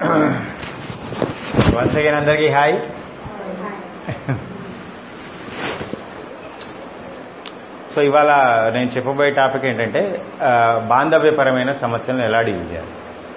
Once again అందరికీ hi so ఇవాళ నేను చెప్పబోయే టాపిక్ ఏంటంటే ఆ, బాంధవ్యపరమైన సమస్యలను ఎలా డీల్ చేయాలి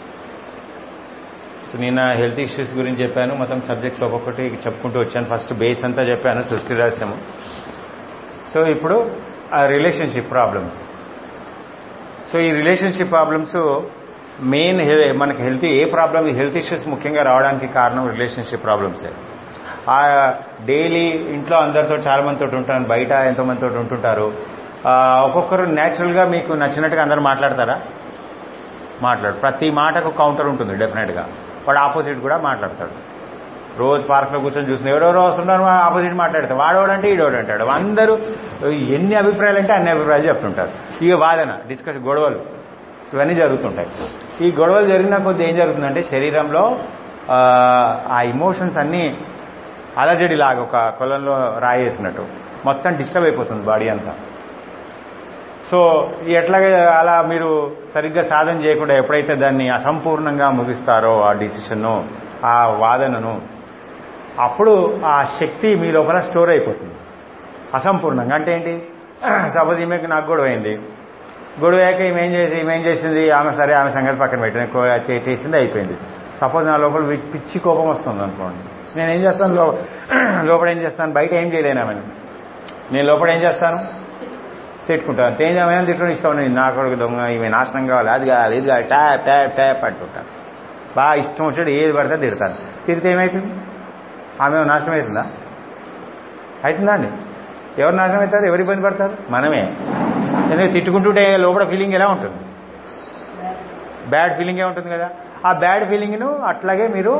సో నిన్న హెల్త్ ఇష్యూస్ గురించి చెప్పాను మొత్తం సబ్జెక్ట్స్ ఒక్కొక్కటి చెప్పుకుంటూ వచ్చాను ఫస్ట్ బేస్ అంతా చెప్పాను సృష్టి రహస్యము సో ఇప్పుడు ఆ రిలేషన్షిప్ ప్రాబ్లమ్స్ సో ఈ రిలేషన్షిప్ ప్రాబ్లమ్స్ మెయిన్ మనకి హెల్త్ ఏ ప్రాబ్లమ్ హెల్త్ ఇష్యూస్ ముఖ్యంగా రావడానికి కారణం రిలేషన్షిప్ ప్రాబ్లమ్సే ఆ డైలీ ఇంట్లో అందరితో చాలా మందితో ఉంటాను బయట ఎంతో మందితో ఉంటుంటారు ఆ, ఒక్కొక్కరు న్యాచురల్గా మీకు నచ్చినట్టుగా అందరూ మాట్లాడతారా మాట్లాడు ప్రతి మాటకు కౌంటర్ ఉంటుంది డెఫినెట్గా వాడు ఆపోజిట్ కూడా మాట్లాడతాడు రోజు పార్క్లో కూర్చొని చూసిన ఎవరెవరో వస్తున్నారు ఆపోజిట్ మాట్లాడతారు వాడోడంటే ఈడోడు అంటాడు అందరూ ఎన్ని అభిప్రాయాలు అంటే అన్ని అభిప్రాయాలు చెప్తుంటారు ఇక వాదన డిస్కస్ గొడవలు ఇవన్నీ జరుగుతుంటాయి ఈ గొడవలు జరిగిన కొద్ది ఏం జరుగుతుందంటే శరీరంలో ఆ, ఆ ఇమోషన్స్ అన్నీ అలజడి లాగా ఒక కొలంలో రాయేసినట్టు మొత్తం డిస్టర్బ్ అయిపోతుంది బాడీ అంతా సో ఎట్లాగే అలా మీరు సరిగ్గా సాధన చేయకుండా ఎప్పుడైతే దాన్ని అసంపూర్ణంగా ముగిస్తారో ఆ డిసిషన్ను ఆ వాదనను అప్పుడు ఆ శక్తి మీ లోపల స్టోర్ అయిపోతుంది అసంపూర్ణంగా అంటే ఏంటి సపోజ్ ఈమెకి నాకు గొడవ అయింది గొడవ అయ్యాక ఈమె ఏం చేసి ఈమె ఏం చేసింది ఆమె సరే ఆమె సంగతి పక్కన పెట్టిన కో- చే- చేసింది అయిపోయింది సపోజ్ నా లోపల వి- పిచ్చి కోపం వస్తుంది అనుకోండి నేను ఏం చేస్తాను లో- లోపల ఏం చేస్తాను బయట ఏం చేయలేను ఆమెను నేను లోపల ఏం చేస్తాను తిట్టుకుంటాను తేజమైన తిట్టుకుని ఇస్తాను నేను నా కొడుకు దొంగ ఈమె నాశనం కావాలి అది కావాలి ఇది కావాలి ట్యాప్ ట్యాప్ ట్యాప్ అంటుంటాను బాగా ఇష్టం వచ్చాడు ఏది పడితే తిడతాను తిరిగితే ఏమవుతుంది ఆమె నాశనం అవుతుందా అవుతుందా అండి ఎవరు నాశనం అవుతారు ఎవరు ఇబ్బంది పడతారు మనమే ఎందుకంటే తిట్టుకుంటుంటే లోపల ఫీలింగ్ ఎలా ఉంటుంది బ్యాడ్ ఫీలింగే ఉంటుంది కదా ఆ బ్యాడ్ ఫీలింగ్ను అట్లాగే మీరు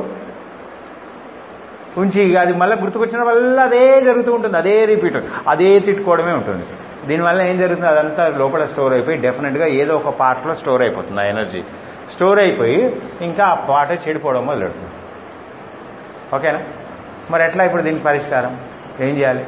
ఉంచి ఇక అది మళ్ళీ గుర్తుకొచ్చిన వల్ల అదే జరుగుతూ ఉంటుంది అదే రిపీట్ అదే తిట్టుకోవడమే ఉంటుంది దీనివల్ల ఏం జరుగుతుంది అదంతా లోపల స్టోర్ అయిపోయి డెఫినెట్గా ఏదో ఒక పార్ట్లో స్టోర్ అయిపోతుంది ఆ ఎనర్జీ స్టోర్ అయిపోయి ఇంకా ఆ పాట చెడిపోవడం మొదలెడుతుంది ఓకేనా మరి ఎట్లా ఇప్పుడు దీనికి పరిష్కారం ఏం చేయాలి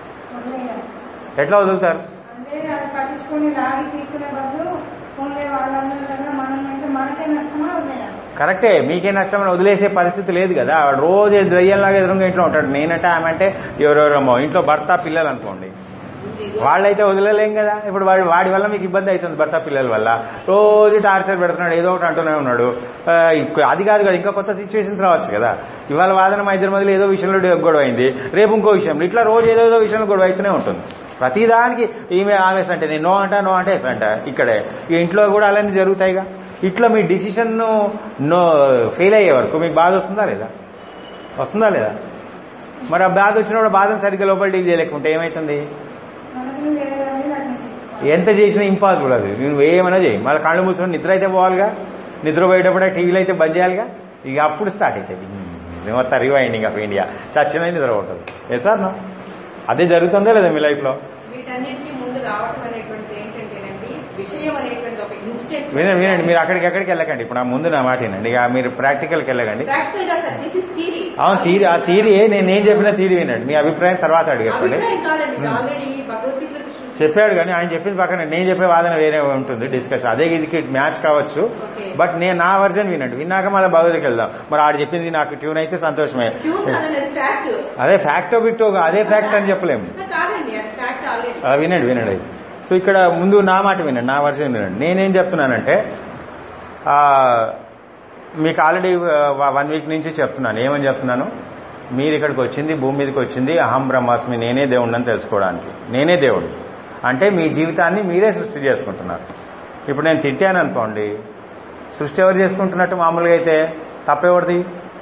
ఎట్లా వదులుతారు అంటే అది పట్టించుకొని లాగి తీసుకునే బదులు పోలే వాళ్ళందరూ కదా మనం అంటే మనకే నష్టమా వదిలేయాలి కరెక్టే మీకే నష్టం అని వదిలేసే పరిస్థితి లేదు కదా వాడు రోజు దయ్యంలాగా ఎదురుగా ఇంట్లో ఉంటాడు నేనంటే ఆమె అంటే ఎవరెవరమ్మో ఇంట్లో భర్త పిల్లలు అనుకోండి వాళ్ళైతే వదిలేలేం కదా ఇప్పుడు వాడి వాడి వల్ల మీకు ఇబ్బంది అవుతుంది భర్త పిల్లల వల్ల రోజు టార్చర్ పెడుతున్నాడు ఏదో ఒకటి అంటూనే ఉన్నాడు ఆ, ఇంకో- అది కాదు కదా ఇంకా కొత్త సిచ్యువేషన్స్ రావచ్చు కదా ఇవాళ వాదన మా ఇద్దరి మధ్యలో ఏదో విషయంలో గొడవ అయింది రేపు ఇంకో విషయం ఇట్లా రోజు ఏదో ఏదో విషయంలో గొడవ అవుతూనే ఉంటుంది ప్రతిదానికి ఈమె ఆమె అంటే నేను నో అంటా నో అంటే ఎస్ అంట ఇక్కడే ఈ ఇంట్లో కూడా అలానే జరుగుతాయిగా ఇట్లా మీ డిసిషన్ నో ఫెయిల్ అయ్యే వరకు మీకు బాధ వస్తుందా లేదా వస్తుందా లేదా మరి ఆ బాధ వచ్చినప్పుడు బాధను సరిగ్గా లోపల డీల్ చేయలేకుంటే ఏమవుతుంది మనసుని వేరే వాళ్ళని అడ్మిట్ ఎంత చేసినా ఇంపాసిబుల్ అది నువ్వు ఏమైనా చేయి మళ్ళీ కళ్ళు మూసుకొని నిద్ర అయితే పోవాలిగా నిద్ర పోయేటప్పుడే టీవీలో అయితే బంద్ చేయాలిగా ఇక అప్పుడు స్టార్ట్ అవుతుంది మొత్తం రివైండింగ్ ఆఫ్ ఇండియా చచ్చిన నిద్ర ఉంటుంది ఏ సార్ నా అదే జరుగుతుందా లేదా మీ లైఫ్లో వీటన్నిటికీ ముందు రావటం అనేటువంటిది ఏంటంటేనండి విషయం అనేటువంటి ఒక ఇన్స్టెంట్ వినండి వినండి మీరు అక్కడికి ఎక్కడికి వెళ్ళకండి ఇప్పుడు నా ముందు నా మాట వినండి ఇక మీరు ప్రాక్టికల్కి వెళ్ళకండి ప్రాక్టికల్ గా సార్ దిస్ ఇస్ థీరీ అవును థీరీ ఆ థీరీ నేను నేను చెప్పిన థీరీ వినండి మీ అభిప్రాయం తర్వాత అడిగేప్పండి అభిప్రాయం కాదండి ఆల్రెడీ భగవద్గీతలో కృష్ణుడు చెప్పాడు కానీ ఆయన చెప్పింది పక్కన నేను చెప్పే వాదన వేరే ఉంటుంది డిస్కషన్ అదే ఇది మ్యాచ్ కావచ్చు Okay. బట్ నేను నా వర్జన్ వినండి విన్నాక మళ్ళీ భగవద్కి వెళ్దాం మరి ఆడు చెప్పింది నాకు ట్యూన్ అయితే సంతోషమే ట్యూన్ కాదండి అది ఫ్యాక్ట్ అదే ఫ్యాక్టో బిట్టో అదే ఫ్యాక్ట్ అని చెప్పలేము కాదండి అది ఫ్యాక్ట్ ఆల్రెడీ అలా వినండి వినండి సో ఇక్కడ ముందు నా మాట వినండి నా వర్షన్ వినండి నేనేం చెప్తున్నానంటే ఆ, మీకు ఆల్రెడీ వన్ వీక్ నుంచి చెప్తున్నాను ఏమని చెప్తున్నాను మీరు ఇక్కడికి వచ్చింది భూమి మీదకి వచ్చింది అహం బ్రహ్మాస్మి నేనే దేవుడిని తెలుసుకోవడానికి నేనే దేవుడు అంటే మీ జీవితాన్ని మీరే సృష్టి చేసుకుంటున్నారు ఇప్పుడు నేను తిట్టాను అనుకోండి సృష్టి ఎవరు చేసుకుంటున్నట్టు మామూలుగా అయితే తప్పెవరిది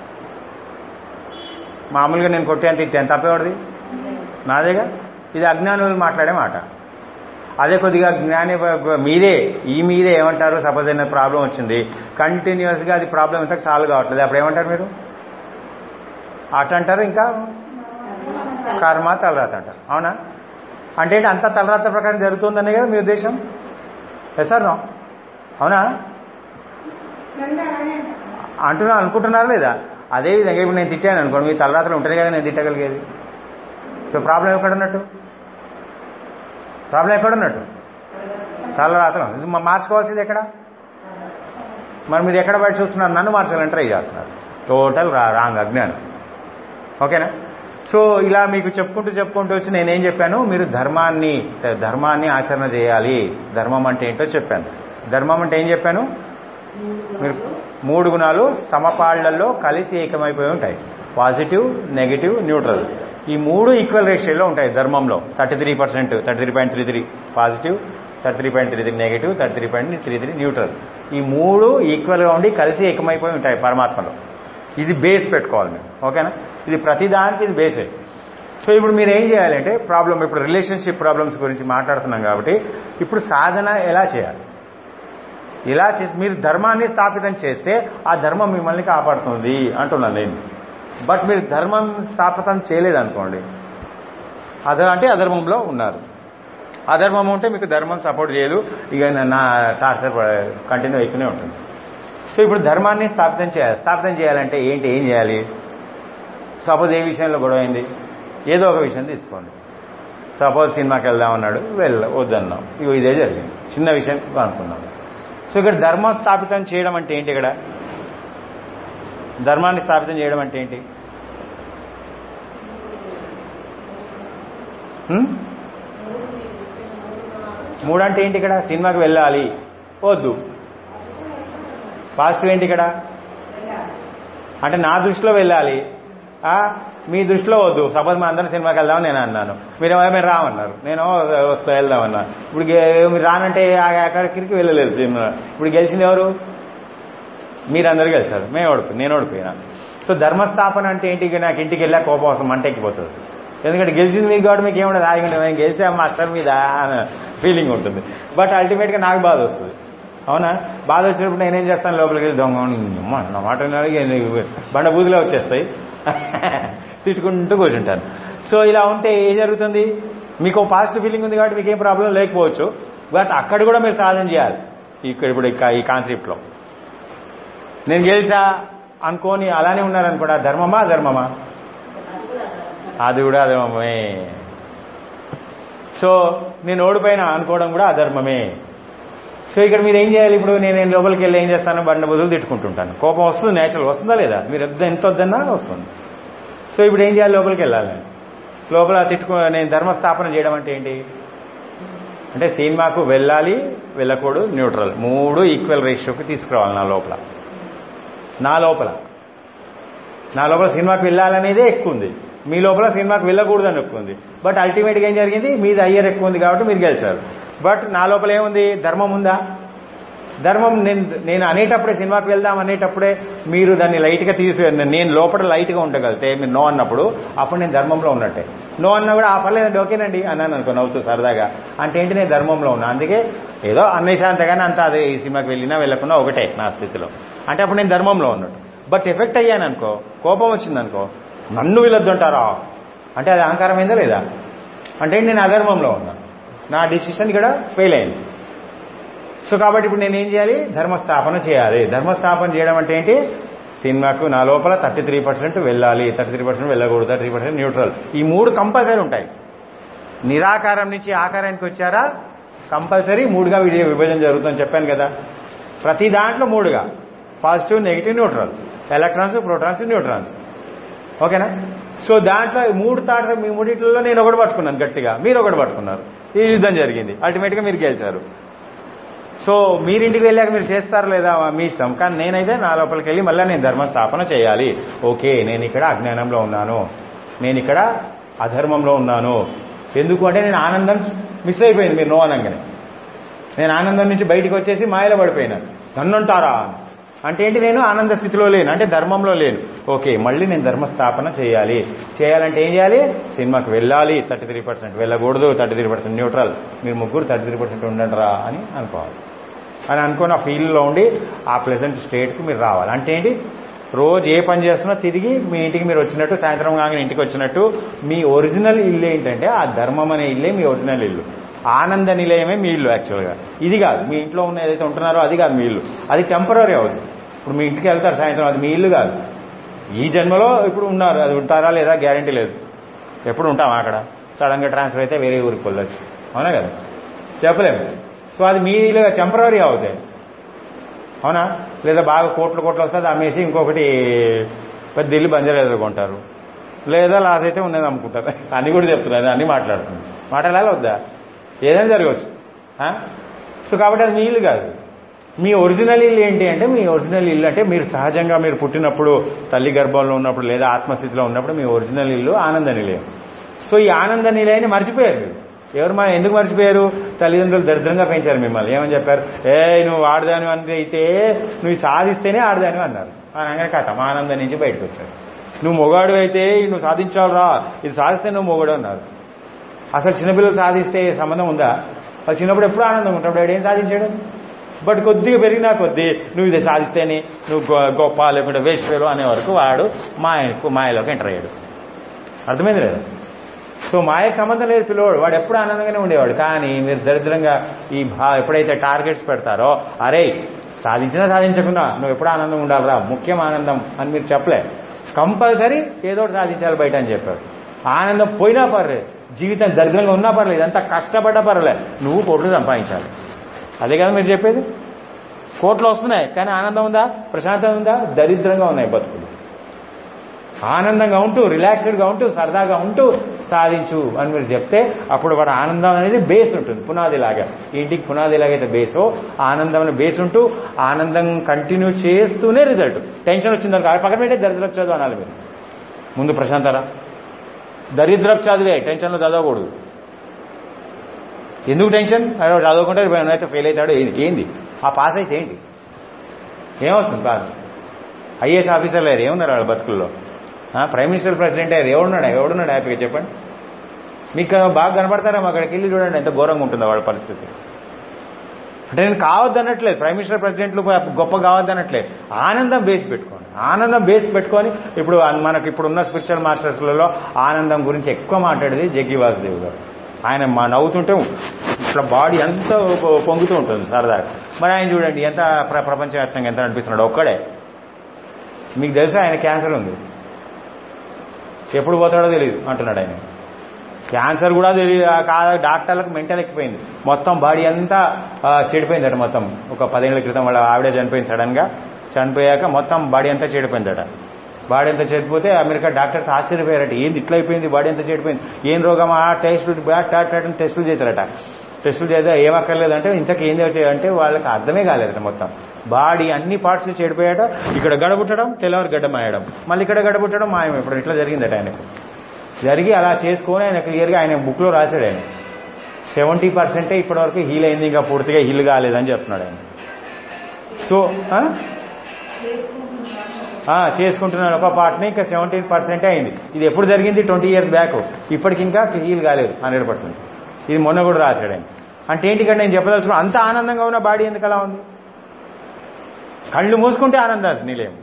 మామూలుగా నేను కొట్టాను తిట్టాను తప్పెవరిది నాదేగా ఇది అజ్ఞానులు మాట్లాడే మాట అదే కొద్దిగా జ్ఞాని మీరే ఈ మీరే ఏమంటారు సపోజ్ అయిన ప్రాబ్లం వచ్చింది కంటిన్యూస్గా అది ప్రాబ్లం ఇంత సాల్వ్ కావట్లేదు అప్పుడు ఏమంటారు మీరు అట అంటారు ఇంకా కర్మ తలరాత అంటారు అవునా అంటే ఏంటి అంతా తలరాత ప్రకారం జరుగుతుందనే కదా మీ ఉద్దేశం ఎస్ సార్ నో అవునా అంటే అలానే అంటారు. అంటున్నా అనుకుంటున్నారు లేదా అదే విధంగా ఇప్పుడు నేను తిట్టాను అనుకోండి మీ తలరాత్రులు ఉంటాయి కదా నేను తిట్టగలిగేది సో ప్రాబ్లం ఎక్కడ ఉన్నట్టు ప్రాబ్లం ఎక్కడ ఉన్నట్టు తలరాత్రం ఇది మా- మార్చుకోవాల్సింది ఎక్కడ మరి మీరు ఎక్కడ బయట చూస్తున్నారు నన్ను మార్చాలని ట్రై చేస్తున్నారు టోటల్ రా రాంగ్ అజ్ఞానం ఓకేనా సో ఇలా మీకు చెప్పుకుంటూ చెప్పుకుంటూ వచ్చి నేనేం చెప్పాను మీరు ధర్మాన్ని ధర్మాన్ని ఆచరణ చేయాలి ధర్మం అంటే ఏంటో చెప్పాను ధర్మం అంటే ఏం చెప్పాను మీరు మూడు గుణాలు సమపాళ్లలో కలిసి ఏకమైపోయి ఉంటాయి పాజిటివ్ నెగిటివ్ న్యూట్రల్ ఈ మూడు ఈక్వల్ రేషియోలో ఉంటాయి ధర్మంలో thirty three percent thirty three point three three positive thirty three point three three negative thirty three point three three neutral ఈ మూడు ఈక్వల్గా ఉండి కలిసి ఏకమైపోయి ఉంటాయి పరమాత్మలో ఇది బేస్ పెట్టుకోవాలి మీరు ఓకేనా ఇది ప్రతిదానికి ఇది బేసే సో ఇప్పుడు మీరు ఏం చేయాలంటే ప్రాబ్లం ఇప్పుడు రిలేషన్షిప్ ప్రాబ్లమ్స్ గురించి మాట్లాడుతున్నాం కాబట్టి ఇప్పుడు సాధన ఎలా చేయాలి ఇలా చేసి మీరు ధర్మాన్ని స్థాపితం చేస్తే ఆ ధర్మం మిమ్మల్ని కాపాడుతుంది అంటున్నాను నేను బట్ మీరు ధర్మం స్థాపితం చేయలేదనుకోండి అధ అంటే అధర్మంలో ఉన్నారు అధర్మం ఉంటే మీకు ధర్మం సపోర్ట్ చేయదు ఇక నా టార్చర్ కంటిన్యూ అవుతూనే ఉంటుంది సో ఇప్పుడు ధర్మాన్ని స్థాపితం చేయాలి స్థాపితం చేయాలంటే ఏంటి ఏం చేయాలి సపోజ్ ఏ విషయంలో గొడవ అయింది ఏదో ఒక విషయం తీసుకోండి సపోజ్ సినిమాకి వెళ్దామన్నాడు వెళ్ళ వద్దన్నాం ఇగో ఇదే జరిగింది చిన్న విషయం అనుకున్నాం సో ఇక్కడ ధర్మం స్థాపితం చేయడం అంటే ఏంటి ఇక్కడ ధర్మాన్ని స్థాపితం చేయడం అంటే ఏంటి హ్మ్? మూడంటే ఏంటి ఇక్కడ సినిమాకి వెళ్ళాలి వద్దు పాజిటివ్ ఏంటి ఇక్కడ అంటే నా దృష్టిలో వెళ్ళాలి ఆ, మీ దృష్టిలో వద్దు సపోజ్ మా అందరం సినిమాకి వెళ్దామని నేను అన్నాను మీరు మీరు రామన్నారు నేను వస్తా వెళ్దామన్నా ఇప్పుడు గే- మీరు రానంటే ఆ ఎక్కడికి వెళ్ళలేదు సినిమా ఇప్పుడు గెలిచింది ఎవరు మీరందరూ గెలిచారు మేము ఓడిపోయి నేను ఓడిపోయినా సో ధర్మస్థాపన అంటే ఏంటి ఇక నాకు ఇంటికి వెళ్ళా కోపం వస్తుంది మంట ఎక్కిపోతుంది ఎందుకంటే గెలిచింది మీకు కాబట్టి మీకు ఏముండదు ఆగిపోయింది మేము గెలిచాం మా అక్షరం మీద అనే ఫీలింగ్ ఉంటుంది బట్ అల్టిమేట్గా నాకు బాధ వస్తుంది అవునా బాధ వచ్చినప్పుడు నేనేం చేస్తాను లోపలికి వెళ్ళి దొంగ అమ్మ, నా మాట వినాలి, ఇక నీకు బండ బూదిలో వచ్చేస్తాయి తిట్టుకుంటూ కూర్చుంటాను సో ఇలా ఉంటే ఏం జరుగుతుంది మీకు పాజిటివ్ ఫీలింగ్ ఉంది కాబట్టి మీకు ఏం ప్రాబ్లం లేకపోవచ్చు బట్ అక్కడ కూడా మీరు సాధన చేయాలి ఇక్కడ ఇప్పుడు ఇక- ఈ కాన్సెప్ట్లో నేను గెలిచా అనుకోని అలానే ఉన్నారనుకోండి అది ధర్మమా ధర్మమా అది కూడా అధర్మమే సో నేను ఓడిపోయినా అనుకోవడం కూడా అధర్మమే సో ఇక్కడ మీరు ఏం చేయాలి ఇప్పుడు నేను నేను లోపలికి వెళ్ళి ఏం చేస్తాను బండ బదులు తిట్టుకుంటుంటాను కోపం వస్తుంది నేచురల్ వస్తుందా లేదా మీరు ఎంత ఎంత వద్దన్నా వస్తుంది సో ఇప్పుడు ఏం చేయాలి లోపలికి వెళ్ళాలి నేను లోపల తిట్టుకు నేను ధర్మస్థాపన చేయడం అంటే ఏంటి అంటే సినిమాకు వెళ్ళాలి వెళ్ళకూడదు న్యూట్రల్ మూడు ఈక్వల్ రేషియోకి తీసుకురావాలి నా లోపల నా లోపల నా లోపల సినిమాకి వెళ్ళాలనేదే ఎక్కువ ఉంది మీ లోపల సినిమాకి వెళ్ళకూడదని ఎక్కువ ఉంది బట్ అల్టిమేట్గా ఏం జరిగింది మీది అయ్యర్ ఎక్కువ ఉంది కాబట్టి మీరు గెలిచారు బట్ నా లోపల ఏముంది ధర్మం ఉందా ధర్మం నేను నేను అనేటప్పుడే సినిమాకి వెళ్దాం అనేటప్పుడే మీరు దాన్ని లైట్గా తీసి నేను లోపల లైట్గా ఉండగలితే మీరు నో అన్నప్పుడు అప్పుడు నేను ధర్మంలో ఉన్నట్టే నో అన్నా కూడా ఆ పర్లేదండి ఓకేనండి అన్నాను అనుకో నవ్వుతూ సరదాగా అంటే ఏంటి నేను ధర్మంలో ఉన్నా అందుకే ఏదో అన్నేసా అంతగానే అంత అదే ఈ సినిమాకి వెళ్ళినా వెళ్ళకున్నా ఒకటే నా స్థితిలో అంటే అప్పుడు నేను ధర్మంలో ఉన్నట్టు బట్ ఎఫెక్ట్ అయ్యాను అనుకో కోపం వచ్చిందనుకో నన్ను వీళ్ళొద్దంటారా అంటే అది అహంకారమైందా లేదా అంటే నేను అధర్మంలో ఉన్నా నా డిసిషన్ ఇక్కడ ఫెయిల్ అయింది సో కాబట్టి ఇప్పుడు నేను ఏం చేయాలి ధర్మస్థాపన చేయాలి ధర్మస్థాపన చేయడం అంటే ఏంటి సినిమాకు నా లోపల థర్టీ త్రీ పర్సెంట్ వెళ్ళాలి థర్టీ త్రీ పర్సెంట్ వెళ్ళకూడదు థర్టీ పర్సెంట్ న్యూట్రల్ ఈ మూడు కంపల్సరీ ఉంటాయి నిరాకారం నుంచి ఆకారానికి వచ్చారా కంపల్సరీ మూడుగా విడి- విభజన జరుగుతుందని చెప్పాను కదా ప్రతి దాంట్లో మూడుగా positive negative neutral electrons protons neutrons ఓకేనా సో దాంట్లో ఈ మూడు తాట మీ మూడిట్లలో నేను ఒకటి పట్టుకున్నాను గట్టిగా మీరు ఒకటి పట్టుకున్నారు ఈ యుద్ధం జరిగింది అల్టిమేట్గా మీరు గెలిచారు సో మీరింటికి వెళ్ళాక మీరు చేస్తారు లేదా మీ ఇష్టం కానీ నేనైతే నా లోపలికి వెళ్ళి మళ్ళీ నేను ధర్మ స్థాపన చేయాలి ఓకే నేను ఇక్కడ అజ్ఞానంలో ఉన్నాను నేను ఇక్కడ అధర్మంలో ఉన్నాను ఎందుకు అంటే నేను ఆనందం మిస్ అయిపోయింది మీరు నో అనగానే నేను ఆనందం నుంచి బయటికి వచ్చేసి మాయలో పడిపోయినాను నన్నుంటారా అంటే ఏంటి నేను ఆనంద స్థితిలో లేను అంటే ధర్మంలో లేను ఓకే మళ్ళీ నేను ధర్మస్థాపన చేయాలి చేయాలంటే ఏం చేయాలి సినిమాకి వెళ్ళాలి థర్టీ త్రీ పర్సెంట్ వెళ్ళకూడదు థర్టీ త్రీ పర్సెంట్ న్యూట్రల్ మీరు ముగ్గురు థర్టీ త్రీ పర్సెంట్ ఉండండిరా అని అనుకోవాలి అని అనుకుని ఆ ఫీల్డ్లో ఉండి ఆ ప్లెజెంట్ స్టేట్కి మీరు రావాలి అంటే ఏంటి రోజు ఏ పని చేస్తున్నా తిరిగి మీ ఇంటికి మీరు వచ్చినట్టు సాయంత్రం కాగానే ఇంటికి వచ్చినట్టు మీ ఒరిజినల్ ఇల్లు ఏంటంటే ఆ ధర్మం అనే ఇల్లే మీ ఒరిజినల్ ఇల్లు ఆనంద నిలయమే మీ ఇల్లు యాక్చువల్గా ఇది కాదు మీ ఇంట్లో ఉన్న ఏదైతే ఉంటున్నారో అది కాదు మీ ఇల్లు అది టెంపరీ హౌస్ ఇప్పుడు మీ ఇంటికి వెళ్తారు సాయంత్రం అది మీ ఇల్లు కాదు ఈ జన్మలో ఇప్పుడు ఉన్నారు అది ఉంటారా లేదా గ్యారంటీ లేదు ఎప్పుడు ఉంటాం అక్కడ సడన్గా ట్రాన్స్ఫర్ అయితే వేరే ఊరికి వెళ్ళొచ్చు అవునా కదా చెప్పలేము సో అది మీ ఇల్లు టెంపరీ హౌసే అవునా లేదా బాగా కోట్లు కోట్లు వస్తుంది అమ్మేసి ఇంకొకటి పెద్ద ఇల్లు బంజారా ఎదుర్కొంటారు లేదా లాస్ అయితే ఉన్నది అమ్ముకుంటారు అన్ని కూడా చెప్తున్నారు అన్ని మాట్లాడుతున్నారు మాట్లాడాలి వద్దా ఏదైనా జరగవచ్చు ఆ? సో కాబట్టి అది మీ ఇల్లు కాదు మీ ఒరిజినల్ ఇల్లు ఏంటి అంటే మీ ఒరిజినల్ ఇల్లు అంటే మీరు సహజంగా మీరు పుట్టినప్పుడు తల్లి గర్భంలో ఉన్నప్పుడు లేదా ఆత్మస్థితిలో ఉన్నప్పుడు మీ ఒరిజినల్ ఇల్లు ఆనంద నిలయం సో ఈ ఆనంద నిలయాన్ని మర్చిపోయారు మీరు ఎవరు మా ఎందుకు మర్చిపోయారు తల్లిదండ్రులు దరిద్రంగా పెంచారు మిమ్మల్ని ఏమని చెప్పారు ఏ నువ్వు ఆడదాని అని అయితే నువ్వు సాధిస్తేనే ఆడదాని అన్నారు అనగానే కథ ఆనందం నుంచి బయటకు వచ్చారు నువ్వు మొగాడు అయితే నువ్వు సాధించావురా ఇది సాధిస్తే నువ్వు మొగాడు అన్నారు అసలు చిన్నపిల్లలు సాధిస్తే సంబంధం ఉందా వాళ్ళు చిన్నప్పుడు ఎప్పుడు ఆనందం ఉంటాడు వాడు ఏం సాధించాడు బట్ కొద్దిగా పెరిగినా కొద్దీ నువ్వు ఇది సాధిస్తేనే నువ్వు గొ- గొప్ప లేకుంటే వేశ్వరు అనే వరకు వాడు మాయకు మాయలోకి ఎంటర్ అయ్యాడు అర్థమైంది లేదా సో మాయకు సంబంధం లేదు పిల్లవాడు వాడు ఎప్పుడు ఆనందంగానే ఉండేవాడు కానీ మీరు దరిద్రంగా ఈ భా ఎప్పుడైతే టార్గెట్స్ పెడతారో అరే సాధించినా సాధించకుండా నువ్వు ఎప్పుడు ఆనందం ఉండాలిరా ముఖ్యం ఆనందం అని మీరు చెప్పలే కంపల్సరీ ఏదో ఒకటి సాధించాలి బయట అని చెప్పారు ఆనందం పోయినా పర్లేదు జీవితం దరిద్రంగా ఉన్నా పర్లేదు ఎంత కష్టపడ్డా పర్లేదు నువ్వు కోట్లు సంపాదించాలి అదే కదా మీరు చెప్పేది కోట్లు వస్తున్నాయి కానీ ఆనందం ఉందా ప్రశాంతం ఉందా దరిద్రంగా ఉన్నాయి బతుకులు ఆనందంగా ఉంటూ రిలాక్స్డ్గా ఉంటూ సరదాగా ఉంటూ సాధించు అని మీరు చెప్తే అప్పుడు వాడు ఆనందం అనేది బేస్ ఉంటుంది పునాది లాగా ఇంటికి పునాది లాగైతే బేసో ఆనందం అనే బేస్ ఉంటూ ఆనందం కంటిన్యూ చేస్తూనే రిజల్ట్ టెన్షన్ వచ్చిందనుకో అది పక్కన పెట్టే దరిద్రపు చదువు అనాలి మీరు ముందు ప్రశాంతరా దరిద్రపు చదివే టెన్షన్లో చదవకూడదు ఎందుకు టెన్షన్ అరే వాడు చదవకుంటే రేపు అయితే ఫెయిల్ అవుతాడు ఏంది ఏంది ఆ పాస్ అయితే ఏంటి ఏమొస్తుంది పాస్ ఐఏఎస్ ఆఫీసర్ లేరు ఏమున్నారు వాళ్ళ బతుకుల్లో ఆ, ప్రైమ్ మినిస్టర్ ప్రెసిడెంట్ అయ్యారు ఎవడున్నాడు ఎవడున్నాడు హ్యాపీగా చెప్పండి మీకు బాగా కనపడతారేమో అక్కడికి వెళ్ళి చూడండి ఎంత ఘోరంగా ఉంటుందో వాళ్ళ పరిస్థితి అంటే నేను కావద్దు అనట్లేదు ప్రైమ్ మినిస్టర్ ప్రెసిడెంట్లు గొప్ప కావద్దు అనట్లేదు ఆనందం బేస్ పెట్టుకోండి ఆనందం బేస్ పెట్టుకొని ఇప్పుడు అన్- మనకి ఇప్పుడు ఉన్న స్పిరిచువల్ మాస్టర్స్లలో ఆనందం గురించి ఎక్కువ మాట్లాడేది జగ్గి వాసుదేవ్ గారు ఆయన మా నవ్వుతుంటే ఇట్లా బాడీ అంతా పొ- పొంగుతూ ఉంటుంది సరదాగా మరి ఆయన చూడండి ఎంత ప్ర- ప్రపంచవ్యాప్తంగా ఎంత అనిపిస్తున్నాడు ఒక్కడే మీకు తెలుసా ఆయన క్యాన్సర్ ఉంది ఎప్పుడు పోతాడో తెలియదు అంటున్నాడు ఆయన క్యాన్సర్ కూడా తెలియదు ఆ కా- డాక్టర్లకు మెంటల్ ఎక్కిపోయింది మొత్తం బాడీ అంతా ఆ, చెడిపోయిందట మొత్తం ఒక పదేళ్ల క్రితం వాళ్ళ ఆవిడే చనిపోయింది సడన్ గా చనిపోయాక మొత్తం బాడీ అంతా చెడిపోయిందట బాడీ అంతా చెడిపోతే అమెరికా డాక్టర్స్ ఆశ్చర్యపోయారట ఏంది ఇట్లా అయిపోయింది బాడీ అంతా చెడిపోయింది ఏం రోగం ఆ టెస్ట్ టాట్ టెస్టులు చేశారట టెస్టులు చేస్తే ఏమక్కర్లేదంటే ఇంతకు ఏంది వచ్చాయంటే వాళ్ళకి అర్థమే కాలేదట మొత్తం బాడీ అన్ని పార్ట్స్ చెడిపోయాట ఇక్కడ గడబుట్టడం తెల్లవారు గడ్డమాయడం మళ్ళీ ఇక్కడ గడబుట్టడం మాయం ఇప్పుడు ఇట్లా జరిగిందట ఆయనకు జరిగి అలా చేసుకొని ఆయన క్లియర్గా ఆయన బుక్లో రాశాడు ఆయన సెవెంటీ పర్సెంటే ఇప్పటివరకు హీల్ అయింది ఇంకా పూర్తిగా హీల్ కాలేదని చెప్తున్నాడు ఆయన సో ఆ? ఆ, చేసుకుంటున్నాడు ఒక పార్ట్ని ఇంకా సెవెంటీన్ పర్సెంటే అయింది ఇది ఎప్పుడు జరిగింది ట్వంటీ ఇయర్స్ బ్యాక్ ఇప్పటికి ఇంకా హీల్ కాలేదు హండ్రెడ్ పర్సెంట్ ఇది మొన్న కూడా రాశాడు ఆయన అంటే ఏంటి ఇక్కడ నేను చెప్పదలుచుకున్నా అంత ఆనందంగా ఉన్న బాడీ ఎందుకు అలా ఉంది కళ్ళు మూసుకుంటే ఆనందాలు నీలేము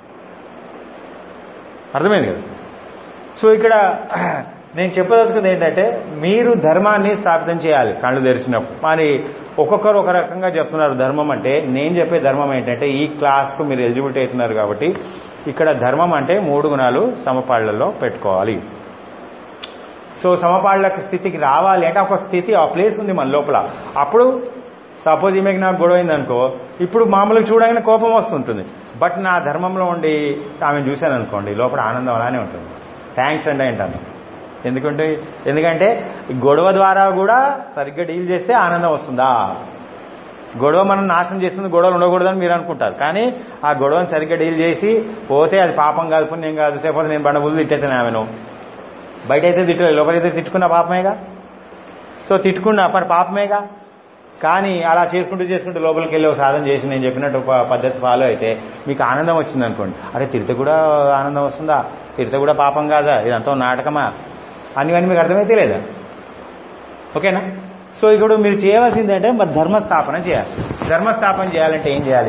అర్థమైంది కదా సో ఇక్కడ నేను చెప్పదలుచుకుంది ఏంటంటే మీరు ధర్మాన్ని స్థాపితం చేయాలి కళ్ళు తెరిచినప్పుడు మరి ఒక్కొక్కరు ఒక రకంగా చెప్తున్నారు ధర్మం అంటే నేను చెప్పే ధర్మం ఏంటంటే ఈ క్లాస్కు మీరు ఎలిజిబిలిటీ అవుతున్నారు కాబట్టి ఇక్కడ ధర్మం అంటే మూడు గుణాలు సమపాళ్లలో పెట్టుకోవాలి సో సమపాళ్ల స్థితికి రావాలి అంటే ఒక స్థితి ఆ ప్లేస్ ఉంది మన లోపల అప్పుడు సపోజ్ ఈమెకి నాకు గొడవ అయిందనుకో ఇప్పుడు మామూలుగా చూడగానే కోపం వస్తుంటుంది బట్ నా ధర్మంలో ఉండి ఆమె చూశాను అనుకోండి లోపల ఆనందం అలానే ఉంటుంది థ్యాంక్స్ అండి అంటాను ఎందుకంటే ఎందుకంటే ఈ గొడవ ద్వారా కూడా సరిగ్గా డీల్ చేస్తే ఆనందం వస్తుందా గొడవ మనం నాశనం చేస్తుంది గొడవలు ఉండకూడదని మీరు అనుకుంటారు కానీ ఆ గొడవను సరిగ్గా డీల్ చేసి పోతే అది పాపం కాదు పుణ్యం కాదు సేపోతే నేను బండబుల్లు తిట్టేస్తాను ఆమెను బయట అయితే తిట్టలేదు లోపలైతే తిట్టుకున్న పాపమేగా సో తిట్టుకున్న మరి పాపమేగా కానీ అలా చేసుకుంటూ చేసుకుంటూ లోపలికి వెళ్ళి ఒక సాధన చేసి నేను చెప్పినట్టు ప- పద్ధతి ఫాలో అయితే మీకు ఆనందం వచ్చింది అనుకోండి అరే తిరితే కూడా ఆనందం వస్తుందా తిరితే కూడా పాపం కాదా ఇదంతా ఓ నాటకమా అనివన్నీ మీకు అర్థమైతే లేదా ఓకేనా సో ఇప్పుడు మీరు చేయవలసింది అంటే మరి ధర్మస్థాపన చేయాలి ధర్మస్థాపన చేయాలంటే ఏం చేయాలి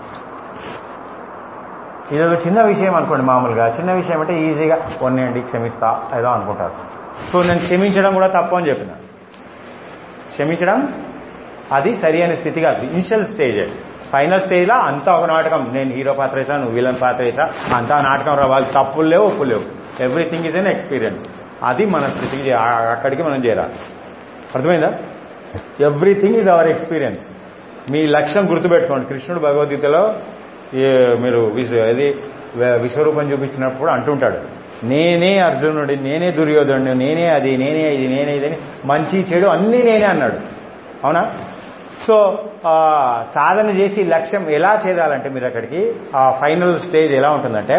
ఇది ఒక చిన్న విషయం అనుకోండి మామూలుగా చిన్న విషయం అంటే ఈజీగా వన్నేయండి క్షమిస్తా ఏదో అనుకుంటారు సో నేను క్షమించడం కూడా తప్పు అని చెప్పిన క్షమించడం అది సరి అయిన స్థితి కాదు ఇనిషియల్ స్టేజ్ ఫైనల్ స్టేజ్లో అంతా ఒక నాటకం నేను హీరో పాత్ర వేసా నువ్వు విలన్ పాత్ర వేసా అంతా నాటకం రావాలి తప్పులు లేవు ఒప్పులు లేవు ఎవ్రీథింగ్ ఇస్ ఎన్ ఎక్స్పీరియన్స్ అది మన స్థితికి చే- ఆ- అక్కడికి మనం చేరాలి అర్థమైందా ఎవ్రీథింగ్ ఇస్ అవర్ ఎక్స్పీరియన్స్ మీ లక్ష్యం గుర్తుపెట్టుకోండి కృష్ణుడు భగవద్గీతలో ఏ- మీరు విశ్వ- అది వ- విశ్వరూపం చూపించినప్పుడు అంటుంటాడు నేనే అర్జునుడి నేనే దుర్యోధనుడు నేనే అది నేనే ఇది నేనే ఇది అని మంచి చెడు అన్నీ నేనే అన్నాడు అవునా సో ఆ, సాధన చేసి లక్ష్యం ఎలా చేరాలంటే మీరు అక్కడికి ఆ ఫైనల్ స్టేజ్ ఎలా ఉంటుందంటే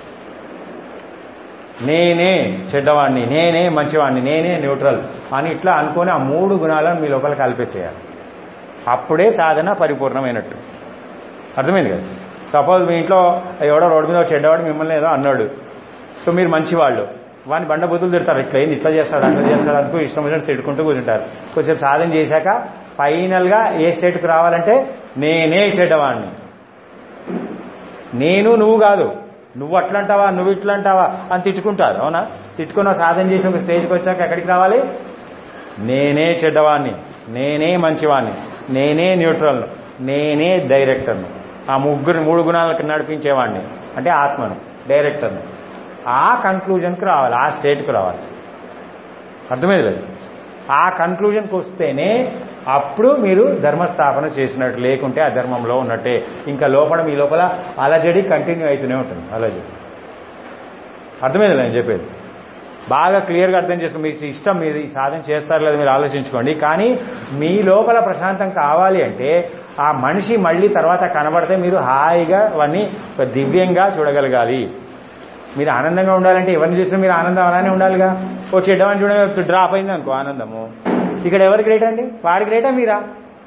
నేనే చెడ్డవాడిని నేనే మంచివాడిని నేనే న్యూట్రల్ అని ఇట్లా అనుకొని ఆ మూడు గుణాలను మీ లోపల కలిపేసేయాలి అప్పుడే సాధన పరిపూర్ణమైనట్టు అర్థమైంది కదా సపోజ్ మీ ఇంట్లో ఎవడో రోడ్డు మీద ఒక చెడ్డవాడు మిమ్మల్ని ఏదో అన్నాడు సో మీరు మంచివాళ్ళు వాడిని బండబుద్ధులు తిడతారు ఇట్లా ఏంది ఇట్లా చేస్తాడు అట్లా చేస్తాడు అనుకో ఇష్టం వచ్చినట్టు తిట్టుకుంటూ కూర్చుంటారు కొంచెం సాధన చేశాక ఫైనల్గా ఏ స్టేట్కి రావాలంటే నేనే చెడ్డవాడిని నేను నువ్వు కాదు నువ్వు అట్లా అంటావా నువ్వు ఇట్లా అంటావా అని తిట్టుకుంటారు అవునా తిట్టుకున్న సాధన చేసి ఒక స్టేజ్కి వచ్చాక ఎక్కడికి రావాలి నేనే చెడ్డవాణ్ణి నేనే మంచివాణ్ణి నేనే న్యూట్రల్ను నేనే డైరెక్టర్ను ఆ ముగ్గురు మూడు గుణాలకు నడిపించేవాడిని అంటే ఆత్మను డైరెక్టర్ను ఆ కంక్లూజన్కి రావాలి ఆ స్టేట్కి రావాలి అర్థమైంది లేదు ఆ కన్క్లూజన్కి వస్తేనే అప్పుడు మీరు ధర్మస్థాపన చేసినట్టు లేకుంటే ఆ ధర్మంలో ఉన్నట్టే ఇంకా లోపల మీ లోపల అలజడి కంటిన్యూ అవుతూనే ఉంటుంది అలజడి అర్థమైంది నేను చెప్పేది బాగా క్లియర్గా అర్థం చేసుకుని మీకు ఇష్టం మీరు ఈ సాధన చేస్తారు లేదా మీరు ఆలోచించుకోండి కానీ మీ లోపల ప్రశాంతం కావాలి అంటే ఆ మనిషి మళ్ళీ తర్వాత కనబడితే మీరు హాయిగా అవన్నీ ఒక దివ్యంగా చూడగలగాలి మీరు ఆనందంగా ఉండాలంటే ఎవరిని చూసినా మీరు ఆనందం అలానే ఉండాలిగా ఓ చెడ్డమని చూడ డ్రాప్ అయింది అనుకో ఆనందము ఇక్కడ ఎవరు గ్రేట్ అండి వాడి గ్రేటా మీరా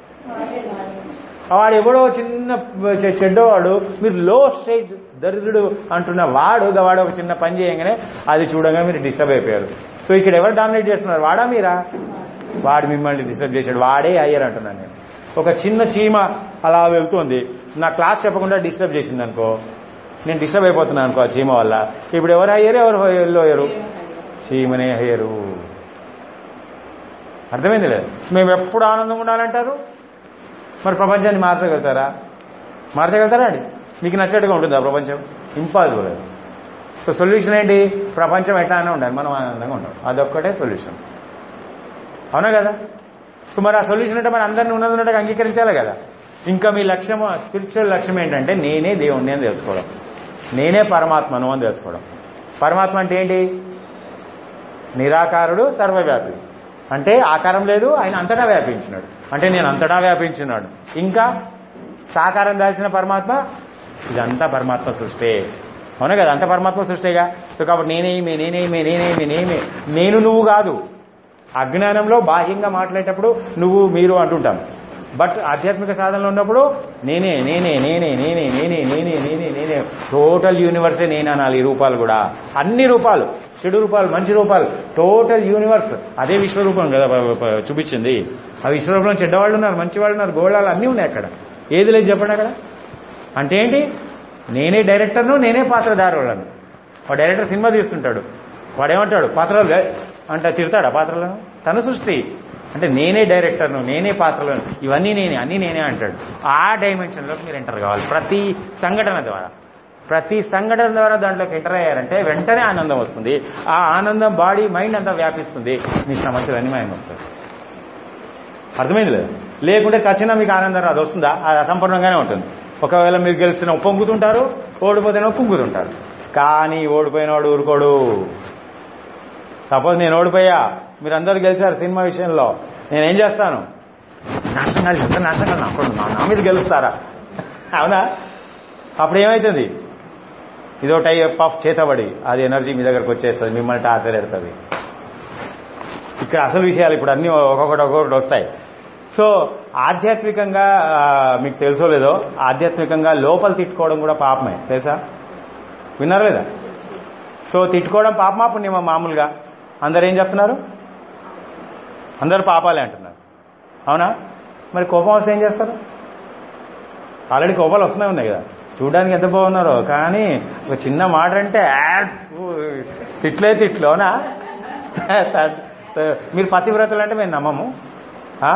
వాడు ఎవడో చిన్న చె- చెడ్డవాడు మీరు లో స్టేజ్ దరిద్రుడు అంటున్న వాడు గా వాడు ఒక చిన్న పని చేయగానే అది చూడగా మీరు డిస్టర్బ్ అయిపోయారు సో ఇక్కడ ఎవరు డామినేట్ చేస్తున్నారు వాడా మీరా వాడు మిమ్మల్ని డిస్టర్బ్ చేశాడు వాడే అయ్యారు అంటున్నాను నేను ఒక చిన్న చీమ అలా వెళ్తుంది నా క్లాస్ చెప్పకుండా డిస్టర్బ్ చేసింది అనుకో నేను డిస్టర్బ్ అయిపోతున్నాను అనుకో ఆ చీమ వల్ల ఇప్పుడు ఎవరు అయ్యారు ఎవరు ఎల్లో అయ్యారు చీమనే అయ్యారు అర్థమైంది లేదు మేము ఎప్పుడు ఆనందంగా ఉండాలంటారు మరి ప్రపంచాన్ని మార్చగలుగుతారా మార్చగలుగుతారా అండి మీకు నచ్చినట్టుగా ఉంటుందా ప్రపంచం ఇంపాసిబుల్ అది సో సొల్యూషన్ ఏంటి ప్రపంచం ఎట్లానే ఉండాలి మనం ఆనందంగా ఉండాలి అదొక్కటే సొల్యూషన్ అవునా కదా సో మరి ఆ సొల్యూషన్ అంటే మరి అందరినీ ఉన్నది ఉన్నట్టుగా అంగీకరించాలి కదా ఇంకా మీ లక్ష్యం స్పిరిచువల్ లక్ష్యం ఏంటంటే నేనే దేవుణ్ణి అని తెలుసుకోవడం నేనే పరమాత్మను అని తెలుసుకోవడం పరమాత్మ అంటే ఏంటి నిరాకారుడు సర్వవ్యాపి అంటే ఆకారం లేదు ఆయన అంతటా వ్యాపించినాడు అంటే నేను అంతటా వ్యాపించినాడు ఇంకా సాకారం దాల్చిన పరమాత్మ ఇదంతా పరమాత్మ సృష్టే అవునా కదా అంత పరమాత్మ సృష్టిగా సో కాబట్టి నేనేమి నేనేమి నేనేమి నేనే నేను నువ్వు కాదు అజ్ఞానంలో బాహ్యంగా మాట్లాడేటప్పుడు నువ్వు మీరు అంటుంటాం బట్ ఆధ్యాత్మిక సాధనలో ఉన్నప్పుడు నేనే నేనే నేనే నేనే నేనే నేనే నేనే నేనే టోటల్ యూనివర్సే నేను అనాలి ఈ రూపాలు కూడా అన్ని రూపాలు చెడు రూపాలు మంచి రూపాలు టోటల్ యూనివర్స్ అదే విశ్వరూపం కదా ప- ప- చూపించింది ఆ విశ్వరూపంలో చెడ్డవాళ్ళు ఉన్నారు మంచివాళ్ళు ఉన్నారు గోళాలు అన్నీ ఉన్నాయి అక్కడ ఏది లేదు చెప్పండి అక్కడ అంటే ఏంటి నేనే డైరెక్టర్ను నేనే పాత్రధారులను వాడు డైరెక్టర్ సినిమా తీస్తుంటాడు వాడేమంటాడు పాత్రలు లే- అంటే తిడతాడా పాత్రలను తన సృష్టి అంటే నేనే డైరెక్టర్ను నేనే పాత్రలను ఇవన్నీ నేనే అన్నీ నేనే అంటాడు ఆ డైమెన్షన్లోకి మీరు ఎంటర్ కావాలి ప్రతి సంఘటన ద్వారా ప్రతి సంఘటన ద్వారా దాంట్లోకి ఎంటర్ అయ్యారంటే వెంటనే ఆనందం వస్తుంది ఆ ఆనందం బాడీ మైండ్ అంతా వ్యాపిస్తుంది మీ సమస్యలన్నీ మాయం వస్తాయి అర్థమైంది లేదు లేకుంటే చచ్చినా మీకు ఆనందం అది వస్తుందా అది అసంపూర్ణంగానే ఉంటుంది ఒకవేళ మీరు గెలిచిన పొంగుతుంటారు ఓడిపోతేనో కుంగుతుంటారు కానీ ఓడిపోయినవాడు ఊరుకోడు సపోజ్ నేను ఓడిపోయా మీరందరూ గెలిచారు సినిమా విషయంలో నేనేం చేస్తాను నాశనం కాదు ఎంత నాశనం కాదు అప్పుడు నా నా మీద గెలుస్తారా అవునా అప్పుడు ఏమవుతుంది ఇదో టైప్ ఆఫ్ చేతబడి అది ఎనర్జీ మీ దగ్గరకు వచ్చేస్తుంది మిమ్మల్ని టార్చర్ పెడుతుంది ఇక్కడ అసలు విషయాలు ఇప్పుడు అన్ని ఒక్కొక్కటి ఒక్కొక్కటి వస్తాయి సో ఆధ్యాత్మికంగా ఆ, మీకు తెలుసో లేదో ఆధ్యాత్మికంగా లోపల తిట్టుకోవడం కూడా పాపమే తెలుసా విన్నారు లేదా సో తిట్టుకోవడం పాపమా పుణ్యమా మామూలుగా అందరు ఏం చెప్తున్నారు అందరు పాపాలే అంటున్నారు అవునా మరి కోపం వస్తే ఏం చేస్తారు ఆల్రెడీ కోపాలు వస్తూనే ఉన్నాయి కదా చూడడానికి ఎంత బాగున్నారో కానీ ఒక చిన్న మాట అంటే "ఆ, ఊ, తిట్లే తిట్లు అవునా మీరు పతివ్రతలు అంటే మేము నమ్మము ఆ?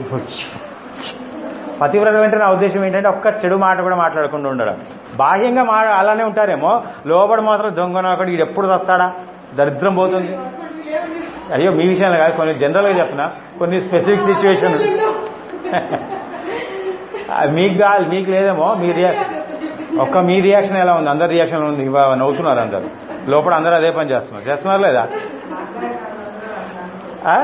పతివ్రతం అంటే నా ఉద్దేశం ఏంటంటే ఒక్క చెడు మాట కూడా మాట్లాడకుండా ఉండడం బాహ్యంగా మా అలానే ఉంటారేమో లోపల మాత్రం దొంగన ఒకటి ఇది ఎప్పుడు వస్తాడా దరిద్రం పోతుంది అయ్యో మీ విషయంలో కాదు కొన్ని జనరల్గా చెప్తున్నా కొన్ని స్పెసిఫిక్ సిచ్యువేషన్ ఆ, మీకు కాదు మీకు లేదేమో మీ రియా ఒక్క మీ రియాక్షన్ ఎలా ఉంది అందరి రియాక్షన్ ఎలా ఉంది ఇవా నవ్వుతున్నారు అందరు లోపల అందరూ అదే పని చేస్తున్నారు చేస్తున్నారు లేదా ఆ?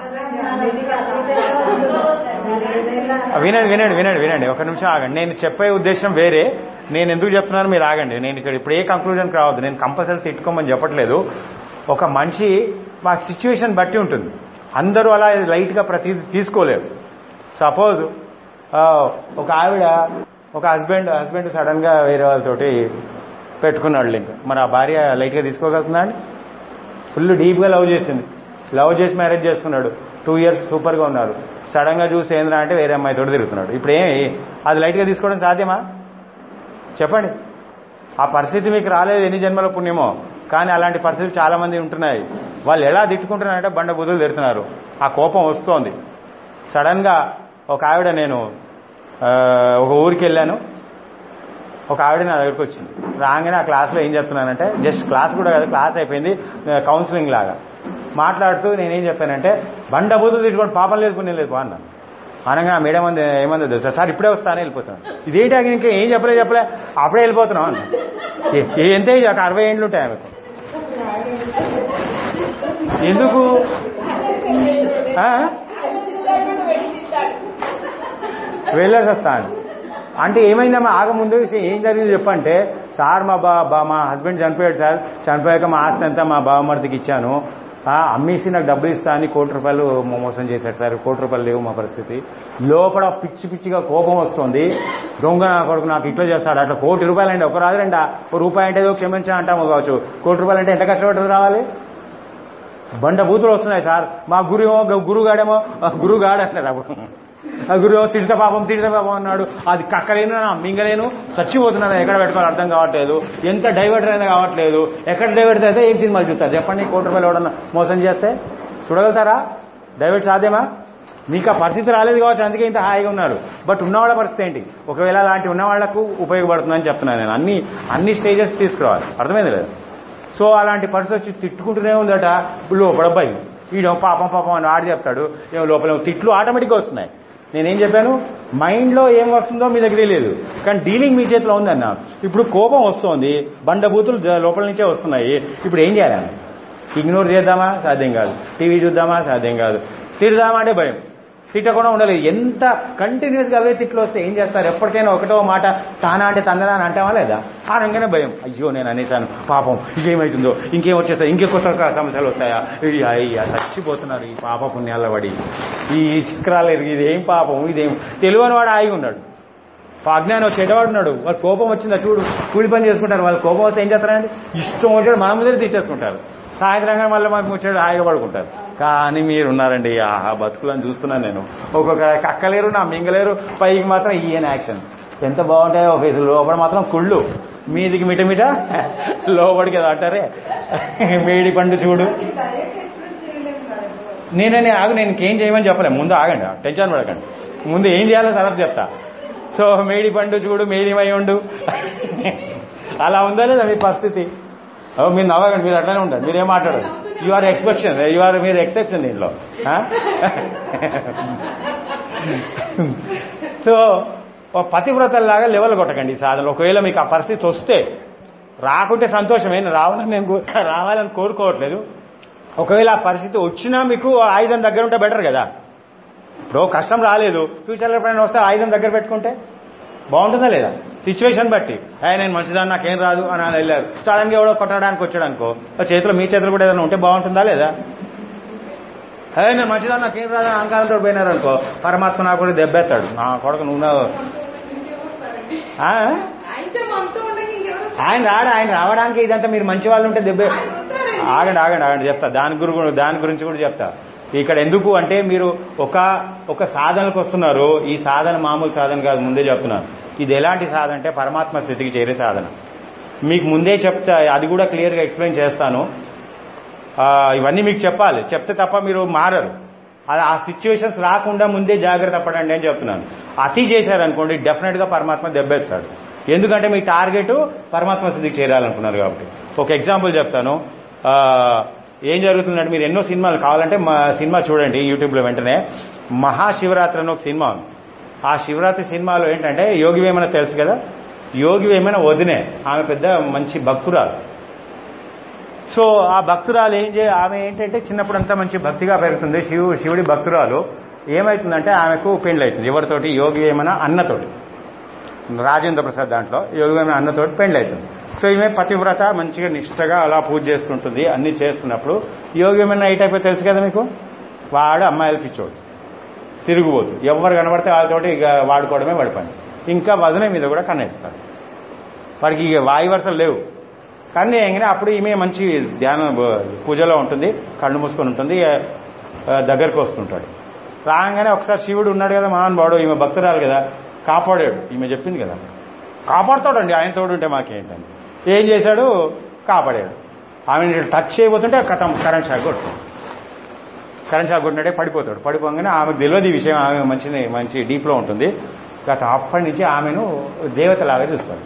వినండి వినండి వినండి వినండి ఒక నిమిషం ఆగండి నేను చెప్పే ఉద్దేశం వేరే నేను ఎందుకు చెప్తున్నాను మీరు ఆగండి నేను ఇక్కడ ఇప్పుడు ఏ కంక్లూజన్కి రావద్దు నేను కంపల్సరీ తిట్టుకోమని చెప్పట్లేదు ఒక మనిషి మా సిచ్యువేషన్ బట్టి ఉంటుంది అందరూ అలా లైట్గా ప్రతి తీసుకోలేరు సపోజ్ ఒక ఆవిడ ఒక హస్బెండ్ హస్బెండ్ సడన్గా వేరే వాళ్ళతోటి పెట్టుకున్నాడు లింక్ మరి ఆ భార్య లైట్గా తీసుకోగలుగుతుందా అండి ఫుల్ డీప్గా లవ్ చేసింది లవ్ చేసి మ్యారేజ్ చేసుకున్నాడు టూ ఇయర్స్ సూపర్గా ఉన్నారు సడన్గా చూస్తే ఏంద్రా అంటే వేరే అమ్మాయితో తిరుగుతున్నాడు ఇప్పుడు ఏ అది లైట్గా తీసుకోవడం సాధ్యమా చెప్పండి ఆ పరిస్థితి మీకు రాలేదు ఎన్ని జన్మల పుణ్యమో కానీ అలాంటి పరిస్థితి చాలా మంది ఉంటున్నాయి వాళ్ళు ఎలా తిట్టుకుంటున్నారంటే బండ బుద్ధులు తిడుతున్నారు ఆ కోపం వస్తోంది సడన్గా ఒక ఆవిడ నేను ఆ, ఒక ఊరికి వెళ్ళాను ఒక ఆవిడ నా దగ్గరికి వచ్చింది రాగానే ఆ క్లాస్లో ఏం చెప్తున్నానంటే జస్ట్ క్లాస్ కూడా కాదు క్లాస్ అయిపోయింది కౌన్సిలింగ్ లాగా మాట్లాడుతూ నేనేం చెప్పానంటే బండ బూతులు తిట్టుకోండి పాపం లేదు పుణ్యం లేదు అన్నాను అనగా ఆ మేడం అంది ఏమందో తెలుసా సార్ ఇప్పుడే వస్తానే వెళ్ళిపోతాను ఇదేంటి ఆగి ఇంకా ఏం చెప్పలే చెప్పలే అప్పుడే వెళ్ళిపోతున్నాం అన్న ఏ- ఏ- ఎంత ఏజ్? ఒక అరవై ఏండ్లు ఉంటాయి ఆమెకు ఎందుకు ఆ? వెళ్ళేసి వస్తాను అంటే ఏమైందమ్మా ఆగముందు ఏం జరిగింది చెప్పంటే సార్ మా బా బా మా హస్బెండ్ చనిపోయాడు సార్ చనిపోయాక మా ఆస్తి అంతా మా బావమరిదికి ఇచ్చాను ఆ, అమ్మేసి నాకు డబ్బులు ఇస్తా అని కోటి రూపాయలు మో- మోసం చేశాడు సార్ కోటి రూపాయలు లేవు మా పరిస్థితి లోపల పిచ్చి పిచ్చిగా కోపం వస్తుంది దొంగ నా కొడుకు నాకు ఇట్లా చేస్తాడు అట్లా కోటి రూపాయలు అంటే ఒక రాదు రెండా ఒక రూపాయి అంటే ఏదో క్షమించా అంటాము కావచ్చు కోటి రూపాయలు అంటే ఎంత కష్టపడి రావాలి బండ బూతులు వస్తున్నాయి సార్ మా గురు ఏమో గురుగాడేమో గురుగాడు అంటారు అప్పుడు ఆ గురువు తిడత పాపం తిడత పాపం అన్నాడు అది కక్కలేను నా మింగలేను చచ్చిపోతున్నాను ఎక్కడ పెట్టుకోవాలి అర్థం కావట్లేదు ఎంత డైవర్టర్ అయినా కావట్లేదు ఎక్కడ డైవర్ట్ అయితే ఏం సినిమాలు చూస్తారు చెప్పండి కోటి రూపాయలు ఎవడన్నా మోసం చేస్తే చూడగలుగుతారా డైవర్ట్ సాధ్యమా మీకు ఆ పరిస్థితి రాలేదు కావచ్చు అందుకే ఇంత హాయిగా ఉన్నారు బట్ ఉన్నవాళ్ళ పరిస్థితి ఏంటి ఒకవేళ అలాంటి ఉన్న వాళ్లకు ఉపయోగపడుతుందని చెప్తున్నాను నేను అన్ని అన్ని స్టేజెస్ తీసుకురావాలి అర్థమైంది లేదు సో అలాంటి పరిస్థితి వచ్చి తిట్టుకుంటూనే ఉందట లోపల భయం వీడు పాపం పాపం అని ఆడి చెప్తాడు ఏమో లోపల ఏమో తిట్లు ఆటోమేటిక్గా వస్తున్నాయి నేనేం చెప్పాను మైండ్లో ఏం వస్తుందో మీ దగ్గర లేదు కానీ డీలింగ్ మీ చేతిలో ఉందన్న ఇప్పుడు కోపం వస్తోంది బండబూతులు జ- లోపల నుంచే వస్తున్నాయి ఇప్పుడు ఏం చేయాలి ఇగ్నోర్ చేద్దామా సాధ్యం కాదు టీవీ చూద్దామా సాధ్యం కాదు తిడదామా అంటే భయం తిట్టకుండా ఉండలేదు ఎంత కంటిన్యూస్గా అవే తిట్లు వస్తే ఏం చేస్తారు ఎప్పటికైనా ఒకటో మాట తానా అంటే తందనా అని అంటావా లేదా ఆ రంగానే భయం అయ్యో నేను అనేసాను పాపం ఇంకేమవుతుందో ఇంకేం వచ్చేస్తాయి ఇంకే కొత్త కొత్త సమస్యలు వస్తాయా ఇది అయ్యా చచ్చిపోతున్నారు ఈ పాప పుణ్యాల పడి ఈ చిక్రాలు ఎరిగి ఇదేం పాపం ఇదేం తెలియని వాడు హాయిగా ఉన్నాడు అజ్ఞానం చెడ్డవాడు ఉన్నాడు వాళ్ళు కోపం వచ్చిందా చూడు కూలి పని చేసుకుంటారు వాళ్ళు కోపం వస్తే ఏం చేస్తారండి ఇష్టం వచ్చాడు మన ముందర తీసేసుకుంటారు సాయంత్రంగా మళ్ళీ మాకు ముచ్చాడు హాయిగా పడుకుంటారు కానీ మీరు ఉన్నారండి ఆహా బతుకులను చూస్తున్నాను నేను ఒక్కొక్క కక్కలేరు నా మింగలేరు పైకి మాత్రం ఈయన యాక్షన్ ఎంత బాగుంటాయో ఫేసులు లోపల మాత్రం కుళ్ళు మీదికి మిట మిట లోపలికి ఏదో అంటారే మేడి పండు చూడు డైరెక్ట్ ఎక్స్ప్రెస్ చేయలేము కదా ఇప్పుడు. నేనని ఆగు నేను ఇంకేం చేయమని చెప్పలే ముందు ఆగండి టెన్షన్ పడకండి ముందు ఏం చేయాలో తర్వాత చెప్తా సో మేడి పండు చూడు మేడిమై ఉండు అలా ఉందా లేదా మీ పరిస్థితి ఓ, మీరు నవ్వకండి మీరు అట్లానే ఉంటారు మీరేం మాట్లాడరు you are expectation you are మీరు ఎక్సెప్షన్ దీంట్లో ఆ? సో ఓ పతివ్రతల్లాగా లెవెల్ కొట్టకండి ఈ సాధనలో ఒకవేళ మీకు ఆ పరిస్థితి వస్తే రాకుంటే సంతోషమే రావాలని నేను కో- రావాలని కోరుకోవట్లేదు ఒకవేళ ఆ పరిస్థితి వచ్చినా మీకు ఆ ఆయుధం దగ్గర ఉంటే బెటర్ కదా ఇప్పుడు కష్టం రాలేదు ఫ్యూచర్లో ఎప్పుడైనా వస్తే ఆయుధం దగ్గర పెట్టుకుంటే బాగుంటుందా లేదా సిచ్యువేషన్ బట్టి "ఏ, నేను మంచిదాన్ని నాకేం రాదు అని అని వెళ్ళారు సడన్గా ఎవడో కొట్టడానికి వచ్చాడు అనుకో ఆ చేతిలో మీ చేతిలో కూడా ఏదైనా ఉంటే బాగుంటుందా లేదా ఏ నేను మంచిదాన్ని నాకేం రాదు అని అహంకారంతో పోయినారు అనుకో పరమాత్మ నాకు కూడా దెబ్బెత్తాడు నా కొడుకు నువ్వు నా- ఆ? ఆయనతో మనతో ఉండగా ఇంకెవరు ఆయన రాడు ఆయన రావడానికి ఇదంతా మీరు మంచి వాళ్ళు ఉంటే దెబ్బ ఆగండి ఆగండి ఆగండి చెప్తా దాని గురి దాని గురించి కూడా చెప్తా ఇక్కడ ఎందుకు అంటే మీరు ఒక ఒక సాధనకు వస్తున్నారు ఈ సాధన మామూలు సాధన కాదు ముందే చెప్తున్నాను ఇది ఎలాంటి సాధన అంటే పరమాత్మ స్థితికి చేరే సాధన మీకు ముందే చెప్తా అది కూడా క్లియర్గా ఎక్స్ప్లెయిన్ చేస్తాను ఆ, ఇవన్నీ మీకు చెప్పాలి చెప్తే తప్ప మీరు మారరు అది ఆ సిచ్యువేషన్స్ రాకుండా ముందే జాగ్రత్త పడండి అని చెప్తున్నాను అతి చేశారనుకోండి డెఫినెట్గా పరమాత్మ దెబ్బేస్తాడు ఎందుకంటే మీ టార్గెట్ పరమాత్మ స్థితికి చేరాలనుకున్నారు కాబట్టి ఒక ఎగ్జాంపుల్ చెప్తాను ఆ, ఏం జరుగుతుందంటే మీరు ఎన్నో సినిమాలు కావాలంటే మా సినిమా చూడండి యూట్యూబ్లో వెంటనే మహాశివరాత్రి అని ఒక సినిమా ఉంది ఆ శివరాత్రి సినిమాలో ఏంటంటే యోగి వేమన తెలుసు కదా యోగి వేమన వదినే ఆమె పెద్ద మంచి భక్తురాలు సో ఆ భక్తురాలు ఏం చే ఆమె ఏంటంటే చిన్నప్పుడు అంతా మంచి భక్తిగా పెరుగుతుంది శివు శివుడి భక్తురాలు ఏమవుతుందంటే ఆమెకు పెళ్లి అవుతుంది ఎవరితోటి యోగి వేమన అన్నతోటి రాజేంద్ర ప్రసాద్ దాంట్లో యోగి వేమన అన్నతోటి పెళ్లి అవుతుంది సో ఈమె పతివ్రత మంచిగా నిష్టగా అలా పూజ చేస్తుంటుంది అన్ని చేస్తున్నప్పుడు యోగి వేమన నైట్ అయిపోయి తెలుసు కదా మీకు వాడు అమ్మాయిలు పిచ్చోడు తిరుగుబోతు ఎవరు కనబడితే వాళ్ళతోటి ఇక వాడుకోవడమే వాడి పని ఇంకా వదన మీద కూడా కన్నేస్తాడు వాడికి ఇక వాయు వరుసలు లేవు కానీ ఎంగిన అప్పుడు ఈమె మంచి ధ్యాన పూజలో ఉంటుంది కళ్ళు మూసుకొని ఉంటుంది ఆ, దగ్గరకు వస్తుంటాడు రాగానే ఒకసారి శివుడు ఉన్నాడు కదా మహానుభావుడు ఈమె భక్తురాలు కదా కాపాడాడు ఈమె చెప్పింది కదా కాపాడుతాడండి ఆయన తోడు ఉంటే మాకేంటని ఏం చేశాడు కాపాడాడు ఆమె టచ్ చేయబోతుంటే కథం కరెంట్ షాక్ కొడుతుంది కరెంట్ షాక్ కొట్టినట్టే పడిపోతాడు పడిపోగానే ఆమెకు తెలియదు ఈ విషయం ఆమె మంచి మంచి డీప్లో ఉంటుంది గత అప్పటి నుంచి ఆమెను దేవతలాగా చూస్తాడు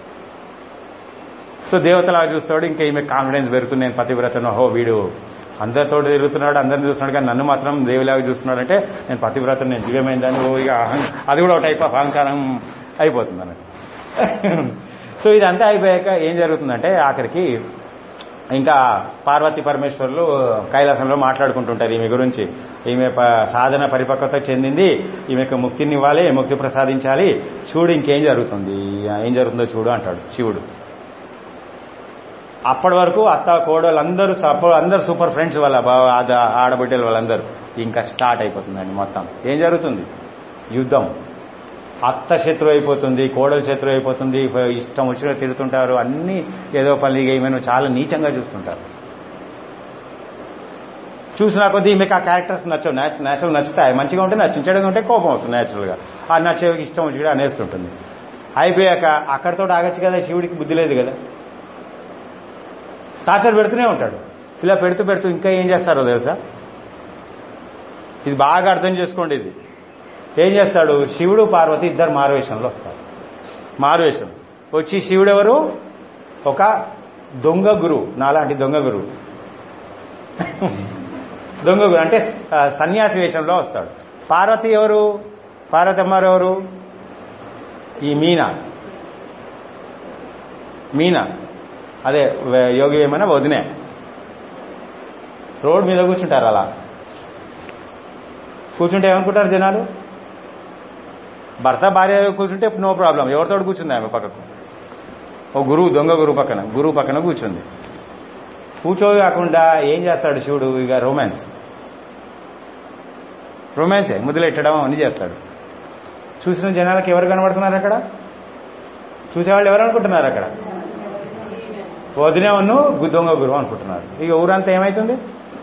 సో దేవతలాగా చూస్తాడు ఇంకా ఈమె కాన్ఫిడెన్స్ పెరుగుతుంది నేను పతివ్రతను హో వీడు అందరితో తిరుగుతున్నాడు అందరిని చూస్తున్నాడు కానీ నన్ను మాత్రం దేవిలాగా చూస్తున్నాడు అంటే నేను పతివ్రతను నేను దివ్యమైందని ఓ ఇక అహం అది కూడా ఒక టైప్ ఆఫ్ అహంకారం అయిపోతుంది అన్నట్టు సో ఇదంతా అయిపోయాక ఏం జరుగుతుందంటే ఆఖరికి ఇంకా పార్వతి పరమేశ్వరులు కైలాసంలో మాట్లాడుకుంటుంటారు ఈమె గురించి ఈమె ప- సాధన పరిపక్వత చెందింది ఈమెకు ముక్తిని ఇవ్వాలి ముక్తి ప్రసాదించాలి చూడు ఇంకేం జరుగుతుంది ఏం జరుగుతుందో చూడు అంటాడు శివుడు అప్పటి వరకు అత్త కోడలు అందరూ సపో- అందరూ సూపర్ ఫ్రెండ్స్ వాళ్ళ బా- ఆద- ఆడబిడ్డలు వాళ్ళందరూ ఇంకా స్టార్ట్ అయిపోతుందండి మొత్తం ఏం జరుగుతుంది యుద్ధం అత్త శత్రు అయిపోతుంది కోడలు శత్రు అయిపోతుంది ఇష్టం వచ్చినట్టు తిరుగుతుంటారు అన్ని ఏదో పని ఈమెను చాలా నీచంగా చూస్తుంటారు చూసినా కొద్దీ మీకు ఆ క్యారెక్టర్స్ నచ్చవు నేచురల్ నచ్చుతాయి మంచిగా ఉంటే నచ్చించడం ఉంటే కోపం వస్తుంది నేచురల్గా ఆ నచ్చే ఇష్టం వచ్చి కూడా అనేస్తుంటుంది అయిపోయాక అక్కడితో ఆగచ్చు కదా శివుడికి బుద్ధి లేదు కదా టార్చర్ పెడుతూనే ఉంటాడు ఇలా పెడుతూ పెడుతూ ఇంకా ఏం చేస్తారో తెలుసా ఇది బాగా అర్థం చేసుకోండి ఇది ఏం చేస్తాడు శివుడు పార్వతి ఇద్దరు మారువేషంలో వస్తారు మారువేషం వచ్చి శివుడు ఎవరు ఒక దొంగ గురువు నాలాంటి దొంగ గురువు దొంగ గురువు అంటే ఆ, సన్యాసి వేషంలో వస్తాడు పార్వతి ఎవరు పార్వతి అమ్మారు ఎవరు ఈ మీనా మీనా అదే వే- యోగి ఏమైనా వదినే రోడ్ మీద కూర్చుంటారు అలా కూర్చుంటే ఏమనుకుంటారు జనాలు భర్త భార్య కూర్చుంటే నో ప్రాబ్లం ఎవరితో కూర్చుంది ఆమె పక్కకు ఓ గురువు దొంగ గురువు పక్కన గురువు పక్కన కూర్చుంది కూర్చోవి కాకుండా ఏం చేస్తాడు శివుడు ఇక రొమాన్స్ రొమాన్సే ముద్దులెట్టడం అన్ని చేస్తాడు చూసిన జనాలకు ఎవరు కనబడుతున్నారు అక్కడ చూసేవాళ్ళు ఎవరు అనుకుంటున్నారు అక్కడ వదినే ఉన్ను దొంగ గురువు అనుకుంటున్నారు ఇక ఊరంతా ఏమవుతుంది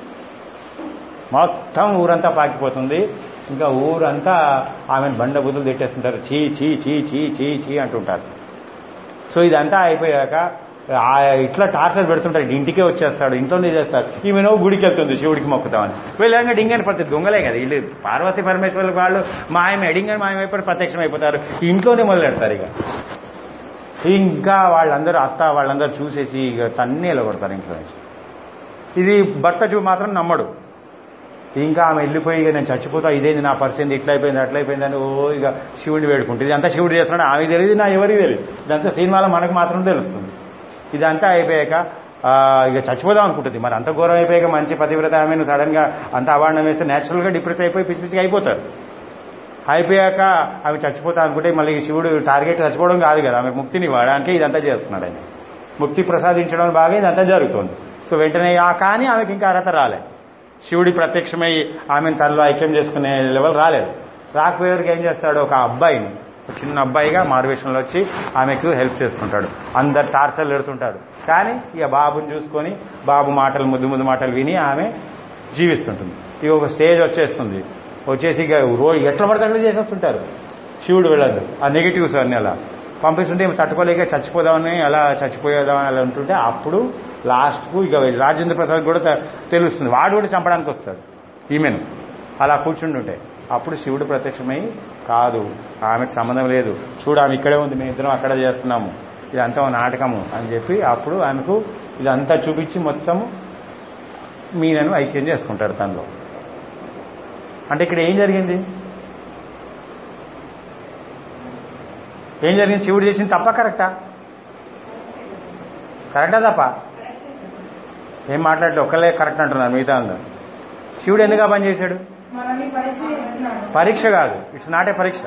మొత్తం ఊరంతా పాకిపోతుంది ఇంకా ఊరంతా ఆమెను బండ బుద్ధులు తిట్టేస్తుంటారు చీ చీ చీ చీ చీ చీ అంటుంటారు సో ఇదంతా అయిపోయాక ఆ ఇట్లా టార్చర్ పెడుతుంటారు ఇంటికే వచ్చేస్తాడు ఇంట్లోనే చేస్తాడు ఈమెనో గుడికి వెళ్తుంది శివుడికి మొక్కుతామని వెళ్ళాక డింగని ప్రతి దొంగలే కదా వీళ్ళు పార్వతి పరమేశ్వర్ల వాళ్ళు మాయమే డింగని మాయమైపోయి ప్రత్యక్షం అయిపోతారు ఇంట్లోనే మొదలెడతారు ఇక ఇంకా వాళ్ళందరూ అత్త వాళ్ళందరూ చూసేసి ఇక తన్నేలో కొడతారు ఇంట్లో నుంచి ఇది భర్త చూ మాత్రం నమ్మడు ఇంకా ఆమె వెళ్ళిపోయి ఇక నేను చచ్చిపోతా ఇదేంది నా పరిస్థితి ఇట్లా అయిపోయింది అట్లా అయిపోయింది అని ఓ ఇక శివుడిని వేడుకుంటుంది ఇదంతా శివుడు చేస్తున్నాడు ఆమె తెలియదు నా ఎవరికి తెలియదు ఇదంతా సినిమాలో మనకు మాత్రం తెలుస్తుంది ఇదంతా అయిపోయాక ఆ, ఇక చచ్చిపోదాం అనుకుంటుంది మరి అంత ఘోరం అయిపోయాక మంచి పతివ్రత ఆమెను సడన్ గా అంత అవార్డం వేస్తే నేచురల్ గా డిప్రెస్ అయిపోయి పిచ్చి పిచ్చిగా అయిపోతారు అయిపోయాక ఆమె చచ్చిపోతా అనుకుంటే మళ్ళీ శివుడు టార్గెట్ చచ్చిపోవడం కాదు కదా ఆమె ముక్తిని ఇవ్వడానికి ఇదంతా చేస్తున్నాడు ఆయన ముక్తి ప్రసాదించడం బాగా ఇదంతా జరుగుతుంది సో వెంటనే ఆ కానీ ఆమెకి ఇంకా అర్హత రాలే శివుడి ప్రత్యక్షమై ఆమెను తనలో ఐక్యం చేసుకునే లెవెల్ రాలేదు రాకపోయేవారికి ఏం చేస్తాడు ఒక అబ్బాయిని ఒక చిన్న అబ్బాయిగా మారువేషంలో వచ్చి ఆమెకు హెల్ప్ చేస్తుంటాడు అందరు టార్చర్లు పెడుతుంటాడు కానీ ఇక బాబుని చూసుకొని బాబు మాటలు ముద్దు ముద్దు మాటలు విని ఆమె జీవిస్తుంటుంది ఇక ఒక స్టేజ్ వచ్చేస్తుంది వచ్చేసి ఇక రోజు ఎట్లా పడితే అట్లా చేసేస్తుంటారు శివుడు వెళ్ళదు ఆ నెగిటివ్స్ అన్ని అలా పంపిస్తుంటే ఈమె తట్టుకోలేక చచ్చిపోదామని అలా చచ్చిపోయేదామని అలా ఉంటుంటే అప్పుడు లాస్ట్కు ఇక రాజేంద్ర ప్రసాద్ కూడా తె- తెలుస్తుంది వాడు కూడా చంపడానికి వస్తాడు ఈమెను అలా కూర్చుంటుంటే అప్పుడు శివుడు ప్రత్యక్షమై కాదు ఆమెకు సంబంధం లేదు చూడు ఆమె ఇక్కడే ఉంది మేము ఇద్దరం అక్కడ చేస్తున్నాము ఇదంతా ఒక నాటకము అని చెప్పి అప్పుడు ఆమెకు ఇదంతా చూపించి మొత్తము మీనను ఐక్యం చేసుకుంటాడు తనలో అంటే ఇక్కడ ఏం జరిగింది ఏం జరిగింది శివుడు చేసింది తప్ప కరెక్టా కరెక్టా తప్ప ఏం మాట్లాడలేదు ఒక్కలే కరెక్ట్ అంటున్నారు మిగతా అందరూ శివుడు ఎందుకు ఆ పని చేశాడు మనల్ని పరీక్ష చేస్తున్నాడు పరీక్ష కాదు ఇట్స్ నాట్ ఏ పరీక్ష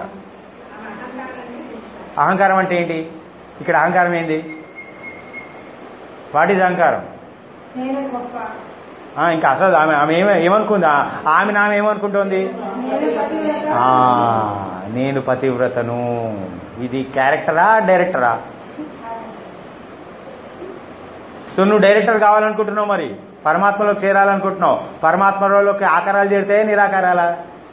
అహంకారం అంటే ఏంటి ఇక్కడ అహంకారం ఏంటి వాట్ ఈజ్ అహంకారం నేను గొప్ప ఆ, ఇంకా అసలు ఆమె ఆమె ఏమ ఏమనుకుందా ఆమె నామె ఏమనుకుంటోంది నేను పతివ్రత ఆ, నేను పతివ్రతను ఇది క్యారెక్టరా డైరెక్టరా సో నువ్వు డైరెక్టర్ కావాలనుకుంటున్నావు మరి పరమాత్మలోకి చేరాలనుకుంటున్నావు పరమాత్మలోకి ఆకారాలు చేరితే నిరాకారాలా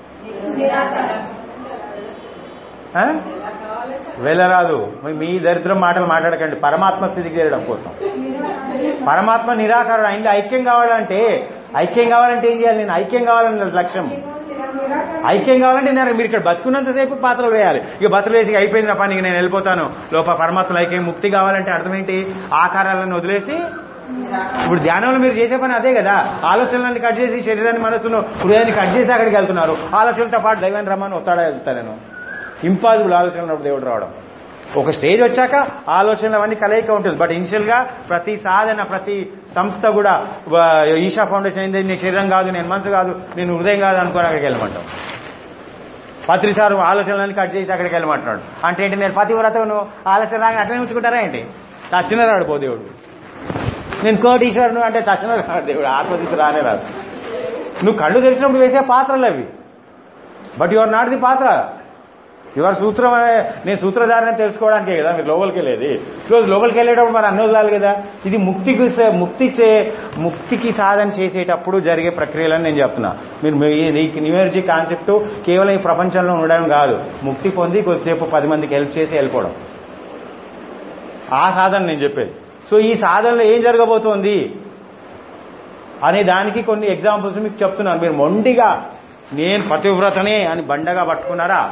ఆ? వెళ్ళరాదు మీ- మీ దరిద్రం మాటలు మాట్లాడకండి పరమాత్మ స్థితికి చేరడం కోసం పరమాత్మ నిరాకారుడు ఆయనలో ఐక్యం కావాలంటే ఐక్యం కావాలంటే ఏం చేయాలి నేను ఐక్యం కావాలని లక్ష్యం ఐక్యం కావాలంటే నేను మీరు ఇక్కడ బతుకున్నంతసేపు పాత్రలు వేయాలి ఇక పాత్రలు వేసి అయిపోయింది నా పని ఇక నేను వెళ్ళిపోతాను లోపల పరమాత్మలో ఐక్యం ముక్తి కావాలంటే అర్థం ఏంటి ఆకారాలను వదిలేసి ఇప్పుడు ధ్యానంలో మీరు చేసే పని అదే కదా ఆలోచనలన్నీ కట్ చేసి శరీరాన్ని మనసును హృదయాన్ని కట్ చేసి అక్కడికి వెళ్తున్నారు ఆలోచనలతో పాటు దైవాన్ని రమ్మని వస్తాడా వెళ్తా నేను ఇంపాసిబుల్ ఆలోచన ఉన్నప్పుడు దేవుడు రావడం ఒక స్టేజ్ వచ్చాక ఆలోచనలు అవన్నీ కలయిక ఉంటుంది బట్ ఇనిషియల్ గా ప్రతి సాధన ప్రతి సంస్థ కూడా వ- ఈషా ఫౌండేషన్ ఏంది నీ శరీరం కాదు నేను మనసు కాదు నేను హృదయం కాదు అనుకోని అక్కడికి వెళ్ళమంటాం పత్రిసారు ఆలోచనలన్నీ కట్ చేసి అక్కడికి వెళ్ళమంటున్నాడు అంటే ఏంటి నేను పతివ్రతను ఆలోచన రాగా అట్లనే ఉంచుకుంటారా ఏంటి తచ్చిన రాడు పో దేవుడు నేను కోటీశ్వరును అంటే తక్షణ రాడు దేవుడు ఆత్మదిశ రానే రాదు నువ్వు కళ్ళు తెరిచినప్పుడు వేసే పాత్రలు అవి బట్ యువర్ నాట్ ది పాత్ర యువర్ సూత్రం అనే- నేను సూత్రధారణ తెలుసుకోవడానికే కదా మీరు లోపలికి వెళ్ళేది ఈరోజు లోపలికి వెళ్ళేటప్పుడు మరి అన్ని వదలాలి కదా ఇది ముక్తికి సే- ముక్తి చే ముక్తికి సాధన చేసేటప్పుడు జరిగే ప్రక్రియలని నేను చెప్తున్నా మీరు మీ- ఈ న్యూ ఎనర్జీ కాన్సెప్ట్ కేవలం ఈ ప్రపంచంలో ఉండడం కాదు ముక్తి పొంది కొద్దిసేపు పది మందికి హెల్ప్ చేసి వెళ్ళిపోవడం ఆ సాధన నేను చెప్పేది సో ఈ సాధనలో ఏం జరగబోతోంది అనే దానికి కొన్ని ఎగ్జాంపుల్స్ మీకు చెప్తున్నాను మీరు మొండిగా నేను పతివ్రతనే అని బండగా పట్టుకున్నారా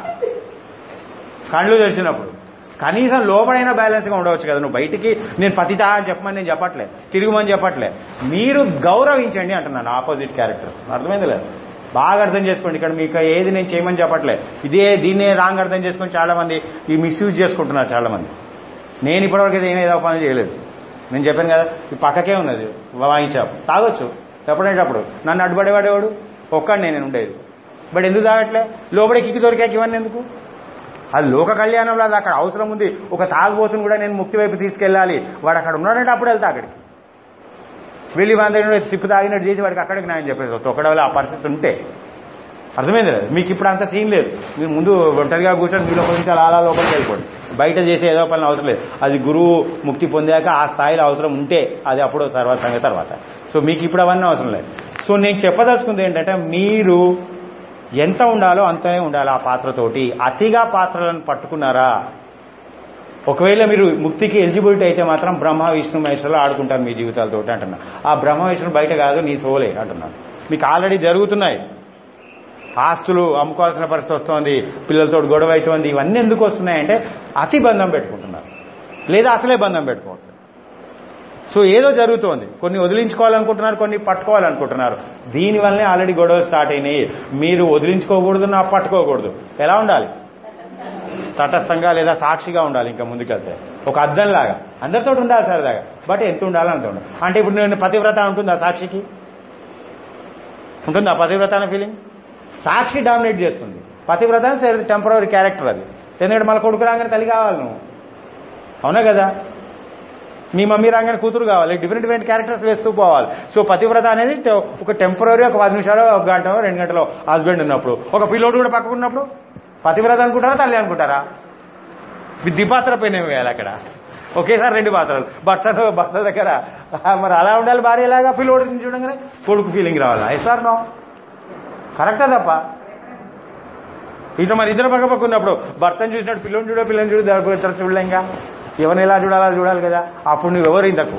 కళ్ళు తెరిచినప్పుడు కనీసం లోపడైనా బ్యాలెన్స్గా ఉండవచ్చు కదా నువ్వు బయటికి నేను పతిత అని చెప్పమని నేను చెప్పట్లే తిరుగుమని చెప్పట్లే మీరు గౌరవించండి అంటున్నాను ఆపోజిట్ క్యారెక్టర్స్ అర్థమైంది లేదు బాగా అర్థం చేసుకోండి ఇక్కడ మీకు ఏది నేను చేయమని చెప్పట్లే ఇదే దీన్నే రాంగ్ అర్థం చేసుకొని చాలా మంది ఈ మిస్యూజ్ చేసుకుంటున్నారు చాలా మంది నేను ఇప్పటివరకు అయితే ఏం ఏదో పని చేయలేదు నేను చెప్పాను కదా ఈ పక్కకే ఉన్నది వైన్ షాప్ తాగొచ్చు ఎప్పుడేటప్పుడు నన్ను అడ్డుపడేవాడేవాడు ఒక్కడిని నేను ఉండేది బట్ ఎందుకు తాగట్లే లోపల కిక్కి దొరికాక ఇవన్నీ ఎందుకు అది లోక కళ్యాణంలో అది అక్కడ అవసరం ఉంది ఒక తాగుబోతుని కూడా నేను ముక్తి వైపు తీసుకెళ్ళాలి వాడు అక్కడ ఉన్నాడంటే అప్పుడు వెళ్తా అక్కడికి వెళ్ళి వాని దగ్గర తిప్పు తాగినట్టు చేసి వాడికి అక్కడికి నేను చెప్పేసి ఒకడవల్ల ఆ పరిస్థితి ఉంటే అర్థమైంది కదా మీకు ఇప్పుడు అంత సీన్ లేదు మీరు ముందు ఒంటరిగా కూర్చొని మీలో కొంచెం అలా లోపలికి వెళ్ళిపోండి బయట చేసే ఏదో పని అవసరం లేదు అది గురువు ముక్తి పొందాక ఆ స్థాయిలో అవసరం ఉంటే అది అప్పుడు తర్వాత సంగతి తర్వాత సో మీకు ఇప్పుడు అవన్నీ అవసరం లేదు సో నేను చెప్పదలుచుకుంది ఏంటంటే మీరు ఎంత ఉండాలో అంతనే ఉండాలి ఆ పాత్రతోటి అతిగా పాత్రలను పట్టుకున్నారా ఒకవేళ మీరు ముక్తికి ఎలిజిబిలిటీ అయితే మాత్రం బ్రహ్మ విష్ణు మహేశ్వరులు ఆడుకుంటారు మీ జీవితాలతో అంటున్నా ఆ బ్రహ్మ విష్ణు బయట కాదు నీ సోలే అంటున్నాను మీకు ఆల్రెడీ జరుగుతున్నాయి ఆస్తులు అమ్ముకోవాల్సిన పరిస్థితి వస్తోంది పిల్లలతో గొడవ అవుతోంది ఇవన్నీ ఎందుకు వస్తున్నాయంటే అతి బంధం పెట్టుకుంటున్నారు లేదా అసలే బంధం పెట్టుకుంటున్నారు సో ఏదో జరుగుతోంది కొన్ని వదిలించుకోవాలనుకుంటున్నారు కొన్ని పట్టుకోవాలనుకుంటున్నారు దీనివల్లనే ఆల్రెడీ గొడవ స్టార్ట్ అయినాయి మీరు వదిలించుకోకూడదు నా పట్టుకోకూడదు ఎలా ఉండాలి తటస్థంగా లేదా సాక్షిగా ఉండాలి ఇంకా ముందుకెళ్తే ఒక అద్దంలాగా అందరితో ఉండాలి సరదాగా బట్ ఎంత ఉండాలి అంత ఉండాలి అంటే ఇప్పుడు నేను పతివ్రత ఉంటుందా సాక్షికి ఉంటుందా పతివ్రత అనే ఫీలింగ్ సాక్షి డామినేట్ చేస్తుంది పతివ్రత టెంపరీ క్యారెక్టర్ అది ఎందుకంటే మళ్ళీ కొడుకు రాగానే తల్లి కావాలి నువ్వు అవునా కదా మీ మమ్మీ రాగానే కూతురు కావాలి డిఫరెంట్ డిఫరెంట్ క్యారెక్టర్స్ వేస్తూ పోవాలి సో పతివ్రత అనేది టె- ఒక టెంపరీ ఒక పది నిమిషాలు ఒక గంట రెండు గంటలో హస్బెండ్ ఉన్నప్పుడు ఒక పిల్లోడు కూడా పక్కకు ఉన్నప్పుడు పతివ్రత అనుకుంటారా తల్లి అనుకుంటారా ద్విపాత్ర పైన వేయాలి అక్కడ ఒకేసారి రెండు పాత్రలు భర్త భర్త దగ్గర ఆ, మరి అలా ఉండాలి భార్య ఎలాగా పిల్లోడిని చూడగానే కొడుకు ఫీలింగ్ రావాలి ఐసార్ నో కరెక్టా తప్ప ఇట్లా మరి ఇద్దరు పక్క పక్క ఉన్నప్పుడు భర్తను చూసినట్టు పిల్లని చూడ పిల్లని చూడ ఇద్దరు చూడలేంగా ఎవరిని ఎలా చూడాలా చూడాలి కదా అప్పుడు నువ్వు ఎవరు ఇంతకు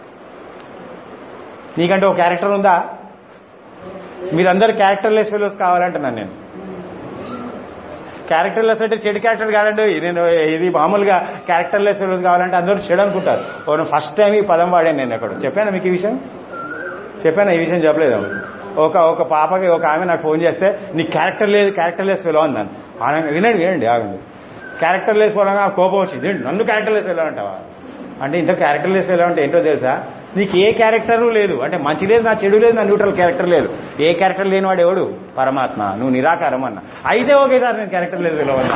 నీకంటే ఒక క్యారెక్టర్ ఉందా మీరందరూ క్యారెక్టర్లెస్ ఫెలోస్ కావాలంటున్నాను నేను క్యారెక్టర్లెస్ అంటే చెడు క్యారెక్టర్ కాదండి నేను ఇది మామూలుగా క్యారెక్టర్లెస్ ఫెలోస్ కావాలంటే అందరూ చెడు అనుకుంటారు ఓ ఫస్ట్ టైం ఈ పదం వాడాను నేను అక్కడ చెప్పాను మీకు ఈ విషయం చెప్పాను ఈ విషయం చెప్పలేదు ఒక ఒక పాపకి ఒక ఆమె నాకు ఫోన్ చేస్తే నీ క్యారెక్టర్ లేదు క్యారెక్టర్ లెస్ ఫెలో అన్నాను ఆమె వినండి వినండి ఆగండి క్యారెక్టర్ లెస్ పోలంగా ఆ కోపం వచ్చింది ఏంటి నన్ను క్యారెక్టర్ లెస్ వెళ్ళాలంటావా అంటే ఇంత క్యారెక్టర్ లెస్ వెళ్ళాలంటే ఏంటో తెలుసా నీకు ఏ క్యారెక్టరు లేదు అంటే మంచి లేదు నా చెడు లేదు నా న్యూట్రల్ క్యారెక్టర్ లేదు ఏ క్యారెక్టర్ లేనివాడు ఎవడు పరమాత్మ నువ్వు నిరాకారం అన్న అయితే ఓకే సార్ నేను క్యారెక్టర్ లేదు వెళ్ళవన్నా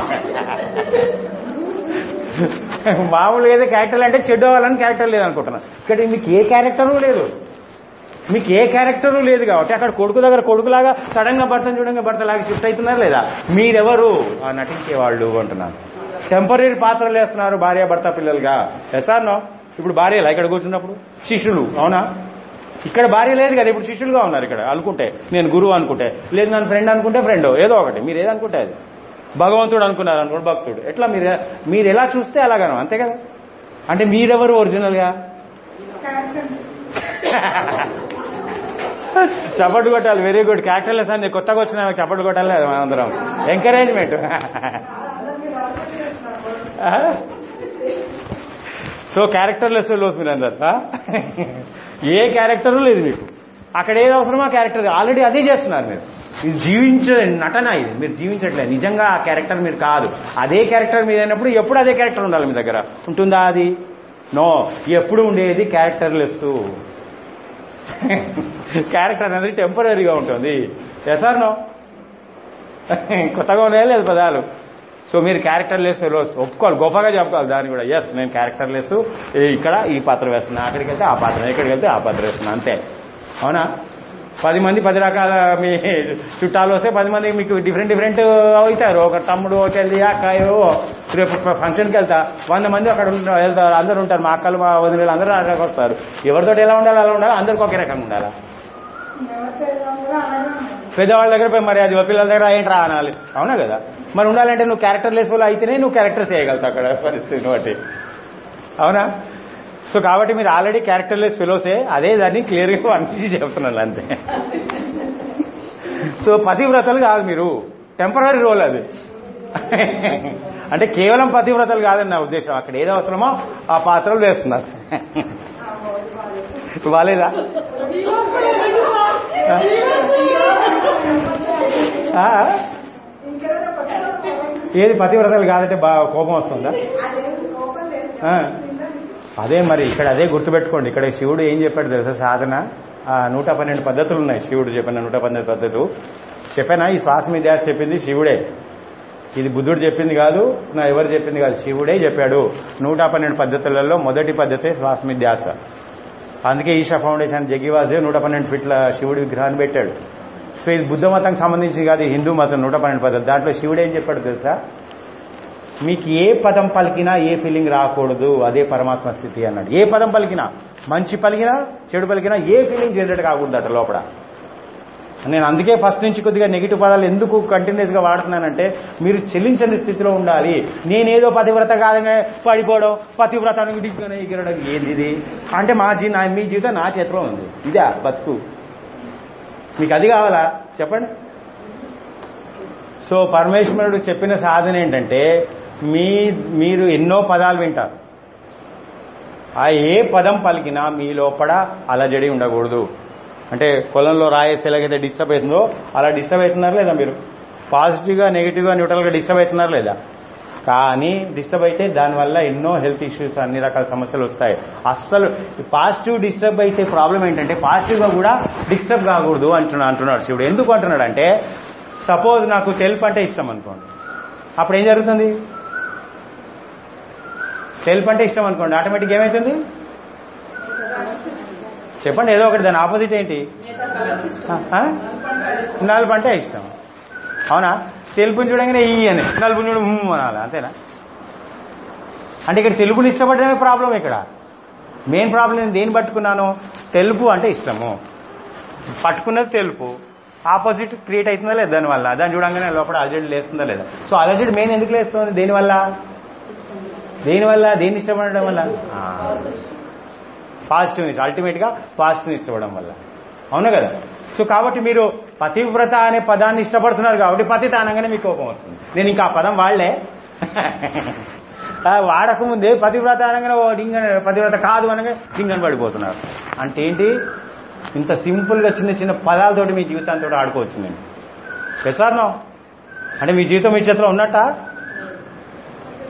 మామూలుగా ఏదో క్యారెక్టర్ అంటే చెడ్డ వాళ్ళని క్యారెక్టర్ లేదు అనుకుంటున్నా ఇక్కడ మీకు ఏ క్యారెక్టరు లేదు మీకు ఏ క్యారెక్టరు లేదు కాబట్టి అక్కడ కొడుకు దగ్గర కొడుకులాగా సడన్ గా భర్త చూడంగా భర్తలాగా షిఫ్ట్ అవుతున్నారు లేదా మీరెవరు ఆ నటించే వాళ్ళు అంటున్నారు టెంపరీ పాత్రలు వేస్తున్నారు భార్య భర్త పిల్లలుగా ఎసార్నో ఇప్పుడు భార్యలా ఇక్కడ కూర్చున్నప్పుడు శిష్యులు అవునా ఇక్కడ భార్య లేదు కదా ఇప్పుడు శిష్యులుగా ఉన్నారు ఇక్కడ అనుకుంటే నేను గురువు అనుకుంటే లేదు నన్ను ఫ్రెండ్ అనుకుంటే ఫ్రెండ్ ఏదో ఒకటి మీరు ఏదనుకుంటే అది భగవంతుడు అనుకున్నారు అనుకోండి భక్తుడు ఎట్లా మీరు మీరు ఎలా చూస్తే అలాగను అంతే కదా అంటే మీరెవరు ఒరిజినల్గా క్యారెక్టర్ చప్పట్లు కొట్టాలి వెరీ గుడ్ క్యారెక్టర్లెస్ అని కొత్తగా వచ్చిన ఆమెకు చప్పట్లు కొట్టాలి కదా మనందరం ఎంకరేజ్మెంట్ సో క్యారెక్టర్లెస్ లోస్ మీరు అందరు ఆ? ఏ క్యారెక్టరు లేదు మీకు అక్కడ ఏది అవసరమో ఆ క్యారెక్టర్ ఆల్రెడీ అదే చేస్తున్నారు మీరు ఇది జీవించే నటన ఇది మీరు జీవించట్లేదు నిజంగా ఆ క్యారెక్టర్ మీరు కాదు అదే క్యారెక్టర్ మీద అయినప్పుడు ఎప్పుడు అదే క్యారెక్టర్ ఉండాలి మీ దగ్గర ఉంటుందా అది నో ఎప్పుడు ఉండేది క్యారెక్టర్లెస్ క్యారెక్టర్ అనేది టెంపరీగా ఉంటుంది ఎసార్ నో కొత్తగా ఉన్నాయా లేదు పదాలు సో మీరు క్యారెక్టర్ లెస్ ఫెలోస్ ఒప్పుకోవాలి గొప్పగా చెప్పుకోవాలి దాన్ని కూడా ఎస్ నేను క్యారెక్టర్ లెస్ ఇక్కడ ఈ పాత్ర వేస్తున్నా అక్కడికి వెళ్తే ఆ పాత్ర ఇక్కడికి వెళ్తే ఆ పాత్ర వేస్తున్నా అంతే అవునా పది మంది పది రకాల మీ చుట్టాలు వస్తే పది మంది మీకు డిఫరెంట్ డిఫరెంట్ అవుతారు ఒక తమ్ముడు ఒక చెల్లి అక్కాయో రేపు ఫంక్షన్కి వెళ్తా వంద మంది అక్కడ ఉంటా- వెళ్తారు అందరు ఉంటారు మా అక్కలు మా వదిలేలు అందరూ అక్కడికి వస్తారు ఎవరితో ఎలా ఉండాలి అలా ఉండాలి అందరికి ఒకే రకంగా ఉండాలా ఎవరితో ఎలా ఉందో అలాగే ఉండాలి. పెద్దవాళ్ళ దగ్గర పోయి మరి అది పిల్లల దగ్గర ఏంట్రా అనాలి అవునా కదా మరి ఉండాలంటే నువ్వు క్యారెక్టర్ లెస్ వాళ్ళు అయితేనే నువ్వు క్యారెక్టర్ చేయగలుగుతావు అక్కడ పరిస్థితిని బట్టి అవునా సో కాబట్టి మీరు ఆల్రెడీ క్యారెక్టర్ లెస్ ఫెలోసే అదే దాన్ని క్లియర్గా అనిపించి చెప్తున్నాను అంతే సో పతివ్రతలు కాదు మీరు టెంపరీ రోల్ అది అంటే కేవలం పతివ్రతలు కాదని నా ఉద్దేశం అక్కడ ఏది అవసరమో ఆ పాత్రలు వేస్తున్నారు బాలేదా ఆ? ఏది పతివ్రతలు కాదంటే బాగా కోపం వస్తుందా ఆ. అదే మరి ఇక్కడ అదే గుర్తుపెట్టుకోండి ఇక్కడ శివుడు ఏం చెప్పాడు తెలుసా సాధన ఆ నూట పన్నెండు పద్ధతులు ఉన్నాయి శివుడు చెప్పిన నూట పన్నెండు పద్ధతులు చెప్పానా ఈ శ్వాస మీద ధ్యాస చెప్పింది శివుడే ఇది బుద్ధుడు చెప్పింది కాదు నా ఎవరు చెప్పింది కాదు శివుడే చెప్పాడు నూట పన్నెండు పద్ధతులలో మొదటి పద్ధతే శ్వాస మీద ధ్యాస అందుకే ఈషా ఫౌండేషన్ జగివాసుదేవ్ నూట పన్నెండు ఫీట్ల శివుడి విగ్రహాన్ని పెట్టాడు సో ఇది బుద్ధ మతానికి సంబంధించి కాదు ఈ హిందూ మతం నూట పన్నెండు పద్ధతి దాంట్లో శివుడు ఏం చెప్పాడు తెలుసా మీకు ఏ పదం పలికినా ఏ ఫీలింగ్ రాకూడదు అదే పరమాత్మ స్థితి అన్నాడు ఏ పదం పలికినా మంచి పలికినా చెడు పలికినా ఏ ఫీలింగ్ జనరేట్ కాకూడదు అట లోపల నేను అందుకే ఫస్ట్ నుంచి కొద్దిగా నెగిటివ్ పదాలు ఎందుకు కంటిన్యూస్ గా వాడుతున్నానంటే మీరు చెల్లించని స్థితిలో ఉండాలి నేనేదో పతివ్రత కాదని పడిపోవడం పతివ్రతానికి తీసుకొని ఎగిరడం ఏంది ఇది అంటే మా జీ నా మీ జీవితం నా చేతిలో ఉంది ఇదే బతుకు మీకు అది కావాలా చెప్పండి సో పరమేశ్వరుడు చెప్పిన సాధన ఏంటంటే మీ మీరు ఎన్నో పదాలు వింటారు ఆ ఏ పదం పలికినా మీ లోపల అలజడి ఉండకూడదు అంటే పొలంలో రాయేసి ఎలాగైతే డిస్టర్బ్ అవుతుందో అలా డిస్టర్బ్ అవుతున్నారు లేదా మీరు పాజిటివ్గా నెగిటివ్గా న్యూట్రల్గా డిస్టర్బ్ అవుతున్నారు లేదా కానీ డిస్టర్బ్ అయితే దానివల్ల ఎన్నో హెల్త్ ఇష్యూస్ అన్ని రకాల సమస్యలు వస్తాయి అస్సలు పాజిటివ్ డిస్టర్బ్ అయితే ప్రాబ్లం ఏంటంటే పాజిటివ్గా కూడా డిస్టర్బ్ కాకూడదు అంటున్నా అంటున్నాడు శివుడు ఎందుకు అంటున్నాడు అంటే సపోజ్ నాకు తెలుపు అంటే ఇష్టం అనుకోండి అప్పుడు ఏం జరుగుతుంది తెలుపు అంటే ఇష్టం అనుకోండి ఆటోమేటిక్ ఏమవుతుంది చెప్పండి ఏదో ఒకటి దాని ఆపోజిట్ ఏంటి ఆ? నలుపు అంటే ఇష్టం అవునా తెలుపుని చూడంగానే ఈ అని నలుపుని చూడ ఉమ్ అనాలి అంతేనా అంటే ఇక్కడ తెలుపుని ఇష్టపడమే ప్రాబ్లం ఇక్కడ మెయిన్ ప్రాబ్లం నేను దేని పట్టుకున్నాను తెలుపు అంటే ఇష్టము పట్టుకున్నది తెలుపు ఆపోజిట్ క్రియేట్ అవుతుందా లేదా దానివల్ల దాన్ని చూడంగానే లోపల అలజడి లేస్తుందా లేదా సో అలజడి మెయిన్ ఎందుకు లేస్తుంది దేనివల్ల దేనివల్ల దేన్ని ఇష్టపడడం వల్ల పాజిటివ్ అల్టిమేట్ గా పాజిటివ్ ఇష్టపడడం వల్ల అవును కదా సో కాబట్టి మీరు పతివ్రత అనే పదాన్ని ఇష్టపడుతున్నారు కాబట్టి పతిత అనగానే మీకు కోపం వస్తుంది నేను ఇంకా ఆ పదం వాళ్లే వాడకముందే పతివ్రత అనగానే ఓ డింగ పతివ్రత కాదు అనగా డింగని పడిపోతున్నారు అంటే ఏంటి ఇంత సింపుల్ గా చిన్న చిన్న పదాలతోటి మీ జీవితాంతో ఆడుకోవచ్చు నేను సార్ నో అంటే మీ జీవితం మీ చేతిలో ఉన్నట్ట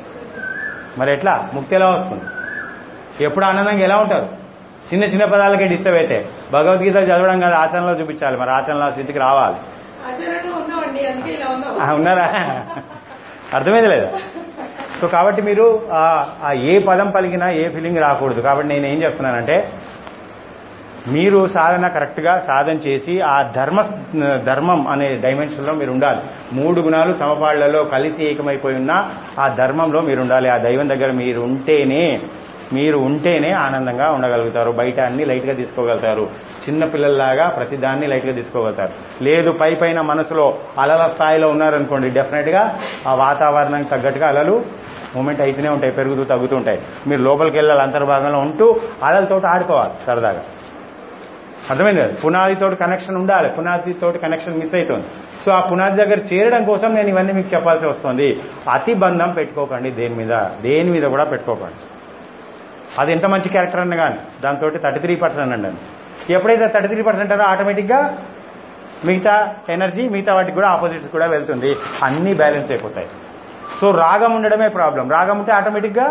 మరి ఎట్లా ముక్తి ఎలా వస్తుంది ఎప్పుడు ఆనందంగా ఎలా ఉంటారు చిన్న చిన్న పదాలకే డిస్టర్బ్ అయితే భగవద్గీత చదవడం కాదు ఆచరణలో చూపించాలి మరి ఆచరణలో ఆ స్థితికి రావాలి ఆచరణలో ఉన్నామండి అందుకే ఇలా ఉన్నాం ఆ, ఉన్నారా అర్థమైంది లేదా సో కాబట్టి మీరు ఆ- ఆ ఏ పదం పలికినా ఏ ఫీలింగ్ రాకూడదు కాబట్టి నేను ఏం చెప్తున్నానంటే మీరు సాధన కరెక్ట్గా సాధన చేసి ఆ ధర్మ ధర్మం అనే డైమెన్షన్లో మీరు ఉండాలి మూడు గుణాలు సమపాళ్లలో కలిసి ఏకమైపోయి ఉన్న ఆ ధర్మంలో మీరు ఉండాలి ఆ దైవం దగ్గర మీరు ఉంటేనే మీరు ఉంటేనే ఆనందంగా ఉండగలుగుతారు బయట అన్ని లైట్గా తీసుకోగలుగుతారు చిన్న పిల్లల్లాగా ప్రతిదాన్ని లైట్గా తీసుకోగలుగుతారు లేదు పై పైన మనసులో అలల స్థాయిలో ఉన్నారనుకోండి డెఫినెట్గా ఆ వాతావరణానికి తగ్గట్టుగా అలలు మూమెంట్ అయితేనే ఉంటాయి పెరుగుతూ తగ్గుతూ ఉంటాయి మీరు లోపలికి వెళ్ళాలి అంతర్భాగంలో ఉంటూ అలలతోటి ఆడుకోవాలి సరదాగా అర్థమైంది కదా పునాదితోటి కనెక్షన్ ఉండాలి పునాదితోటి కనెక్షన్ మిస్ అవుతుంది సో ఆ పునాది దగ్గర చేరడం కోసం నేను ఇవన్నీ మీకు చెప్పాల్సి వస్తుంది అతి బంధం పెట్టుకోకండి దేని మీద దేని మీద కూడా పెట్టుకోకండి అది ఎంత మంచి క్యారెక్టర్ అన్న కానీ దాంతో థర్టీ త్రీ పర్సెంట్ అండి ఎప్పుడైతే థర్టీ త్రీ పర్సెంట్ అంటారో ఆటోమేటిక్గా మిగతా ఎనర్జీ మిగతా వాటికి కూడా ఆపోజిట్స్ కూడా వెళ్తుంది అన్నీ బ్యాలెన్స్ అయిపోతాయి సో రాగం ఉండడమే ప్రాబ్లం రాగం ఉంటే ఆటోమేటిక్గా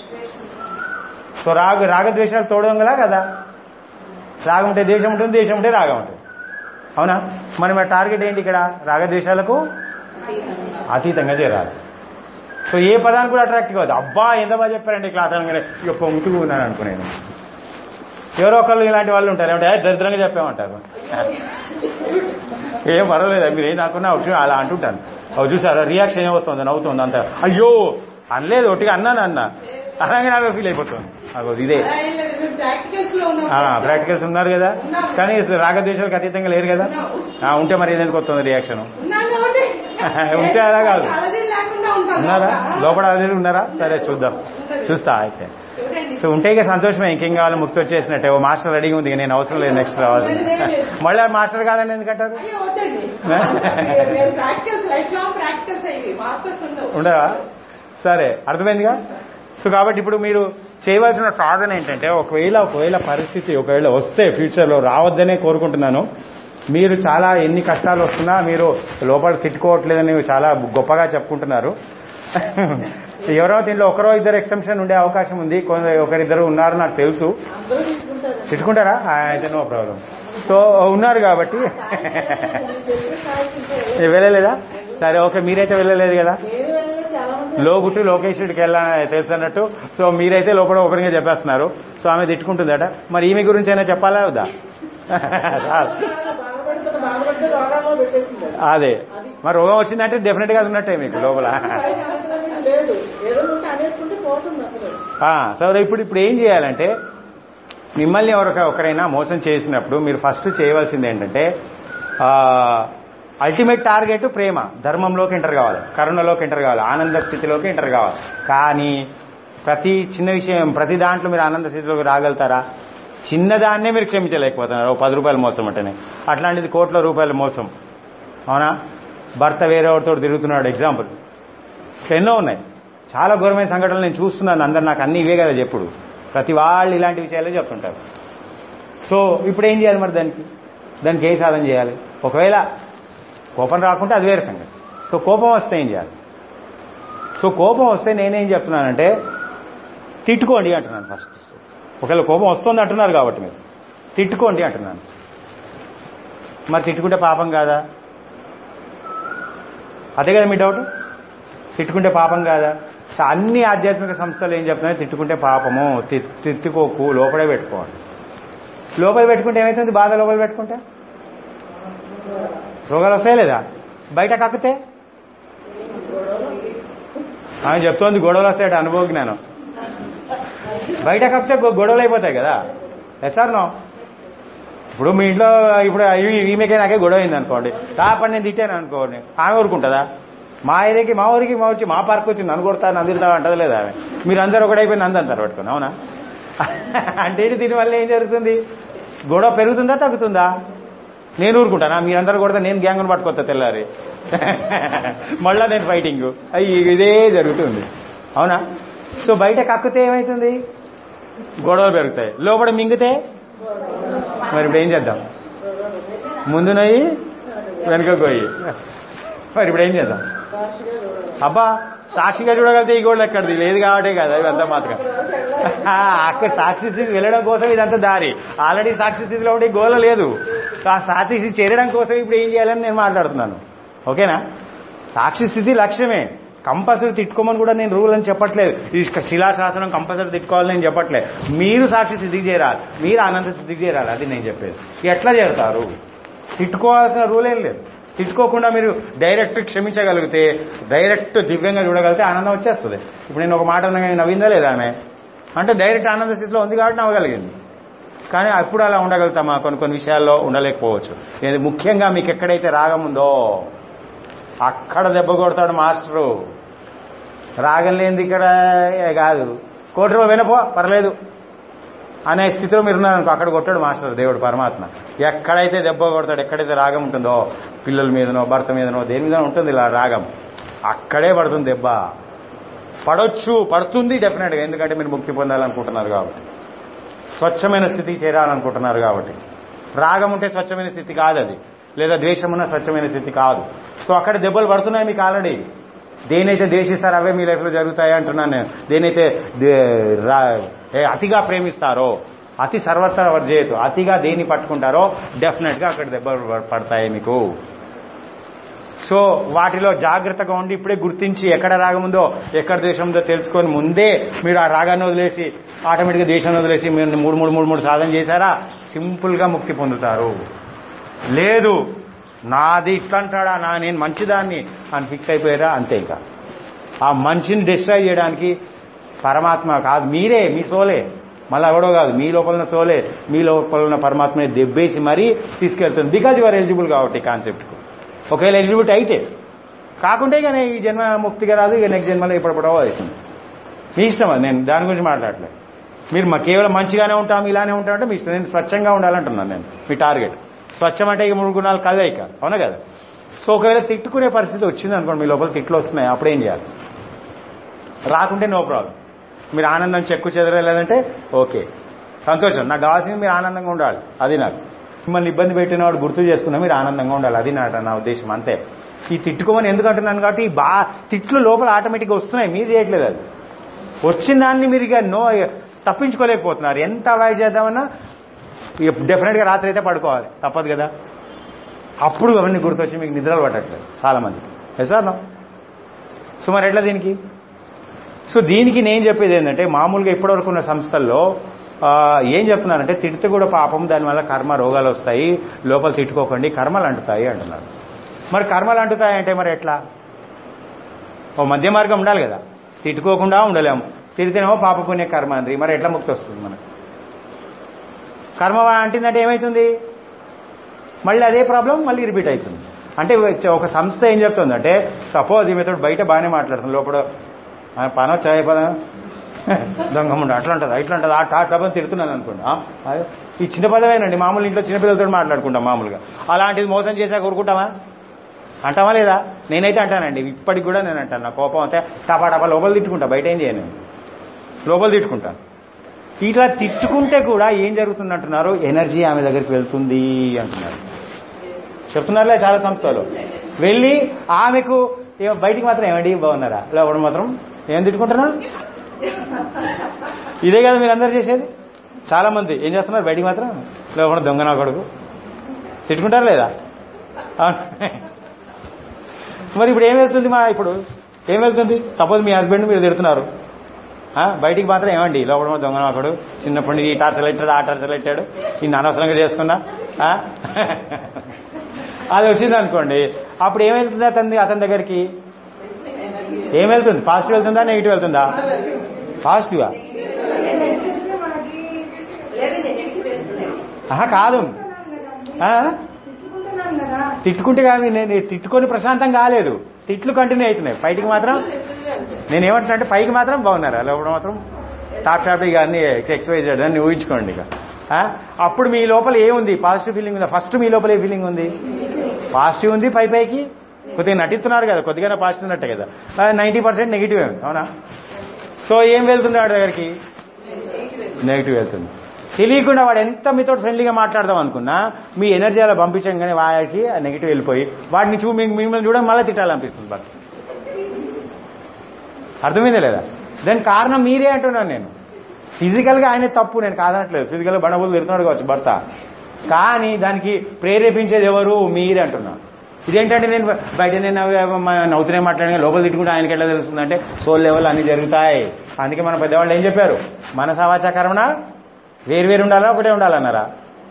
సో రాగ రాగద్వేషాలు తోడంగలా కదా రాగం ఉంటే దేశం ఉంటుంది దేశం ఉంటే రాగం ఉంటుంది అవునా మరి మన టార్గెట్ ఏంటి ఇక్కడ రాగద్వేషాలకు అతీతంగా చేరాలి సో ఏ పదానికి కూడా అట్రాక్ట్ కాదు అబ్బా ఎంత బాగా చెప్పారండి క్లాస్ అనగానే ఇక పొంగుతూ ఉన్నాను అనుకునేది ఎవరో ఒకళ్ళు ఇలాంటి వాళ్ళు ఉంటారు ఏమంటే "ఏ, దరిద్రంగా చెప్పామంటారు ఏం పర్వాలేదు మీరు ఏం నాకున్నా ఒకటి అలా అంటుంటాను అవి చూసారా రియాక్షన్ ఏమవుతుంది నవ్వుతుంది అంత అయ్యో అనలేదు ఒకటిగా అన్నాను అన్న అనగానే నావే ఫీల్ అయిపోతుంది అగో ఇదే అలా ఏం లేదు మేము ప్రాక్టికల్స్ లో ఉన్నాం ప్రాక్టికల్స్ ఉన్నారు కదా కానీ రాగద్వేషాలకు అతీతంగా లేరు కదా ఆ, ఉంటే మరి ఎందుకు వస్తుంది రియాక్షన్ ఉన్నాం కాబట్టి ఉంటే అలా కాదు. అలజడి లేకుండా ఉంటాం ఉన్నారా లోపల. లోపల అదే ఉన్నారా సరే చూద్దాం చూస్తా అయితే చూడండి సో ఉంటే ఇక సంతోషమే ఇంకేం కావాలి ముక్తి వచ్చేసినట్టే ఓ మాస్టర్ రెడీగా ఉంది ఇక నేను అవసరం లేదు నెక్స్ట్ రావాలి మళ్ళీ ఆ మాస్టర్ కాదని ఎందుకంటారు అయ్యో వద్దండి మేము ప్రాక్టికల్స్ లైఫ్ లాంగ్ ప్రాక్టికల్స్ అయ్యి మాస్టర్స్ ఉండవు ఉండదా సరే అర్థమైందిగా సో కాబట్టి ఇప్పుడు మీరు చేయవలసిన సాధన ఏంటంటే ఒకవేళ ఒకవేళ పరిస్థితి ఒకవేళ వస్తే ఫ్యూచర్లో రావద్దనే కోరుకుంటున్నాను మీరు చాలా ఎన్ని కష్టాలు వస్తున్నా మీరు లోపల తిట్టుకోవట్లేదని చాలా గొప్పగా చెప్పుకుంటున్నారు ఎవరో దీంట్లో ఒకరో ఇద్దరు ఎక్సెంప్షన్ ఉండే అవకాశం ఉంది కొందరు ఒకరిద్దరు ఉన్నారు నాకు తెలుసు తిట్టుకుంటారా ఆ, అయితే నో ప్రాబ్లం సో ఉన్నారు కాబట్టి వెళ్ళలేదా సరే ఓకే మీరైతే వెళ్ళలేదు కదా లోగుట్టు లోకేషుడికి వెళ్ళాలని తెలుసు అన్నట్టు సో మీరైతే లోపల ఓపెన్ గా చెప్పేస్తున్నారు సో ఆమె తిట్టుకుంటుందట మరి ఈమె గురించి అయినా చెప్పాలా వద్దా చాలు. బాధపడుతున్న బాధపడితే రోగాల్లో పెట్టేసింది అది. అదే మరి రోగం వచ్చిందంటే డెఫినెట్ గా అది ఉన్నట్టే మీకు లోపల పైన అవసరం ఏం లేదు ఏదో ఉంటే అనేసుకుంటే పోతుంది అసలు ఆ, సరే ఇప్పుడు ఇప్పుడు ఏం చేయాలంటే మిమ్మల్ని ఎవరిక ఒకరైనా మోసం చేసినప్పుడు మీరు ఫస్ట్ చేయవలసింది ఏంటంటే అల్టిమేట్ టార్గెట్ ప్రేమ ధర్మంలోకి ఎంటర్ కావాలి కరుణలోకి ఎంటర్ కావాలి ఆనంద స్థితిలోకి ఎంటర్ కావాలి కానీ ప్రతి చిన్న విషయం ప్రతి దాంట్లో మీరు ఆనంద స్థితిలోకి రాగలుగుతారా చిన్నదాన్నే మీరు క్షమించలేకపోతున్నారు ఓ పది రూపాయల మోసం అంటేనే అట్లాంటిది కోట్ల రూపాయల మోసం అవునా భర్త వేరేవాడితో తిరుగుతున్నాడు ఎగ్జాంపుల్ ఎన్నో ఉన్నాయి చాలా ఘోరమైన సంఘటనలు నేను చూస్తున్నాను అందరు నాకు అన్ని ఇవే కదా చెప్పుడు ప్రతి వాళ్ళు ఇలాంటి విషయాలే చెప్తుంటారు సో ఇప్పుడు ఏం చేయాలి మరి దానికి దానికి ఏ సాధన చేయాలి ఒకవేళ కోపం రాకుంటే అది వేరే సంగతి సో కోపం వస్తే ఏం చేయాలి సో కోపం వస్తే నేనేం చెప్తున్నానంటే తిట్టుకోండి అంటున్నాను ఫస్ట్ ఒకవేళ కోపం వస్తుంది అంటున్నారు కాబట్టి మీరు తిట్టుకోండి అంటున్నాను మరి తిట్టుకుంటే పాపం కాదా అదే కదా మీ డౌట్ తిట్టుకుంటే పాపం కాదా సో అన్ని ఆధ్యాత్మిక సంస్థలు ఏం చెప్తున్నాయి తిట్టుకుంటే పాపము తి- తిట్టుకోకు లోపలే పెట్టుకోండి లోపల పెట్టుకుంటే ఏమవుతుంది బాధ లోపల పెట్టుకుంటే రోగాలు వస్తాయి లేదా బయట కక్కితే ఆమె చెప్తోంది గొడవలు వస్తాయట అనుభవ జ్ఞానం బయట కక్కితే గొ- గొడవలు అయిపోతాయి కదా ఎస్ఆర్ నో ఇప్పుడు మీ ఇంట్లో ఇప్పుడు ఈ- ఈమెకే నాకే గొడవ అయింది అనుకోండి కాపని నేను తిట్టాను అనుకోండి ఆమె ఊరుకుంటుందా మా ఏరియాకి మా ఊరికి మా వచ్చి మా పార్క్ వచ్చి నన్ను కొడతా నన్ను తిడతా అంటది లేదా ఆమె మీరు అందరు ఒకటైపోయి నంది అంటారు పట్టుకుని అవునా అంటే ఏంటి దీనివల్ల ఏం జరుగుతుంది గొడవ పెరుగుతుందా తగ్గుతుందా నేను ఊరుకుంటానా మీరందరూ కొడితే నేను గ్యాంగ్ను పట్టుకొస్తా తెల్లారి మళ్ళా నేను ఫైటింగ్ అయ్యి ఇదే జరుగుతుంది అవునా సో బయట కక్కితే ఏమవుతుంది గొడవలు పెరుగుతాయి లోపల మింగితే మరి ఇప్పుడు ఏం చేద్దాం ముందు నొయ్యి వెనుక పోయి మరి ఇప్పుడు ఏం చేద్దాం భాషగా చూడాలి అబ్బా సాక్షిగా చూడగలిగితే ఈ గోళ్ళు ఎక్కడిది లేదు కాబట్టే కదా ఇదంతా మాత్రం ఆ, అక్కడ సాక్షి స్థితికి వెళ్ళడం కోసం ఇదంతా దారి ఆల్రెడీ సాక్షి స్థితిలో ఉండే గోల లేదు ఆ సాక్షి స్థితి చేరడం కోసం ఇప్పుడు ఏం చేయాలని నేను మాట్లాడుతున్నాను ఓకేనా సాక్షి స్థితి లక్ష్యమే కంపల్సరీ తిట్టుకోమని కూడా నేను రూల్ అని చెప్పట్లేదు ఈ శిలాశాసనం కంపల్సరీ తిట్టుకోవాలని నేను చెప్పట్లేదు మీరు సాక్షి స్థితికి చేరాలి మీరు ఆనంద స్థితికి చేరాలి అది నేను చెప్పేది ఎట్లా చేరుతారు తిట్టుకోవాల్సిన రూల్ ఏం లేదు తిట్టుకోకుండా మీరు డైరెక్ట్ క్షమించగలిగితే డైరెక్ట్ దివ్యంగా చూడగలిగితే ఆనందం వచ్చేస్తుంది ఇప్పుడు నేను ఒక మాట అన్నా కానీ నవ్విందా లేదా ఆమె అంటే డైరెక్ట్ ఆనంద స్థితిలో ఉంది కాబట్టి నవ్వగలిగింది కానీ అప్పుడు అలా ఉండగలుగుతామా కొన్ని కొన్ని విషయాల్లో ఉండలేకపోవచ్చు ఇది ముఖ్యంగా మీకు ఎక్కడైతే రాగం ఉందో అక్కడ దెబ్బ కొడతాడు మాస్టరు రాగం లేనిది ఇక్కడ ఏ కాదు కోటి రూపాయలు వినపో పర్లేదు అనే స్థితిలో మీరు ఉన్నారనుకో అక్కడ కొట్టాడు మాస్టర్ దేవుడు పరమాత్మ ఎక్కడైతే దెబ్బ కొడతాడు ఎక్కడైతే రాగం ఉంటుందో పిల్లల మీదనో భర్త మీదనో దేని మీద ఉంటుంది ఇలా రాగం అక్కడే పడుతుంది దెబ్బ పడొచ్చు పడుతుంది డెఫినెట్గా ఎందుకంటే మీరు ముక్తి పొందాలనుకుంటున్నారు కాబట్టి స్వచ్ఛమైన స్థితికి చేరాలనుకుంటున్నారు కాబట్టి రాగం ఉంటే స్వచ్ఛమైన స్థితి కాదు అది లేదా ద్వేషం ఉన్న స్వచ్ఛమైన స్థితి కాదు సో అక్కడ దెబ్బలు పడుతున్నాయి మీకు ఆల్రెడీ దేనైతే దేశిస్తారో అవే మీ లైఫ్లో జరుగుతాయి అంటున్నాను నేను దేనైతే దే- రా- ఏ అతిగా ప్రేమిస్తారో అతి సర్వత్ర వర్జేయతు అతిగా దేన్ని పట్టుకుంటారో డెఫినెట్గా అక్కడ దెబ్బలు పడతాయి మీకు సో వాటిలో జాగ్రత్తగా ఉండి ఇప్పుడే గుర్తించి ఎక్కడ రాగం ఉందో ఎక్కడ దేశం ఉందో తెలుసుకొని ముందే మీరు ఆ రాగాన్ని వదిలేసి ఆటోమేటిక్గా దేశాన్ని వదిలేసి మీరు మూడు మూడు మూడు మూడు సాధన చేశారా సింపుల్గా ముక్తి పొందుతారు లేదు నాది ఇట్లంటాడా నా నేను మంచిదాన్ని అని ఫిక్స్ అయిపోయారా అంతే ఇంకా ఆ మంచిని డిస్ట్రాయ్ చేయడానికి పరమాత్మ కాదు మీరే మీ సోలే మళ్ళీ ఎవడో కాదు మీ లోపల ఉన్న సోలే మీ లోపల ఉన్న పరమాత్మని దెబ్బేసి మరీ తీసుకెళ్తుంది బికాజ్ యువర్ ఎలిజిబుల్ కాబట్టి కాన్సెప్ట్కు ఒకవేళ ఎలిజిబిలిటీ అయితే కాకుంటే ఇక నేను ఈ జన్మ ముక్తిగా రాదు ఇక నెక్స్ట్ జన్మలో ఇప్పుడప్పుడో అవుతుంది మీ ఇష్టం అది నేను దాని గురించి మాట్లాడలేదు మీరు మా కేవలం మంచిగానే ఉంటాం ఇలానే ఉంటాం అంటే మీ ఇష్టం నేను స్వచ్ఛంగా ఉండాలంటున్నాను నేను మీ టార్గెట్ స్వచ్ఛం అంటే ఇక మూడు గుణాలు కలయిక అవునా కదా సో ఒకవేళ తిట్టుకునే పరిస్థితి వచ్చింది అనుకోండి మీ లోపల తిట్లు వస్తున్నాయి అప్పుడు ఏం చేయాలి రాకుంటే నో ప్రాబ్లం మీరు ఆనందం చెక్కు చెదరలేదంటే ఓకే సంతోషం నాకు కావాల్సింది మీరు ఆనందంగా ఉండాలి అది నాకు మిమ్మల్ని ఇబ్బంది పెట్టిన వాడు గుర్తు చేసుకున్నా మీరు ఆనందంగా ఉండాలి అది నా నా ఉద్దేశం అంతే ఈ తిట్టుకోమని ఎందుకు అంటున్నాను కాబట్టి ఈ బా తిట్లు లోపల ఆటోమేటిక్గా వస్తున్నాయి మీరు చేయట్లేదు అది వచ్చిన దాన్ని మీరు ఇక నో తప్పించుకోలేకపోతున్నారు ఎంత అవాయిడ్ చేద్దామన్నా ఇక డెఫినెట్గా రాత్రి అయితే పడుకోవాలి తప్పదు కదా అప్పుడు అవన్నీ గుర్తొచ్చి మీకు నిద్రలు పట్టట్లేదు చాలా మందికి సార్ నో సో మరి ఎట్లా దీనికి సో దీనికి నేను చెప్పేది ఏంటంటే మామూలుగా ఇప్పటివరకు ఉన్న సంస్థల్లో ఆ, ఏం చెప్తున్నారంటే తిడితే కూడా పాపం దానివల్ల కర్మ రోగాలు వస్తాయి లోపల తిట్టుకోకండి కర్మలు అంటుతాయి అంటున్నారు మరి కర్మలు అంటుతాయి అంటే మరి ఎట్లా ఓ మధ్య మార్గం ఉండాలి కదా తిట్టుకోకుండా ఉండలేము తిడితేనేమో పాప పుణ్య కర్మ అంది మరి ఎట్లా ముక్తి వస్తుంది మనకు కర్మ అంటిందంటే ఏమవుతుంది మళ్ళీ అదే ప్రాబ్లం మళ్ళీ రిపీట్ అవుతుంది అంటే ఒక సంస్థ ఏం చెప్తుందంటే సపోజ్ ఈమెతో బయట బాగానే మాట్లాడుతుంది లోపల ఆ, పనో చాయ్ పద దొంగముండ అట్లా ఉంటుంది ఇట్లా ఉంటుంది ఆ టాట్ డబ్బని తిడుతున్నాను అనుకోండి ఆ, అదే. ఈ చిన్న పదమేనండి మామూలు ఇంట్లో చిన్నపిల్లలతో మాట్లాడుకుంటాం మామూలుగా అలాంటిది మోసం చేశాక ఊరుకుంటామా అంటామా లేదా నేనైతే అంటానండి ఇప్పటికి కూడా నేను అంటాను నా కోపం అయితే టపా టపా లోపల తిట్టుకుంటా బయట ఏం చేయను నేను. లోపల తిట్టుకుంటాను ఇట్లా తిట్టుకుంటే కూడా ఏం జరుగుతుంది అంటున్నారు ఎనర్జీ ఆమె దగ్గరికి వెళ్తుంది అంటున్నారు చెప్తున్నారులే చాలా సంస్థలు వెళ్ళి ఆమెకు ఏ- బయటికి మాత్రం ఏమండి బాగున్నారా లోపల మాత్రం ఏం తిట్టుకుంటున్నా ఇదే కదా మీరు అందరు చేసేది చాలా మంది ఏం చేస్తున్నారు బయటికి మాత్రం లోపల దొంగ నా కొడుకు తిట్టుకుంటారు లేదా అవును. మరి ఇప్పుడు ఏం వెళ్తుంది మా ఇప్పుడు ఏం వెళ్తుంది సపోజ్ మీ హస్బెండ్ మీరు తిడుతున్నారు ఆ, బయటికి మాత్రం ఏమండి లోపల మా దొంగ నాకుడు చిన్నప్పటి నుంచి ఈ టార్చర్ పెట్టాడు ఆ టార్చర్ పెట్టాడు ఇన్ని అనవసరంగా చేసుకున్నా ఆ? అది వచ్చింది అనుకోండి అప్పుడు ఏం వెళ్తుంది అతని అతని దగ్గరికి ఏం వెళ్తుంది పాజిటివ్ వెళ్తుందా నెగిటివ్ వెళ్తుందా పాజిటివా మనకి లేదండి నెగిటివ్ వెళ్తున్నాయి ఆహా కాదు ఆ? తిట్టుకుంటున్నాం కదా తిట్టుకుంటే కానీ నేను తిట్టుకొని ప్రశాంతం కాలేదు తిట్లు కంటిన్యూ అవుతున్నాయి పైకి మాత్రం నేను ఏమంటున్నా అంటే పైకి మాత్రం బాగున్నారా లోపల మాత్రం టాప్ టాప్ ఇక అన్ని ఎక్సైజ్ అని ఊహించుకోండి ఇక ఆ? అప్పుడు మీ లోపల ఏముంది పాజిటివ్ ఫీలింగ్ ఉందా ఫస్ట్ మీ లోపల ఏ ఫీలింగ్ ఉంది పాజిటివ్ ఉంది పై పైకి కొద్దిగా నటిస్తున్నారు కదా కొద్దిగానే పాజిటివ్ ఉన్నట్టే కదా నైంటీ పర్సెంట్ నెగిటివ్ అవునా సో ఏం వెళ్తుంది వాడి దగ్గరికి నెగిటివ్ వెళ్తుంది తెలియకుండా వాడు ఎంత మీతో ఫ్రెండ్లీగా మాట్లాడదాం అనుకున్నా మీ ఎనర్జీ అలా పంపించగానే వాడికి నెగిటివ్ వెళ్ళిపోయి వాడిని చూ మీ- మిమ్మల్ని చూడడం మళ్ళీ తిట్టాలనిపిస్తుంది బాగా అర్థమైందే లేదా దానికి కారణం మీరే అంటున్నాను నేను ఫిజికల్గా ఆయన తప్పు నేను కాదనట్లేదు ఫిజికల్గా బండబులు తిరుగుతున్నాడు కావచ్చు భర్త కానీ దానికి ప్రేరేపించేది ఎవరు మీరే అంటున్నా ఇదేంటంటే నేను బయట నేను అవి- అవి మా నవ్వుతూనే మాట్లాడిన లోపల తిట్టుకుంటే ఆయనకి ఎట్లా తెలుస్తుందంటే సోల్ లెవెల్ అన్ని జరుగుతాయి అందుకే మన పెద్దవాళ్ళు ఏం చెప్పారు మన సమాచారణ వేరు వేరు ఉండాలా ఒకటే ఉండాలన్నారా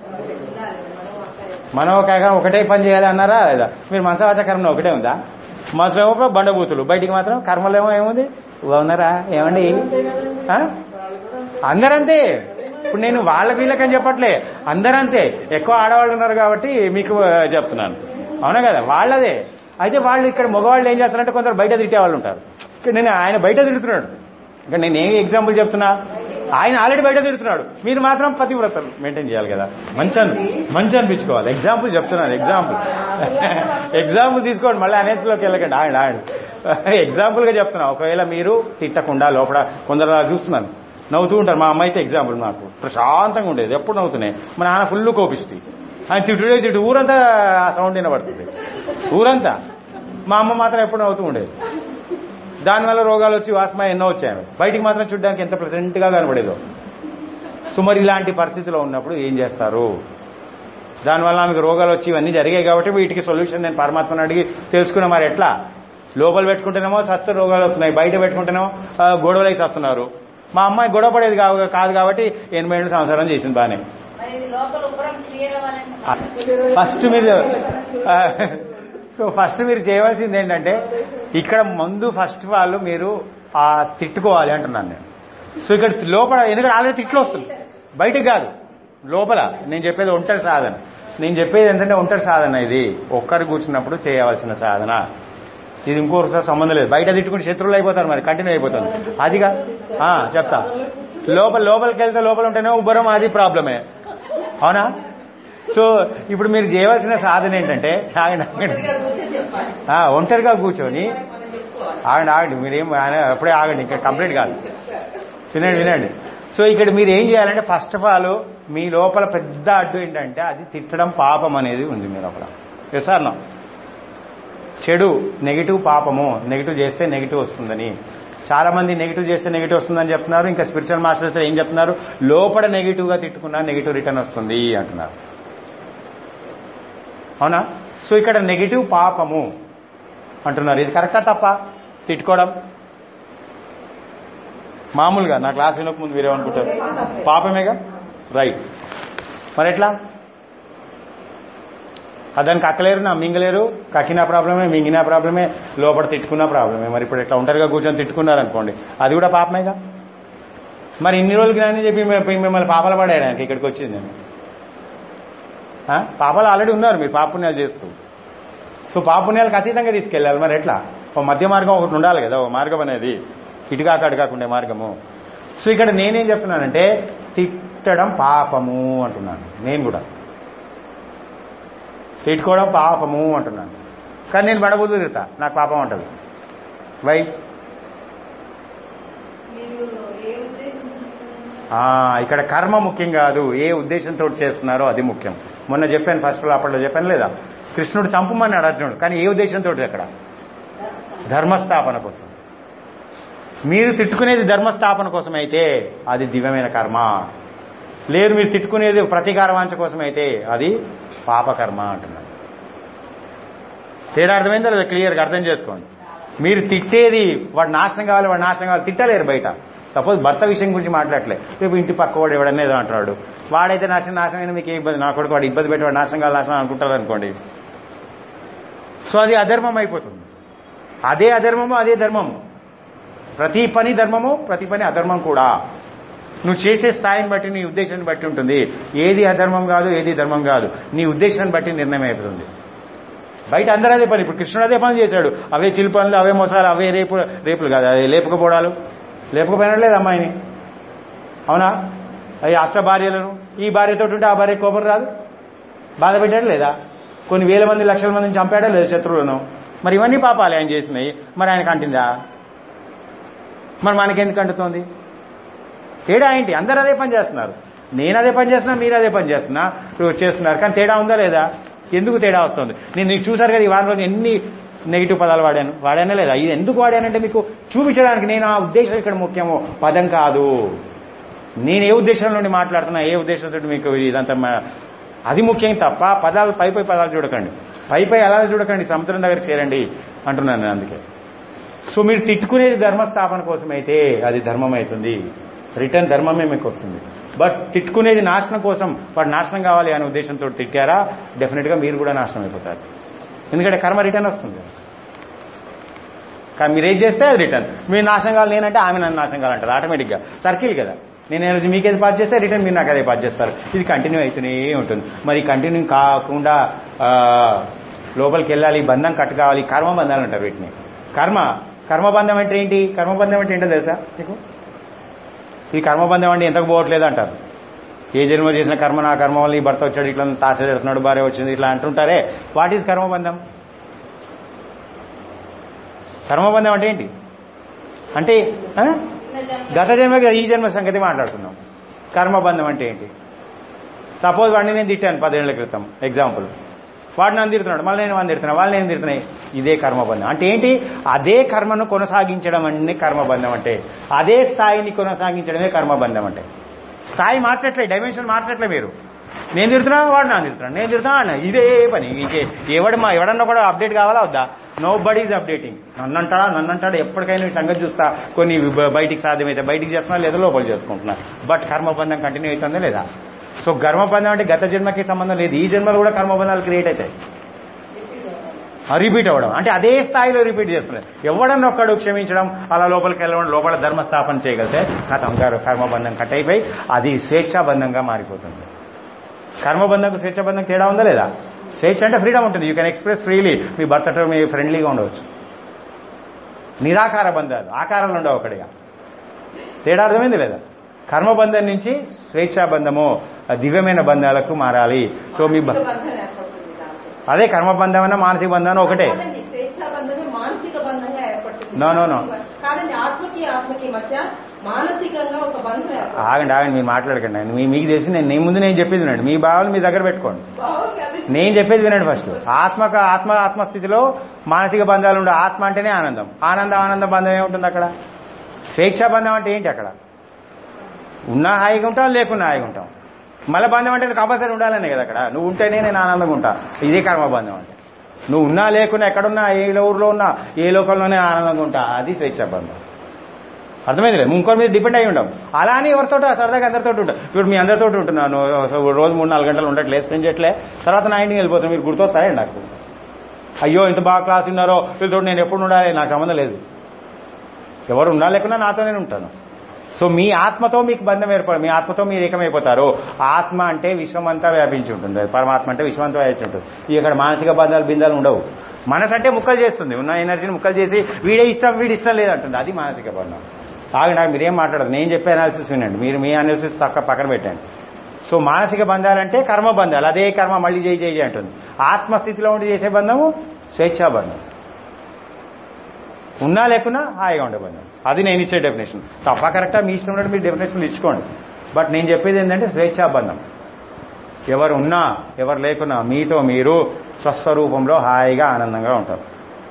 మనం ఒక ఒకటే పని చేయాలి అన్నారా లేదా మీరు మనసవాచ కర్మ ఒకటే ఉందా మాత్రం బండబూతులు బయటికి మాత్రం కర్మలేమో ఏముంది ఉన్నారా ఏమండి ఆ? అందరంతే ఇప్పుడు నేను వాళ్ళ వీళ్ళకని చెప్పట్లే అందరంతే ఎక్కువ ఆడవాళ్ళు ఉన్నారు కాబట్టి మీకు ఆ, చెప్తున్నాను అవునా కదా వాళ్ళదే అయితే వాళ్ళు ఇక్కడ మగవాళ్ళు ఏం చేస్తారంటే కొందరు బయట తిట్టే వాళ్ళు ఉంటారు ఇక్కడ నేను ఆయన బయట తిడుతున్నాడు ఇంకా నేను ఏం ఎగ్జాంపుల్ చెప్తున్నా ఆయన ఆల్రెడీ బయట తిడుతున్నాడు మీరు మాత్రం పతివ్రతలు మెయింటైన్ చేయాలి కదా మంచి అని మంచి అనిపించుకోవాలి ఎగ్జాంపుల్ చెప్తున్నాను ఎగ్జాంపుల్ ఎగ్జాంపుల్ తీసుకోండి మళ్ళీ అనేటిలోకి వెళ్ళకండి ఆయన ఆయన ఎగ్జాంపుల్ గా చెప్తున్నా ఒకవేళ మీరు తిట్టకుండా లోపల కొందరు అలా చూస్తున్నాను నవ్వుతూ ఉంటారు మా అమ్మ అయితే ఎగ్జాంపుల్ నాకు ప్రశాంతంగా ఉండేది ఎప్పుడు నవ్వుతున్నాయి మా నాన్న ఫుల్ కోపిస్తే ఆయన తిట్టుడే తిట్టు ఊరంతా ఆ సౌండ్ వినబడుతుంది ఊరంతా మా అమ్మ మాత్రం ఎప్పుడు నవ్వుతూ ఉండేది దానివల్ల రోగాలు వచ్చి వాసమ ఎన్నో వచ్చాయి బయటికి మాత్రం చూడడానికి ఎంత ప్రెసెంట్ గా కనబడేదో సో మరి ఇలాంటి పరిస్థితిలో ఉన్నప్పుడు ఏం చేస్తారు దానివల్ల ఆమెకు రోగాలు వచ్చి ఇవన్నీ జరిగాయి కాబట్టి వీటికి సొల్యూషన్ నేను పరమాత్మను అడిగి తెలుసుకున్నా మరి ఎట్లా లోపల పెట్టుకుంటేనేమో సత్త రోగాలు వస్తున్నాయి బయట పెట్టుకుంటేనేమో ఆ, గొడవలు అయితే వస్తున్నారు మా అమ్మాయి గొడవ పడేది కాదు కాదు కాబట్టి ఎనభై ఏళ్ళు సంవత్సరం చేసింది బానే ఫస్ట్ మీరు ఆ, సో ఫస్ట్ మీరు చేయవలసింది ఏంటంటే ఇక్కడ ముందు ఫస్ట్ వాళ్ళు మీరు ఆ తిట్టుకోవాలి అంటున్నాను నేను సో ఇక్కడ లోపల ఎందుకంటే ఆల్రెడీ తిట్లు వస్తుంది బయటకు కాదు లోపల నేను చెప్పేది ఒంటరి సాధన నేను చెప్పేది ఏంటంటే ఒంటరి సాధన ఇది ఒక్కరు కూర్చున్నప్పుడు చేయవలసిన సాధన ఇది ఇంకొకరితో సంబంధం లేదు బయట తిట్టుకుని శత్రువులు అయిపోతారు మరి కంటిన్యూ అయిపోతుంది అదిగా ఆ, చెప్తా లోపల లోపలికి వెళ్తే లోపల ఉంటేనే ఉబ్బరం అది ప్రాబ్లమే అవునా సో ఇప్పుడు మీరు చేయవలసిన సాధన ఏంటంటే ఆగండి ఆగండి కూర్చొని చెప్పాలి ఆ, ఒంటరిగా కూర్చొని మనం చెప్పుకోవాలి ఆగండి ఆగండి మీరేం ఆయన అప్పుడే ఆగండి ఇంకా కంప్లీట్ కాదు వినండి వినండి సో ఇక్కడ మీరు ఏం చేయాలంటే ఫస్ట్ ఆఫ్ ఆల్ మీ లోపల పెద్ద అడ్డు ఏంటంటే అది తిట్టడం పాపం అనేది ఉంది మీ లోపల ఎస్ ఆర్ నో చెడు నెగిటివ్ పాపము నెగిటివ్ చేస్తే నెగిటివ్ వస్తుందని చాలా మంది నెగిటివ్ చేస్తే నెగిటివ్ వస్తుందని చెప్తున్నారు ఇంకా స్పిరిచువల్ మాస్టర్స్ ఏం చెప్తున్నారు లోపల నెగిటివ్ గా తిట్టుకున్నా నెగిటివ్ రిటర్న్ వస్తుంది అంటున్నారు అవునా సో ఇక్కడ నెగిటివ్ పాపము అంటున్నారు ఇది కరెక్టా తప్ప తిట్టుకోవడం మామూలుగా నా క్లాస్ వినక ముందు మీరేమనుకుంటారు పాపమేగా రైట్ మరి ఎట్లా అదానికి అక్కలేరు నా మింగలేరు కక్కిన ప్రాబ్లమే మింగిన ప్రాబ్లమే లోపల తిట్టుకున్న ప్రాబ్లమే మరి ఇప్పుడు ఇట్లా ఒంటరిగా కూర్చొని తిట్టుకున్నారనుకోండి అది కూడా పాపమేగా మరి ఇన్ని రోజులు జ్ఞానం చెప్పి మిమ్మ- మిమ్మల్ని పాపాలు పడేయడానికి ఇక్కడికి వచ్చింది నేను ఆ? పాపాలు ఆల్రెడీ ఉన్నారు మీరు పాపుణ్యాలు చేస్తూ సో పాపుణ్యాలకు అతీతంగా తీసుకెళ్ళాలి మరి ఎట్లా ఒక మధ్య మార్గం ఒకటి ఉండాలి కదా ఒక మార్గం అనేది ఇటు కాక అటు కాకుండా మార్గము సో ఇక్కడ నేనేం చెప్తున్నానంటే తిట్టడం పాపము అంటున్నాను నేను కూడా తిట్టుకోవడం పాపము అంటున్నాను కానీ నేను బడబుద్దు తిడతా నాకు పాపం అంటది వై మీరు ఏ ఉద్దేశం ఆ, ఇక్కడ కర్మ ముఖ్యం కాదు ఏ ఉద్దేశంతో చేస్తున్నారో అది ముఖ్యం మొన్న చెప్పాను ఫస్ట్ అప్పట్లో చెప్పాను లేదా కృష్ణుడు చంపమన్నాడు అర్జునుడు కానీ ఏ ఉద్దేశంతో అక్కడ ధర్మస్థాపన కోసం మీరు తిట్టుకునేది ధర్మస్థాపన కోసం అయితే అది దివ్యమైన కర్మ లేదు మీరు తిట్టుకునేది ప్రతీకార వాంఛ కోసం అయితే అది పాపకర్మ అంటున్నారు తేడా అర్థమైందో లేదా క్లియర్గా అర్థం చేసుకోండి మీరు తిట్టేది వాడు నాశనం కావాలి వాడు నాశనం కావాలి తిట్టలేరు బయట సపోజ్ భర్త విషయం గురించి మాట్లాడలే రేపు ఇంటి పక్క వాడు ఎవడన్నా ఏదో అంటున్నాడు వాడైతే నాశనం నాశనం అయినా మీకు ఏ ఇబ్బంది నా కొడుకు వాడు ఇబ్బంది పెట్టి వాడు నాశనం కావాలి నాశనం అనుకుంటారు అనుకోండి సో అది అధర్మం అయిపోతుంది అదే అధర్మము అదే ధర్మము ప్రతి పని ధర్మము ప్రతి పని అధర్మం కూడా నువ్వు చేసే స్థాయిని బట్టి నీ ఉద్దేశాన్ని బట్టి ఉంటుంది ఏది అధర్మం కాదు ఏది ధర్మం కాదు నీ ఉద్దేశాన్ని బట్టి నిర్ణయం అయిపోతుంది బయట అందరూ అదే పని ఇప్పుడు కృష్ణుడు అదే పని చేశాడు అవే చిల్ పనులు అవే మోసాలు అవే రేపు రేపులు కాదు అదే లేపకపోవడాలు లేపకపోయినా లేదు అమ్మాయిని అవునా అవి అష్ట భార్యలను ఈ భార్యతో ఉంటే ఆ భార్య కోపం రాదు బాధ పెట్టాడు లేదా కొన్ని వేల మంది లక్షల మందిని చంపాడా లేదా శత్రువులను మరి ఇవన్నీ పాపాలు ఆయన చేసినాయి మరి ఆయనకు అంటిందా మరి మనకెందుకు అంటుతోంది తేడా ఏంటి అందరూ అదే పని చేస్తున్నారు నేను అదే పని చేస్తున్నా మీరు అదే పని చేస్తున్నా ఇప్పుడు చేస్తున్నారు కానీ తేడా ఉందా లేదా ఎందుకు తేడా వస్తుంది నేను నీకు చూసారు కదా ఈ వారం రోజు ఎన్ని నెగిటివ్ పదాలు వాడాను వాడానే లేదా ఇది ఎందుకు వాడానంటే మీకు చూపించడానికి నేను ఆ ఉద్దేశం ఇక్కడ ముఖ్యము పదం కాదు నేను ఏ ఉద్దేశంలో నుండి మాట్లాడుతున్నా ఏ ఉద్దేశంతో మీకు ఇదంతా మా- అది ముఖ్యం తప్ప పదాలు పై పై పదాలు చూడకండి పై పై అలా చూడకండి సముద్రం దగ్గరికి చేరండి అంటున్నాను నేను అందుకే సో మీరు తిట్టుకునేది ధర్మస్థాపన కోసం అయితే అది ధర్మం అవుతుంది రిటర్న్ ధర్మమే మీకు వస్తుంది బట్ తిట్టుకునేది నాశనం కోసం వాడు నాశనం కావాలి అనే ఉద్దేశంతో తిట్టారా డెఫినెట్గా మీరు కూడా నాశనం అయిపోతారు ఎందుకంటే కర్మ రిటర్న్ వస్తుంది కానీ మీరు ఏం చేస్తే అది రిటర్న్ మీరు నాశనం కావాలి నేనంటే ఆమె నన్ను నాశనం కావాలంటారు ఆటోమేటిక్గా సర్కిల్ కదా నేను ఎనర్జీ మీకు ఏది పాస్ చేస్తే రిటర్న్ మీరు నాకు అదే పాస్ చేస్తారు ఇది కంటిన్యూ అవుతూనే ఉంటుంది మరి కంటిన్యూ కాకుండా ఆ, లోపలికి వెళ్ళాలి బంధం కట్టు కావాలి కర్మ బంధాలు అంటారు వీటిని కర్మ కర్మబంధం అంటే ఏంటి కర్మబంధం అంటే ఏంటో తెలుసా మీకు ఈ కర్మబంధం అంటే ఎంతకు పోవట్లేదు అంటారు ఏ జన్మ చేసిన కర్మ నా కర్మ వల్ల ఈ భర్త వచ్చాడు ఇట్లా తాస పెడుతున్నాడు భార్య వచ్చింది ఇట్లా అంటుంటారే వాట్ ఈజ్ కర్మబంధం కర్మబంధం అంటే ఏంటి అంటే ఆ? గత జన్మ ఈ జన్మ సంగతి మాట్లాడుతున్నాం కర్మబంధం అంటే ఏంటి సపోజ్ వాడిని నేను తిట్టాను పదేళ్ల క్రితం ఎగ్జాంపుల్ వాడు నన్ను తిడుతున్నాడు మళ్ళీ నేను వాడిని తిడుతున్నా వాళ్ళు నేను తిడుతున్నాయి ఇదే కర్మబంధం అంటే ఏంటి అదే కర్మను కొనసాగించడం అనే కర్మబంధం అంటే అదే స్థాయిని కొనసాగించడమే కర్మబంధం అంటే స్థాయి మార్చట్లే డైమెన్షన్ మార్చట్లే మీరు నేను తిడుతున్నా వాడు నన్ను తిడుతున్నాడు నేను తిడుతున్నా వాడు నన్ను- ఇదే పని ఇంకే ఎవడు మా ఎవడన్నా కూడా అప్డేట్ కావాలా వద్దా నో బడీ ఈజ్ అప్డేటింగ్ నన్ను అంటాడా నన్ను అంటాడా ఎప్పటికైనా ఈ సంగతి చూస్తా కొన్ని బ- బయటికి సాధ్యమైతే బయటికి చేస్తున్నా లేదా లోపల చేసుకుంటున్నా బట్ కర్మబంధం కంటిన్యూ అవుతుందా లేదా సో కర్మబంధం అంటే గత జన్మకి సంబంధం లేదు ఈ జన్మలో కూడా కర్మబంధాలు క్రియేట్ అవుతాయి రిపీట్ అవ్వడం అంటే అదే స్థాయిలో రిపీట్ చేస్తున్నారు ఎవడన్నా ఒక్కడు క్షమించడం అలా లోపలికి వెళ్ళడం లోపల ధర్మస్థాపన చేయగలితే కథం గారు కర్మబంధం కట్ అయిపోయి అది స్వేచ్ఛాబంధంగా మారిపోతుంది కర్మబంధంకు స్వేచ్ఛాబంధం తేడా ఉందా లేదా స్వేచ్ఛ అంటే ఫ్రీడమ్ ఉంటుంది యూ కెన్ ఎక్స్ప్రెస్ ఫ్రీలీ మీ భర్తతో మీ ఫ్రెండ్లీగా ఉండవచ్చు నిరాకార బంధాలు ఆకారాలు ఉండవు ఒకటిగా తేడా అర్థమైంది లేదా కర్మబంధం నుంచి స్వేచ్ఛాబంధము ఆ దివ్యమైన బంధాలకు మారాలి సో మీ బ- బంధం ఏర్పడుతుంది దాంతో. అదే కర్మబంధం అన్న మానసిక బంధం అన్న ఒకటే కాదండి, స్వేచ్ఛా బంధమే మానసిక బంధంగా ఏర్పడుతుంది No, no, no. కాదండి ఆత్మకి ఆత్మకి మధ్య మానసికంగా ఒక బంధం ఏర్పడుతుంది ఆగండి ఆగండి మీరు మాట్లాడకండి మీ మీకు తెలిసి నేను నీ ముందు నేను చెప్పేది వినండి మీ భావాలు మీ దగ్గర పెట్టుకోండి బాగుంది అది. నేను చెప్పేది వినండి ఫస్ట్ ఆత్మక ఆత్మ ఆత్మస్థితిలో మానసిక బంధాలు ఉండే ఆత్మ అంటేనే ఆనందం ఆనందం ఆనంద బంధం ఏముంటుంది అక్కడ స్వేచ్ఛా బంధం అంటే ఏంటి అక్కడ ఉన్నా హాయిగా ఉంటాం లేకున్నా హాయిగా ఉంటాం మళ్ళీ బంధం అంటే కంపల్సరీ ఉండాలనే కదా అక్కడ నువ్వు ఉంటేనే నేను ఆనందంగా ఉంటా ఇదే కర్మ బంధం అంటే నువ్వు ఉన్నా లేకున్నా ఎక్కడున్నా ఏ ఊరిలో ఉన్నా ఏ లోకంలోనే ఆనందంగా ఉంటా అది స్వేచ్ఛా బంధం అర్థమైంది లేదు ఇంకోరి మీద డిపెండ్ అయి ఉండం అలా అని ఎవరితో సరదాగా అందరితో ఉంటాం ఇప్పుడు మీ అందరితో ఉంటున్నాను సో రోజు మూడు నాలుగు గంటలు ఉండట్లే స్పెండ్ చేయట్లే తర్వాత నా ఇంటికి వెళ్ళిపోతాను మీరు గుర్తొస్తారండి నాకు అయ్యో ఇంత బాగా క్లాస్ ఉన్నారో వీళ్ళతో నేను ఎప్పుడు ఉండాలి నాకు సంబంధం లేదు ఎవరు ఉండాలి లేకున్నా నాతో నేను ఉంటాను సో మీ ఆత్మతో మీకు బంధం ఏర్పడు మీ ఆత్మతో మీరు ఏకమైపోతారు ఆత్మ అంటే విశ్వం అంతా వ్యాపించి ఉంటుంది పరమాత్మ అంటే విశ్వం అంతా వ్యాపించి ఉంటుంది ఇక్కడ మానసిక బంధాలు బిందాలు ఉండవు మనసు అంటే ముక్కలు చేస్తుంది ఉన్న ఎనర్జీని ముక్కలు చేసి వీడే ఇష్టం వీడి ఇష్టం లేదంటుంది అది మానసిక బంధం ఆగి నాకు మీరేం మాట్లాడదు నేను చెప్పే అనాలిసిస్ వినండి మీరు మీ అనాలిసిస్ పక్క పక్కన పెట్టండి సో మానసిక బంధాలంటే కర్మ బంధాలు అదే కర్మ మళ్ళీ చేయి చేయి అంటుంది ఆత్మస్థితిలో ఉండి చేసే బంధము స్వేచ్ఛా బంధం ఉన్నా లేకున్నా హాయిగా ఉండే బంధం అది నేను ఇచ్చే డెఫినేషన్ తప్ప కరెక్టా మీ ఇష్టం ఉన్నట్టు మీరు డెఫినేషన్లు ఇచ్చుకోండి బట్ నేను చెప్పేది ఏంటంటే స్వేచ్ఛా బంధం ఎవరు ఉన్నా ఎవరు లేకున్నా మీతో మీరు స్వస్వరూపంలో హాయిగా ఆనందంగా ఉంటారు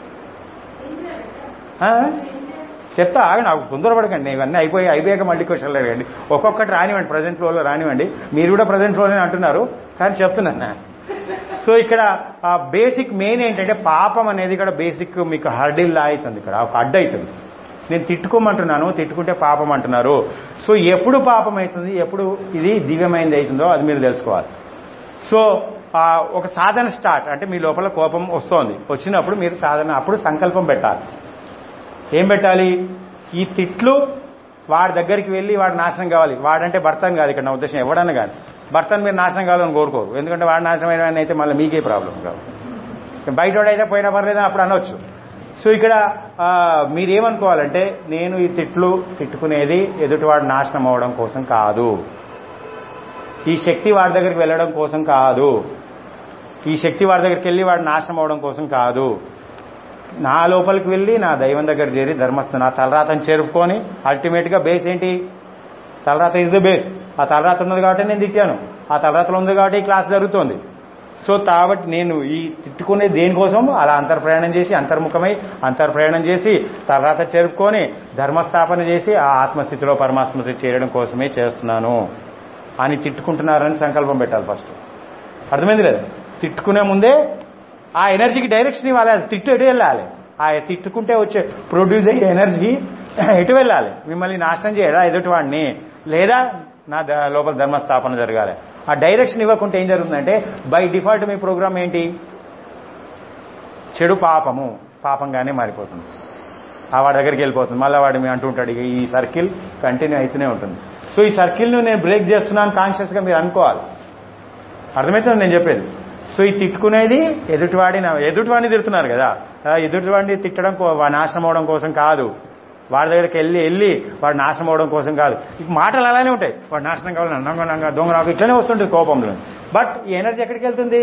ఆ? చెప్తా ఆగండి నాకు తొందరపడకండి ఇవన్నీ అయిపోయి అయిపోయాక మళ్ళీ క్వశ్చన్లు అడగండి ఒక్కొక్కటి రానివ్వండి ప్రజెంట్ ఫ్లోలో రానివ్వండి మీరు కూడా ప్రజెంట్ ఫ్లోనే అంటున్నారు కానీ చెప్తున్నాను సో ఇక్కడ ఆ బేసిక్ మెయిన్ ఏంటంటే పాపం అనేది ఇక్కడ బేసిక్ మీకు హర్డిల్ అవుతుంది ఇక్కడ ఒక అడ్డు అవుతుంది నేను తిట్టుకోమంటున్నాను తిట్టుకుంటే పాపం అంటున్నారు సో ఎప్పుడు పాపం అవుతుంది ఎప్పుడు ఇది దివ్యమైనది అవుతుందో అది మీరు తెలుసుకోవాలి సో ఆ, ఒక సాధన స్టార్ట్ అంటే మీ లోపల కోపం వస్తోంది వచ్చినప్పుడు మీరు సాధన అప్పుడు సంకల్పం పెట్టాలి ఏం పెట్టాలి ఈ తిట్లు వాడి దగ్గరికి వెళ్ళి వాడు నాశనం కావాలి వాడంటే భర్తని కాదు ఇక్కడ నా ఉద్దేశం ఎవడన్నా కాదు భర్తను మీరు నాశనం కావాలని కోరుకోరు ఎందుకంటే వాడు నాశనం అయిన అయితే మళ్ళీ మీకే ప్రాబ్లం కాదు బయట వాడైతే పోయినా పర్లేదని అప్పుడు అనొచ్చు సో ఇక్కడ ఆ, మీరేమనుకోవాలంటే నేను ఈ తిట్లు తిట్టుకునేది ఎదుటివాడు నాశనం అవడం కోసం కాదు ఈ శక్తి వాడి దగ్గరికి వెళ్ళడం కోసం కాదు ఈ శక్తి వాడి దగ్గరికి వెళ్ళి వాడు నాశనం అవడం కోసం కాదు నా లోపలికి వెళ్ళి నా దైవం దగ్గర చేరి ధర్మస్థ నా తలరాతను చేరుకొని అల్టిమేట్ గా బేస్ ఏంటి తలరాత ఇస్ ద బేస్ ఆ తలరాత ఉన్నది కాబట్టి నేను తిట్టాను ఆ తలరాతలో ఉంది కాబట్టి ఈ క్లాస్ జరుగుతోంది సో కాబట్టి నేను ఈ తిట్టుకునే దేనికోసం అలా అంతర్ప్రయాణం చేసి అంతర్ముఖమై అంతర్ప్రయాణం చేసి తర్వాత చెరుపుకొని ధర్మస్థాపన చేసి ఆ ఆత్మస్థితిలో పరమాత్మస్థితి చేరడం కోసమే చేస్తున్నాను అని తిట్టుకుంటున్నారని సంకల్పం పెట్టాలి ఫస్ట్ అర్థమైంది లేదా తిట్టుకునే ముందే ఆ ఎనర్జీకి డైరెక్షన్ ఇవ్వాలి అది తిట్టు ఎటు వెళ్ళాలి ఆ తిట్టుకుంటే వచ్చే ప్రొడ్యూస్ అయ్యే ఎనర్జీ ఎటు వెళ్ళాలి మిమ్మల్ని నాశనం చేయడా ఎదుటి వాడిని లేదా నా ద- లోపల ధర్మస్థాపన జరగాలి ఆ డైరెక్షన్ ఇవ్వకుంటే ఏం జరుగుతుందంటే బై డిఫాల్ట్ మీ ప్రోగ్రామ్ ఏంటి చెడు పాపము పాపంగానే మారిపోతుంది ఆ వాడి దగ్గరికి వెళ్ళిపోతుంది మళ్ళీ వాడు మీ అంటుంటాడు ఇక ఈ సర్కిల్ కంటిన్యూ అవుతూనే ఉంటుంది సో ఈ సర్కిల్ను నేను బ్రేక్ చేస్తున్నాను కాన్షియస్గా మీరు అనుకోవాలి అర్థమవుతుంది నేను చెప్పేది సో ఈ తిట్టుకునేది ఎదుటివాడి ఎదుటివాడిని తిడుతున్నారు కదా ఆ ఎదుటివాడిని తిట్టడం కో- వాడు నాశనం అవడం కోసం కాదు వాడి దగ్గరికి వెళ్ళి వెళ్ళి వాడు నాశనం అవడం కోసం కాదు ఈ మాటలు అలానే ఉంటాయి వాడు నాశనం కావాలి నంగ నంగ దొంగ నాకు ఇట్లనే వస్తుంటుంది కోపంలో బట్ ఈ ఎనర్జీ ఎక్కడికి వెళ్తుంది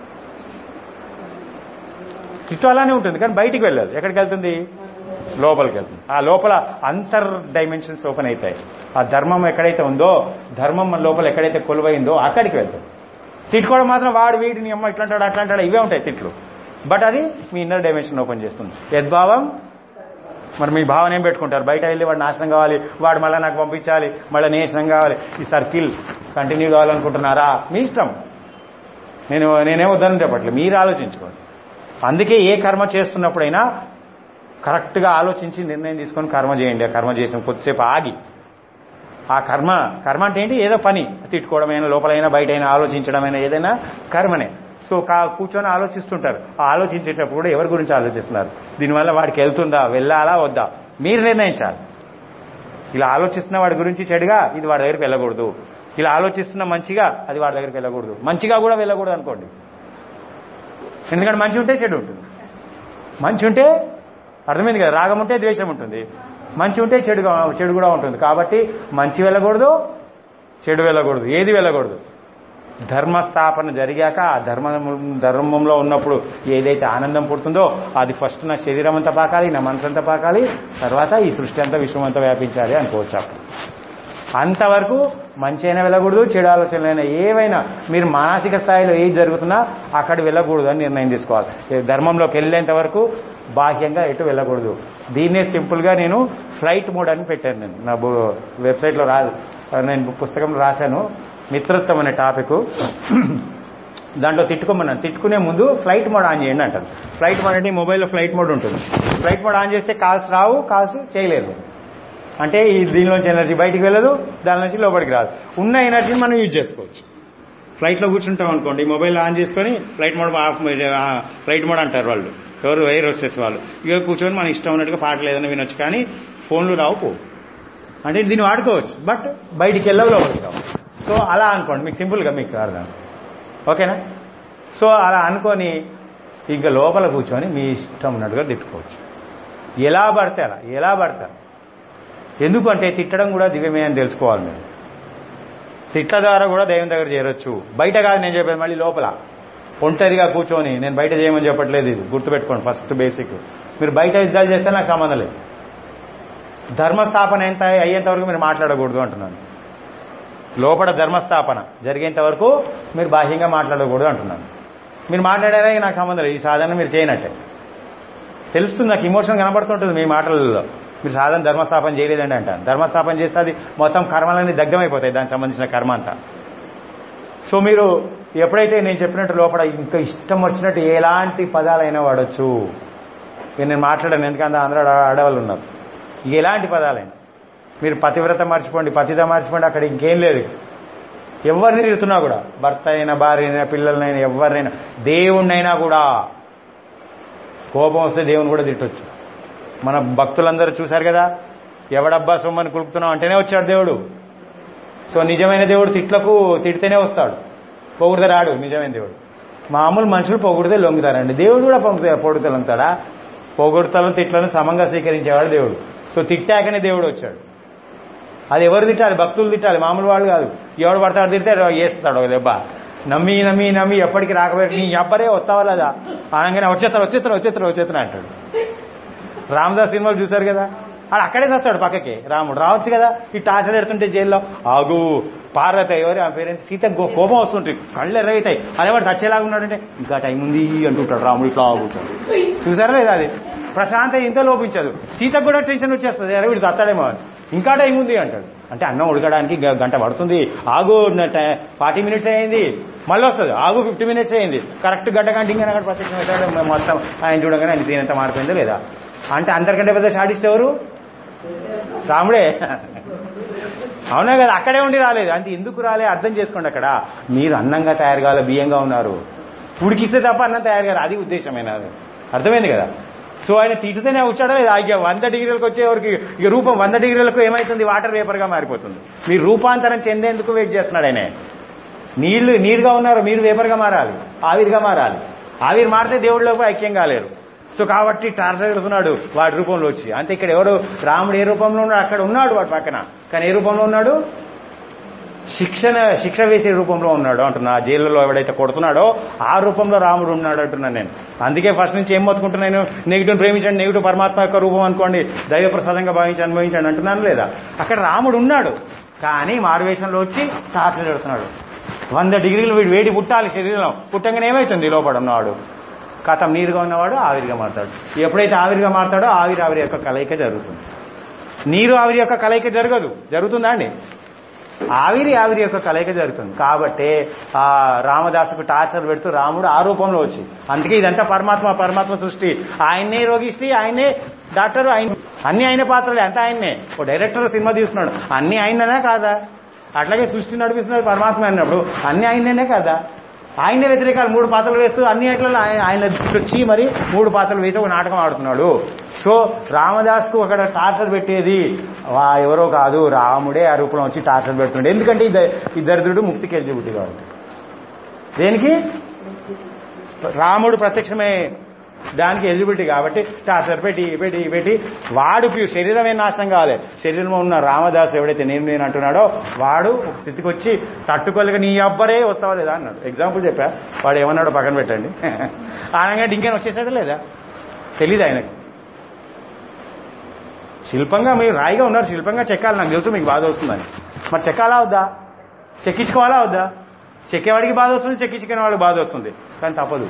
తిట్టు అలానే ఉంటుంది కానీ బయటికి వెళ్ళదు ఎక్కడికి వెళ్తుంది లోపలికి వెళ్తుంది ఆ లోపల అంతర్ డైమెన్షన్స్ ఓపెన్ అవుతాయి ఆ ధర్మం ఎక్కడైతే ఉందో ధర్మం మన లోపల ఎక్కడైతే కొలువైందో అక్కడికి వెళ్తుంది తిట్టుకోవడం మాత్రం వాడు వీడిని అమ్మ ఇట్లాంటాడు అట్లాంటాడు ఇవే ఉంటాయి తిట్లు బట్ అది మీ ఇన్నర్ డైమెన్షన్ ఓపెన్ చేస్తుంది యద్భావం మరి మీ భావన ఏం పెట్టుకుంటారు బయట వెళ్ళి వాడు నాశనం కావాలి వాడు మళ్ళీ నాకు పంపించాలి మళ్ళీ నేషనం కావాలి ఈ సర్కిల్ కంటిన్యూ కావాలనుకుంటున్నారా మీ ఇష్టం నేను నేనేం వద్దని చెప్పట్లేదు మీరు ఆలోచించుకోండి అందుకే ఏ కర్మ చేస్తున్నప్పుడైనా కరెక్ట్గా ఆలోచించి నిర్ణయం తీసుకొని కర్మ చేయండి ఆ కర్మ చేసిన కొద్దిసేపు ఆగి ఆ కర్మ కర్మ అంటే ఏంటి ఏదో పని తిట్టుకోవడమైనా లోపలైనా బయటైనా ఆలోచించడమైనా ఏదైనా కర్మనే సో కా కూర్చొని ఆలోచిస్తుంటారు ఆ ఆలోచించేటప్పుడు కూడా ఎవరి గురించి ఆలోచిస్తున్నారు దీనివల్ల వాడికి వెళ్తుందా వెళ్ళాలా వద్దా మీరు నిర్ణయించాలి ఇలా ఆలోచిస్తున్న వాడి గురించి చెడుగా ఇది వాడి దగ్గరికి వెళ్ళకూడదు ఇలా ఆలోచిస్తున్న మంచిగా అది వాడి దగ్గరికి వెళ్ళకూడదు మంచిగా కూడా వెళ్ళకూడదు అనుకోండి ఎందుకంటే మంచి ఉంటే చెడు ఉంటుంది మంచి ఉంటే అర్థమైంది కదా రాగం ఉంటే ద్వేషం ఉంటుంది మంచి ఉంటే చెడుగా చెడు కూడా ఉంటుంది కాబట్టి మంచి వెళ్ళకూడదు చెడు వెళ్ళకూడదు ఏది వెళ్ళకూడదు ధర్మస్థాపన జరిగాక ఆ ధర్మ ధర్మంలో ఉన్నప్పుడు ఏదైతే ఆనందం పుడుతుందో అది ఫస్ట్ నా శరీరం అంతా పాకాలి నా మనసు అంతా పాకాలి తర్వాత ఈ సృష్టి అంతా విశ్వం అంతా వ్యాపించాలి అనుకోవచ్చు అప్పుడు అంతవరకు మంచి అయినా వెళ్ళకూడదు చెడు ఆలోచనలైనా ఏవైనా మీరు మానసిక స్థాయిలో ఏది జరుగుతున్నా అక్కడ వెళ్ళకూడదు అని నిర్ణయం తీసుకోవాలి ఈ ధర్మంలోకి వెళ్ళేంత వరకు బాహ్యంగా ఎటు వెళ్ళకూడదు దీన్నే సింపుల్గా నేను ఫ్లైట్ మోడ్ అని పెట్టాను నేను నా బు- వెబ్సైట్లో రా నేను పుస్తకంలో రాశాను మిత్రత్వం అనే టాపిక్ దాంట్లో తిట్టుకోమన్నాను తిట్టుకునే ముందు ఫ్లైట్ మోడ్ ఆన్ చేయండి అంటారు ఫ్లైట్ మోడ్ అంటే ఈ మొబైల్లో ఫ్లైట్ మోడ్ ఉంటుంది ఫ్లైట్ మోడ్ ఆన్ చేస్తే కాల్స్ రావు కాల్స్ చేయలేరు అంటే ఈ దీనిలోంచి ఎనర్జీ బయటికి వెళ్ళదు దాని నుంచి లోపలికి రాదు ఉన్న ఎనర్జీని మనం యూజ్ చేసుకోవచ్చు ఫ్లైట్లో కూర్చుంటాం అనుకోండి మొబైల్ ఆన్ చేసుకొని ఫ్లైట్ మోడ్ ఆఫ్ ఆ, ఫ్లైట్ మోడ్ అంటారు వాళ్ళు ఎవరు ఎయిర్ హోస్టెస్ వాళ్ళు ఇక కూర్చొని మన ఇష్టం ఉన్నట్టుగా పాటలు ఏదైనా వినొచ్చు కానీ ఫోన్లు రావు పో అంటే దీన్ని వాడుకోవచ్చు బట్ బయటికి వెళ్ళవు లోపలికి రావు సో అలా అనుకోండి మీకు సింపుల్గా మీకు అర్థం ఓకేనా సో అలా అనుకొని ఇంకా లోపల కూర్చొని మీ ఇష్టం ఉన్నట్టుగా తిట్టుకోవచ్చు ఎలా పడితే అలా ఎలా పడితే అలా. ఎందుకంటే తిట్టడం కూడా దివ్యమే అని తెలుసుకోవాలి మీరు తిట్ల ద్వారా కూడా దైవం దగ్గర చేరొచ్చు బయట కాదు నేను చెప్పేది మళ్ళీ లోపల ఒంటరిగా కూర్చొని నేను బయట చేయమని చెప్పట్లేదు ఇది గుర్తుపెట్టుకోండి ఫస్ట్ బేసిక్ మీరు బయట యుద్ధాలు చేస్తే నాకు సంబంధం లేదు ధర్మస్థాపన ఎంత అయ్యేంత వరకు మీరు మాట్లాడకూడదు అంటున్నాను లోపల ధర్మస్థాపన జరిగేంత వరకు మీరు బాహ్యంగా మాట్లాడకూడదు అంటున్నాను మీరు మాట్లాడారా ఇక నాకు సంబంధం లేదు ఈ సాధన మీరు చేయనట్టే తెలుస్తుంది నాకు ఇమోషన్ కనబడుతుంటుంది మీ మాటలలో మీరు సాధన ధర్మస్థాపన చేయలేదండి అంటాను ధర్మస్థాపన చేస్తే అది మొత్తం కర్మలన్నీ దగ్ధమైపోతాయి దానికి సంబంధించిన కర్మ అంతా సో మీరు ఎప్పుడైతే నేను చెప్పినట్టు లోపల ఇంకా ఇష్టం వచ్చినట్టు ఎలాంటి పదాలైనా వాడచ్చు ఇక నేను మాట్లాడాను ఎందుకంటే అందరూ ఆడ- ఆడవాళ్ళు ఉన్నారు ఇక ఎలాంటి పదాలైనా మీరు పతివ్రత మర్చిపోండి పతిత మర్చిపోండి అక్కడ ఇంకేం లేదు ఎవరిని తిడుతున్నా కూడా భర్త అయినా భార్య అయినా పిల్లలనైనా ఎవరినైనా దేవుణ్ణైనా కూడా కోపం వస్తే దేవుని కూడా తిట్టొచ్చు మన భక్తులందరూ చూశారు కదా ఎవడబ్బా సొమ్మని కులుపుతున్నాం అంటేనే వచ్చాడు దేవుడు సో నిజమైన దేవుడు తిట్లకు తిడితేనే వస్తాడు పొగుడితే రాడు నిజమైన దేవుడు మామూలు మనుషులు పొగుడితే లొంగుతారండి దేవుడు కూడా పొంగుతా పొగుడితే లొంగుతాడా పొగుడుతలను తిట్లను సమంగా స్వీకరించేవాడు దేవుడు సో తిట్టాకనే దేవుడు వచ్చాడు అది ఎవరు తిట్టాలి భక్తులు తిట్టాలి మామూలు వాళ్ళు కాదు ఎవడు పడతాడు తిడితే వేస్తాడు ఒక దెబ్బ నమ్మి నమ్మి నమ్మి ఎప్పటికి రాకపోయి నీ ఎవ్వరే వస్తావా లేదా అనగానే వచ్చేస్తారు వచ్చేస్తారు వచ్చేస్తారు వచ్చేస్తారు అంటాడు రామదాస్ సినిమాలు చూశారు కదా ఆడు అక్కడే చస్తాడు పక్కకి రాముడు రావచ్చు కదా ఈ టార్చర్ పెడుతుంటే జైల్లో ఆగు పార్వతి ఎవరు ఆ పేరెంట్స్ సీత గో- కోపం వస్తుంటాయి కళ్ళు ఎర్రవుతాయి అదే వాడు చచ్చేలాగా ఉన్నాడంటే ఇంకా టైం ఉంది అంటుంటాడు రాముడు ఇట్లా ఆగుతాడు చూసారా లేదా అది ప్రశాంత ఇంత లోపించదు సీతకు కూడా టెన్షన్ వచ్చేస్తుంది అరే వీడు చస్తాడేమో అని ఇంకా టైం ఉంది అంటాడు అంటే అన్నం ఉడకడానికి గ- గంట పడుతుంది ఆగు ఫార్టీ మినిట్స్ అయింది మళ్ళీ వస్తుంది ఆగు ఫిఫ్టీ మినిట్స్ అయింది కరెక్ట్ గంట గంట ఇంకా అక్కడ ప్రత్యక్షం అవుతాడు మొత్తం ఆయన చూడగానే ఆయన సీన్ ఎంత మారిపోయిందో లేదా అంటే అందరికంటే పెద్ద షాడిస్ట్ ఎవరు రాముడే అవునా కదా అక్కడే ఉండి రాలేదు అంటే ఎందుకు రాలే అర్థం చేసుకోండి అక్కడ మీరు అన్నంగా తయారు కావాలి బియ్యంగా ఉన్నారు ఉడికిస్తే తప్ప అన్నం తయారు కాదు అది ఉద్దేశమైన అర్థమైంది కదా సో ఆయన తీటుతూనే వచ్చాడో లేదా ఇక వంద డిగ్రీలకు వచ్చేవరకు ఇక రూపం వంద డిగ్రీలకు ఏమైతుంది వాటర్ వేపర్గా మారిపోతుంది మీరు రూపాంతరం చెందేందుకు వెయిట్ చేస్తున్నాడు ఆయన నీళ్లు నీరుగా ఉన్నారు మీరు వేపర్గా మారాలి ఆవిరిగా మారాలి ఆవిరి మారితే దేవుడిలోకి ఐక్యం కాలేరు సో కాబట్టి టార్చర్ పెడుతున్నాడు వాడి రూపంలో వచ్చి అంతే ఇక్కడ ఎవడు రాముడు ఏ రూపంలో ఉన్నాడు అక్కడ ఉన్నాడు వాడి పక్కన కానీ ఏ రూపంలో ఉన్నాడు శిక్షణ శిక్ష వేసే రూపంలో ఉన్నాడు అంటున్నా ఆ జైల్లో ఎవడైతే కొడుతున్నాడో ఆ రూపంలో రాముడు ఉన్నాడు అంటున్నాను నేను అందుకే ఫస్ట్ నుంచి ఏం మొత్తుకుంటున్నాను నెగిటివ్ ప్రేమించండి నెగిటివ్ పరమాత్మ యొక్క రూపం అనుకోండి దైవ ప్రసాదంగా భావించి అనుభవించండి అంటున్నాను లేదా అక్కడ రాముడు ఉన్నాడు కానీ మారువేషంలో వచ్చి టార్చర్ పెడుతున్నాడు వంద డిగ్రీలు వీడు వేడి పుట్టాలి శరీరం పుట్టంగానే ఏమవుతుంది లోపల ఉన్నవాడు కథం నీరుగా ఉన్నవాడు ఆవిరిగా మారుతాడు ఎప్పుడైతే ఆవిరిగా మారుతాడో ఆవిరి ఆవిరి యొక్క కలయిక జరుగుతుంది నీరు ఆవిరి యొక్క కలయిక జరగదు జరుగుతుందా అండి ఆవిరి ఆవిరి యొక్క కలయిక జరుగుతుంది కాబట్టి ఆ రామదాసుకు టార్చర్ పెడుతూ రాముడు ఆ రూపంలో వచ్చి అందుకే ఇదంతా పరమాత్మ పరమాత్మ సృష్టి ఆయన్నే రోగిష్టి ఆయన్నే డాక్టర్ ఆయన అన్ని ఆయన పాత్రలే అంతా ఆయన్నే ఓ డైరెక్టర్ సినిమా తీస్తున్నాడు అన్ని ఆయననే కాదా అట్లాగే సృష్టి నడిపిస్తున్నాడు పరమాత్మ అన్నప్పుడు అన్ని ఆయననే కాదా ఆయనే వ్యతిరేకాలు మూడు పాత్రలు వేస్తూ అన్ని ఎట్లలో ఆయన ఆయన వచ్చి మరి మూడు పాత్రలు వేసి ఒక నాటకం ఆడుతున్నాడు సో రామదాస్కు అక్కడ టార్చర్ పెట్టేది వా ఎవరో కాదు రాముడే ఆ రూపంలో వచ్చి టార్చర్ పెడుతుండే ఎందుకంటే ఈ ద- ఈ దరిద్రుడు ముక్తికి ఎలిజిబిలిటీ కాబట్టి దేనికి రాముడు ప్రత్యక్షమే దానికి ఎలిజిబిలిటీ కాబట్టి టార్చర్ పెట్టి పెట్టి పెట్టి వాడికి శరీరమే నాశనం కావాలి శరీరంలో ఉన్న రామదాస్ ఎవడైతే నేను నేను అంటున్నాడో వాడు ఒక స్థితికి వచ్చి తట్టుకోలేక నీ అబ్బరే వస్తావా లేదా అన్నాడు ఎగ్జాంపుల్ చెప్పా వాడు ఏమన్నాడో పక్కన పెట్టండి అనగా ఇంకేం వచ్చేసాడా లేదా తెలీదు ఆయనకు శిల్పంగా మీరు రాయిగా ఉన్నారు శిల్పంగా చెక్కాలి నాకు తెలుసు మీకు బాధ వస్తుందని మరి చెక్కాలా వద్దా చెక్కించుకోవాలా వద్దా చెక్కేవాడికి బాధ వస్తుంది చెక్కించుకునే వాడికి బాధ వస్తుంది కానీ తప్పదు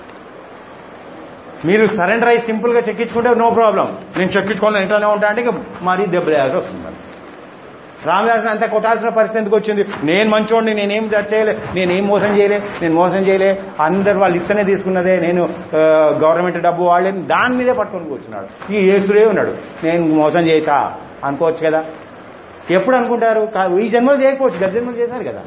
మీరు సరెండర్ అయ్యి సింపుల్ గా చెక్కించుకుంటే నో ప్రాబ్లం నేను చెక్కించుకోవాలి ఇంట్లోనే ఉంటా అంటే ఇక మరీ దెబ్బలేయాల్సి వస్తుంది మరి. రామదాస్ అంతా కొట్టాల్సిన పరిస్థితి ఎందుకు వచ్చింది నేను మంచోడిని నేనేం జడ్జ్ చేయలే నేనేం మోసం చేయలే నేను మోసం చేయలే అందరు వాళ్ళు ఇస్తేనే తీసుకున్నదే నేను ఆ, గవర్నమెంట్ డబ్బు వాళ్ళే దాని మీదే పట్టుకొని కూర్చున్నాడు ఈ యేసుడే ఉన్నాడు నేను మోసం చేసా అనుకోవచ్చు కదా ఎప్పుడు అనుకుంటారు కా- ఈ జన్మలో చేయకపోవచ్చు గత జన్మలు చేశారు కదా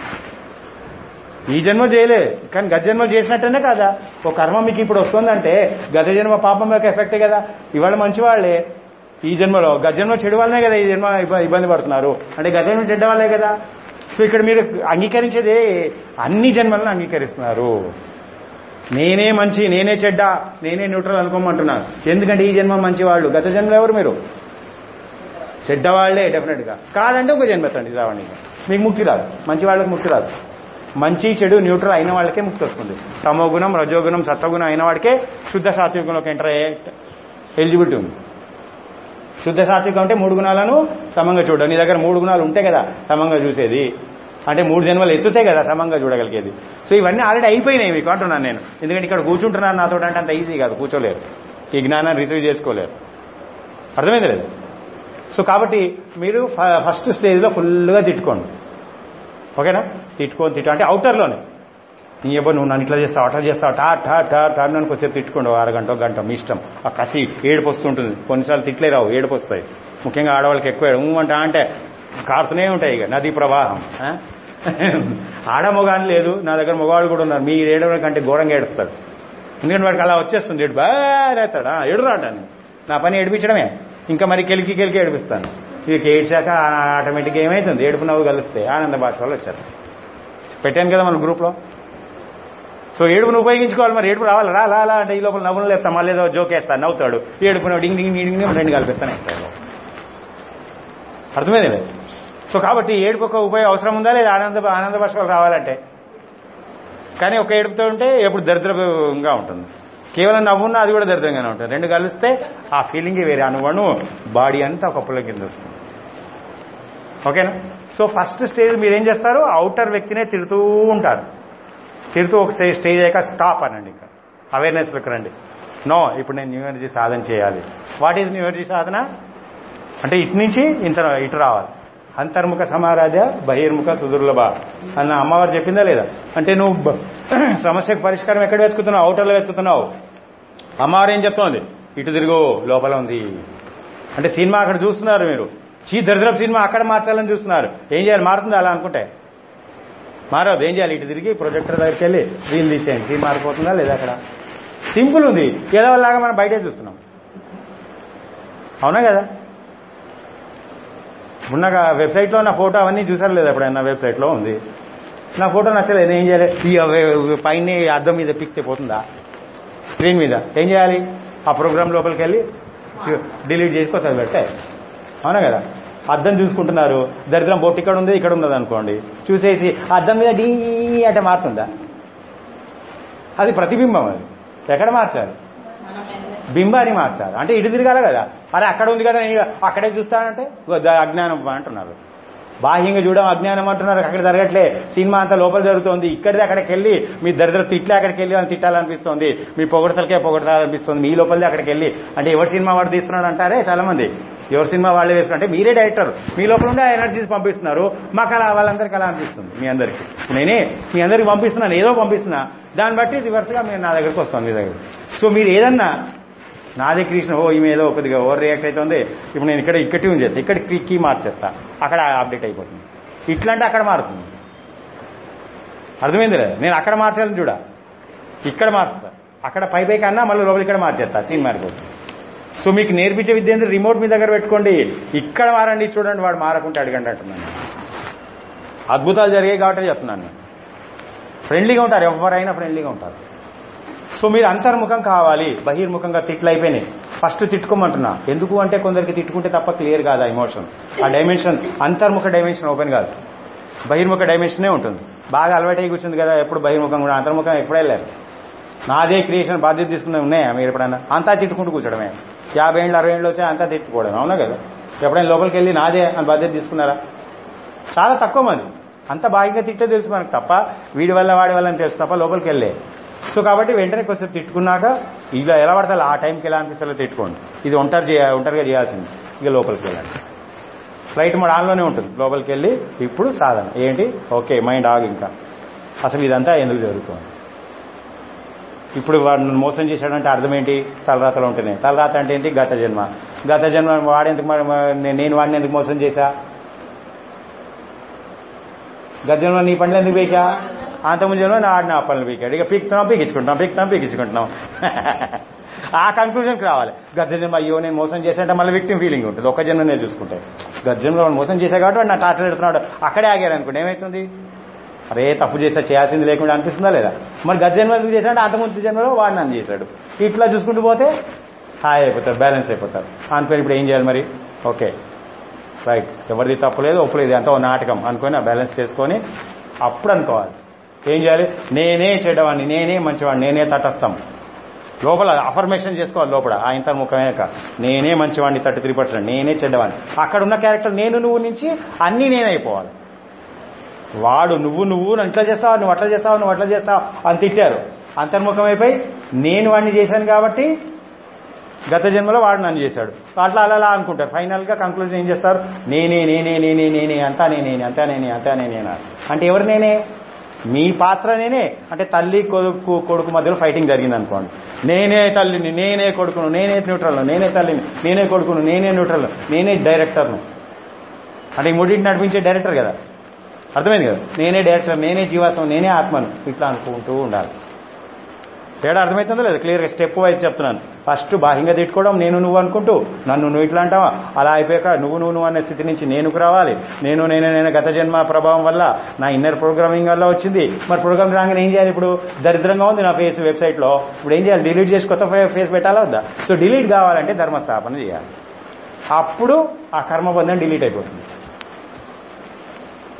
ఈ జన్మ చేయలే కానీ గత జన్మ చేసినట్టనే కదా ఒక కర్మ మీకు ఇప్పుడు వస్తుందంటే గత జన్మ పాపం యొక్క ఎఫెక్టే కదా ఇవాళ మంచి వాళ్ళే ఈ జన్మలో గత జన్మ చెడు వాళ్ళనే కదా ఈ జన్మ ఇబ్బ- ఇబ్బంది పడుతున్నారు అంటే గత జన్మ చెడ్డ వాళ్ళే కదా సో ఇక్కడ మీరు అంగీకరించేది అన్ని జన్మలను అంగీకరిస్తున్నారు నేనే మంచి నేనే చెడ్డ నేనే న్యూట్రల్ అనుకోమంటున్నాను ఎందుకంటే ఈ జన్మ మంచి వాళ్ళు గత జన్మలో ఎవరు మీరు చెడ్డవాళ్లే డెఫినెట్ గా కాదంటే ఒక జన్మ ఎత్తండి రావండి మీకు ముక్తి రాదు మంచి వాళ్ళకి ముక్తి రాదు మంచి చెడు న్యూట్రల్ అయిన వాళ్ళకే ముక్తి వస్తుంది తమో గుణం రజోగుణం సత్వగుణం అయిన వాడికే శుద్ధ సాత్వికంలోకి ఎంటర్ అయ్యే ఎలిజిబిలిటీ ఉంది శుద్ధ సాత్వికం అంటే మూడు గుణాలను సమంగా చూడడం నీ దగ్గర మూడు గుణాలు ఉంటే కదా సమంగా చూసేది అంటే మూడు జన్మలు ఎత్తుతే కదా సమంగా చూడగలిగేది సో ఇవన్నీ ఆల్రెడీ అయిపోయినాయి మీకు అంటున్నాను నేను ఎందుకంటే ఇక్కడ కూర్చుంటున్నారు నాతో అంటే అంత ఈజీ కాదు కూర్చోలేరు ఈ జ్ఞానాన్ని రిసీవ్ చేసుకోలేరు అర్థమైంది లేదు సో కాబట్టి మీరు ఫ- ఫస్ట్ స్టేజ్లో ఫుల్గా తిట్టుకోండి ఓకేనా తిట్టుకొని తిట్టు అంటే అవుటర్లోనే నీ ఎవ్వరు నువ్వు నన్ను ఇట్లా చేస్తావు అట్లా చేస్తావు టా టా టా టా నన్ను కొంచెం తిట్టుకోండి ఓ అరగంట ఒక గంట మీ ఇష్టం ఆ కసి ఏడుపు వస్తుంటుంది కొన్నిసార్లు తిట్లే రావు ఏడుపు వస్తాయి ముఖ్యంగా ఆడవాళ్ళకి ఎక్కువ ఏడు. ఊ అంట అంటే కారుతూనే ఉంటాయి ఇక నదీ ప్రవాహం ఆ? ఆడ మొగాని లేదు నా దగ్గర మగవాళ్ళు కూడా ఉన్నారు మీరు ఏడవడం కంటే ఘోరంగా ఏడుస్తారు ఎందుకంటే వాడికి అలా వచ్చేస్తుంది ఏడు బాగా ఏడురా అంటాను నా పని ఏడిపించడమే ఇంకా మరి కెలికి కెలికి ఏడిపిస్తాను ఇది ఏడ్చాక ఆటోమేటిక్గా ఏమవుతుంది ఏడుపు నవ్వు కలిస్తే ఆనంద భాష వాళ్ళు వచ్చారు పెట్టాను కదా మన గ్రూప్లో సో ఏడుపును ఉపయోగించుకోవాలి మరి ఏడుపు రావాలి రా లా లా అంటే ఈ లోపల నవ్వులు లేస్తా మళ్ళీ ఏదో జోక్ వేస్తాను నవ్వుతాడు ఏడుపున డింగ్ డింగ్ డింగ్ డింగ్ రెండు కలిపిస్తానే అర్థమైంది లేదు సో కాబట్టి ఏడుపు ఒక ఉపయోగం అవసరం ఉందా లేదా ఆనంద ఆనంద భాషలు రావాలంటే కానీ ఒక ఏడుపుతో ఉంటే ఎప్పుడు దరిద్రంగా ఉంటుంది కేవలం నవ్వున్నా అది కూడా దరిద్రంగానే ఉంటుంది రెండు కలిస్తే ఆ ఫీలింగే వేరే అనువను బాడీ అంతా ఒక పుల్ల కింద వస్తుంది ఓకేనా సో ఫస్ట్ స్టేజ్ మీరు ఏం చేస్తారు అవుటర్ వ్యక్తినే తిడుతూ ఉంటారు తిడుతూ ఒక స్టేజ్ స్టేజ్ అయ్యాక స్టాప్ అనండి ఇంకా అవేర్నెస్లోకి రండి నో ఇప్పుడు నేను న్యూ ఎనర్జీ సాధన చేయాలి వాట్ ఈజ్ న్యూ ఎనర్జీ సాధన అంటే ఇటు నుంచి ఇంత ఇటు రావాలి అంతర్ముఖ సమారాజ బహిర్ముఖ సుదుర్లభ అన్న అమ్మవారు చెప్పిందా లేదా అంటే నువ్వు బ- సమస్యకు పరిష్కారం ఎక్కడ వెతుకుతున్నావు అవుటర్లో వెతుకుతున్నావు అమ్మవారు ఏం చెప్తోంది ఇటు తిరుగు లోపల ఉంది అంటే సినిమా అక్కడ చూస్తున్నారు మీరు చీ దరిద్రపు సినిమా అక్కడ మార్చాలని చూస్తున్నారు ఏం చేయాలి మారుతుంది అలా అనుకుంటే మారదు ఏం చేయాలి ఇటు తిరిగి ప్రొజెక్టర్ దగ్గరికి వెళ్ళి వీల్ తీసేయండి సీన్ మారిపోతుందా లేదా అక్కడ సింపుల్ ఉంది ఏదో లాగా మనం బయటే చూస్తున్నాం అవునా కదా ఇప్పుడు నాకు ఆ వెబ్సైట్లో నా ఫోటో అవన్నీ చూసారు లేదా ఎప్పుడైనా వెబ్సైట్లో ఉంది నా ఫోటో నచ్చలేదు ఏం చేయాలి ఈ అవ- పైన అద్దం మీద పిక్తే పోతుందా స్క్రీన్ మీద ఏం చేయాలి ఆ ప్రోగ్రామ్ లోపలికి వెళ్ళి డిలీట్ చేసి కొత్తది పెట్టే అవునా కదా అద్దం చూసుకుంటున్నారు దరిద్రం బొట్టు ఇక్కడ ఉంది ఇక్కడ ఉన్నది అనుకోండి చూసేసి అద్దం మీద డీ అంటే మారుతుందా అది ప్రతిబింబం అది ఎక్కడ మార్చాలి బింబాన్ని మార్చాలి అంటే ఇటు తిరగాల కదా అరే అక్కడ ఉంది కదా నేను అక్కడే చూస్తానంటే ఇగో దా- అజ్ఞానం అంటున్నారు బాహ్యంగా చూడడం అజ్ఞానం అంటున్నారు అక్కడ జరగట్లే సినిమా అంతా లోపల జరుగుతోంది ఇక్కడిది అక్కడికి వెళ్ళి మీ దరిద్ర తిట్లే అక్కడికి వెళ్ళి అని తిట్టాలనిపిస్తుంది మీ పొగడతలకే పొగడతాలనిపిస్తుంది మీ లోపలిది అక్కడికి వెళ్ళి అంటే ఎవరి సినిమా వాడు తీస్తున్నాడు అంటారే చాలా మంది ఎవరి సినిమా వాళ్ళే వేసుకుంటే మీరే డైరెక్టర్ మీ లోపల ఉండే ఎనర్జీస్ పంపిస్తున్నారు మాకు అలా వాళ్ళందరికీ అలా అనిపిస్తుంది మీ అందరికీ నేనే మీ అందరికి పంపిస్తున్నాను ఏదో పంపిస్తున్నా దాన్ని బట్టి రివర్స్గా మీరు నా దగ్గరికి వస్తాను మీ దగ్గర సో మీరు ఏదన్నా నాదే కృష్ణ ఓ ఈమె ఏదో కొద్దిగా ఓవర్ రియాక్ట్ అవుతుంది ఇప్పుడు నేను ఇక్కడ ఇక్కడ ట్యూన్ చేస్తా ఇక్కడ కీ కీ మార్చేస్తా అక్కడ అప్డేట్ అయిపోతుంది ఇట్లా అంటే అక్కడ మారుతుంది అర్థమైంది లేదా నేను అక్కడ మార్చాలని చూడ ఇక్కడ మార్చుతా అక్కడ పై పై కన్నా మళ్ళీ లోపల ఇక్కడ మార్చేస్తా సీన్ మారిపోతుంది సో మీకు నేర్పించే విద్య ఏంటి రిమోట్ మీ దగ్గర పెట్టుకోండి ఇక్కడ మారండి చూడండి వాడు మారకుంటే అడగండి అంటున్నాను అద్భుతాలు జరిగాయి కాబట్టి చెప్తున్నాను నేను ఫ్రెండ్లీగా ఉంటారు ఎవరైనా ఫ్రెండ్లీగా ఉంటారు సో మీరు అంతర్ముఖం కావాలి బహిర్ముఖంగా తిట్లు అయిపోయినాయి ఫస్ట్ తిట్టుకోమంటున్నా ఎందుకు అంటే కొందరికి తిట్టుకుంటే తప్ప క్లియర్ కాదు ఆ ఎమోషన్ ఆ డైమెన్షన్ అంతర్ముఖ డైమెన్షన్ ఓపెన్ కాదు బహిర్ముఖ డైమెన్షనే ఉంటుంది బాగా అలవాటు అయి కూర్చుంది కదా ఎప్పుడు బహిర్ముఖం కూడా అంతర్ముఖం ఎప్పుడే లేదు నాదే క్రియేషన్ బాధ్యత తీసుకునే ఉన్నాయా మీరు ఎప్పుడైనా అంతా తిట్టుకుంటూ కూర్చోడమే యాభై ఏళ్ళు అరవై ఏళ్ళు వచ్చా అంతా తిట్టుకోవడం అవునా కదా ఎప్పుడైనా లోపలికి వెళ్ళి నాదే అని బాధ్యత తీసుకున్నారా చాలా తక్కువ మంది అంత బాగా తిట్టే తెలుసు మనకు తప్ప వీడి వల్ల వాడి వల్ల అని తెలుసు తప్ప లోపలికి వెళ్ళే సో కాబట్టి వెంటనే కొంచెం తిట్టుకున్నాక ఇలా ఎలా పడతారు ఆ టైంకి ఎలా అనిపిస్తుందో తిట్టుకోండి ఇది ఒంటరి చేయ ఒంటరిగా చేయాల్సింది ఇక లోపలికి వెళ్ళండి ఫ్లైట్ మోడ్ ఆన్లోనే ఉంటుంది లోపలికి వెళ్ళి ఇప్పుడు సాధన ఏంటి ఓకే మైండ్ ఆగు ఇంకా అసలు ఇదంతా ఎందుకు జరుగుతుంది ఇప్పుడు వాడు మోసం చేశాడంటే అర్థం ఏంటి తలరాతలు ఉంటున్నాయి తలరాత అంటే ఏంటి గత జన్మ గత జన్మ వాడెందుకు మరి మ- నేను వాడిని ఎందుకు మోసం చేశా గత జన్మ నీ పనులు ఎందుకు పీకా అంతకుముందు జన్మ నా ఆడిన ఆ పనులు పీకాడు ఇక పీకుతున్నాం పీకించుకుంటున్నాం పీకుతున్నాం పీకించుకుంటున్నాం ఆ కన్క్లూజన్కి రావాలి గత జన్మ అయ్యో నేను మోసం చేశానంటే మళ్ళీ విక్టిమ్ ఫీలింగ్ ఉంటుంది ఒక జన్మ నేను చూసుకుంటే గత జన్మలో వాడు మోసం చేశా కాబట్టి వాడు నా టార్చర్ పెడుతున్నాడు అక్కడే ఆగారు అనుకోండి ఏమవుతుంది అరే తప్పు చేసా చేయాల్సింది లేకుండా అనిపిస్తుందా లేదా మరి గత జన్మ ఎందుకు చేశాడు అంతకుముందు జన్మలో వాడు నన్ను చేశాడు ఇట్లా చూసుకుంటూ పోతే హాయ్ అయిపోతారు బ్యాలెన్స్ అయిపోతారు అనుకుని ఇప్పుడు ఏం చేయాలి మరి ఓకే రైట్ ఎవరిది తప్పు లేదు ఒప్పు లేదు అంతా ఓ నాటకం అనుకొని ఆ బ్యాలెన్స్ చేసుకొని అప్పుడు అనుకోవాలి ఏం చేయాలి నేనే చెడ్డవాడిని నేనే మంచివాడిని నేనే తటస్థం లోపల అఫర్మేషన్ చేసుకోవాలి లోపల ఆయన ముఖమేక నేనే మంచివాడిని థర్టీ త్రీ పర్సెంట్ నేనే చెడ్డవాడిని అక్కడ ఉన్న క్యారెక్టర్ నేను నువ్వు నుంచి అన్నీ నేనే అయిపోవాలి వాడు నువ్వు నువ్వు అట్లా చేస్తావు నువ్వు అట్లా చేస్తావు నువ్వు అట్లా చేస్తావు అని తిట్టారు అంతర్ముఖమైపోయి నేను వాడిని చేశాను కాబట్టి గత జన్మలో వాడు నన్ను చేశాడు అట్లా అలా అలా అనుకుంటారు ఫైనల్ గా కంక్లూజన్ ఏం చేస్తారు నేనే నేనే నేనే నేనే అంతా నేనే అంతా నేనే అంతా నేనే అన్నారు అంటే ఎవరు నేనే మీ పాత్ర నేనే అంటే తల్లి కొడుకు కొడుకు మధ్యలో ఫైటింగ్ జరిగింది అనుకోండి నేనే తల్లిని నేనే కొడుకును నేనే న్యూట్రల్ నేనే తల్లిని నేనే కొడుకును నేనే న్యూట్రల్ నేనే డైరెక్టర్ను అంటే ఈ మూడింటిని నడిపించే డైరెక్టర్ కదా అర్థమైంది కదా నేనే డైరెక్టర్ నేనే జీవాత్మ నేనే ఆత్మను ఇట్లా అనుకుంటూ ఉండాలి తేడా అర్థమవుతుందో లేదా క్లియర్గా స్టెప్ వైజ్ చెప్తున్నాను ఫస్ట్ బాహ్యంగా తిట్టుకోవడం నేను నువ్వు అనుకుంటూ నన్ను నువ్వు ఇట్లా అంటావా అలా అయిపోయాక నువ్వు నువ్వు నువ్వు అనే స్థితి నుంచి నేనుకు రావాలి నేను నేను నేను గత జన్మ ప్రభావం వల్ల నా ఇన్నర్ ప్రోగ్రామింగ్ వల్ల వచ్చింది మరి ప్రోగ్రామ్ రాగానే ఏం చేయాలి ఇప్పుడు దరిద్రంగా ఉంది నా ఫేస్ వెబ్సైట్లో ఇప్పుడు ఏం చేయాలి డిలీట్ చేసి కొత్త ఫేస్ పెట్టాలా వద్దా సో డిలీట్ కావాలంటే ధర్మస్థాపన చేయాలి అప్పుడు ఆ కర్మబంధం డిలీట్ అయిపోతుంది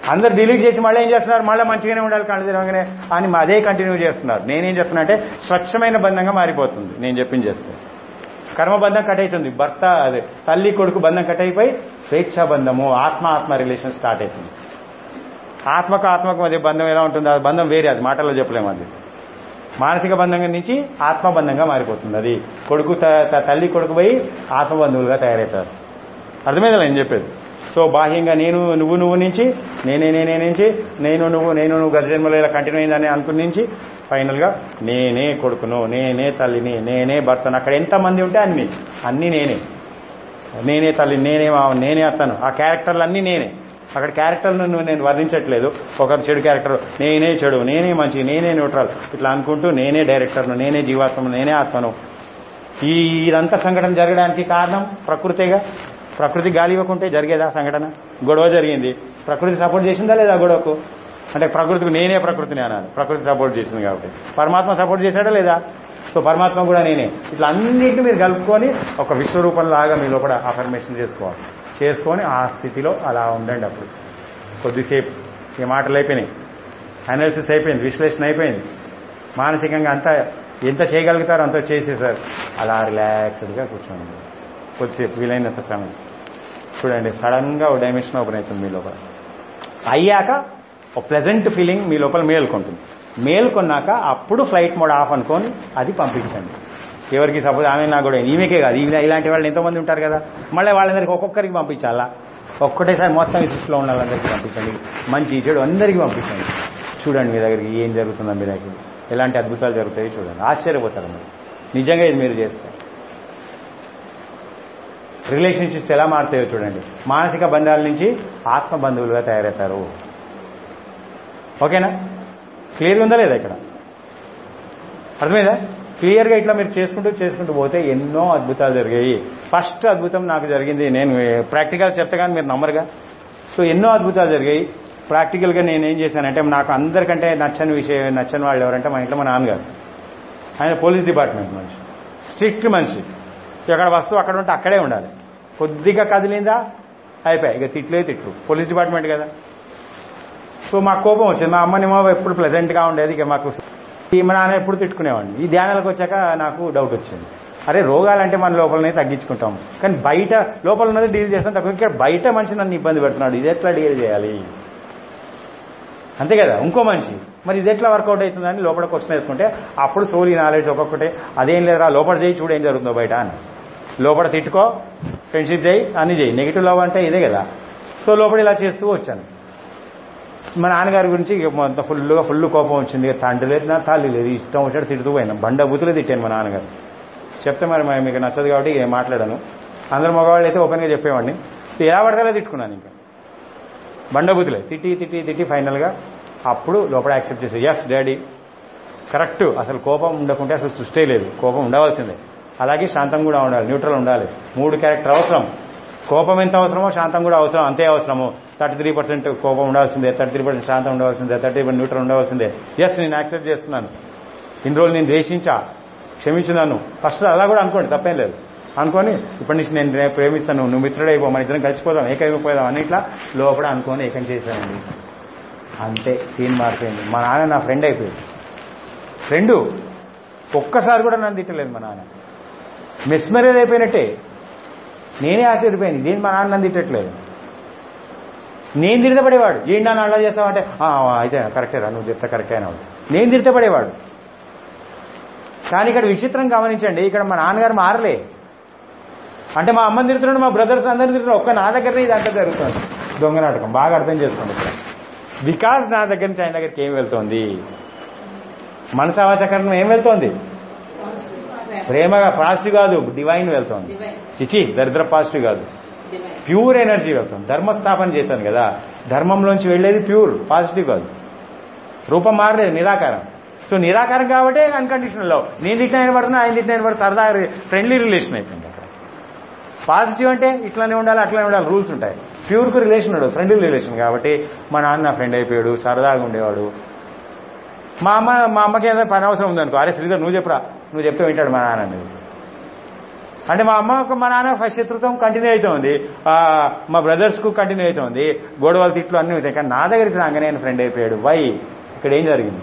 అందరు డిలీట్ చేసి మళ్ళీ ఏం చేస్తున్నారు మళ్ళీ మంచిగానే ఉండాలి కళ్ళు తెరవగానే అని మా అదే కంటిన్యూ చేస్తున్నారు నేనేం చెప్తున్నా అంటే స్వచ్ఛమైన బంధంగా మారిపోతుంది నేను చెప్పింది చేస్తే కర్మబంధం కట్ అవుతుంది భర్త అదే తల్లి కొడుకు బంధం కట్ అయిపోయి స్వేచ్ఛా బంధము ఆత్మ ఆత్మ రిలేషన్ స్టార్ట్ అవుతుంది ఆత్మకు ఆత్మకు మధ్య బంధం ఎలా ఉంటుంది ఆ బంధం వేరే అది మాటల్లో చెప్పలేము అది మానసిక బంధం నుంచి ఆత్మబంధంగా మారిపోతుంది అది కొడుకు త- త- తల్లి కొడుకు పోయి ఆత్మబంధువులుగా తయారవుతారు అర్థమైందా నేను చెప్పేది సో బాహ్యంగా నేను నువ్వు నువ్వు నుంచి నేనే నేనే నుంచి నేను నువ్వు నేను నువ్వు గత జన్మలో ఇలా కంటిన్యూ అయిందని అనుకుని నుంచి ఫైనల్గా నేనే కొడుకును నేనే తల్లిని నేనే భర్తను అక్కడ ఎంతమంది ఉంటే అన్ని అన్ని నేనే నేనే తల్లి నేనే మావ నేనే అత్తను ఆ క్యారెక్టర్లు అన్నీ నేనే అక్కడ క్యారెక్టర్లను నేను వర్ణించట్లేదు ఒకరు చెడు క్యారెక్టర్ నేనే చెడు నేనే మంచి నేనే న్యూట్రల్ ఇట్లా అనుకుంటూ నేనే డైరెక్టర్ను నేనే జీవాత్మను నేనే ఆత్మను ఈ ఇదంతా సంఘటన జరగడానికి కారణం ప్రకృతిగా ప్రకృతి గాలి ఇవ్వకుంటే జరిగేదా సంఘటన గొడవ జరిగింది ప్రకృతి సపోర్ట్ చేసిందా లేదా గొడవకు అంటే ప్రకృతికి నేనే ప్రకృతిని అనాలి ప్రకృతి సపోర్ట్ చేసింది కాబట్టి పరమాత్మ సపోర్ట్ చేశాడా లేదా సో పరమాత్మ కూడా నేనే ఇట్లా అన్నింటినీ మీరు కలుపుకొని ఒక విశ్వరూపంలాగా మీ లోపల అఫర్మేషన్ చేసుకోవాలి చేసుకొని ఆ స్థితిలో అలా ఉండండి అప్పుడు కొద్దిసేపు ఈ మాటలు అయిపోయినాయి అనాలిసిస్ అయిపోయింది విశ్లేషణ అయిపోయింది మానసికంగా అంతా ఎంత చేయగలుగుతారో అంత చేసేసారు అలా రిలాక్స్డ్గా కూర్చోండి కొద్దిసేపు వీలైనంత సమయం చూడండి సడన్గా ఒక డైమెన్షన్ ఓపెన్ అవుతుంది మీ లోపల అయ్యాక ఒక ప్లెజెంట్ ఫీలింగ్ మీ లోపల మేల్కొంటుంది మేల్కొన్నాక అప్పుడు ఫ్లైట్ మోడ్ ఆఫ్ అనుకొని అది పంపించండి ఎవరికి సపోజ్ ఆమె నాకు కూడా ఈమెకే కాదు ఈమె ఇలాంటి వాళ్ళు ఎంతోమంది ఉంటారు కదా మళ్ళీ వాళ్ళందరికీ ఒక్కొక్కరికి పంపించాలా ఒక్కటేసారి మొత్తం ఈ సృష్టిలో ఉన్న వాళ్ళందరికీ పంపించండి మంచి చెడు అందరికీ పంపించండి చూడండి మీ దగ్గరికి ఏం జరుగుతుందో మీ దగ్గర ఎలాంటి అద్భుతాలు జరుగుతాయో చూడండి ఆశ్చర్యపోతారు మీరు నిజంగా ఇది మీరు చేస్తారు రిలేషన్షిప్స్ ఎలా మారుతాయో చూడండి మానసిక బంధాల నుంచి ఆత్మ బంధువులుగా తయారవుతారు ఓకేనా క్లియర్గా ఉందా లేదా ఇక్కడ అర్థమైందా క్లియర్గా ఇట్లా మీరు చేసుకుంటూ చేసుకుంటూ పోతే ఎన్నో అద్భుతాలు జరిగాయి ఫస్ట్ అద్భుతం నాకు జరిగింది నేను ప్రాక్టికల్ చెప్తే కానీ మీరు నమ్మరుగా సో ఎన్నో అద్భుతాలు జరిగాయి ప్రాక్టికల్గా నేను ఏం చేశానంటే నాకు అందరికంటే నచ్చని విషయం నచ్చని వాళ్ళు ఎవరంటే మా ఇంట్లో మా నాన్నగారు ఆయన పోలీస్ డిపార్ట్మెంట్ మనిషి స్ట్రిక్ట్ మనిషి ఎక్కడ వస్తువు అక్కడ ఉంటే అక్కడే ఉండాలి కొద్దిగా కదిలిందా అయిపోయాయి ఇక తిట్లే తిట్లు పోలీస్ డిపార్ట్మెంట్ కదా సో మాకు కోపం వచ్చింది మా అమ్మనేమో ఎప్పుడు ప్లెజెంట్గా ఉండేది ఇక మాకు ఈ మా నాన్న ఎప్పుడు తిట్టుకునేవాడిని ఈ ధ్యానాలకు వచ్చాక నాకు డౌట్ వచ్చింది అరే రోగాలంటే మన లోపలనే తగ్గించుకుంటాం కానీ బయట లోపల ఉన్నది డీల్ చేస్తాం తక్కువ ఇక్కడ బయట మనిషి నన్ను ఇబ్బంది పెడుతున్నాడు ఇది ఎట్లా డీల్ చేయాలి అంతే కదా ఇంకో మనిషి మరి ఇది ఎట్లా వర్కౌట్ అవుతుందని లోపల క్వశ్చన్ వేసుకుంటే అప్పుడు సోలీ నాలెడ్జ్ ఒక్కొక్కటే అదేం లేదురా లోపల చేయి చూడు ఏం జరుగుతుందో బయట అని లోపల తిట్టుకో ఫ్రెండ్షిప్ చేయి అన్ని చేయి నెగిటివ్ లవ్ అంటే ఇదే కదా సో లోపల ఇలా చేస్తూ వచ్చాను మా నాన్నగారి గురించి ఇక మొత్తం ఫుల్గా ఫుల్ కోపం వచ్చింది ఇక తండ్రి లేదు నా తల్లి లేదు ఇష్టం వచ్చాడు తిడుతూ పోయినా బండ బూతులు తిట్టాను మా నాన్నగారు చెప్తే మరి మరి మీకు నచ్చదు కాబట్టి ఏం మాట్లాడాను అందరు మగవాళ్ళు అయితే ఓపెన్గా చెప్పేవాడిని సో ఎలా పడతారో తిట్టుకున్నాను ఇంకా బండబూతులే తిట్టి తిట్టి తిట్టి ఫైనల్గా అప్పుడు లోపల యాక్సెప్ట్ చేసి ఎస్ డాడీ కరెక్ట్ అసలు కోపం ఉండకుంటే అసలు సృష్టి లేదు కోపం ఉండవలసిందే అలాగే శాంతం కూడా ఉండాలి న్యూట్రల్ ఉండాలి మూడు క్యారెక్టర్ అవసరం కోపం ఎంత అవసరమో శాంతం కూడా అవసరం అంతే అవసరము థర్టీ త్రీ పర్సెంట్ కోపం ఉండాల్సిందే థర్టీ త్రీ పర్సెంట్ శాంతం ఉండవలసిందే థర్టీ పర్సెంట్ న్యూట్రల్ ఉండవలసిందే ఎస్ నేను యాక్సెప్ట్ చేస్తున్నాను ఇన్ని రోజులు నేను ద్వేషించా క్షమించున్నాను ఫస్ట్ అలా కూడా అనుకోండి తప్పేం లేదు అనుకొని ఇప్పటి నుంచి నేను రేపు ప్రేమిస్తాను నువ్వు మిత్రుడైపో మన ఇద్దరం కలిసిపోదాం ఏకైపోదాం అన్నిట్లా లోపల అనుకొని ఏకం చేశానండి అంతే సీన్ మారిపోయింది మా నాన్న నా ఫ్రెండ్ అయిపోయింది ఫ్రెండు ఒక్కసారి కూడా నన్ను తిట్టలేదు మా నాన్న మిస్మరేజ్ అయిపోయినట్టే నేనే ఆశ్చర్యపోయాను దేని మా నాన్న నన్ను తిట్టట్లేదు నేను తిడతపడేవాడు ఏంటి నాన్న అలా చేస్తావంటే "ఆ, అయితే కరెక్టే రా నువ్వు చెప్తా కరెక్టే అనేవాడు నేను తిడతపడేవాడు కానీ ఇక్కడ విచిత్రం గమనించండి ఇక్కడ మా నాన్నగారు మారలే అంటే మా అమ్మని తిడుతున్నాడు మా బ్రదర్స్ అందరిని తిడుతున్నాడు ఒక్క నా దగ్గరనే ఇది అంతా జరుగుతుంది దొంగ నాటకం బాగా అర్థం చేసుకోండి ఇక్కడ బికాజ్ నా దగ్గర నుంచి ఆయన దగ్గరికి ఏం వెళ్తోంది మనసావాచకరణం ఏం వెళ్తోంది ప్రేమగా పాజిటివ్ కాదు డివైన్ వెళ్తోంది Divine. చిచి దరిద్ర పాజిటివ్ కాదు Divine. ప్యూర్ ఎనర్జీ వెళ్తుంది ధర్మస్థాపన చేశాను కదా ధర్మంలోంచి వెళ్ళేది ప్యూర్ పాజిటివ్ కాదు రూపం మారలేదు నిరాకారం సో నిరాకారం కాబట్టి అన్కండిషనల్ లవ్ నేను తిట్టిన ఆయన పడుతున్నా ఆయన తిట్టిన ఆయన పడుతున్నా సరదా ఫ్రెండ్లీ రిలేషన్ అయిపోయింది అక్కడ పాజిటివ్ అంటే ఇట్లానే ఉండాలి అట్లానే ఉండాలి రూల్స్ ఉంటాయి ప్యూర్కు రిలేషన్ ఉండదు ఫ్రెండ్లీ రిలేషన్ కాబట్టి మా నాన్న నా ఫ్రెండ్ అయిపోయాడు సరదాగా ఉండేవాడు మా అమ్మ మా అమ్మకి ఏదైనా పని అవసరం ఉందనుకో అరే శ్రీధర్ నువ్వు చెప్పురా నువ్వు చెప్తే వింటాడు మా నాన్న అనేది అంటే మా అమ్మకు మా నాన్న ఫస్ట్ శత్రుత్వం కంటిన్యూ అవుతుంది ఆ, మా బ్రదర్స్ కు కంటిన్యూ అవుతుంది గొడవలు తిట్లు అన్నీ అవుతాయి కానీ నా దగ్గరికి రాగానే ఆయన ఫ్రెండ్ అయిపోయాడు వై ఇక్కడ ఏం జరిగింది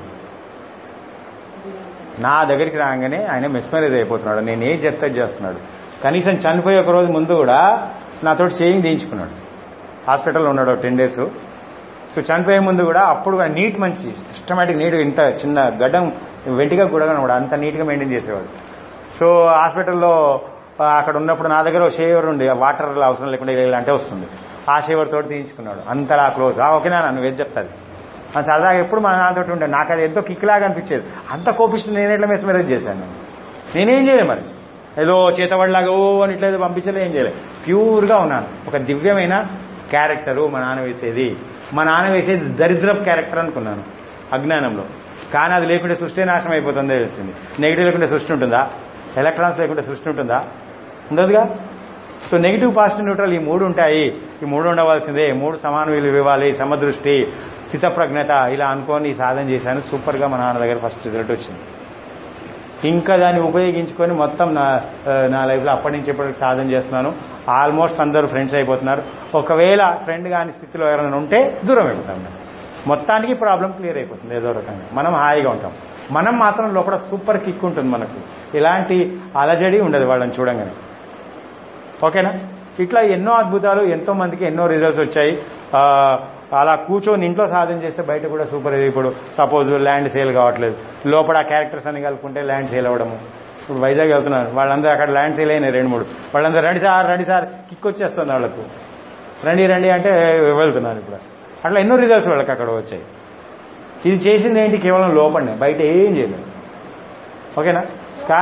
నా దగ్గరికి రాగానే ఆయన మెస్మరైజ్ అయిపోతున్నాడు నేను ఏం చెప్తే చేస్తున్నాడు కనీసం చనిపోయే ఒక రోజు ముందు కూడా నాతో చేయింగ్ దించుకున్నాడు హాస్పిటల్లో ఉన్నాడు టెన్ డేస్ సో చనిపోయే ముందు కూడా అప్పుడు కూడా నీట్ మంచి సిస్టమేటిక్ నీట్ ఇంత చిన్న గడ్డం వెంటిగా కూడా కనబడు అంత నీట్గా మెయింటైన్ చేసేవాడు సో హాస్పిటల్లో ఆ, అక్కడ ఉన్నప్పుడు నా దగ్గర ఒక షేవర్ ఉండి వాటర్ అవసరం లేకుండా ఇలా అంటే వస్తుంది ఆ షేవర్ తోటి తీయించుకున్నాడు అంతలా క్లోజ్ ఆ ఓకేనా నన్ను ఏది చెప్తాది ఆ సరదాగా ఎప్పుడు మా నాన్నతో ఉండే నాకు అది ఎంతో కిక్లాగా అనిపించేది అంత కోపిస్తుంది నేను ఎట్లా మెస్మరైజ్ చేశాను నేను నేనేం చేయలేదు మరి ఏదో చేతబడిలాగా ఓ అని ఇట్లా ఏదో పంపించలే ఏం చేయలేదు ప్యూర్గా ఉన్నాను ఒక దివ్యమైన క్యారెక్టరు మా నాన్న వేసేది మా నాన్న వేసేది దరిద్రపు క్యారెక్టర్ అనుకున్నాను అజ్ఞానంలో కానీ అది లేకుంటే సృష్టి నాశనం అయిపోతుందో తెలిసింది నెగిటివ్ లేకుంటే సృష్టి ఉంటుందా ఎలక్ట్రాన్స్ లేకుంటే సృష్టి ఉంటుందా ఉండదుగా సో నెగిటివ్ పాజిటివ్ న్యూట్రల్ ఈ మూడు ఉంటాయి ఈ మూడు ఉండవలసిందే ఈ మూడు సమాన విలువ ఇవ్వాలి సమదృష్టి స్థితప్రజ్ఞత ఇలా అనుకొని సాధన చేశాను సూపర్గా మా నాన్న దగ్గర ఫస్ట్ రిజల్ట్ వచ్చింది ఇంకా దాన్ని ఉపయోగించుకొని మొత్తం నా ఆ, నా లైఫ్లో అప్పటి నుంచి ఇప్పటికి సాధన చేస్తున్నాను ఆల్మోస్ట్ అందరూ ఫ్రెండ్స్ అయిపోతున్నారు ఒకవేళ ఫ్రెండ్ కాని స్థితిలో ఎవరైనా ఉంటే దూరం అయిపోతాం మేము. మొత్తానికి ప్రాబ్లం క్లియర్ అయిపోతుంది ఏదో రకంగా మనం హాయిగా ఉంటాం మనం మాత్రం లోపల సూపర్ కిక్ ఉంటుంది మనకు ఇలాంటి అలజడి ఉండదు వాళ్ళని చూడంగానే ఓకేనా ఇట్లా ఎన్నో అద్భుతాలు ఎంతో మందికి ఎన్నో రిజల్ట్స్ వచ్చాయి ఆ, అలా కూర్చొని ఇంట్లో సాధన చేస్తే బయట కూడా సూపర్ ఇది ఇప్పుడు సపోజ్ ల్యాండ్ సేల్ కావట్లేదు లోపల ఆ క్యారెక్టర్స్ అని కలుపుకుంటే ల్యాండ్ సేల్ అవ్వడము ఇప్పుడు వైజాగ్ వెళ్తున్నారు వాళ్ళందరూ అక్కడ ల్యాండ్ సేల్ అయినాయి రెండు మూడు వాళ్ళందరూ రండి సార్ రండి సార్ కిక్ వచ్చేస్తుంది వాళ్ళకు రండి రండి అంటే వెళ్తున్నారు ఇప్పుడు అట్లా ఎన్నో రిజల్ట్స్ వాళ్ళకి అక్కడ వచ్చాయి ఇది చేసింది ఏంటి కేవలం లోపలనే బయట ఏం చేయలేదు ఓకేనా కా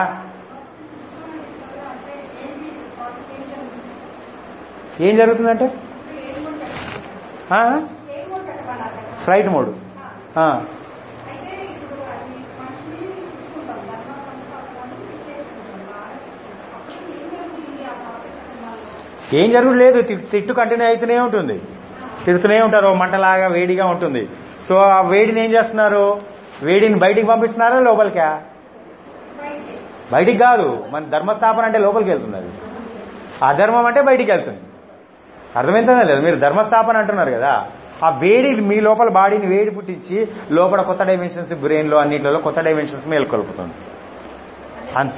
ఏం జరుగుతుందంటే ఆ? ఫ్లైట్ మోడ్ ఆ. ఏం జరుగులేదు తి- తిట్టు కంటిన్యూ అవుతూనే ఉంటుంది తిడుతూనే ఉంటారు ఓ మంటలాగా వేడిగా ఉంటుంది సో ఆ వేడిని ఏం చేస్తున్నారు వేడిని బయటికి పంపిస్తున్నారా లోపలికా బయటికి కాదు మన ధర్మస్థాపన అంటే లోపలికి వెళ్తుంది అది అధర్మం అంటే బయటికి వెళ్తుంది అర్థమైందా లేదు మీరు ధర్మస్థాపన అంటున్నారు కదా ఆ వేడి మీ లోపల బాడీని వేడి పుట్టించి లోపల కొత్త డైమెన్షన్స్ బ్రెయిన్ లో అన్నింటిలో కొత్త డైమెన్షన్స్ మేల్కొల్పుతుంది అన్-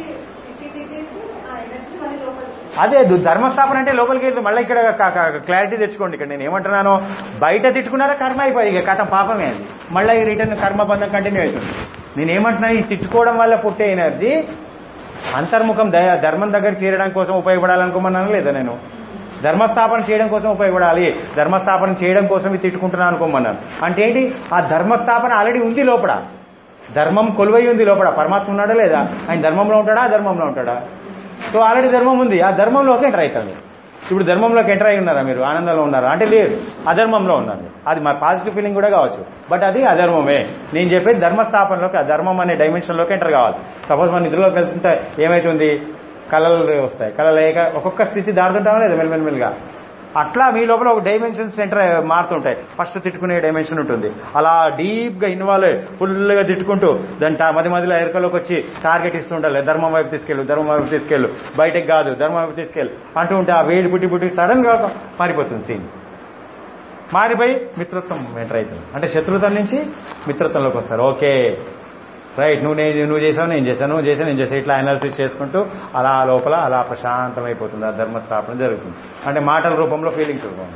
అదే దు- ధర్మస్థాపన అంటే లోపలికి వెళ్తే మళ్ళీ ఇక్కడ క్లారిటీ తెచ్చుకోండి ఇక్కడ నేను ఏమంటున్నాను బయట తిట్టుకున్నారా కర్మ అయిపోయి ఇక కథ పాపమే అది మళ్ళీ ఈ రిటర్న్ కర్మబంధం కంటిన్యూ అవుతుంది నేను ఏమంటున్నాను ఈ తిట్టుకోవడం వల్ల పుట్టే ఎనర్జీ అంతర్ముఖం దయ- ధర్మం దగ్గర చేరడం కోసం ఉపయోగపడాలనుకోమన్నాను లేదా నేను ధర్మస్థాపన చేయడం కోసం ఉపయోగపడాలి ధర్మస్థాపన చేయడం కోసం ఇది తిట్టుకుంటున్నాను అనుకోమన్నాను అంటే ఏంటి ఆ ధర్మస్థాపన ఆల్రెడీ ఉంది లోపల ధర్మం కొలువై ఉంది లోపల పరమాత్మ ఉన్నాడా లేదా ఆయన ధర్మంలో ఉంటాడా అధర్మంలో ఉంటాడా సో ఆల్రెడీ ధర్మం ఉంది ఆ ధర్మంలోకి ఎంటర్ అవుతారు ఇప్పుడు ధర్మంలోకి ఎంటర్ అయి ఉన్నారా మీరు ఆనందంలో ఉన్నారా అంటే లేదు అధర్మంలో ఉన్నారు అది మా పాజిటివ్ ఫీలింగ్ కూడా కావచ్చు బట్ అది అధర్మమే నేను చెప్పేది ధర్మస్థాపనలోకి ఆ ధర్మం అనే డైమెన్షన్లోకి ఎంటర్ కావాలి సపోజ్ మన నిద్రలోకి వెళ్తుంటే ఏమైతుంది కళలు వస్తాయి కళలు లేక ఒక్కొక్క స్థితి దాడుతుంటామా లేదా మెల్లమెల్లమెల్లగా అట్లా మీ లోపల ఒక డైమెన్షన్స్ ఎంటర్ మారుతుంటాయి ఫస్ట్ తిట్టుకునే డైమెన్షన్ ఉంటుంది అలా డీప్ గా ఇన్వాల్వ్ అయ్యి ఫుల్గా తిట్టుకుంటూ దాని టా- మధ్య మధ్యలో ఎరకలోకి వచ్చి టార్గెట్ ఇస్తూ ఉండాలి ధర్మం వైపు తీసుకెళ్ళు ధర్మం వైపు తీసుకెళ్ళు బయటకు కాదు ధర్మం వైపు తీసుకెళ్ళు అంటూ ఉంటే ఆ వేడి పుట్టి పుట్టి సడన్ గా మారిపోతుంది సీన్ మారిపోయి మిత్రత్వం ఎంటర్ అవుతుంది అంటే శత్రుత్వం నుంచి మిత్రత్వంలోకి వస్తారు ఓకే రైట్ నువ్వు నేను నువ్వు చేసావు నేను చేశాను నువ్వు చేసావు నేను చేసాను ఇట్లా అనాలిసిస్ చేసుకుంటూ అలా లోపల అలా ప్రశాంతమైపోతుంది ఆ ధర్మస్థాపన జరుగుతుంది అంటే మాటల రూపంలో ఫీలింగ్స్ రూపంలో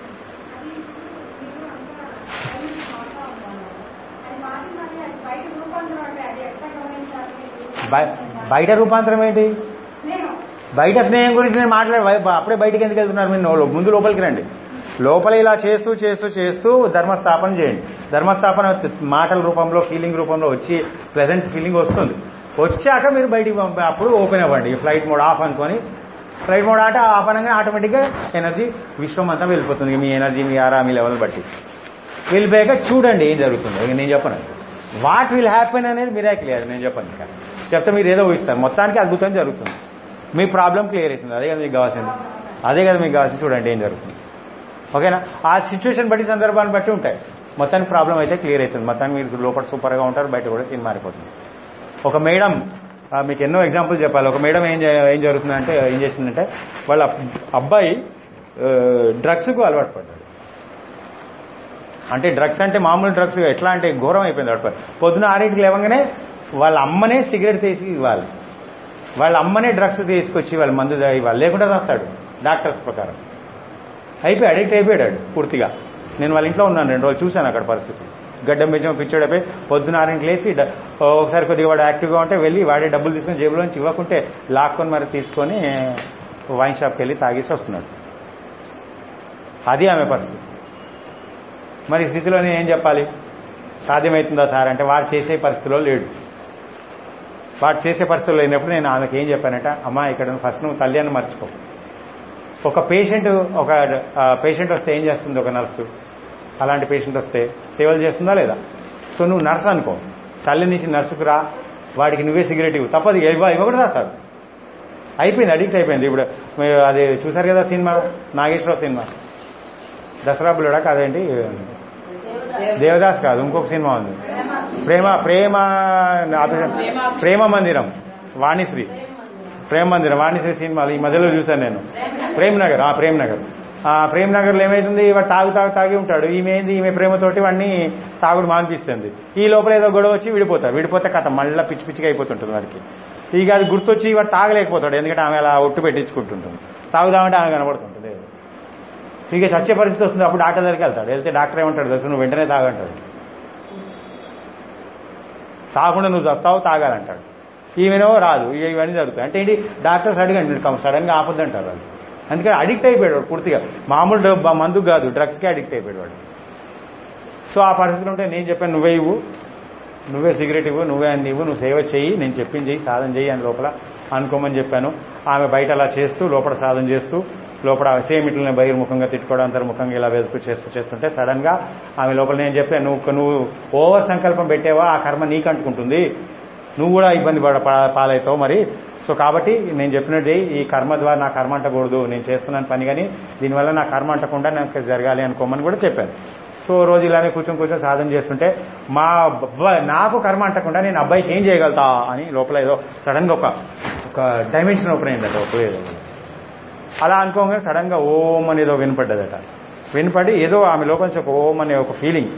బయ- బయట రూపాంతరం ఏంటి బయట స్నేహం గురించి నేను మాట్లాడే అప్పుడే బయటికి ఎందుకు వెళ్తున్నారు మీరు లో- ముందు లోపలికి రండి లోపల ఇలా చేస్తూ చేస్తూ చేస్తూ ధర్మస్థాపన చేయండి ధర్మస్థాపన మాటల రూపంలో ఫీలింగ్ రూపంలో వచ్చి ప్లెజెంట్ ఫీలింగ్ వస్తుంది వచ్చాక మీరు బయటికి పంప- అప్పుడు ఓపెన్ అవ్వండి ఫ్లైట్ మోడ్ ఆఫ్ అనుకొని ఫ్లైట్ మోడ్ ఆట ఆఫ్ అనగానే ఆటోమేటిక్గా ఎనర్జీ విశ్వం అంతా వెళ్ళిపోతుంది మీ ఎనర్జీ మీ ఆరా మీ లెవెల్ బట్టి వెళ్ళిపోయాక చూడండి ఏం జరుగుతుందో ఇక నేను చెప్పను వాట్ విల్ హ్యాపెన్ అనేది మీరే క్లియర్ నేను చెప్పను ఇంకా చెప్తే మీరు ఏదో ఊహిస్తారు మొత్తానికి అద్భుతం జరుగుతుంది మీ ప్రాబ్లం క్లియర్ అవుతుంది అదే కదా మీకు కావాల్సింది అదే కదా మీకు కావాల్సింది చూడండి ఏం జరుగుతుంది ఓకేనా ఆ సిచ్యువేషన్ బట్టి సందర్భాన్ని బట్టి ఉంటాయి మొత్తానికి ప్రాబ్లం అయితే క్లియర్ అవుతుంది మొత్తానికి మీరు లోపల సూపర్గా ఉంటారు బయట కూడా తిని మారిపోతుంది ఒక మేడం ఆ, మీకు ఎన్నో ఎగ్జాంపుల్ చెప్పాలి ఒక మేడం ఏం చే- ఏం జరుగుతుందంటే ఏం చేసిందంటే వాళ్ళ అబ్బాయి డ్రగ్స్కు అలవాటు పడ్డాడు అంటే డ్రగ్స్ అంటే మామూలు డ్రగ్స్ ఎట్లా అంటే ఘోరం అయిపోయింది వాడు పొద్దున ఆరింటికి లేవగానే వాళ్ళ అమ్మనే సిగరెట్ తీసి ఇవ్వాలి వాళ్ళ అమ్మనే డ్రగ్స్ తీసుకొచ్చి వాళ్ళ మందు దా- ఇవ్వాలి లేకుండా రాస్తాడు డాక్టర్స్ ప్రకారం అయిపోయి అడిక్ట్ అయిపోయాడు వాడు పూర్తిగా నేను వాళ్ళ ఇంట్లో ఉన్నాను రెండు రోజులు చూశాను అక్కడ పరిస్థితి గడ్డం పెంచడం పిచ్చాడైపోయి పొద్దున ఆరింటికి లేచి డ- ఒకసారి కొద్దిగా వాడు యాక్టివ్గా ఉంటే వెళ్ళి వాడే డబ్బులు తీసుకొని జేబులో నుంచి ఇవ్వకుంటే లాక్కొని మరి తీసుకొని వైన్ షాప్కి వెళ్ళి తాగేసి వస్తున్నాడు అది ఆమె పరిస్థితి మరి ఈ స్థితిలో నేను ఏం చెప్పాలి సాధ్యమవుతుందా సార్ అంటే వాడు చేసే పరిస్థితిలో లేడు వాడు చేసే పరిస్థితుల్లో లేనప్పుడు నేను ఆమెకి ఏం చెప్పానంటే అమ్మా ఇక్కడ ఫస్ట్ నువ్వు తల్లి అని మర్చిపో ఒక పేషెంట్ ఒక పేషెంట్ వస్తే ఏం చేస్తుంది ఒక నర్సు అలాంటి పేషెంట్ వస్తే సేవలు చేస్తుందా లేదా సో నువ్వు నర్స్ అనుకో తల్లి నుంచి నర్సుకు రా వాడికి నువ్వే సిగరెట్ ఇవ్వు తప్పదు ఇవ్వ ఇవ్వకూడదు రాస్తాడు అయిపోయింది అడిక్ట్ అయిపోయింది ఇప్పుడు మీరు అది చూసారు కదా సినిమా నాగేశ్వరరావు సినిమా దసరా బుల్లడా కాదేంటి దేవదాస్ కాదు ఇంకొక సినిమా ఉంది ప్రేమ ప్రేమ ప్రేమ మందిరం వాణిశ్రీ ప్రేమ మందిరం వాణిశ్రీ సినిమాలు ఈ మధ్యలో చూశాను నేను ప్రేమ్ నగర్ ఆ ప్రేమ్ నగర్ ఆ ప్రేమ్ నగర్లో ఏమైతుంది వాడు తాగు తాగు తాగి ఉంటాడు ఈమె ఏంది ఈమె ప్రేమతోటి వాడిని తాగుడు మానిపిస్తుంది ఈ లోపల ఏదో గొడవ వచ్చి విడిపోతారు విడిపోతే కథ మళ్ళీ పిచ్చి పిచ్చిగా అయిపోతుంటుంది వాడికి ఇక అది గుర్తొచ్చి వాడు తాగలేకపోతాడు ఎందుకంటే ఆమె అలా ఒట్టు పెట్టించుకుంటుంటుంది తాగుదామంటే ఆమె కనబడుతుంటుంది ఇక చచ్చే పరిస్థితి వస్తుంది అప్పుడు డాక్టర్ దగ్గరికి వెళ్తాడు వెళ్తే డాక్టర్ ఏమంటాడు తెలుసు నువ్వు వెంటనే తాగంటాడు తాగకుండా నువ్వు చస్తావు తాగాలంటాడు ఈమెనో రాదు ఇక ఇవన్నీ జరుగుతాయి అంటే ఏంటి డాక్టర్స్ అడగండి మీరు సడన్ గా ఆపొద్దంటారు వాళ్ళు అందుకని అడిక్ట్ అయిపోయాడు వాడు పూర్తిగా మామూలు డబ్బు మందుకు కాదు డ్రగ్స్కి అడిక్ట్ అయిపోయాడు వాడు సో ఆ పరిస్థితులు ఉంటే నేను చెప్పాను నువ్వే ఇవ్వు నువ్వే సిగరెట్ ఇవ్వు నువ్వే అన్ని ఇవ్వు నువ్వు సేవ చెయ్యి నేను చెప్పింది చెయ్యి సాధన చెయ్యి అని లోపల అనుకోమని చెప్పాను ఆమె బయట అలా చేస్తూ లోపల సాధన చేస్తూ లోపల సేమ్ ఇట్లనే బహిర్ముఖంగా తిట్టుకోవడం అంతర్ముఖంగా ఇలా వెతుకు చేస్తూ చేస్తుంటే సడన్ గా ఆమె లోపల నేను చెప్పాను నువ్వు నువ్వు ఓవర్ సంకల్పం పెట్టావా ఆ కర్మ నీకు అంటుకుంటుంది నువ్వు కూడా ఇబ్బంది పడ పా- పాలవుతావు మరి సో కాబట్టి నేను చెప్పినట్టు చెయ్యి, ఈ కర్మ ద్వారా నా కర్మ అంటకూడదు నేను చేస్తున్నాను పని కానీ దీనివల్ల నా కర్మ అంటకుండా నాకు జరగాలి అనుకోమని కూడా చెప్పాను సో రోజు ఇలానే కూర్చొని కూర్చొని సాధన చేస్తుంటే మా అబ్బాయి నాకు కర్మ అంటకుండా నేను అబ్బాయికి ఏం చేయగలుగుతా అని లోపల ఏదో సడన్ గా ఒక ఒక డైమెన్షన్ ఓపెన్ అయిందట ఒక ఏదో అలా అనుకోగానే సడన్ గా ఓం అని ఏదో వినపడ్డదట వినపడి ఏదో ఆమె లోపల నుంచి ఒక ఓం అనే ఒక ఫీలింగ్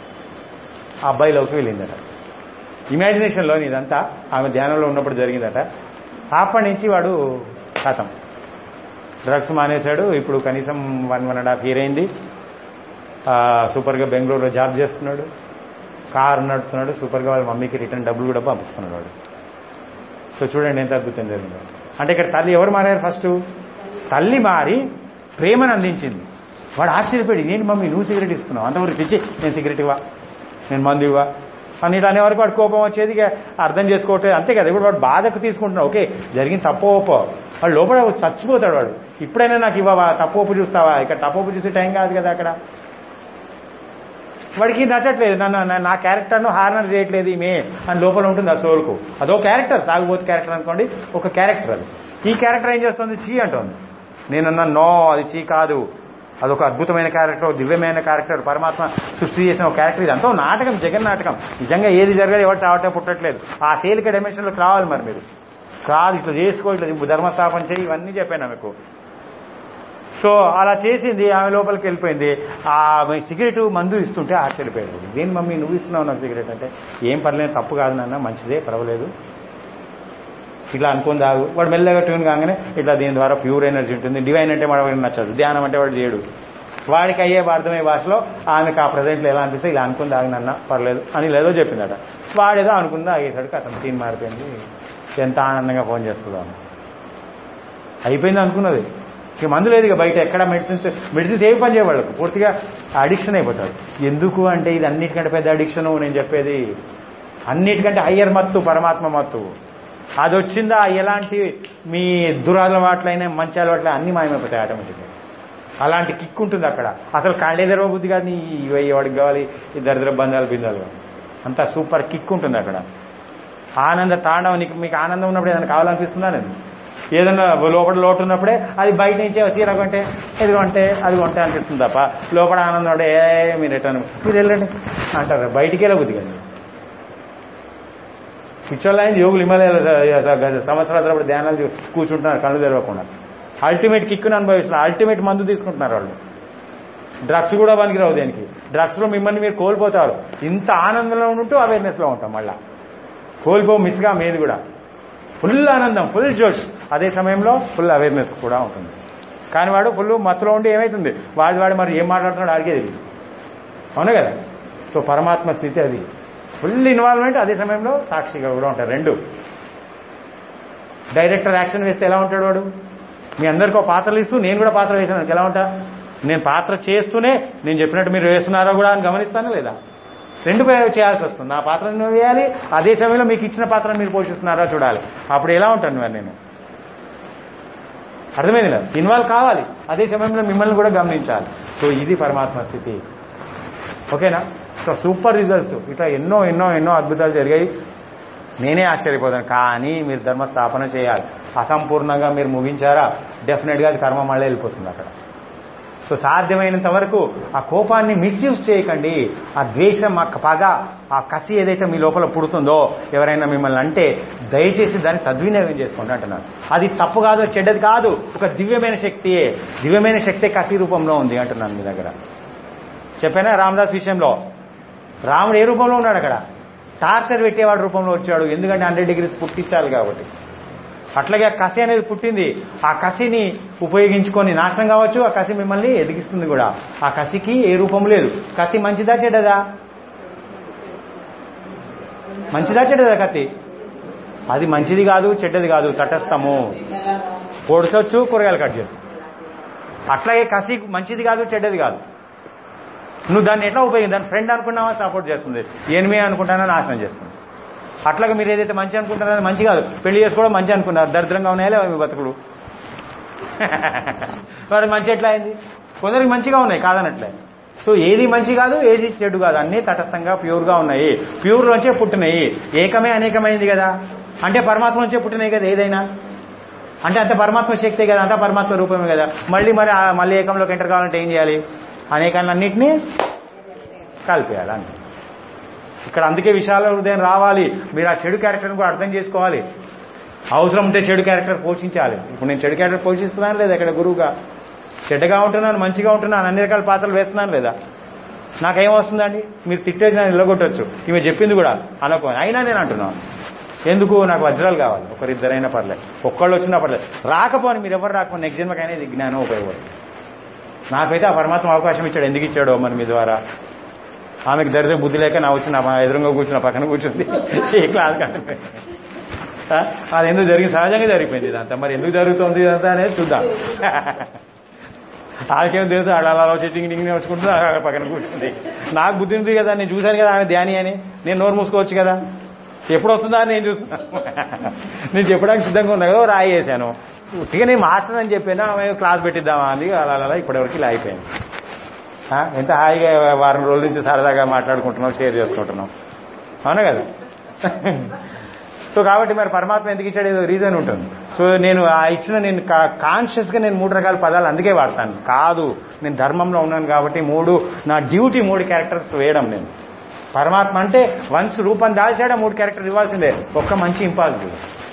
ఆ అబ్బాయిలోకి వెళ్ళిందట ఇమాజినేషన్లో ఇదంతా ఆమె ధ్యానంలో ఉన్నప్పుడు జరిగిందట అప్పటి నుంచి వాడు కథం డ్రగ్స్ మానేశాడు ఇప్పుడు కనీసం one one and half year అయింది ఆ, సూపర్గా బెంగళూరులో జాబ్ చేస్తున్నాడు కార్ నడుపుతున్నాడు సూపర్గా వాళ్ళ మమ్మీకి రిటర్న్ డబ్బులు కూడా పంపిస్తున్నాడు వాడు సో చూడండి ఎంత అద్భుతం జరిగిందో అంటే ఇక్కడ తల్లి ఎవరు మారారు ఫస్ట్ తల్లి మారి ప్రేమను అందించింది వాడు ఆశ్చర్యపడి నేను మమ్మీ నువ్వు సిగరెట్ ఇస్తున్నావు అంతవరకు ఇచ్చి నేను సిగరెట్ ఇవ్వా నేను మందు ఇవ్వా అని ఇట్లా అనే వరకు వాడు కోపం వచ్చేది ఇక అర్థం చేసుకోవట్లేదు అంతే కదా ఇప్పుడు వాడు బాధకు తీసుకుంటున్నావు ఓకే జరిగింది తప్పు ఒప్పో వాడు లోపల చచ్చిపోతాడు వాడు ఇప్పుడైనా నాకు ఇవ్వవా తప్పు ఒప్పు చూస్తావా ఇక్కడ తప్పు ఒప్పు చూసే టైం కాదు కదా అక్కడ వాడికి నచ్చట్లేదు నన్ను నా- నా క్యారెక్టర్ను హార్నర్ చేయట్లేదు ఈమె అని లోపల ఉంటుంది ఆ సోల్కు అదో క్యారెక్టర్ తాగుబోతు క్యారెక్టర్ అనుకోండి ఒక క్యారెక్టర్ అది ఈ క్యారెక్టర్ ఏం చేస్తుంది చీ అంటుంది నేనన్నా నో అది చీ కాదు అదొక అద్భుతమైన క్యారెక్టర్ ఒక దివ్యమైన క్యారెక్టర్ పరమాత్మ సృష్టి చేసిన ఒక క్యారెక్టర్ ఇదంతా ఒక నాటకం జగన్ నాటకం నిజంగా ఏది జరగాలి ఎవరు చావటం పుట్టట్లేదు ఆ తేలిక డైమెన్షన్లోకి రావాలి మరి మీరు కాదు ఇట్లా చేసుకో ఇట్లా ధర్మస్థాపన చేయి ఇవన్నీ చెప్పాను మీకు సో అలా చేసింది ఆమె లోపలికి వెళ్ళిపోయింది ఆ సిగరెట్ మందు ఇస్తుంటే ఆశ్చర్యపోయాడు దేని మమ్మీ నువ్వు ఇస్తున్నావు నాకు సిగరెట్ అంటే ఏం పర్లేదు తప్పు కాదు నాన్న మంచిదే పర్వాలేదు ఇట్లా అనుకుని తాగు వాడు మెల్లగా ట్యూన్ కాగానే ఇట్లా దీని ద్వారా ప్యూర్ ఎనర్జీ ఉంటుంది డివైన్ అంటే వాడికి నచ్చదు ధ్యానం అంటే వాడు చేయడు వాడికి అయ్యే అర్థమయ్యే భాషలో ఆమెకు ఆ ప్రజెంట్లో ఎలా అనిపిస్తే ఇలా అనుకుని తాగినన్న పర్లేదు అని లేదో చెప్పిందట వాడేదో అనుకుందా ఆగేసరికి అతను సీన్ మారిపోయింది ఎంత ఆనందంగా ఫోన్ చేస్తుందో ఆమె. అయిపోయింది అనుకున్నది ఇక మందు లేదు ఇక బయట ఎక్కడ మెడిసిన్స్ మెడిసిన్స్ ఏవి పని చేయవాళ్ళకు పూర్తిగా అడిక్షన్ అయిపోతాడు ఎందుకు అంటే ఇది అన్నిటికంటే పెద్ద అడిక్షన్ నేను చెప్పేది అన్నిటికంటే హయ్యర్ మత్తు పరమాత్మ మత్తు అది వచ్చిందా ఎలాంటి మీ దురలవాట్లైన మంచి అలవాట్లైన అన్ని మాయమైపోతాయి ఆటోమేటిక్గా అలాంటి కిక్ ఉంటుంది అక్కడ అసలు కాళ్ళే తెరవ బుద్ధి కాదు ఇవి వాడికి కావాలి ఈ దరిద్ర బంధాలు బిందాలు కావాలి. అంత సూపర్ కిక్ ఉంటుంది అక్కడ ఆనంద తాండవం నీకు మీకు ఆనందం ఉన్నప్పుడు ఏదైనా కావాలనిపిస్తుందా నేను ఏదైనా లోపల లోటు ఉన్నప్పుడే అది బయట నుంచే తీర కొంటే ఇది కొంటే అది కొంటే అనిపిస్తుంది తప్ప లోపల ఆనందం ఉంటే ఏ మీరు రిటర్న్ మీరు వెళ్ళండి అంటారు బయటికి వెళ్ళబుద్ది కదా పిచ్చోళ్ళైంది యోగులు హిమాలయాల సంవత్సరాల తరబడి ధ్యానాలు చే- కూర్చుంటున్నారు కళ్ళు తెరవకుండా అల్టిమేట్ కిక్కును అనుభవిస్తున్నారు అల్టిమేట్ మందు తీసుకుంటున్నారు వాళ్ళు డ్రగ్స్ కూడా పనికిరావు దేనికి డ్రగ్స్లో మిమ్మల్ని మీరు కోల్పోతారు ఇంత ఆనందంలో ఉంటూ అవేర్నెస్లో ఉంటాం మళ్ళా కోల్పో మిస్గా మీది కూడా ఫుల్ ఆనందం ఫుల్ జోష్ అదే సమయంలో ఫుల్ అవేర్నెస్ కూడా ఉంటుంది కానీ వాడు ఫుల్ మత్తులో ఉండి ఏమవుతుంది వాడి వాడు మరి ఏం మాట్లాడుతున్నాడు అడిగేది తెలియదు. అవును కదా సో పరమాత్మ స్థితి అది ఫుల్ ఇన్వాల్వ్మెంట్ అదే సమయంలో సాక్షిగా కూడా ఉంటారు రెండు డైరెక్టర్ యాక్షన్ వేస్తే ఎలా ఉంటాడు వాడు మీ అందరికీ ఒక పాత్రలు ఇస్తూ నేను కూడా పాత్ర వేసాను ఎలా ఉంటా నేను పాత్ర చేస్తూనే నేను చెప్పినట్టు మీరు వేస్తున్నారో కూడా అని గమనిస్తాను లేదా రెండు పే- చేయాల్సి వస్తుంది నా పాత్రను వేయాలి అదే సమయంలో మీకు ఇచ్చిన పాత్రను మీరు పోషిస్తున్నారా చూడాలి అప్పుడు ఎలా ఉంటాను మరి నేను అర్థమైంది కదా ఇన్వాల్వ్ కావాలి అదే సమయంలో మిమ్మల్ని కూడా గమనించాలి సో ఇది పరమాత్మ స్థితి ఓకేనా సో సూపర్ రిజల్ట్స్ ఇట్లా ఎన్నో ఎన్నో ఎన్నో అద్భుతాలు జరిగాయి నేనే ఆశ్చర్యపోతాను కానీ మీరు ధర్మ స్థాపన చేయాలి అసంపూర్ణంగా మీరు ముగించారా డెఫినెట్గా అది కర్మ మళ్ళీ వెళ్ళిపోతుంది అక్కడ సో సాధ్యమైనంత వరకు ఆ కోపాన్ని మిస్యూజ్ చేయకండి ఆ ద్వేషం ఆ పగ ఆ కసి ఏదైతే మీ లోపల పుడుతుందో ఎవరైనా మిమ్మల్ని అంటే దయచేసి దాన్ని సద్వినియోగం చేసుకోండి అంటున్నారు అది తప్పు కాదు చెడ్డది కాదు ఒక దివ్యమైన శక్తియే దివ్యమైన శక్తి కసి రూపంలో ఉంది అంటున్నాను మీ దగ్గర చెప్పానా రామదాస్ విషయంలో రాముడు ఏ రూపంలో ఉన్నాడు అక్కడ టార్చర్ పెట్టేవాడు రూపంలో వచ్చాడు ఎందుకంటే హండ్రెడ్ డిగ్రీస్ పుట్టించాలి కాబట్టి అట్లాగే ఆ కసి అనేది పుట్టింది ఆ కసిని ఉపయోగించుకొని నాశనం కావచ్చు ఆ కసి మిమ్మల్ని ఎదిగిస్తుంది కూడా ఆ కసికి ఏ రూపం లేదు కసి మంచిదా చెడ్డదా మంచిదా చెడ్డదా కత్తి అది మంచిది కాదు చెడ్డది కాదు తటస్థము పొడచొచ్చు కూరగాయలు కట్ చేయొచ్చు అట్లాగే కసి మంచిది కాదు చెడ్డది కాదు నువ్వు దాన్ని ఎట్లా ఉపయోగించి దాన్ని ఫ్రెండ్ అనుకున్నావా సపోర్ట్ చేస్తుంది ఎనిమి అనుకుంటానా నాశనం చేస్తుంది అట్లాగే మీరు ఏదైతే మంచి అనుకుంటున్నారో మంచి కాదు పెళ్లి చేసుకోవడం మంచి అనుకున్నారు దరిద్రంగా ఉన్నాయా లేవా మీ బతుకులు మరి మంచి ఎట్లా అయింది కొందరికి మంచిగా ఉన్నాయి కాదనట్లే సో ఏది మంచి కాదు ఏది చెడు కాదు అన్నీ తటస్థంగా ప్యూర్గా ఉన్నాయి ప్యూర్ నుంచే పుట్టినాయి ఏకమే అనేకమైంది కదా అంటే పరమాత్మ నుంచే పుట్టినాయి కదా ఏదైనా అంటే అంత పరమాత్మ శక్తే కదా అంత పరమాత్మ రూపమే కదా మళ్ళీ మరి ఆ మళ్ళీ ఏకంలోకి ఎంటర్ కావాలంటే ఏం చేయాలి అనేకాలన్నింటినీ కలిపేయాలి అంతే ఇక్కడ అందుకే విశాల హృదయం రావాలి మీరు ఆ చెడు క్యారెక్టర్ని కూడా అర్థం చేసుకోవాలి అవసరం ఉంటే చెడు క్యారెక్టర్ పోషించాలి ఇప్పుడు నేను చెడు క్యారెక్టర్ పోషిస్తున్నాను లేదా ఇక్కడ గురువుగా చెడ్డగా ఉంటున్నాను మంచిగా ఉంటున్నాను అన్ని రకాల పాత్రలు వేస్తున్నాను లేదా నాకేం వస్తుందండి మీరు తిట్టేది నేను నిలగొట్టచ్చు ఈమె చెప్పింది కూడా అనుకో అయినా నేను అంటున్నాను ఎందుకు నాకు వజ్రాలు కావాలి ఒకరిద్దరైనా పర్లేదు ఒక్కళ్ళు వచ్చినా పర్లేదు రాకపోని మీరు ఎవరు రాకపోతే నెక్స్ట్ జన్మకైనా ఇది జ్ఞానం ఉపయోగపడుతుంది నాకైతే ఆ పరమాత్మ అవకాశం ఇచ్చాడు ఎందుకు ఇచ్చాడో మరి మీ ద్వారా ఆమెకు దరిద్ర బుద్ధి లేక నా వచ్చి నా ఎదురుగా కూర్చున్న పక్కన కూర్చుంది ఏ క్లాస్ కంటే అది ఎందుకు జరిగింది సహజంగా జరిగిపోయింది ఇదంతా మరి ఎందుకు జరుగుతుంది ఇదంతా అనేది చూద్దాం ఆమెకేం తెలుసు అలా అలా చెట్టింగ్ డింగ్ వచ్చుకుంటుంది ఆ పక్కన కూర్చుంది నాకు బుద్ధి ఉంది కదా నేను చూశాను కదా ఆమె ధ్యాని అని నేను నోరు మూసుకోవచ్చు కదా ఎప్పుడు వస్తుందా అని నేను చూస్తున్నాను నేను చెప్పడానికి సిద్ధంగా ఉన్నా కదా రాయి వేసాను ఉట్టిగా నేను మాస్టర్ అని చెప్పాను ఆమె క్లాస్ పెట్టిద్దామా అంది అలా అలా ఇప్పటివరకు ఇలా అయిపోయింది ఆ, ఎంత హాయిగా వారం రోజుల నుంచి సరదాగా మాట్లాడుకుంటున్నాం షేర్ చేసుకుంటున్నాం అవునా కదా సో కాబట్టి మరి పరమాత్మ ఎందుకు ఇచ్చాడు ఏదో రీజన్ ఉంటుంది సో నేను ఆ ఇచ్చిన నేను కాన్షియస్గా నేను మూడు రకాల పదాలు అందుకే వాడతాను కాదు నేను ధర్మంలో ఉన్నాను కాబట్టి మూడు నా డ్యూటీ మూడు క్యారెక్టర్స్ వేయడం నేను పరమాత్మ అంటే వన్స్ రూపం దాల్చాడా మూడు క్యారెక్టర్ ఇవ్వాల్సిందే ఒక్క మంచి ఇంపాసిబుల్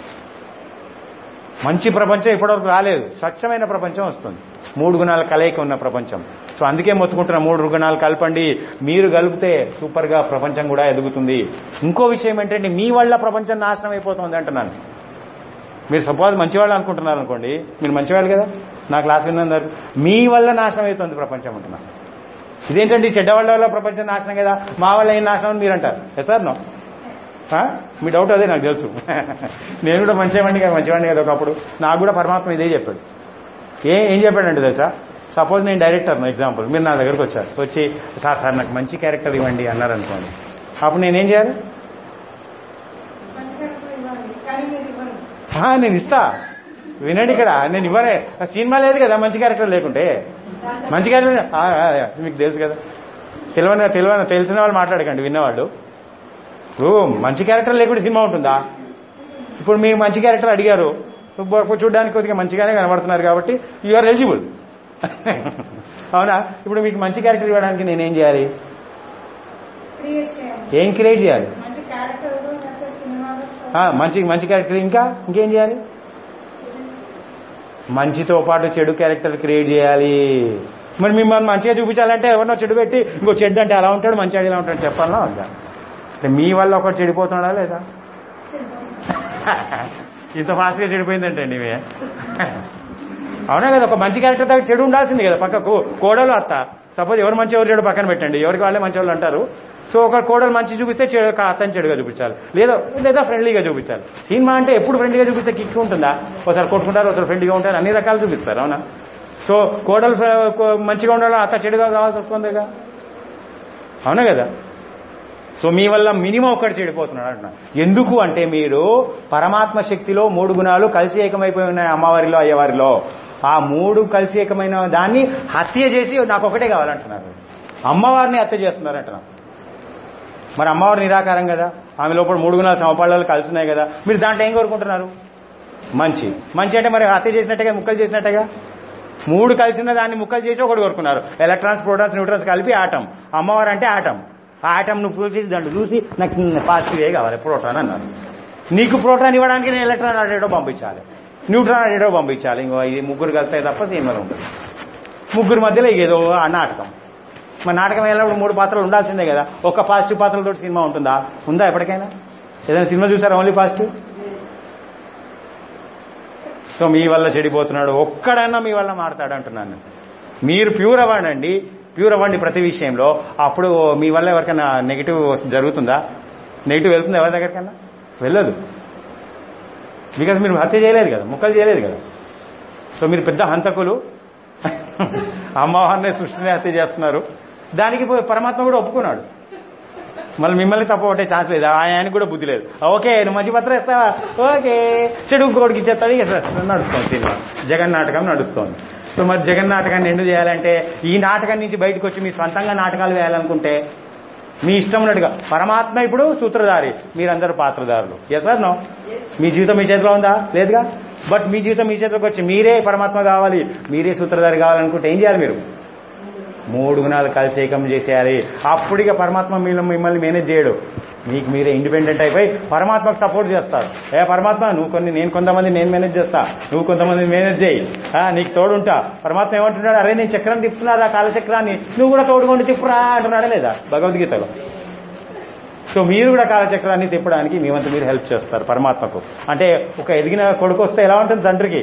మంచి ప్రపంచం ఇప్పటివరకు రాలేదు స్వచ్ఛమైన ప్రపంచం వస్తుంది మూడు గుణాల కలయిక ఉన్న ప్రపంచం సో అందుకే మొత్తుకుంటున్న మూడు గుణాలు కలపండి మీరు కలిపితే సూపర్గా ప్రపంచం కూడా ఎదుగుతుంది ఇంకో విషయం ఏంటంటే మీ వల్ల ప్రపంచం నాశనం అయిపోతుంది అంటున్నాను మీరు సపోజ్ మంచివాళ్ళు అనుకుంటున్నారు అనుకోండి మీరు మంచివాళ్ళు కదా నా క్లాస్ విన్నందరు మీ వల్ల నాశనం అవుతుంది ప్రపంచం అంటున్నాను ఇదేంటండి చెడ్డవాళ్ళ వల్ల ప్రపంచం నాశనం కదా మా వల్ల ఏం నాశనం అని మీరు అంటారు ఎస్ సార్ నో ఆ? మీ డౌట్ అదే నాకు తెలుసు నేను కూడా మంచివాడిని కదా మంచివాడిని కదా ఒకప్పుడు నాకు కూడా పరమాత్మ ఇదే చెప్పాడు ఏ ఏం చెప్పాడంటే తెలుసా సపోజ్ నేను డైరెక్టర్ ఎగ్జాంపుల్ మీరు నా దగ్గరకు వచ్చారు వచ్చి సార్ సార్ నాకు మంచి క్యారెక్టర్ ఇవ్వండి అన్నారు అనుకోండి అప్పుడు నేనేం చేయాలి మంచి క్యారెక్టర్ ఇవ్వాలి కానీ మీరు ఇవ్వరు ఆ, నేను ఇస్తా వినండి ఇక్కడ నేను ఇవ్వనే సినిమా లేదు కదా మంచి క్యారెక్టర్ లేకుంటే మంచి క్యారెక్టర్ ఆ, ఆ, ఆ, మీకు తెలుసు కదా తెలియని తెలియని తెలిసిన వాళ్ళు మాట్లాడకండి విన్నవాళ్ళు ఇప్పుడు మంచి క్యారెక్టర్ లేకుండా సినిమా ఉంటుందా ఇప్పుడు మీరు మంచి క్యారెక్టర్ అడిగారు ఇప్పుడు చూడడానికి కొద్దిగా మంచిగానే కనబడుతున్నారు కాబట్టి యు ఆర్ ఎలిజిబుల్ అవునా ఇప్పుడు మీకు మంచి క్యారెక్టర్ ఇవ్వడానికి నేనేం చేయాలి క్రియేట్ చేయాలి ఏం క్రియేట్ చేయాలి మంచి క్యారెక్టర్ లేకపోతే సినిమాలో story ఆ, మంచి మంచి క్యారెక్టర్ ఇంకా ఇంకేం చేయాలి మంచితో పాటు చెడు క్యారెక్టర్ క్రియేట్ చేయాలి మరి మిమ్మల్ని మంచిగా చూపించాలంటే ఎవరినో చెడు పెట్టి ఇంకో చెడు అంటే అలా ఉంటాడు మంచి ఇలా ఉంటాడు చెప్పాలన్నా వద్దా అంటే మీ వల్ల ఒకటి చెడిపోతున్నాడా లేదా ఇంత ఫాస్ట్గా చెడిపోయిందంటండి ఇవే అవునా కదా ఒక మంచి క్యారెక్టర్ దగ్గర చెడు ఉండాల్సింది కదా పక్కకు కోడలు అత్త సపోజ్ ఎవరు మంచి ఎవరు చెడు పక్కన పెట్టండి ఎవరికి వాళ్ళే మంచి వాళ్ళు అంటారు సో ఒక కోడలు మంచి చూపిస్తే చెడు ఒక అత్తని చెడుగా చూపించాలి లేదా లేదా ఫ్రెండ్లీగా చూపించాలి సినిమా అంటే ఎప్పుడు ఫ్రెండ్లీగా చూపిస్తే కిక్ ఉంటుందా ఒకసారి కొట్టుకుంటారు ఒకసారి ఫ్రెండ్లీగా ఉంటారు అన్ని రకాలు చూపిస్తారు అవునా సో కోడలు ఫ్ర- కో- మంచిగా ఉండాలి అత్త చెడుగా కావాల్సి వస్తుందిగా అవునా కదా సో మీ వల్ల మినిమం ఒకటి చెడిపోతున్నాడు అంటున్నా ఎందుకు అంటే మీరు పరమాత్మ శక్తిలో మూడు గుణాలు కలిసి ఏకమైపోయి ఉన్నాయి అమ్మవారిలో అయ్యవారిలో ఆ మూడు కలిసి ఏకమైన దాన్ని హత్య చేసి నాకు ఒకటే కావాలంటున్నారు అమ్మవారిని హత్య చేస్తున్నారు అంటున్నారు మరి అమ్మవారు నిరాకారం కదా ఆమె లోపల మూడు గుణాలు సమపాళ్ళు కలిసి ఉన్నాయి కదా మీరు దాంట్లో ఏం కోరుకుంటున్నారు మంచి మంచి అంటే మరి హత్య చేసినట్టుగా ముక్కలు చేసినట్టుగా మూడు కలిసిన దాన్ని ముక్కలు చేసి ఒకటి కోరుకున్నారు ఎలక్ట్రాన్స్ ప్రోటాన్స్ న్యూట్రాన్స్ కలిపి ఆటం అమ్మవారు అంటే ఆటం ఆ ఆటం నువ్వు ప్రూవ్ చేసి దాంట్లో చూసి నాకు పాజిటివే కావాలి ప్రోటాన్ అన్నారు నీకు ప్రోటాన్ ఇవ్వడానికి నేను ఎలక్ట్రాన్ అడేటో పంపించాలి న్యూట్రాన్ అడేటో పంపించాలి ఇంకో ఇది ముగ్గురు కలిస్తే తప్ప సినిమాలో ఉంటుంది ముగ్గురు మధ్యలో ఏదో ఆ నాటకం మరి నాటకం వెళ్ళినప్పుడు మూడు పాత్రలు ఉండాల్సిందే కదా ఒక పాజిటివ్ పాత్రలతో సినిమా ఉంటుందా ఉందా ఎప్పటికైనా ఏదైనా సినిమా చూసారా ఓన్లీ పాజిటివ్ సో మీ వల్ల చెడిపోతున్నాడు ఒక్కడన్నా మీ వల్ల మారతాడు అంటున్నాను నేను. మీరు ప్యూర్ అవ్వండి ప్యూర్ అవ్వండి ప్రతి విషయంలో అప్పుడు మీ వల్ల ఎవరికైనా నెగిటివ్ జరుగుతుందా నెగిటివ్ వెళ్తుందా ఎవరి దగ్గరికైనా వెళ్ళదు బికాజ్ మీరు హత్య చేయలేదు కదా ముక్కలు చేయలేదు కదా సో మీరు పెద్ద హంతకులు అమ్మవారిని సృష్టిని హత్య చేస్తున్నారు దానికి పోయి పరమాత్మ కూడా ఒప్పుకున్నాడు మళ్ళీ మిమ్మల్ని తప్ప ఒకటే ఛాన్స్ లేదు ఆయనకి కూడా బుద్ధి లేదు ఓకే నువ్వు మంచి పత్రం ఇస్తావా ఓకే చెడు ఇంకోటికి ఇచ్చేస్తాడు ఇక నడుస్తుంది సినిమా జగన్ నాటకం నడుస్తోంది సో మరి జగన్ నాటకాన్ని ఎందుకు చేయాలంటే ఈ నాటకం నుంచి బయటకు వచ్చి మీ సొంతంగా నాటకాలు వేయాలనుకుంటే మీ ఇష్టం ఉన్నట్టుగా పరమాత్మ ఇప్పుడు సూత్రధారి మీరందరూ పాత్రధారులు ఎస్ నో మీ జీవితం మీ చేతిలో ఉందా లేదుగా బట్ మీ జీవితం మీ చేతిలోకి వచ్చి మీరే పరమాత్మ కావాలి మీరే సూత్రధారి కావాలనుకుంటే ఏం చేయాలి మీరు మూడు గుణాలు కలిసి ఏకం చేసేయాలి అప్పుడిగా పరమాత్మ మీరు మిమ్మల్ని మేనేజ్ చేయడు మీకు మీరే ఇండిపెండెంట్ అయిపోయి పరమాత్మకు సపోర్ట్ చేస్తారు ఏ పరమాత్మ నువ్వు కొన్ని నేను కొంతమంది నేను మేనేజ్ చేస్తా నువ్వు కొంతమంది మేనేజ్ చేయి ఆ, నీకు తోడుంటా పరమాత్మ ఏమంటున్నాడు అరే నేను చక్రం తిప్పుతున్నారా కాలచక్రాన్ని నువ్వు కూడా తోడుకోండి తిప్పురా అంటున్నాడా లేదా భగవద్గీతలో సో మీరు కూడా కాలచక్రాన్ని తిప్పడానికి మీ వంతు మీరు హెల్ప్ చేస్తారు పరమాత్మకు అంటే ఒక ఎదిగిన కొడుకు వస్తే ఎలా ఉంటుంది తండ్రికి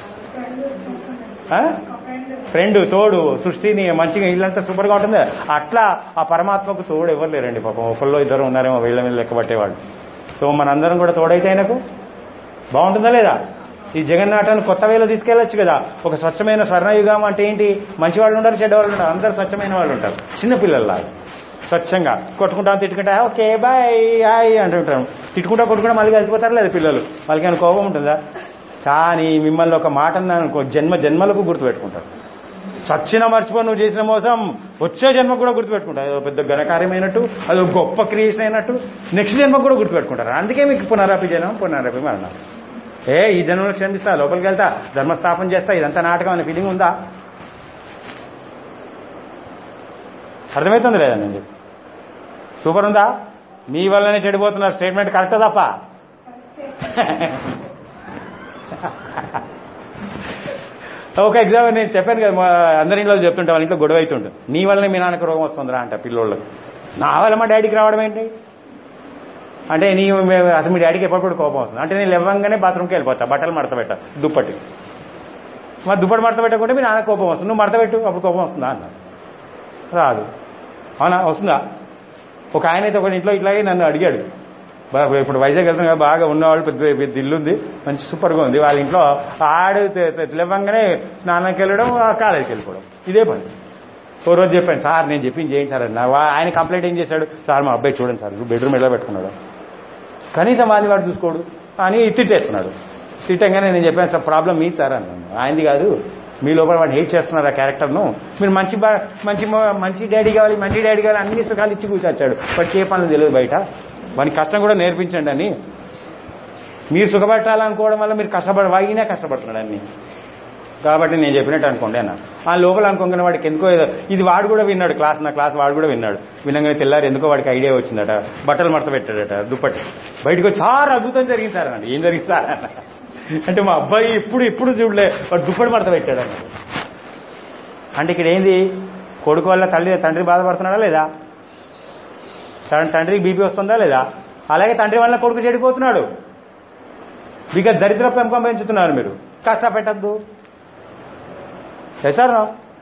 ఆ? ఫ్రెండ్ తోడు సృష్టిని మంచిగా ఇల్లంతా సూపర్ గా ఉంటుంది అట్లా ఆ పరమాత్మకు తోడు ఎవరు లేరండి పాపం ఒకళ్ళు ఇద్దరు ఉన్నారేమో వీళ్ళ మీద లెక్క పట్టేవాళ్ళు సో మనందరం కూడా తోడైతే ఆయనకు బాగుంటుందా లేదా ఈ జగన్నాటాన్ని కొత్త వేలో తీసుకెళ్లొచ్చు కదా ఒక స్వచ్ఛమైన స్వర్ణయుగం అంటే ఏంటి మంచి వాళ్ళు ఉంటారు చెడ్డ వాళ్ళు ఉంటారు అందరు స్వచ్ఛమైన వాళ్ళు ఉంటారు చిన్న పిల్లల్లాగా స్వచ్ఛంగా కొట్టుకుంటాం తిట్టుకుంటా ఓకే బాయ్ హాయ్ అంటుంటాం తిట్టుకుంటా కొట్టుకుంటా మళ్ళీ కలిసిపోతారు లేదా పిల్లలు వాళ్ళకి ఏమైనా కోపం ఉంటుందా కానీ మిమ్మల్ని ఒక మాట అన్నాను అనుకో జన్మ జన్మలకు గుర్తుపెట్టుకుంటారు చచ్చిన మర్చిపో నువ్వు చేసిన మోసం వచ్చే జన్మకు కూడా గుర్తుపెట్టుకుంటారు అదో పెద్ద ఘనకార్యమైనట్టు అదో గొప్ప క్రియేషన్ అయినట్టు నెక్స్ట్ జన్మకు కూడా గుర్తుపెట్టుకుంటారు అందుకే మీకు పునరాపి జనం పునరాపి మరణం ఏ ఈ జన్మలో క్షమిస్తా లోపలికి వెళ్తా ధర్మస్థాపన చేస్తా ఇదంతా నాటకం అనే ఫీలింగ్ ఉందా అర్థమవుతుంది లేదా నేను చెప్పి సూపర్ ఉందా మీ వల్లనే చెడిపోతున్నారు స్టేట్మెంట్ కరెక్ట్ తప్ప ఒక ఎగ్జామ్ నేను చెప్పాను కదా మా అందరి ఇంట్లో చెప్తుంటా వాళ్ళ ఇంట్లో గొడవ అవుతుంటుంది నీ వల్లనే మీ నాన్నకి రోగం వస్తుందిరా అంట పిల్లోళ్ళకి నా వల్ల మా డాడీకి రావడం ఏంటి అంటే నీ అసలు మీ డాడీకి ఎప్పటికప్పుడు కోపం వస్తుంది అంటే నేను లేవంగానే బాత్రూమ్కి వెళ్ళిపోతా బట్టలు మడత పెట్ట దుప్పటి మరి దుప్పటి మడత పెట్టకుంటే మీ నాన్న కోపం వస్తుంది నువ్వు మడత పెట్టు అప్పుడు కోపం వస్తుందా అన్న రాదు అవునా వస్తుందా ఒక ఆయన అయితే ఒక ఇంట్లో ఇట్లాగే నన్ను అడిగాడు బా- ఇప్పుడు వైజాగ్ వెళ్తాం కదా బాగా ఉన్నవాళ్ళు పెద్ద పెద్ద ఇల్లు ఉంది మంచి సూపర్గా ఉంది వాళ్ళ ఇంట్లో ఆడు తె- తె- లేవంగానే స్నానంకి వెళ్ళడం ఆ కాలేజీకి వెళ్ళిపోవడం ఇదే పని ఓ రోజు చెప్పాను సార్ నేను చెప్పింది చేయండి సార్ అన్న వా- ఆయన కంప్లైంట్ ఏం చేశాడు సార్ మా అబ్బాయి చూడండి సార్ బెడ్రూమ్ ఎలా పెట్టుకున్నాడు కనీసం వాళ్ళని వాడు చూసుకోడు అని తిట్టేస్తున్నాడు తిట్టంగానే నేను చెప్పాను సార్ ప్రాబ్లం మీ సార్ అన్నాను ఆయనది కాదు మీ లోపల వాడు హేట్ చేస్తున్నారు ఆ క్యారెక్టర్ను మీరు మంచి బా- మంచి మొ- మంచి డాడీ కావాలి మంచి డాడీ కావాలి అన్ని సుఖాలు ఇచ్చి కూర్చొచ్చాడు బట్ ఏ పనులు తెలియదు బయట వానికి కష్టం కూడా నేర్పించండి అని మీరు సుఖపెట్టాలనుకోవడం వల్ల మీరు కష్టపడ వాగినే కష్టపడుతున్నాడు అన్ని కాబట్టి నేను చెప్పినట్టు అనుకోండి అన్న ఆ లోపల అనుకోగానే వాడికి ఎందుకో ఏదో ఇది వాడు కూడా విన్నాడు క్లాస్ నా క్లాస్ వాడు కూడా విన్నాడు వినగానే తెల్లారు ఎందుకో వాడికి ఐడియా వచ్చిందట బట్టలు మడత పెట్టాడట దుప్పటి బయటకు వచ్చి సార్ అద్భుతం జరిగింది సార్ అన్నాడు ఏం జరిగింది సార్ అన్న. అంటే మా అబ్బాయి ఇప్పుడు ఇప్పుడు చూడలే వాడు దుప్పటి మడత పెట్టాడు అన్నాడు అంటే ఇక్కడ ఏంది కొడుకు వల్ల తల్లి తండ్రి బాధపడుతున్నాడా లేదా తన- తండ్రికి బీపీ వస్తుందా లేదా అలాగే తండ్రి వల్ల కొడుకు చెడిపోతున్నాడు బికాజ్ దరిద్ర పెంపకం పెంచుతున్నారు మీరు కష్టపెట్టద్దు చేశారు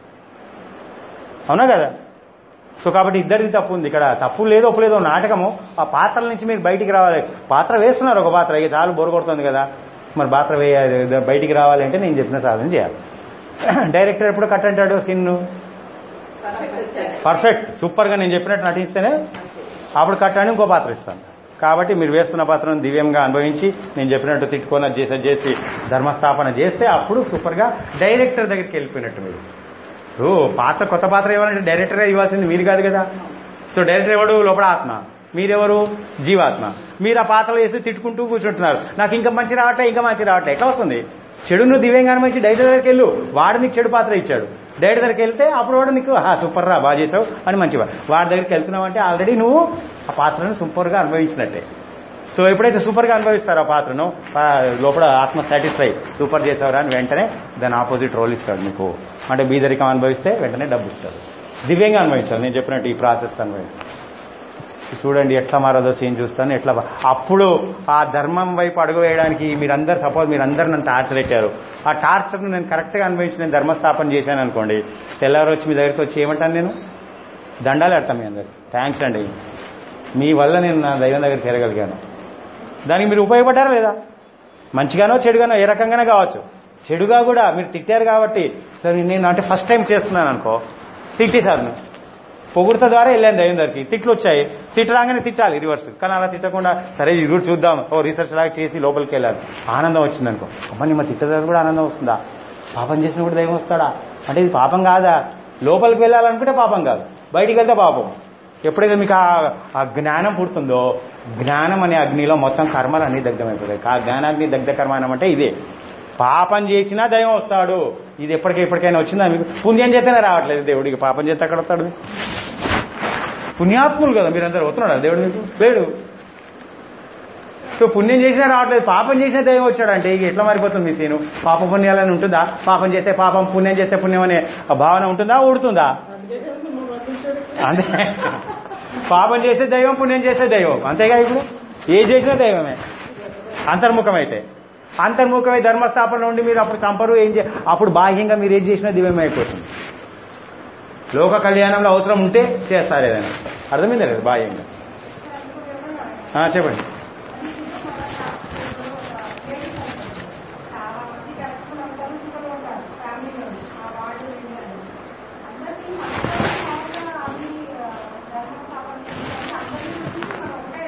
అవునా కదా సో కాబట్టి ఇద్దరిది తప్పు ఉంది ఇక్కడ తప్పు లేదో ఒప్పు లేదో నాటకము ఆ పాత్రల నుంచి మీరు బయటికి రావాలి పాత్ర వేస్తున్నారు ఒక పాత్ర ఇక చాలు బోరు కొడుతుంది కదా మరి పాత్ర వేయాలి బయటికి రావాలి అంటే నేను చెప్పిన సాధన చేయాలి డైరెక్టర్ ఎప్పుడు కట్ అంటాడు సీన్ పర్ఫెక్ట్ వచ్చారు పర్ఫెక్ట్ సూపర్గా నేను చెప్పినట్టు నటిస్తేనే అప్పుడు కట్టాన్ని ఇంకో పాత్ర ఇస్తాను కాబట్టి మీరు వేస్తున్న పాత్రను దివ్యంగా అనుభవించి నేను చెప్పినట్టు తిట్టుకొని అది చేసి అది చేసి ధర్మస్థాపన చేస్తే అప్పుడు సూపర్గా డైరెక్టర్ దగ్గరికి వెళ్ళిపోయినట్టు మీరు ఓ పాత్ర కొత్త పాత్ర ఇవ్వాలంటే డైరెక్టర్గా ఇవ్వాల్సింది మీరు కాదు కదా సో డైరెక్టర్ ఎవడు లోపల ఆత్మ మీరెవరు జీవాత్మ మీరు ఆ పాత్రలు వేసి తిట్టుకుంటూ కూర్చుంటున్నారు నాకు ఇంకా మంచి రావట్లే ఇంకా మంచి రావట్లే ఎట్లా వస్తుంది చెడును దివ్యంగా అనుభవించి డైరెక్టర్ దగ్గరికి వెళ్ళు వాడు నీకు చెడు పాత్ర ఇచ్చాడు డైరెక్టర్ దగ్గరికి వెళ్తే అప్పుడు వాడు నీకు "హా, సూపర్ రా బాగా చేసావు అని మంచివా వాడి దగ్గరికి వెళ్తున్నావు అంటే ఆల్రెడీ నువ్వు ఆ పాత్రను సూపర్గా అనుభవించినట్టే సో ఎప్పుడైతే సూపర్గా అనుభవిస్తారో ఆ పాత్రను ఆ లోపల ఆత్మ సాటిస్ఫై సూపర్ చేసేవారా అని వెంటనే దాని ఆపోజిట్ రోల్ ఇస్తాడు మీకు అంటే బీదరికం అనుభవిస్తే వెంటనే డబ్బు ఇస్తాడు దివ్యంగా అనుభవించాలి నేను చెప్పినట్టు ఈ ప్రాసెస్ అనుభవించాలి చూడండి ఎట్లా మారదో సీన్ చూస్తాను ఎట్లా బా- అప్పుడు ఆ ధర్మం వైపు అడుగు వేయడానికి మీరందరు సపోజ్ మీరందరూ నన్ను టార్చర్ పెట్టారు ఆ టార్చర్ను నేను కరెక్ట్గా అనుభవించి నేను ధర్మస్థాపన చేశాను అనుకోండి తెల్లవారు వచ్చి మీ దగ్గరికి వచ్చి ఏమంటాను నేను దండాలు పెడతాను మీ అందరికి థ్యాంక్స్ అండి మీ వల్ల నేను నా దైవం దగ్గర చేరగలిగాను దానికి మీరు ఉపయోగపడ్డారా లేదా మంచిగానో చెడుగానో ఏ రకంగానే కావచ్చు చెడుగా కూడా మీరు తిట్టారు కాబట్టి సరే నేను అంటే ఫస్ట్ టైం చేస్తున్నాను అనుకో తిట్టేశాను పొగుడుత ద్వారా వెళ్ళాను దైవం దగ్గరికి తిట్లు వచ్చాయి తిట్టు రాగానే తిట్టాలి రివర్స్ కానీ అలా తిట్టకుండా సరే ఇది కూడా చూద్దాం ఓ రీసెర్చ్ లాగా చేసి లోపలికి వెళ్ళాలి ఆనందం వచ్చింది అనుకో అమ్మ నీ మా తిట్టదారు కూడా ఆనందం వస్తుందా పాపం చేసిన కూడా దైవం వస్తాడా అంటే ఇది పాపం కాదా లోపలికి వెళ్ళాలనుకుంటే పాపం కాదు బయటికి వెళ్తే పాపం ఎప్పుడైతే మీకు ఆ- ఆ జ్ఞానం పుడుతుందో జ్ఞానం అనే అగ్నిలో మొత్తం కర్మలు అన్ని దగ్ధమైపోతాయి ఆ జ్ఞానాగ్ని దగ్ధ కర్మానం అంటే ఇదే పాపం చేసినా దైవం వస్తాడు ఇది ఎప్పటికీ ఎప్పటికైనా వచ్చిందా మీకు పుణ్యం చేస్తేనే రావట్లేదు దేవుడికి పాపం చేస్తే అక్కడ వస్తాడు పుణ్యాత్ములు కదా మీరందరూ వస్తున్నాడు దేవుడు మీకు లేడు సో పుణ్యం చేసినా రావట్లేదు పాపం చేసినా దైవం వచ్చాడంటే ఇక ఎట్లా మారిపోతుంది మీ సీను పాప పుణ్యాలని ఉంటుందా పాపం చేస్తే పాపం పుణ్యం చేస్తే పుణ్యం అనే ఆ భావన ఉంటుందా ఊడుతుందా అందుకే కదా మమ్మల్ని వర్తించాడు అంతే పాపం చేస్తే దైవం పుణ్యం చేస్తే దైవం అంతేగా ఇప్పుడు ఏ చేసినా దైవమే అంతర్ముఖమైతే అంతర్ముఖమై ధర్మస్థాపన ఉండి మీరు అప్పుడు చంపరు ఏం చే అప్పుడు బాహ్యంగా మీరు ఏం చేసినా దివ్యమే అయిపోతుంది లోక కళ్యాణంలో అవసరం ఉంటే చేస్తారు ఏదైనా అర్థమైందా లేదు బాహ్యంగా ఆ, చెప్పండి చాలా మంది కలుసుకుని ఉంటారు ఇంకొకరు ఉంటారు ఫ్యామిలీలో ఆ వాళ్ళు వీళ్ళు అందరికీ మనసులో మామూలుగా అన్ని ఆ, ధర్మస్థాపన చేసి అందరినీ చూసి మనం ఒకటే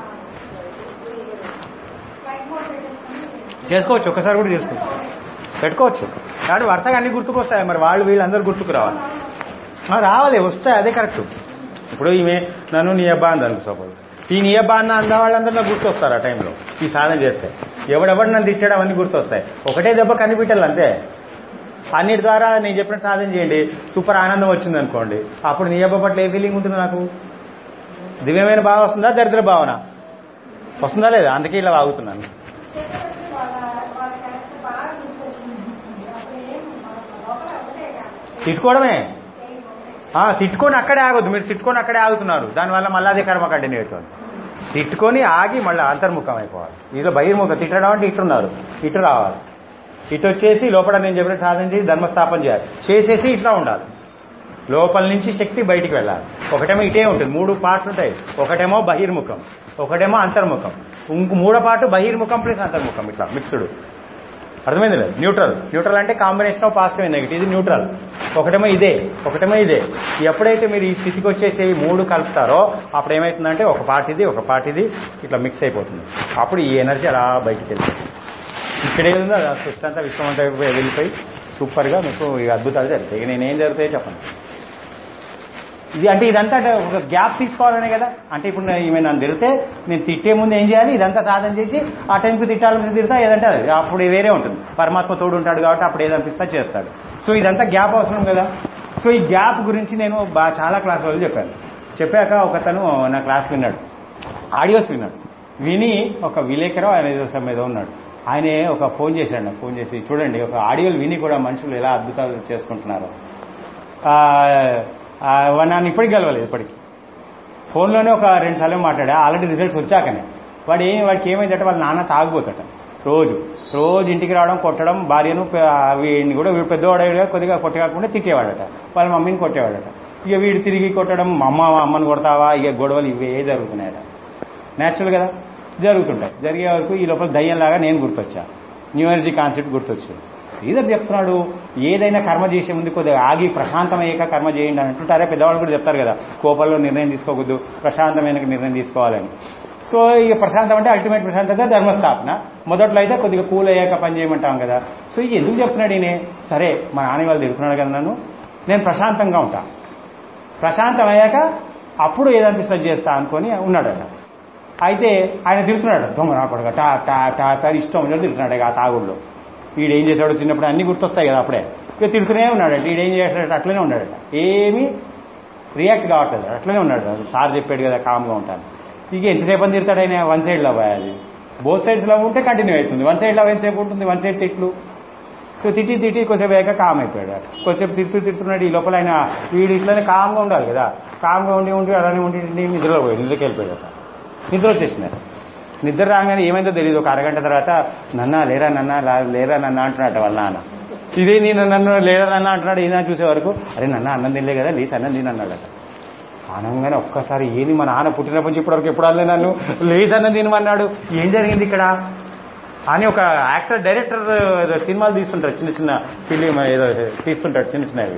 ఫ్లైట్ మోడ్ పెట్టేసుకొని చేసుకోవచ్చు ఒకసారి కూడా చేసుకోవచ్చు పెట్టుకోవచ్చు కాబట్టి వరుసగా అన్ని గుర్తుకొస్తాయి మరి వాళ్ళు వీళ్ళందరూ గుర్తుకు రావాలి ఆ, రావాలి వస్తాయి అదే కరెక్ట్ ఇప్పుడు ఈమె నన్ను నీ అబ్బా అంది అనుకో సపోజ్ ఈ నీ అబ్బా అన్న అన్న వాళ్ళందరూ నాకు గుర్తొస్తారు ఆ టైంలో ఈ సాధన చేస్తే ఎవడెవడు నన్ను తిట్టడం అన్ని గుర్తొస్తాయి ఒకటే దెబ్బ కనిపెట్టాలి అంతే అన్నిటి ద్వారా నేను చెప్పిన సాధన చేయండి సూపర్ ఆనందం వచ్చింది అనుకోండి అప్పుడు నీ అబ్బా పట్ల ఏ ఫీలింగ్ ఉంటుంది నాకు దివ్యమైన భావం వస్తుందా దరిద్ర భావన వస్తుందా లేదా అందుకే ఇలా వాగుతున్నాను వాళ్ళ వాళ్ళ క్యారెక్టర్ బాగా గుర్తొచ్చింది అప్పుడు ఏం మన లోపల ఒకటే కాదు తిట్టుకోవడమే ఆ, తిట్టుకొని అక్కడే ఆగొద్దు మీరు తిట్టుకొని అక్కడే ఆగుతున్నారు దానివల్ల మళ్ళీ అదే కర్మ కంటిన్యూ అవుతుంది తిట్టుకొని ఆగి మళ్ళీ అంతర్ముఖం అయిపోవాలి ఇదో బహిర్ముఖం తిట్టడం అంటే ఇట్టున్నారు ఇటు రావాలి ఇటు వచ్చేసి లోపల నేను చెప్పిన సాధన చేసి ధర్మస్థాపన చేయాలి చేసేసి ఇట్లా ఉండాలి లోపల నుంచి శక్తి బయటికి వెళ్ళాలి ఒకటేమో ఇటే ఉంటుంది మూడు పార్ట్స్ ఉంటాయి ఒకటేమో బహిర్ముఖం ఒకటేమో అంతర్ముఖం ఇంకో మూడో పార్ట్ బహిర్ముఖం ప్లస్ అంతర్ముఖం ఇట్లా మిక్స్డ్ అర్థమైంది లేదు న్యూట్రల్ న్యూట్రల్ అంటే combination of positive and negative ఇది న్యూట్రల్ ఒకటేమో ఇదే ఒకటేమో ఇదే ఎప్పుడైతే మీరు ఈ స్థితికి వచ్చేసి ఈ మూడు కలుపుతారో అప్పుడు ఏమవుతుందంటే ఒక పార్ట్ ఇది ఒక పార్ట్ ఇది ఇట్లా మిక్స్ అయిపోతుంది అప్పుడు ఈ ఎనర్జీ అలా బయటికి వెళ్తుంది ఇక్కడ ఏదో సృష్టి అంతా విశ్వం అంతా వెళ్ళిపోయి సూపర్గా మీకు ఈ అద్భుతాలు జరుగుతాయి ఇక నేనేం జరుగుతాయో చెప్పండి ఇది అంటే ఇదంతా అంటే ఒక గ్యాప్ తీసుకోవాలనే కదా అంటే ఇప్పుడు నేను- ఈమె నన్ను తిడితే నేను తిట్టే ముందు ఏం చేయాలి ఇదంతా సాధన చేసి ఆ టైంకి తిట్టాలని తిడతా ఏదంటే అది అప్పుడు వేరే ఉంటుంది పరమాత్మ తోడు ఉంటాడు కాబట్టి అప్పుడు ఏదనిపిస్తా చేస్తాడు సో ఇదంతా గ్యాప్ అవసరం కదా సో ఈ గ్యాప్ గురించి నేను బాగా చాలా క్లాసులలో చెప్పాను చెప్పాక ఒకతను నా క్లాస్ విన్నాడు ఆడియోస్ విన్నాడు విని ఒక విలేకరు ఆయన ఏదో సమ్ ఏదో ఉన్నాడు ఆయనే ఒక ఫోన్ చేశాడు నాకు ఫోన్ చేసి చూడండి ఒక ఆడియోలు విని కూడా మనుషులు ఎలా అద్భుతాలు చేసుకుంటున్నారు ఆ, ఆ, వాడు నన్ను ఇప్పటికి గెలవలేదు ఇప్పటికి ఫోన్లోనే ఒక రెండు సార్లు మాట్లాడా ఆల్రెడీ రిజల్ట్స్ వచ్చాకనే వాడు ఏం వాడికి ఏమైందంటే వాళ్ళ నాన్న తాగుపోతాట రోజు రోజు ఇంటికి రావడం కొట్టడం భార్యను ప- వీడిని కూడా వీడు పెద్దవాడు కొద్దిగా కొట్టకాకుండా తిట్టేవాడట వాళ్ళ మమ్మీని కొట్టేవాడట ఇక వీడు తిరిగి కొట్టడం మా అమ్మ మా అమ్మని కొడతావా ఇక గొడవలు ఇవే జరుగుతున్నాయట న్యాచురల్ కదా జరుగుతుంటాయి జరిగే వరకు ఈ లోపల దయ్యంలాగా నేను గుర్తొచ్చా న్యూ ఎనర్జీ కాన్సెప్ట్ గుర్తొచ్చింది శ్రీధర్ చెప్తున్నాడు ఏదైనా కర్మ చేసే ముందు కొద్దిగా ఆగి ప్రశాంతమయ్యాక కర్మ చేయండి అని అంటుంటారే పెద్దవాళ్ళు కూడా చెప్తారు కదా కోపంలో నిర్ణయం తీసుకోకూడదు ప్రశాంతమైన నిర్ణయం తీసుకోవాలని సో ఇక ప్రశాంతం అంటే అల్టిమేట్ ప్రశాంతత ధర్మస్థాపన మొదట్లో అయితే కొద్దిగా కూల్ అయ్యాక పని చేయమంటాం కదా సో ఇది ఎందుకు చెప్తున్నాడు ఈయన సరే మా నాన్న వాళ్ళు తిడుతున్నాడు కదా నన్ను నేను ప్రశాంతంగా ఉంటా ప్రశాంతం అయ్యాక అప్పుడు ఏదనిపిస్తుంది చేస్తా అనుకొని ఉన్నాడట అయితే ఆయన తిడుతున్నాడు దొంగ నా కొడుక టా టా టా టా అని ఇష్టం ఉన్నట్టు తిడుతున్నాడు ఇక ఆ తాగుళ్ళు వీడేం చేశాడో చిన్నప్పుడు అన్ని గుర్తొస్తాయి కదా అప్పుడే ఇక తిడుతూనే ఉన్నాడట వీడేం చేశాడట అట్లనే ఉన్నాడట ఏమీ రియాక్ట్ కావట్లేదు అట్లనే ఉన్నాడు అది సార్ చెప్పాడు కదా కామ్గా ఉంటాను ఇక ఎంతసేపు అని తిడతాడు ఆయన వన్ సైడ్ లవ్ అది బోత్ సైడ్స్ లవ్ ఉంటే కంటిన్యూ అవుతుంది వన్ సైడ్ లవ్ ఎంతసేపు ఉంటుంది వన్ సైడ్ తిట్లు సో తిట్టి తిట్టి కొద్దిసేపు అయ్యాక కామ్ అయిపోయాడు అటు. కొద్దిసేపు తిడుతూ తిడుతున్నాడు ఈ లోపల ఆయన వీడు ఇట్లనే కామ్గా ఉండాలి కదా కామ్గా ఉండి ఉండి అలానే ఉండి ఉండి నిద్రలో పోయాడు నిద్రకి వెళ్ళిపోయాడు అట. నిద్ర వచ్చేసింది నిద్ర రాగానే ఏమైందో తెలియదు ఒక అరగంట తర్వాత నన్న లేరా నన్న లా- లేరా నన్న అంటున్నాడు వాళ్ళ నాన్న ఇదే నేను నన్ను లేరా నన్న అంటున్నాడు ఈయన చూసే వరకు అరే నన్న అన్నం తినలే కదా లేచి అన్నం తిని అన్నాడట అనగానే ఒక్కసారి ఏంది మా నాన్న పుట్టినప్పటి నుంచి ఇప్పటివరకు ఎప్పుడు అనలే నన్ను లేచి అన్నం తినమన్నాడు ఏం జరిగింది ఇక్కడ అని ఒక యాక్టర్ డైరెక్టర్ ఏదో సినిమాలు తీస్తుంటారు చిన్న చిన్న ఫిలిం ఏదో తీస్తుంటాడు చిన్న చిన్నవి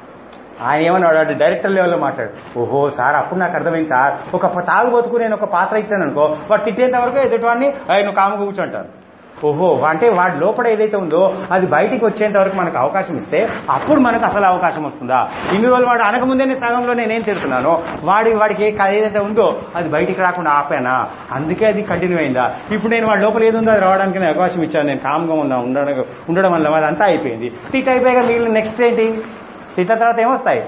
ఆయన ఏమన్నాడు అంటే డైరెక్టర్ లెవెల్లో మాట్లాడు ఓహో సార్ అప్పుడు నాకు అర్థమైంది సార్ ఒక ప- తాగుబోతుకు నేను ఒక పాత్ర ఇచ్చాను అనుకో వాడు తిట్టేంత వరకు ఎదుటివాడిని ఆయన కాము కూర్చుంటాను ఓహో అంటే వాడి లోపల ఏదైతే ఉందో అది బయటికి వచ్చేంత వరకు మనకు అవకాశం ఇస్తే అప్పుడు మనకు అసలు అవకాశం వస్తుందా ఇన్ని రోజులు వాడు అనకముందే నేను సగంలో నేనేం తిడుతున్నాను వాడి వాడికి ఏ క- ఏదైతే ఉందో అది బయటికి రాకుండా ఆపానా అందుకే అది కంటిన్యూ అయిందా ఇప్పుడు నేను వాడి లోపల ఏది ఉందో అది రావడానికి నేను అవకాశం ఇచ్చాను నేను కామ్గా ఉన్నా ఉండడం ఉండడం వల్ల అది అంతా అయిపోయింది తిట్ అయిపోయాక మిగిలిన నెక్స్ట్ ఏంటి తిట్ల తర్వాత ఏమొస్తాయి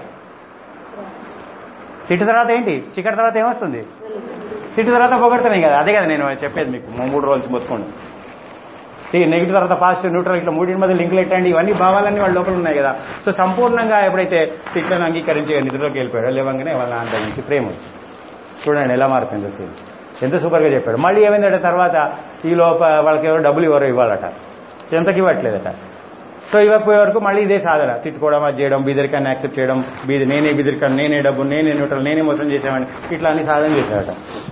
తిట్టు తర్వాత ఏంటి చికెట్ తర్వాత ఏమొస్తుంది తిట్టు తర్వాత పొగడుతున్నాయి కదా అదే కదా నేను చెప్పేది మీకు మూ- మూడు రోజులు మొత్తుకోండి నెగిటివ్ తర్వాత పాజిటివ్ న్యూట్రల్ ఇట్లా మూడింటి మధ్య లింకులు పెట్టండి ఇవన్నీ భావాలన్నీ వాళ్ళ లోపల ఉన్నాయి కదా సో సంపూర్ణంగా ఎప్పుడైతే తిట్లను అంగీకరించే నిధుల్లోకి వెళ్ళిపోయాడో లేవంగానే వాళ్ళ అంత నుంచి ప్రేమ వచ్చి చూడండి ఎలా మారుతుంది సీన్ ఎంత సూపర్గా చెప్పాడు మళ్ళీ ఏమైందట తర్వాత ఈ లోప వాళ్ళకి ఎవరో డబ్బులు ఎవరో ఇవ్వాలట ఎంతకి ఇవ్వట్లేదట సో ఇవ్వకపోయే వరకు మళ్ళీ ఇదే సాధన తిట్టుకోవడం అది చేయడం బీదరికాన్ని యాక్సెప్ట్ చేయడం బీది నేనే బీదరికాన్ని నేనే డబ్బు నేనే న్యూట్రల్ నేనే మోసం చేసామని ఇట్లా అన్ని సాధన చేశారట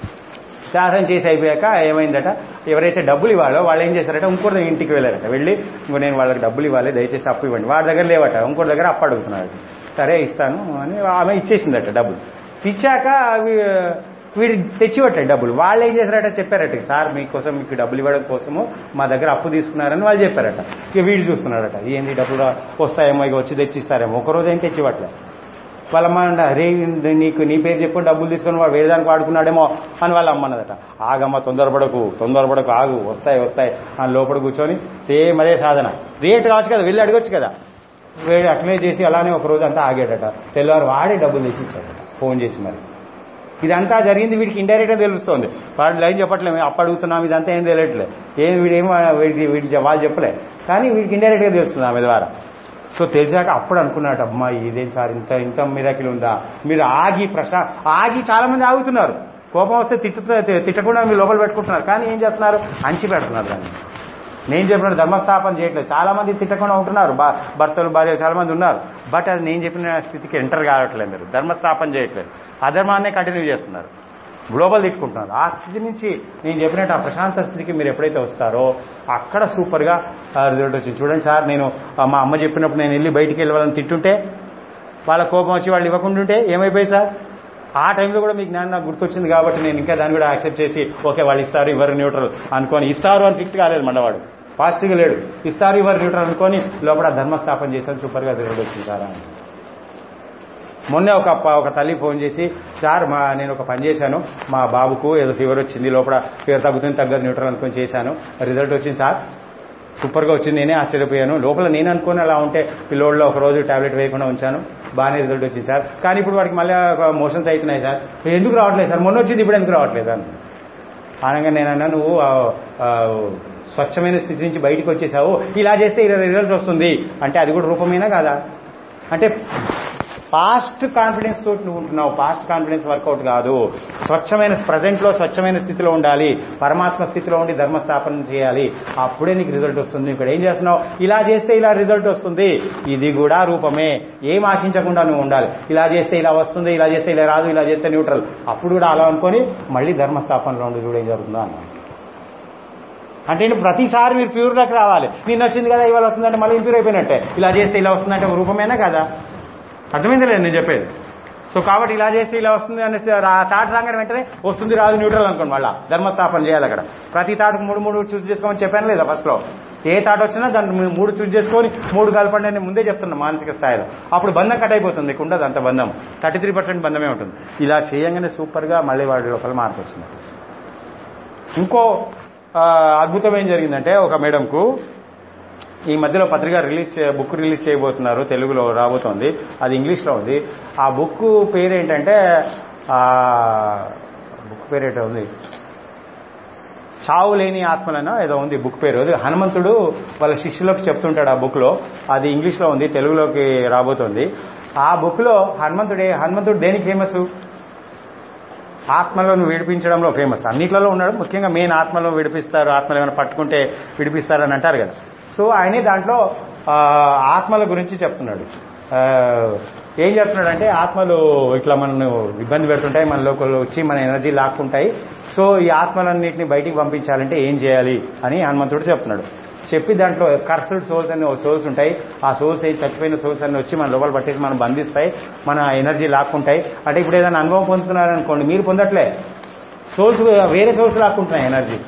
సాధన చేసి అయిపోయాక ఏమైందట ఎవరైతే డబ్బులు ఇవ్వాలో వాళ్ళు ఏం చేశారట ఇంకోటి ఇంటికి వెళ్ళారట వెళ్ళి ఇంకో నేను వాళ్ళకి డబ్బులు ఇవ్వాలి దయచేసి అప్పు ఇవ్వండి వాడి దగ్గర లేవట ఇంకోటి దగ్గర అప్పు అడుగుతున్నాడు సరే ఇస్తాను అని ఆమె ఇచ్చేసిందట డబ్బులు ఇచ్చాక అవి వీడు తెచ్చివట్టాడు డబ్బులు వాళ్ళు ఏం చేశారట చెప్పారట సార్ మీకోసం మీకు డబ్బులు ఇవ్వడం కోసము మా దగ్గర అప్పు తీసుకున్నారని వాళ్ళు చెప్పారట ఇక వీడు చూస్తున్నాడట ఏంది డబ్బులు వస్తాయేమో ఇక వచ్చి తెచ్చిస్తారేమో ఒకరోజు ఏం తెచ్చివ్వట్లేదు వాళ్ళ అమ్మ అంట రే నీకు నీ పేరు చెప్పుకొని డబ్బులు తీసుకొని వాడు వేరే దానికి వాడుకున్నాడేమో అని వాళ్ళ అమ్మ అన్నదట ఆగమ్మ తొందరపడకు తొందరపడకు ఆగు వస్తాయి వస్తాయి అని లోపల కూర్చొని సేమ్ అదే సాధన రేట్ కావచ్చు కదా వెళ్ళి అడగొచ్చు కదా వేడి అట్లనే చేసి అలానే ఒక రోజు అంతా ఆగాడట తెల్లవారు వాడే డబ్బులు తెచ్చి ఇచ్చాడట ఫోన్ చేసి మరి ఇదంతా జరిగింది వీడికి ఇండైరెక్ట్గా తెలుస్తుంది వాడు లైన్ చెప్పట్లేదు మేము అప్పు అడుగుతున్నాం ఇదంతా ఏం తెలియట్లేదు ఏం వీడేమో వీడికి వీడికి వాళ్ళు చెప్పలే కానీ వీడికి ఇండైరెక్ట్గా తెలుస్తుంది ఆమె ద్వారా సో తెలిసాక అప్పుడు అనుకున్నాడు అమ్మా ఇదేం సార్ ఇంత ఇంత మిరాకిల్ ఉందా మీరు ఆగి ప్రశా ఆగి చాలా మంది ఆగుతున్నారు కోపం వస్తే తిట్టు తిట్టకుండా మీరు లోపల పెట్టుకుంటున్నారు కానీ ఏం చేస్తున్నారు అంచి పెడుతున్నారు దాన్ని నేను చెప్పిన ధర్మస్థాపన చేయట్లేదు చాలా మంది తిట్టకుండా ఉంటున్నారు భా- భర్తలు భార్య చాలా మంది ఉన్నారు బట్ అది నేను చెప్పిన స్థితికి ఎంటర్ కావట్లేదు మీరు ధర్మస్థాపన చేయట్లేదు అధర్మాన్నే కంటిన్యూ చేస్తున్నారు గ్లోబల్ తిట్టుకుంటున్నారు ఆ స్థితి నుంచి నేను చెప్పినట్టు ఆ ప్రశాంత స్థితికి మీరు ఎప్పుడైతే వస్తారో అక్కడ సూపర్గా రిజల్ట్ వచ్చింది చూడండి సార్ నేను ఆ, మా అమ్మ చెప్పినప్పుడు నేను వెళ్ళి బయటికి వెళ్ళి వాళ్ళని తిట్టుంటే వాళ్ళ కోపం వచ్చి వాళ్ళు ఇవ్వకుంటుంటే ఏమైపోయి సార్ ఆ టైంలో కూడా మీకు జ్ఞానం నాకు గుర్తొచ్చింది కాబట్టి నేను ఇంకా దాన్ని కూడా యాక్సెప్ట్ చేసి ఓకే వాళ్ళు ఇస్తారు ఇవ్వరు న్యూట్రల్ అనుకొని ఇస్తారు అని ఫిక్స్ కాలేదు మండవాడు పాజిటివ్గా లేడు ఇస్తారు ఇవ్వరు న్యూట్రల్ అనుకొని లోపల ధర్మస్థాపన చేశాను సూపర్గా రిజల్ట్ వచ్చింది సార్ అని మొన్న ఒక ప- ఒక తల్లి ఫోన్ చేసి సార్ మా నేను ఒక పని చేశాను మా బాబుకు ఏదో ఫీవర్ వచ్చింది లోపల ఫీవర్ తగ్గుతుంది తగ్గదు న్యూట్రల్ అనుకుని చేశాను రిజల్ట్ వచ్చింది సార్ సూపర్గా వచ్చింది నేనే ఆశ్చర్యపోయాను లోపల నేను అనుకుని అలా ఉంటే పిల్లోడ్లో ఒక రోజు టాబ్లెట్ వేయకుండా ఉంచాను బాగానే రిజల్ట్ వచ్చింది సార్ కానీ ఇప్పుడు వాడికి మళ్ళీ మోషన్స్ అవుతున్నాయి సార్ ఎందుకు రావట్లేదు సార్ మొన్న వచ్చింది ఇప్పుడు ఎందుకు రావట్లేదు అని అనగా నేను అన్నా నువ్వు ఆ, ఆ, స్వచ్ఛమైన స్థితి నుంచి బయటికి వచ్చేసావు ఇలా చేస్తే ఇలా రిజల్ట్ వస్తుంది అంటే అది కూడా రూపమేనా కాదా అంటే పాస్ట్ కాన్ఫిడెన్స్ తోటి నువ్వు ఉంటున్నావు పాస్ట్ కాన్ఫిడెన్స్ వర్కౌట్ కాదు స్వచ్ఛమైన ప్రజెంట్లో స్వచ్ఛమైన స్థితిలో ఉండాలి పరమాత్మ స్థితిలో ఉండి ధర్మస్థాపన చేయాలి అప్పుడే నీకు రిజల్ట్ వస్తుంది ఇక్కడ ఏం చేస్తున్నావు ఇలా చేస్తే ఇలా రిజల్ట్ వస్తుంది ఇది కూడా రూపమే ఏం ఆశించకుండా నువ్వు ఉండాలి ఇలా చేస్తే ఇలా వస్తుంది ఇలా చేస్తే ఇలా రాదు ఇలా చేస్తే న్యూట్రల్ అప్పుడు కూడా అలా అనుకొని మళ్ళీ ధర్మస్థాపనలో ఉండి కూడా ఏం జరుగుతుందో అన్నా అంటే నేను ప్రతిసారి మీరు ప్యూర్లోకి రావాలి నిన్న వచ్చింది కదా ఇవాళ వస్తుందంటే మళ్ళీ ఇంప్యూర్ అయిపోయినట్టే ఇలా చేస్తే ఇలా వస్తుందంటే ఒక రూపమేనా కదా అర్థమైంది లేదు నేను చెప్పేది సో కాబట్టి ఇలా చేస్తే ఇలా వస్తుంది అనేసి రా- తాట రాగానే వెంటనే వస్తుంది రాదు న్యూట్రల్ అనుకోండి మళ్ళా ధర్మస్థాపన చేయాలి అక్కడ ప్రతి తాటకు మూడు మూడు చూస్ చేసుకోమని చెప్పాను లేదా ఫస్ట్ లో ఏ తాట వచ్చినా దాన్ని మీరు మూడు చూస్ చేసుకొని మూడు కలపండి అని ముందే చెప్తున్నా మానసిక స్థాయిలో అప్పుడు బంధం కట్ అయిపోతుంది ఇక్కడ ఉండదు అంత బంధం థర్టీ త్రీ పర్సెంట్ బంధమే ఉంటుంది ఇలా చేయంగానే సూపర్గా మళ్ళీ వాడి లోపల మార్పు వస్తుంది ఇంకో ఆ, అద్భుతం ఏం జరిగిందంటే ఒక మేడంకు ఈ మధ్యలో పత్రిక రిలీజ్ చే- బుక్ రిలీజ్ చేయబోతున్నారు తెలుగులో రాబోతోంది అది ఇంగ్లీష్లో ఉంది ఆ బుక్ పేరు ఏంటంటే ఆ, బుక్ పేరు ఏంటో ఉంది చావు లేని ఆత్మలనో ఏదో ఉంది బుక్ పేరు అది హనుమంతుడు వాళ్ళ శిష్యులకు చెప్తుంటాడు ఆ బుక్లో అది ఇంగ్లీష్లో ఉంది తెలుగులోకి రాబోతోంది ఆ బుక్లో హనుమంతుడే హనుమంతుడు దేనికి ఫేమస్ ఆత్మలను విడిపించడంలో ఫేమస్ అన్నిట్లలో ఉన్నాడు ముఖ్యంగా మెయిన్ ఆత్మలో విడిపిస్తారు ఆత్మలు ఏమైనా పట్టుకుంటే విడిపిస్తారు అని అంటారు కదా సో ఆయనే దాంట్లో ఆ, ఆత్మల గురించి చెప్తున్నాడు ఆ, ఏం చెప్తున్నాడంటే ఆత్మలు ఇట్లా మనను ఇబ్బంది పెడుతుంటాయి మన లోకల్ వచ్చి మన ఎనర్జీ లాక్కుంటాయి సో ఈ ఆత్మలన్నింటినీ బయటికి పంపించాలంటే ఏం చేయాలి అని హనుమంతుడు చెప్తున్నాడు చెప్పి దాంట్లో కర్సల్డ్ సోల్స్ అనే సోల్స్ ఉంటాయి ఆ సోల్స్ ఏ చచ్చిపోయిన సోల్స్ అన్ని వచ్చి మన లోపల పట్టేసి మనం బంధిస్తాయి మన ఎనర్జీ లాక్కుంటాయి అంటే ఇప్పుడు ఏదైనా అనుభవం పొందుతున్నారనుకోండి మీరు పొందట్లే సోల్స్ వేరే సోర్స్ లాక్కుంటున్నాయి ఎనర్జీస్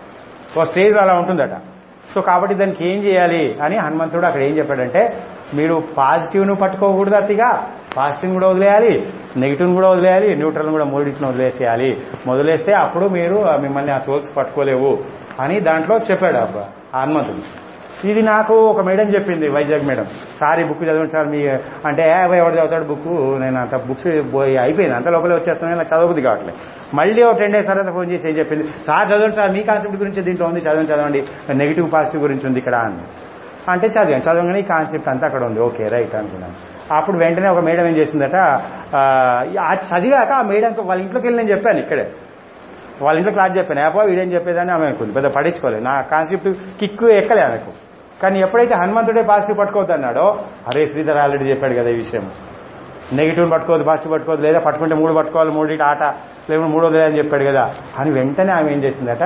ఒక స్టేజ్ అలా ఉంటుందట సో కాబట్టి దానికి ఏం చేయాలి అని హనుమంతుడు అక్కడ ఏం చెప్పాడంటే మీరు పాజిటివ్ను పట్టుకోకూడదు అతిగా పాజిటివ్ కూడా వదిలేయాలి నెగిటివ్ని కూడా వదిలేయాలి న్యూట్రల్ని కూడా మూడింటిని వదిలేసేయాలి వదిలేస్తే అప్పుడు మీరు ఆ మిమ్మల్ని ఆ సోర్స్ పట్టుకోలేవు అని దాంట్లో చెప్పాడు అబ్బా ఆ హనుమంతుడు ఇది నాకు ఒక మేడం చెప్పింది వైజాగ్ మేడం సార్ ఈ బుక్ చదవండి సార్ మీ అంటే "ఏ, ఎవరు చదువుతాడు బుక్ నేను అంత బుక్స్ పోయి అయిపోయింది అంత లోపలే వచ్చేస్తున్నాను నాకు చదవబుద్ధి కావట్లేదు మళ్ళీ ఒక టెన్ డేస్ తర్వాత ఫోన్ చేసి ఏం చెప్పింది సార్ చదవండి సార్ మీ కాన్సెప్ట్ గురించి దీంట్లో ఉంది చదవండి చదవండి నెగిటివ్ పాజిటివ్ గురించి ఉంది ఇక్కడ అని అంటే చదివాను చదవగానే ఈ కాన్సెప్ట్ అంతా అక్కడ ఉంది ఓకే రైట్ అనుకున్నాను అప్పుడు వెంటనే ఒక మేడం ఏం చేసిందట ఆ, ఆ చదివాక ఆ మేడం వాళ్ళ ఇంట్లోకి వెళ్ళి నేను చెప్పాను ఇక్కడే వాళ్ళ ఇంట్లో క్లాస్ చెప్పాను ఏపో వీడేం చెప్పేదని ఆమె అనుకుంది పెద్ద పడించుకోలేదు నా కాన్సెప్ట్ కిక్కు ఎక్కలే ఆమెకు కానీ ఎప్పుడైతే హనుమంతుడే పాజిటివ్ పట్టుకోవద్దు అన్నాడో అరే శ్రీధర్ ఆల్రెడీ చెప్పాడు కదా ఈ విషయం నెగిటివ్ పట్టుకోవద్దు పాజిటివ్ పట్టుకోవద్దు లేదా పట్టుకుంటే మూడు పట్టుకోవాలి మూడింటి ఆట లేకుంటే మూడు వదిలే అని చెప్పాడు కదా అని వెంటనే ఆమె ఏం చేసిందట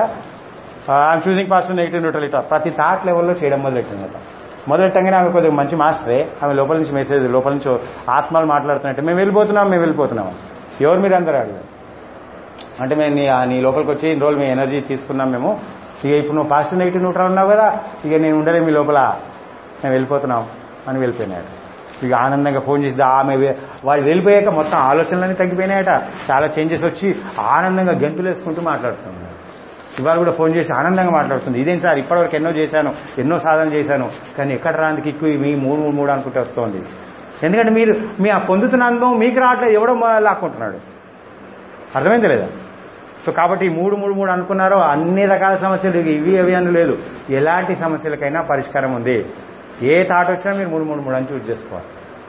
ఐఎమ్ చూసింగ్ పాజిటివ్ నెగిటివ్ న్యూట్రల్ ఇట్లా ప్రతి థాట్ లెవెల్లో చేయడం మొదలెట్టిందట మొదలెట్టంగానే ఆమె కొద్దిగా మంచి మాస్టరే ఆమె లోపల నుంచి మెసేజ్ లోపల నుంచి ఆత్మలు మాట్లాడుతున్నట్టు మేము వెళ్ళిపోతున్నాం మేము వెళ్ళిపోతున్నాం ఎవరు మీరు అందరూ అడిగారు అంటే మేము నీ నీ లోపలికి వచ్చి ఇన్ని రోజులు మీ ఎనర్జీ తీసుకున్నాం మేము ఇక ఇప్పుడు నువ్వు పాజిటివ్ నెగిటివ్ న్యూట్రల్ ఉన్నావు కదా ఇక నేను ఉండలే మీ లోపల మేము వెళ్ళిపోతున్నాం అని వెళ్ళిపోయినాడు ఇక ఆనందంగా ఫోన్ చేసి ఆమె వే- వాళ్ళు వెళ్ళిపోయాక మొత్తం ఆలోచనలన్నీ తగ్గిపోయినాయట చాలా చేంజెస్ వచ్చి ఆనందంగా గెంతులు వేసుకుంటూ మాట్లాడుతున్నాడు ఇవాళ కూడా ఫోన్ చేసి ఆనందంగా మాట్లాడుతుంది ఇదేం సార్ ఇప్పటివరకు ఎన్నో చేశాను ఎన్నో సాధన చేశాను కానీ ఎక్కడ రాని కిక్కు మీ మూడు మూడు మూడు అనుకుంటే వస్తుంది ఎందుకంటే మీరు మీ ఆ పొందుతున్న అనుభవం మీకు రావట్లేదు ఎవడో మొ- లాక్కుంటున్నాడు అర్థమైంది లేదా సో కాబట్టి ఈ మూడు మూడు మూడు అనుకున్నారో అన్ని రకాల సమస్యలు ఇవి అవి అని లేదు ఎలాంటి సమస్యలకైనా పరిష్కారం ఉంది ఏ థాట్ వచ్చినా మీరు మూడు మూడు మూడు అని చూస్ చేసుకోవాలి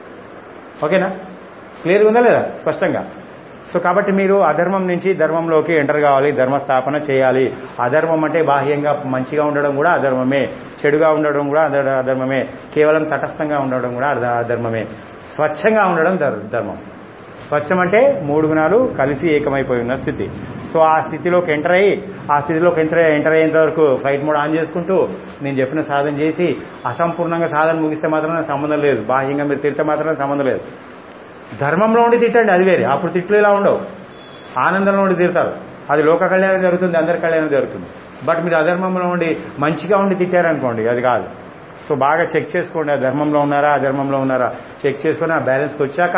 ఓకేనా క్లియర్గా ఉందా లేదా స్పష్టంగా సో కాబట్టి మీరు అధర్మం నుంచి ధర్మంలోకి ఎంటర్ కావాలి ధర్మస్థాపన చేయాలి అధర్మం అంటే బాహ్యంగా మంచిగా ఉండడం కూడా అధర్మమే చెడుగా ఉండడం కూడా అధ- అధర్మమే కేవలం తటస్థంగా ఉండడం కూడా అధ- అధర్మమే స్వచ్ఛంగా ఉండడం ధర్- ధర్మం స్వచ్ఛం అంటే మూడు గుణాలు కలిసి ఏకమైపోయి ఉన్న స్థితి సో ఆ స్థితిలోకి ఎంటర్ అయ్యి ఆ స్థితిలోకి ఎంటర్ ఎంటర్ అయ్యేంత వరకు ఫ్లైట్ మోడ్ ఆన్ చేసుకుంటూ నేను చెప్పిన సాధన చేసి అసంపూర్ణంగా సాధన ముగిస్తే మాత్రం నాకు సంబంధం లేదు బాహ్యంగా మీరు తిడితే మాత్రం సంబంధం లేదు ధర్మంలో ఉండి తిట్టండి అది వేరే అప్పుడు తిట్లు ఇలా ఉండవు ఆనందంలో ఉండి తిడతారు అది లోక కళ్యాణం జరుగుతుంది అందరి కళ్యాణం జరుగుతుంది బట్ మీరు అధర్మంలో ఉండి మంచిగా ఉండి తిట్టారనుకోండి అది కాదు సో బాగా చెక్ చేసుకోండి ఆ ధర్మంలో ఉన్నారా ఆ ధర్మంలో ఉన్నారా చెక్ చేసుకొని ఆ బ్యాలెన్స్కి వచ్చాక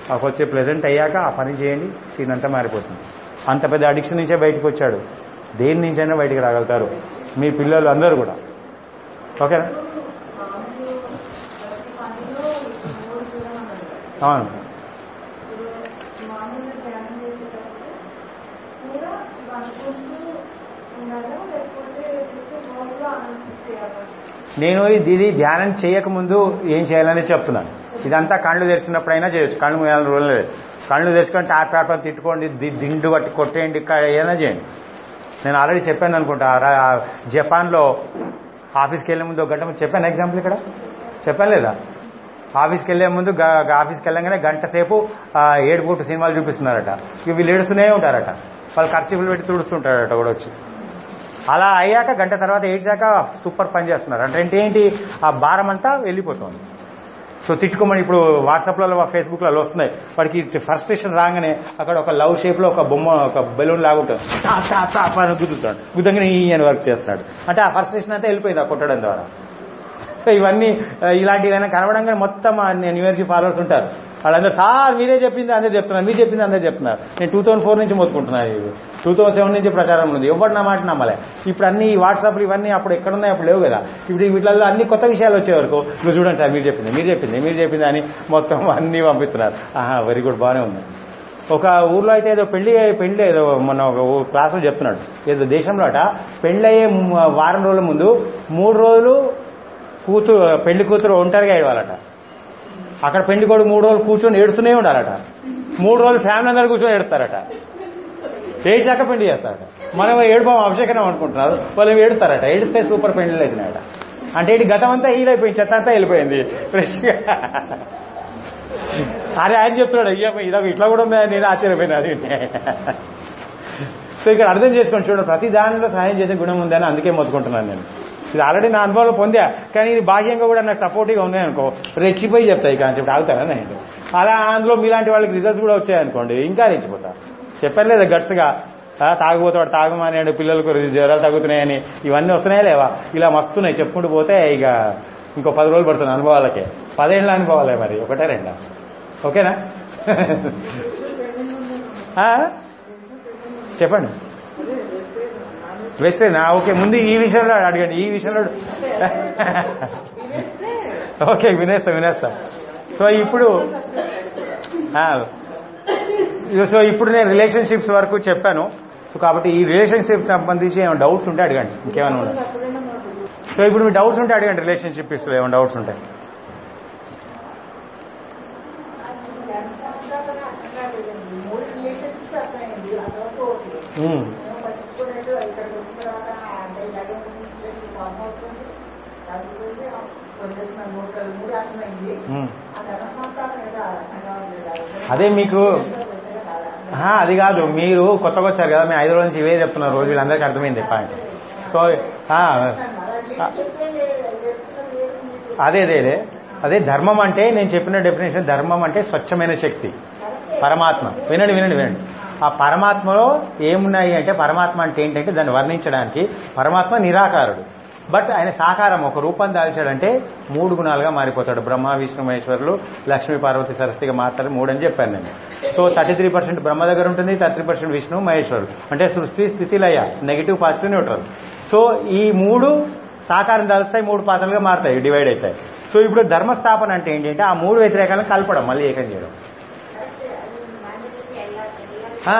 ఆ వచ్చే ప్లెజెంట్ అయ్యాక ఆ పని చేయండి సీన్ అంతా మారిపోతుంది అంత పెద్ద అడిక్షన్ నుంచే బయటకు వచ్చాడు దేని నుంచైనా బయటికి రాగలుగుతారు మీ పిల్లలు అందరూ కూడా ఓకేనా మామూలు ప్రతి పనిలో మూడు దూరం అన్నది అవును ఇప్పుడు మామూలుగా ధ్యానం చేసేటప్పుడు కూడా అనుకుంటూ ఉండాలా లేకపోతే రోజులో అనుకుంటూ చేయాలా నేను ఇది ఇది ధ్యానం చేయకముందు ఏం చేయాలని చెప్తున్నాను ఇదంతా కళ్ళు తెరిచినప్పుడైనా చేయొచ్చు కళ్ళు మూయాలని రూల్ లేదు కళ్ళు తెరుచుకొని ట్యాప్ ట్యాప్ అని తిట్టుకోండి ది- దిండు పట్టి కొట్టేయండి క- ఏదైనా చేయండి నేను ఆల్రెడీ చెప్పాను అనుకుంటా రా- జపాన్లో ఆఫీస్కి వెళ్ళే ముందు ఒక గంట ముందు చెప్పాను ఎగ్జాంపుల్ ఇక్కడ చెప్పాను లేదా ఆఫీస్కి వెళ్ళే ముందు గ- గ- ఆఫీస్కి వెళ్ళగానే గంట సేపు ఆ, ఏడుపుట్టు సినిమాలు చూపిస్తున్నారట ఇక వీళ్ళు ఏడుస్తూనే ఉంటారట వాళ్ళు ఖర్చులు పెట్టి తుడుస్తుంటారట కూడా వచ్చి అలా అయ్యాక గంట తర్వాత ఏడ్చాక సూపర్ పని చేస్తున్నారు అంటే ఏంటి ఏంటి ఆ భారం అంతా వెళ్ళిపోతుంది సో తిట్టుకోమని ఇప్పుడు వాట్సాప్లలో ఫేస్బుక్లలో వస్తున్నాయి వాడికి ఫ్రస్ట్రేషన్ రాగానే అక్కడ ఒక లవ్ షేప్లో ఒక బొమ్మ ఒక బెలూన్ లాగుంటుంది ఆ, తా, తా, తా అని గుద్దుతాడు గుద్దంగానే ఈ అని వర్క్ చేస్తాడు అంటే ఆ ఫ్రస్ట్రేషన్ అంతా వెళ్ళిపోయింది ఆ కొట్టడం ద్వారా సో ఇవన్నీ ఆ, ఇలాంటివైనా కనబడంగా మొత్తం ఆ న్యూ ఎనర్జీ ఫాలోవర్స్ ఉంటారు వాళ్ళందరూ సార్ మీరే చెప్పింది అందరూ చెప్తున్నారు మీరు చెప్పింది అందరూ చెప్తున్నారు నేను టూ థౌసండ్ ఫోర్ నుంచి మొత్తుకుంటున్నాను ఇది టూ థౌసండ్ సెవెన్ నుంచి ప్రచారం ఉంది ఎవరు నా మాట నమ్మలే ఇప్పుడు అన్ని వాట్సాప్లు ఇవన్నీ అప్పుడు ఎక్కడున్నాయి అప్పుడు లేవు కదా ఇప్పుడు వీటిల్లో అన్ని కొత్త విషయాలు వచ్చే వరకు నువ్వు చూడండి సార్ మీరు చెప్పింది మీరు చెప్పింది మీరు చెప్పింది అని మొత్తం అన్ని పంపిస్తున్నారు ఆహా వెరీ గుడ్ బాగానే ఉంది ఒక ఊర్లో అయితే ఏదో పెళ్లి పెళ్లి ఏదో మొన్న ఒక ఊ- క్లాసులో చెప్తున్నాడు ఏదో దేశంలో అట పెళ్లి అయ్యే ము- వారం రోజుల ముందు మూడు రోజులు కూతురు పెళ్లి కూతురు ఒంటరిగా ఏడవాలట అక్కడ పెళ్లి కొడుకు మూడు రోజులు కూర్చొని ఏడుతూనే ఉండాలట మూడు రోజులు ఫ్యామిలీ అందరూ కూర్చొని ఏడుస్తారట ఏడ్చాక పెళ్లి చేస్తారట మనం ఏడుపాం అభిషేకం అనుకుంటున్నారు వాళ్ళు ఏడుస్తారట ఏడిస్తే సూపర్ పెళ్లిళ్ళు అవుతున్నాయట అంటే ఇటు గతం అంతా హీలైపోయింది చెత్త అంతా వెళ్ళిపోయింది ఫ్రెష్గా అరే ఆయన చెప్తున్నాడు అయ్యా ఇలా ఇట్లా కూడా ఉందా నేను ఆశ్చర్యపోయినా అది సో ఇక్కడ అర్థం చేసుకోండి చూడండి ప్రతి దానిలో సహాయం చేసే గుణం ఉందని అందుకే మొత్తుకుంటున్నాను నేను ఇది ఆల్రెడీ నా అనుభవంలో పొందా కానీ ఇది బాహ్యంగా కూడా నాకు సపోర్టివ్గా ఉన్నాయి అనుకో రెచ్చిపోయి చెప్తాయి ఈ కాన్సెప్ట్ ఆగుతారా నేను అలా అందులో మీలాంటి వాళ్ళకి రిజల్ట్స్ కూడా వచ్చాయనుకోండి ఇంకా రెచ్చిపోతా చెప్పాను లేదా గట్స్గా ఆ, తాగుబోతాడు తాగమానేడు పిల్లలకు జ్వరాలు తగ్గుతున్నాయని ఇవన్నీ వస్తున్నాయా లేవా ఇలా మస్తున్నాయి చెప్పుకుంటూ పోతే ఇక ఇంకో పది రోజులు పడుతుంది అనుభవాలకే పదేళ్ళ అనుభవాలే మరి ఒకటే రెండా ఓకేనా ఆ? చెప్పండి వెస్టర్న్ ఓకే ముందు ఈ విషయంలో అడగండి ఈ విషయంలో ఓకే వినేస్తా వినేస్తా సో ఇప్పుడు ఆ, సో ఇప్పుడు నేను రిలేషన్షిప్స్ వరకు చెప్పాను సో కాబట్టి ఈ రిలేషన్షిప్ సంబంధించి ఏమైనా డౌట్స్ ఉంటే అడగండి ఇంకేమైనా ఉన్నాయి ఎప్పుడైనా మాకు సో ఇప్పుడు మీ డౌట్స్ ఉంటే అడగండి రిలేషన్షిప్స్లో ఏమైనా డౌట్స్ ఉంటాయి మూడు రిలేషన్షిప్స్ అర్థమైంది అదొక ఓకే ఉమ్, మేము పట్టించుకున్నట్టు ఇక్కడికి వచ్చిన తర్వాత అంటే ఇలాగే ఫామ్ అవుతుంది చదువుతుంది పొందేసిన మూడు మూడు అర్థమైంది ఉమ్. ఆ ధర్మశాస్త్రం ఏదో ఆ రకంగా ఉంది కదా. అదే మీకు ఆహా, అది కాదు మీరు కొత్తగా వచ్చారు కదా మేము ఐదు రోజుల నుంచి ఇవే చెప్తున్నారు రోజు వీళ్ళందరికీ అర్థమైంది పాయింట్ సో ఆ, ఆ, చెప్తే తెలుసుకున్న లేదు మీకు అదే అదే అదే అదే ధర్మం అంటే నేను చెప్పిన డెఫినేషన్ ధర్మం అంటే స్వచ్ఛమైన శక్తి పరమాత్మ వినండి వినండి వినండి ఆ పరమాత్మలో ఏమున్నాయి అంటే పరమాత్మ అంటే ఏంటంటే దాన్ని వర్ణించడానికి పరమాత్మ నిరాకారుడు బట్ ఆయన సాకారం ఒక రూపం దాల్చాడంటే మూడు గుణాలుగా మారిపోతాడు బ్రహ్మ విష్ణు మహేశ్వరులు లక్ష్మీ పార్వతి సరస్వతిగా మాట్లాడి మూడు అని చెప్పాను నేను so thirty three percent Brahma దగ్గర ఉంటుంది థర్టీ పర్సెంట్ విష్ణు మహేశ్వరుడు అంటే సృష్టి స్థితి లయ నెగిటివ్ పాజిటివ్ న్యూట్రల్ సో ఈ మూడు సాకారం దాల్స్తాయి మూడు పాత్రలుగా మారుతాయి డివైడ్ అవుతాయి సో ఇప్పుడు ధర్మస్థాపన అంటే ఏంటంటే ఆ మూడు వ్యతిరేకాలను కలపడం మళ్ళీ ఏకం చేయడం ఆ?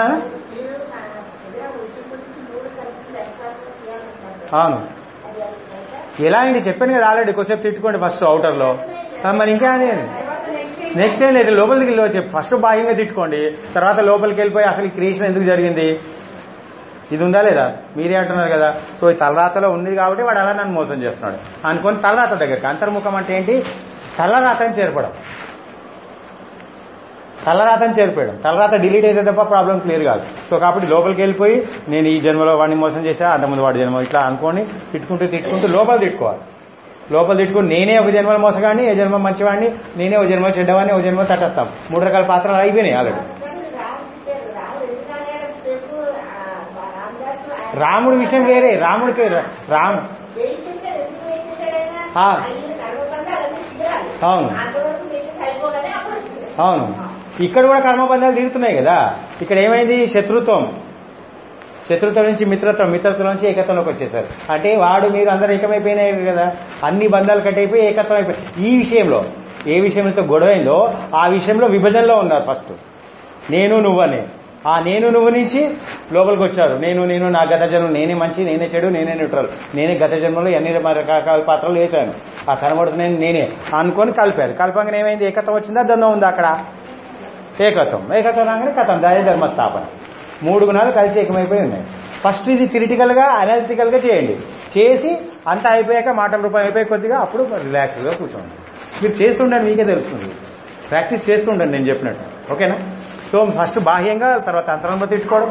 అవును ఎలా అండి చెప్పాను కదా ఆల్రెడీ కొద్దిసేపు తిట్టుకోండి ఫస్ట్ అవుటర్లో మరి ఇంకా అని నెక్స్ట్ ఏం లేదు లోపలికి వెళ్ళి చెప్పి ఫస్ట్ బాహ్యంగా తిట్టుకోండి తర్వాత లోపలికి వెళ్ళిపోయి అసలు ఈ క్రియేషన్ ఎందుకు జరిగింది ఇది ఉందా లేదా మీరే అంటున్నారు కదా సో ఈ తలరాతలో ఉంది కాబట్టి వాడు అలా నన్ను మోసం చేస్తున్నాడు అనుకొని తలరాత దగ్గరికి అంతర్ముఖం అంటే ఏంటి తలరాతని చేర్పడం తలరాతని చేరిపోయడం తలరాత డిలీట్ అయితే తప్ప ప్రాబ్లం క్లియర్ కాదు సో కాబట్టి లోపలికి వెళ్ళిపోయి నేను ఈ జన్మలో వాడిని మోసం చేశా అంతకుముందు వాడి జన్మ ఇట్లా అనుకోని తిట్టుకుంటూ తిట్టుకుంటూ లోపల తిట్టుకోవాలి లోపల తిట్టుకుని నేనే ఒక జన్మల మోసగాడిని ఏ జన్మ మంచివాడిని నేనే ఒక జన్మ చెడ్డవాడిని ఒక జన్మ తట్టేస్తాం మూడు రకాల పాత్రలు అయిపోయినాయి ఆల్రెడీ రాముడి విషయం వేరే రాముడికి రాము ఆ. అవును. అవును ఇక్కడ కూడా కర్మబంధాలు తీరుతున్నాయి కదా ఇక్కడ ఏమైంది శత్రుత్వం శత్రుత్వం నుంచి మిత్రత్వం మిత్రత్వం నుంచి ఏకత్వంలోకి వచ్చేసారు అంటే వాడు మీరు అందరూ ఏకమైపోయినాయి కదా అన్ని బంధాలు కట్టయిపోయి ఏకత్వం అయిపోయి ఈ విషయంలో ఏ విషయంతో గొడవైందో ఆ విషయంలో విభజనలో ఉన్నారు ఫస్ట్ నేను నువ్వని ఆ నేను నువ్వు నుంచి లోపలికి వచ్చారు నేను నేను నా గత జన్మ నేనే మంచి నేనే చెడు నేనే న్యూట్రల్ నేనే గత జన్మలో ఎన్ని రకాల పాత్రలు వేశాను ఆ కనబడుతున్నాను నేనే అనుకొని కలిపారు కలపంగానే ఏమైంది ఏకత్వం వచ్చిందా ద్వంద్వం ఉందా అక్కడ ఏకత్వం ఏకత్వం రాగానే కథం దాని ధర్మస్థాపన మూడు గుణాలు కలిసి ఏకమైపోయి ఉన్నాయి ఫస్ట్ ఇది థిరిటికల్ గా అనలిటికల్ గా చేయండి చేసి అంతా అయిపోయాక మాటల రూపాయి అయిపోయి కొద్దిగా అప్పుడు రిలాక్స్ గా కూర్చోండి మీరు చేస్తుండండి మీకే తెలుస్తుంది ప్రాక్టీస్ చేస్తుండండి నేను చెప్పినట్టు ఓకేనా సో ఫస్ట్ బాహ్యంగా తర్వాత అంతరంలో తెచ్చుకోవడం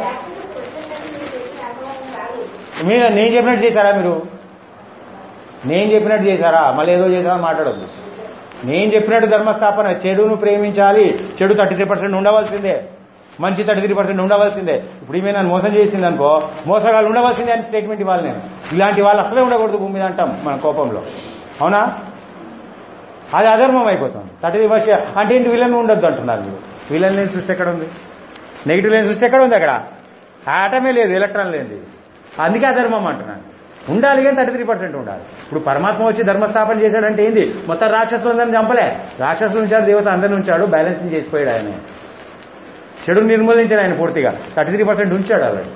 మీరు నేను చెప్పినట్టు చేశారా మీరు నేను చెప్పినట్టు చేశారా మళ్ళీ ఏదో చేశారా మాట్లాడద్దు నేను చెప్పినట్టు ధర్మస్థాపన చెడును ప్రేమించాలి చెడు థర్టీ త్రీ పర్సెంట్ ఉండవలసిందే మంచి థర్టీ త్రీ పర్సెంట్ ఉండవలసిందే ఇప్పుడు ఈమె నన్ను మోసం చేసింది అనుకో మోసగాళ్ళు ఉండవలసిందే అని స్టేట్మెంట్ ఇవ్వాలి నేను ఇలాంటి వాళ్ళు అసలే ఉండకూడదు భూమి మీద అంటాం మన కోపంలో అవునా అది అధర్మం అయిపోతుంది థర్టీ త్రీ పర్సెంట్ అంటే ఏంటి విలన్ ఉండొద్దు అంటున్నారు మీరు విలన్ లేని సృష్టి ఎక్కడ ఉంది నెగిటివ్ లేని సృష్టి ఎక్కడ ఉంది అక్కడ ఆటమే లేదు ఎలక్ట్రాన్ లేనిది అందుకే అధర్మం అంటున్నాను ఉండాలి కానీ థర్టీ త్రీ పర్సెంట్ ఉండాలి ఇప్పుడు పరమాత్మ వచ్చి ధర్మస్థాపన చేశాడంటే ఏంది మొత్తం రాక్షసులందరినీ చంపలే రాక్షసులు ఉంచాడు దేవత అందరిని ఉంచాడు బ్యాలెన్సింగ్ చేసిపోయాడు ఆయన చెడు నిర్మూలించాడు ఆయన పూర్తిగా థర్టీ త్రీ పర్సెంట్ ఉంచాడు అలాంటి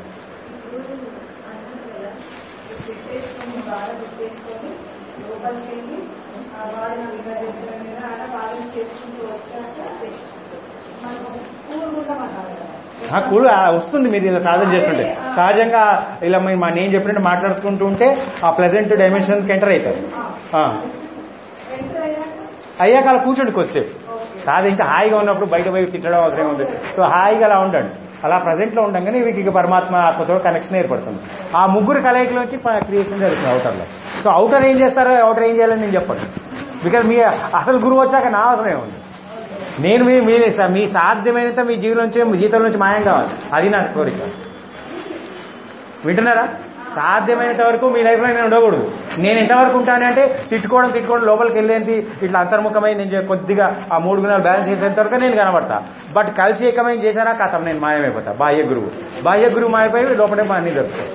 పెట్టేసుకొని బాగా పెట్టేసుకొని లోపలికి వెళ్ళి ఆ వాడిన విభజించిన మీద అలా బ్యాలెన్స్ చేసుకుంటూ వచ్చాక మనకు కూల్ ఉండమన్నారు కదా. ఆ కూడు ఆ వస్తుంది మీరు ఇలా సాధన చేస్తుంటే సహజంగా ఇలా మీరు మా నేను చెప్పినట్టు మాట్లాడుకుంటూ ఉంటే ఆ ప్లెజెంట్ డైమెన్షన్కి ఎంటర్ అవుతారు ఆ. ఎంటర్ అయ్యాక అయ్యాక అలా కూర్చోండి కొద్దిసేపు సాధ ఇంకా హాయిగా ఉన్నప్పుడు బయట పోయి తిట్టడం అవసరం ఉంది సో హాయిగా అలా ఉండండి అలా ప్రజెంట్లో ఉండగానే వీటికి ఇక పరమాత్మ ఆత్మతో కనెక్షన్ ఏర్పడుతుంది ఆ ముగ్గురు కలయికలోంచి క్రియేషన్ జరుగుతుంది అవుటర్లో సో అవుటర్ ఏం చేస్తారో అవుటర్ ఏం చేయాలని నేను చెప్పండి బికాజ్ మీ అసలు గురువు వచ్చాక నా అవసరం ఉంది నేను మీ మీ మీ సాధ్యమైనంత మీ జీవితం నుంచి మీ జీవితం నుంచి మాయం కావాలి అది నా కోరిక వింటున్నారా సాధ్యమైనంత వరకు మీ లైఫ్లో నేను ఉండకూడదు నేను ఎంతవరకు ఉంటాను అంటే తిట్టుకోవడం తిట్టుకోవడం లోపలికి వెళ్ళేంటి ఇట్లా అంతర్ముఖమై నేను చే- కొద్దిగా ఆ మూడు గుణాలు బ్యాలెన్స్ చేసేంత వరకు నేను కనబడతా బట్ కలిసి ఏకమైన చేశారా కథం నేను మాయమైపోతా బాహ్య గురువు బాహ్య గురువు మాయపోయి లోపలే మా అన్ని దొరుకుతాయి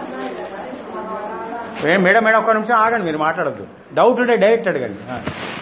ఏ మేడం మేడం ఒక్క నిమిషం ఆగండి మీరు మాట్లాడద్దు డౌట్ ఉంటే డైరెక్ట్ అడగండి ఆ.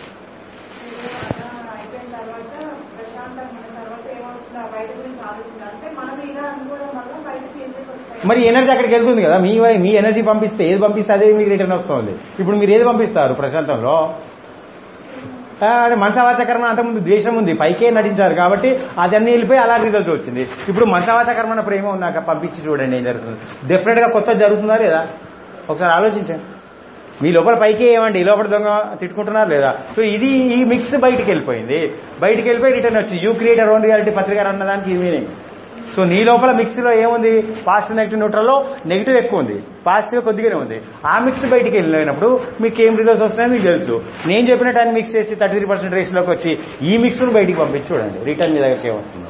అయిపోయిన తర్వాత ప్రశాంతంగా ఉన్న తర్వాత ఏమవుతుంది ఆ బయట గురించి ఆలోచన అంటే మనం ఇలా అనుకోవడం వల్ల బయట చేంజెస్ వస్తాయి మరి ఎనర్జీ అక్కడికి వెళ్తుంది కదా మీ వై- మీ ఎనర్జీ పంపిస్తే ఏది పంపిస్తే అదే మీకు రిటర్న్ వస్తుంది ఇప్పుడు మీరు ఏది పంపిస్తారు ప్రశాంతంలో ఆ, అంటే మనసావాచకర్మ అంతకుముందు ద్వేషం ఉంది పైకే నటించారు కాబట్టి అదన్నీ వెళ్ళిపోయి అలా రిజల్ట్ వచ్చింది ఇప్పుడు మనసావాచకర్మణ ప్రేమ ఉన్నాక పంపించి చూడండి ఏం జరుగుతుంది డెఫినెట్ గా కొత్త జరుగుతుందా లేదా ఒకసారి ఆలోచించండి మీ లోపల పైకి ఏమండి ఈ లోపల దొంగ తిట్టుకుంటున్నారు లేదా సో ఇది ఈ మిక్స్ బయటికి వెళ్ళిపోయింది బయటికి వెళ్ళిపోయి రిటర్న్ వచ్చి యూ క్రియేటర్ ఓన్ రియాలిటీ పత్రిక అన్నదానికి ఇది మీనింగ్ సో నీ లోపల మిక్స్లో ఏముంది పాజిటివ్ నెగిటివ్ న్యూట్రల్లో నెగిటివ్ ఎక్కువ ఉంది పాజిటివ్ కొద్దిగానే ఉంది ఆ మిక్స్ బయటికి వెళ్ళినప్పుడు మీకు ఏం రిజల్ట్స్ వస్తున్నాయో మీకు తెలుసు నేను చెప్పిన టైం మిక్స్ చేసి థర్టీ త్రీ పర్సెంట్ రేషియోలోకి వచ్చి ఈ మిక్స్ను బయటికి పంపించి చూడండి రిటర్న్ మీ దగ్గరికి ఏమొస్తుందో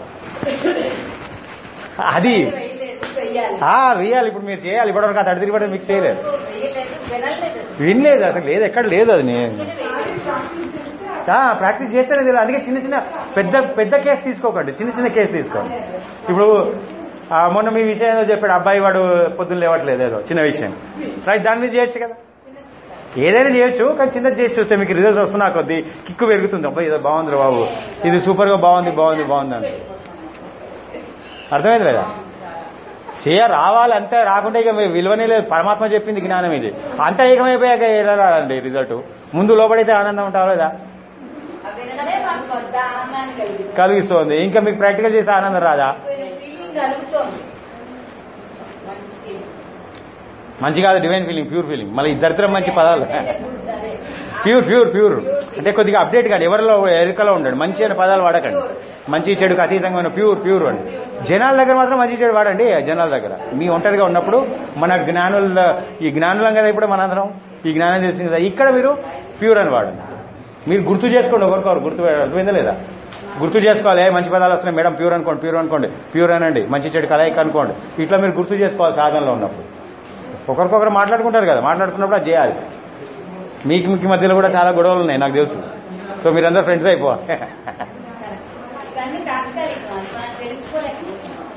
అది వెయ్యలేదు, వెయ్యాలి. ఆ వేయాలి ఇప్పుడు మీరు చేయాలి ఇప్పటివరకు ఆ థర్టీ త్రీ పర్సెంట్ మిక్స్ చేయలేదు వెయ్యలేదు, వినలేదు. వినలేదు అసలు లేదు ఎక్కడ లేదు అది నేను వెయ్యలేదు. ప్రాక్టీస్ చేస్తేనే తెలియదు అందుకే చిన్న చిన్న పెద్ద పెద్ద కేసు తీసుకోకండి చిన్న చిన్న కేసు తీసుకోండి ఇప్పుడు ఆ, మొన్న మీ విషయం ఏదో చెప్పాడు అబ్బాయి వాడు పొద్దున్న లేవట్లేదు ఏదో చిన్న విషయం రైట్ దాని మీద చేయొచ్చు కదా ఏదైనా చేయొచ్చు కానీ చిన్నది చేసి చూస్తే మీకు రిజల్ట్స్ వస్తున్నా కొద్దీ కిక్కు పెరుగుతుంది అబ్బాయి ఇదో బాగుంది బాబు ఇది సూపర్ గా బాగుంది బాగుంది బాగుంది అని అర్థమైంది లేదా చేయ రావాలి అంతే రాకుంటే ఇక మీ విలువనే లేదు పరమాత్మ చెప్పింది జ్ఞానం ఇది అంతా ఏకమైపోయాక ఎలా రాదండి రిజల్ట్ ముందు లోపడైతే ఆనందం ఉంటావా లేదా ఆ వినడమే మాకు పెద్ద ఆనందాన్ని కలిగింది కలిగిస్తోంది ఇంకా మీకు ప్రాక్టికల్ చేసే ఆనందం రాదా ఫీలింగ్ కలుగుతోంది మంచి ఫీలింగ్ మంచి కాదు డివైన్ ఫీలింగ్ ప్యూర్ ఫీలింగ్ మళ్ళీ ఇద్దరిద్దరం మంచి పదాలు అదే. ప్యూర్ ప్యూర్ ప్యూర్ అంటే కొద్దిగా అప్డేట్ కాదు ఎవరిలో ఎరుకలో ఉండండి మంచి అనే పదాలు వాడకండి మంచి చెడుకు అతీతంగా ఉన్న ప్యూర్ ప్యూర్ అండి జనాల దగ్గర మాత్రం మంచి చెడు వాడండి జనాల దగ్గర మీ ఒంటరిగా ఉన్నప్పుడు మన జ్ఞానుల ఈ జ్ఞానులం కదా ఇప్పుడు మనందరం ఈ జ్ఞానం తెలిసింది కదా ఇక్కడ మీరు ప్యూర్ అని వాడండి మీరు గుర్తు చేసుకోండి ఒకరికొకరు గుర్తు అర్థమైందా లేదా గుర్తు చేసుకోవాలి ఏ మంచి పదాలు వస్తున్నాయి మేడం ప్యూర్ అనుకోండి ప్యూర్ అనుకోండి ప్యూర్ అనండి మంచి చెడు కలయిక అనుకోండి ఇట్లా మీరు గుర్తు చేసుకోవాలి సాధనలో ఉన్నప్పుడు ఒకరికొకరు మాట్లాడుకుంటారు కదా మాట్లాడుకున్నప్పుడు అది చేయాలి మీకు మీకు మధ్యలో కూడా చాలా గొడవలు ఉన్నాయి నాకు తెలుసు సో మీరందరూ ఫ్రెండ్స్ అయిపోవాలి కానీ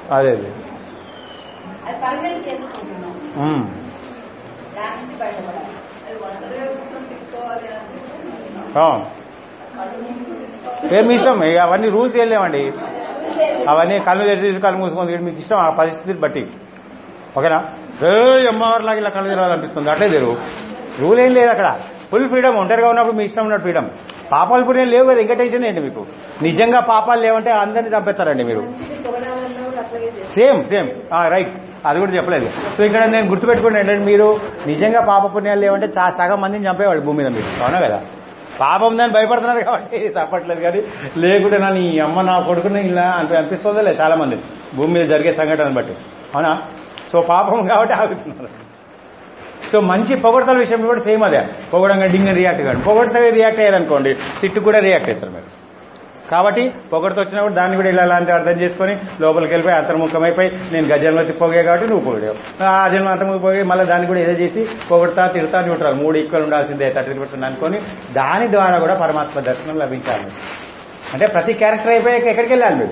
అదే అదే అది పర్మనెంట్ చేసుకుంటున్నాం ఉమ్. దాని నుంచి బయటపడాలి అది ఒంటరిగా కూర్చొని తిప్పుకోవాలి అంటే అవును ఏ మీ ఇష్టం ఇక అవన్నీ రూల్స్ ఏం లేవండి అవన్నీ కళ్ళు తెరిచి కళ్ళు మూసుకొని తిరిగి మీకు ఇష్టం ఆ పరిస్థితిని బట్టి ఓకేనా ఏ అమ్మవారి లాగా ఇలా కళ్ళు తెరవాలనిపిస్తుంది అట్లే తెరువు రూల్ ఏం లేదు అక్కడ ఫుల్ ఫ్రీడమ్ ఒంటరిగా ఉన్నప్పుడు మీ ఇష్టం ఉన్నట్టు ఫ్రీడమ్ పాపాలు పుణ్యం లేవు కదా ఇంకా టెన్షన్ ఏంటి మీకు నిజంగా పాపాలు లేవంటే అందరినీ చంపేస్తారండి మీరు మంచిది పొగడాలన్నా కూడా అట్లాగే చేస్తారు సేమ్ సేమ్ రైట్ అది కూడా చెప్పలేదు సో ఇక్కడ నేను గుర్తుపెట్టుకోండి ఏంటంటే మీరు నిజంగా పాప పుణ్యాలు లేవంటే చా- సగం మందిని చంపేవాళ్ళు భూమి మీద మీరు అవునా కదా పాపం దాన్ని భయపడుతున్నారు కాబట్టి తప్పట్లేదు కానీ లేకుంటే నా నీ అమ్మ నా కొడుకుని ఇలా అంటే అనిపిస్తుందో లేదు చాలా మంది భూమి మీద జరిగే సంఘటనను బట్టి అవునా సో పాపం కాబట్టి ఆగుతున్నారు సో మంచి పొగడతల విషయంలో కూడా సేమ్ అదే పొగడంగా డింగ్ రియాక్ట్ కాదు పొగడత రియాక్ట్ అయ్యారనుకోండి తిట్టు కూడా రియాక్ట్ అవుతారు మీరు కాబట్టి పొగడతో వచ్చినప్పుడు దాన్ని కూడా ఇలా అలాంటి అర్థం చేసుకొని లోపలికి వెళ్ళిపోయి అంతర్ముఖమైపోయి నేను గజంలో తిప్పోగే కాబట్టి నువ్వు పొగిడావు ఆ జన్మ అంతర్ముఖ పోయి మళ్ళీ దాన్ని కూడా ఏదో చేసి పొగడతా తిడతా న్యూట్రల్ మూడు ఈక్వల్ ఉండాల్సిందే థర్టీ పర్సెంట్ అనుకొని దాని ద్వారా కూడా పరమాత్మ దర్శనం లభించాలి అంటే ప్రతి క్యారెక్టర్ అయిపోయాక ఎక్కడికి వెళ్ళాలి మీరు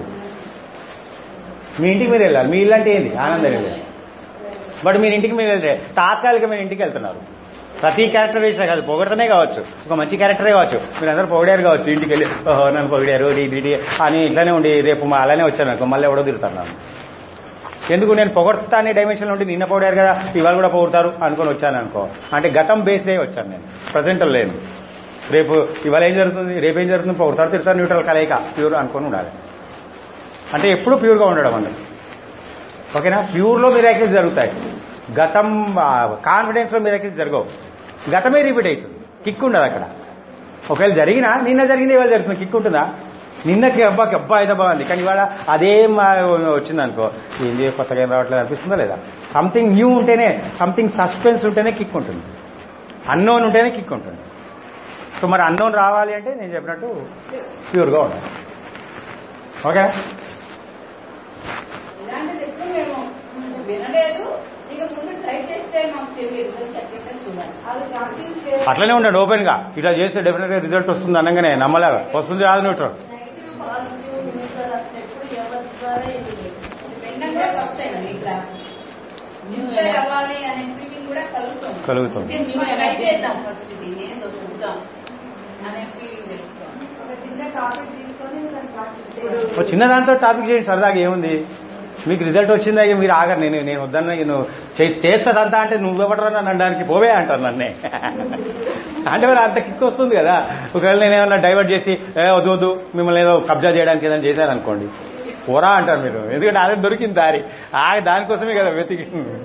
మీ ఇంటికి మీరు వెళ్ళాలి మీ ఇల్లు అంటే ఏంది ఆనందం వెళ్ళాలి బట్ మీరు ఇంటికి మీరు వెళ్తే తాత్కాలిక మీరు ఇంటికి వెళ్తున్నారు ప్రతి క్యారెక్టర్ వేసినా కాదు పొగడతనే కావచ్చు ఒక మంచి క్యారెక్టరే కావచ్చు మీరు అందరూ పొగిడారు కావచ్చు ఇంటికి వెళ్ళి ఓహో నన్ను పొగిడారు డీ డీ డీ అని ఇట్లానే ఉండి రేపు మా అలానే వచ్చాను అనుకో మళ్ళీ ఎవడో తిరుగుతాను నన్ను ఎందుకు నేను పొగడతా అనే డైమెన్షన్ నుండి నిన్న పొగిడారు కదా ఇవాళ కూడా పొగుడతారు అనుకొని వచ్చాను అనుకో అంటే గతం బేస్డ్ అయి వచ్చాను నేను ప్రజెంట్ లేను రేపు ఇవాళ ఏం జరుగుతుంది రేపు ఏం జరుగుతుంది పొగుడతారు తిరుగుతారు న్యూట్రల్ కలయిక ప్యూర్ అనుకొని ఉండాలి అంటే ఎప్పుడు ప్యూర్గా ఉండడం అన్నది ఓకేనా ప్యూర్లో మిరాకిల్స్ జరుగుతాయి గతం కాన్ఫిడెన్స్లో మిరాకిల్స్ జరగవు గతమే రిపీట్ అవుతుంది కిక్ ఉండదు అక్కడ ఒకవేళ జరిగినా నిన్న జరిగింది ఇవాళ జరుగుతుంది కిక్ ఉంటుందా నిన్నకి అబ్బాకి అబ్బా అయితే బాగుంది కానీ ఇవాళ అదేం వచ్చింది అనుకో ఏంది కొత్తగా ఏం రావట్లేదు అనిపిస్తుందా లేదా సంథింగ్ న్యూ ఉంటేనే సంథింగ్ సస్పెన్స్ ఉంటేనే కిక్ ఉంటుంది అన్నోన్ ఉంటేనే కిక్ ఉంటుంది సో మరి అన్నోన్ రావాలి అంటే నేను చెప్పినట్టు ప్యూర్గా ఉండాలి ఓకే ఇలాంటిది ఎప్పుడు మేము వినలేదు ఇక ముందు ట్రై చేస్తే మాకు తిరిగి రిజల్ట్ ఎట్లా చూడాలి అది ప్రాక్టీస్ చేస్తే అట్లనే ఉండండి ఓపెన్ గా ఇట్లా చేస్తే డెఫినెట్ గా రిజల్ట్ వస్తుంది అనగానే నమ్మలేగా వస్తుంది రాదు న్యూట్రల్ నెగిటివ్ పాజిటివ్ న్యూట్రల్ అసలు ఎప్పుడు ఎవరి ద్వారా ఇది లేదు. వినడం కూడా ఫస్ట్ అయినా ఈ క్లాస్ ఇన్స్పైర్ అవ్వాలి అనే ఫీలింగ్ కూడా కలుగుతుంది కలుగుతుంది ట్రై చేద్దాం ఫస్ట్ ఇది ఏందో చూద్దాం అనే ఫీలింగ్ తెలుస్తాం ఒక చిన్న టాపిక్ తీసుకొని దాన్ని ప్రాక్టీస్ ఒక చేయాలి చిన్న దాంతో టాపిక్ చేయండి సరదాగా ఏముంది మీకు రిజల్ట్ వచ్చిందా ఇక మీరు ఆగరు నేను నేను వద్దన్న నేను చేస్తాదంతా అంటే నువ్వెవడరా నన్ను అనడానికి పోవే అంటారు నన్నే అంటే మరి అంత కిక్ వస్తుంది కదా ఒకవేళ నేను ఏమన్నా డైవర్ట్ చేసి ఏ వద్దు వద్దు మిమ్మల్ని ఏదో కబ్జా చేయడానికి ఏదైనా చేశారనుకోండి పోరా అంటారు మీరు ఎందుకంటే అదే దొరికింది దారి ఆ దానికోసమే కదా వెతికి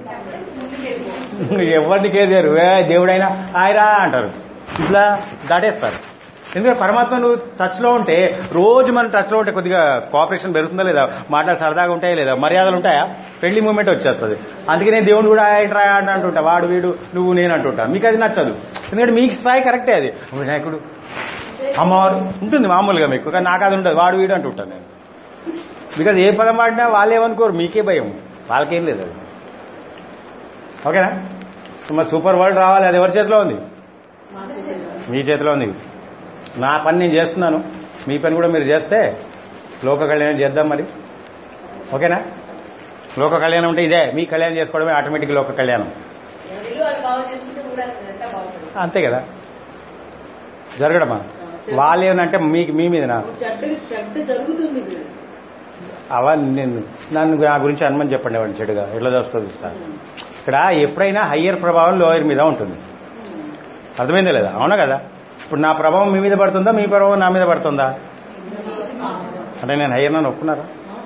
ఎవరిని కేర్ ఏ దేవుడైనా ఆయరా అంటారు ఇట్లా దాటేస్తారు ఎందుకంటే పరమాత్మ నువ్వు టచ్లో ఉంటే రోజు మనం టచ్లో ఉంటే కొద్దిగా కోఆపరేషన్ పెరుగుతుందా లేదా మాటలు సరదాగా ఉంటాయా లేదా మర్యాదలు ఉంటాయా ఫ్రెండ్లీ మూమెంట్ వచ్చేస్తుంది అందుకే నేను దేవుడు కూడా ఏంట్రా అని అంటుంటా వాడు వీడు నువ్వు నేను అంటుంటా మీకు అది నచ్చదు ఎందుకంటే మీకు స్థాయి కరెక్టే అది వినాయకుడు అమ్మవారు ఉంటుంది మామూలుగా మీకు కానీ నాకు అది ఉండదు వాడు వీడు అంటుంటాను నేను బికాజ్ ఏ పదం వాడినా వాళ్ళు ఏమనుకోరు మీకే భయం వాళ్ళకేం లేదు అది ఓకేనా మరి సూపర్ వరల్డ్ రావాలి అది ఎవరి చేతిలో ఉంది మీ చేతిలో ఉంది నా పని నేను చేస్తున్నాను మీ పని కూడా మీరు చేస్తే లోక కళ్యాణం చేద్దాం మరి ఓకేనా లోక కళ్యాణం అంటే ఇదే మీ కళ్యాణం చేసుకోవడమే ఆటోమేటిక్ లోక కళ్యాణం ఎవరిలో వాళ్ళు బాగు చేసుకుంటే కూడా ఎంత బాగుంటుంది అంతే కదా జరగడమా వాళ్ళు ఏమనంటే మీకు మీ మీదనా చెడ్డ చెడ్డ జరుగుతుంది ఇది. అవన్నీ నేను నన్ను నా గురించి అనుమని చెప్పండి అవన్నీ చెడుగా ఎట్లా చేస్తుంది సార్ ఇక్కడ ఎప్పుడైనా హయ్యర్ ప్రభావం లోయర్ మీద ఉంటుంది అర్థమైందా లేదా అవునా కదా ఇప్పుడు నా ప్రభావం మీ మీద పడుతుందా మీ ప్రభావం నా మీద పడుతుందా అంటే నేను హయ్యర్ నన్ను ఒప్పుకున్నారా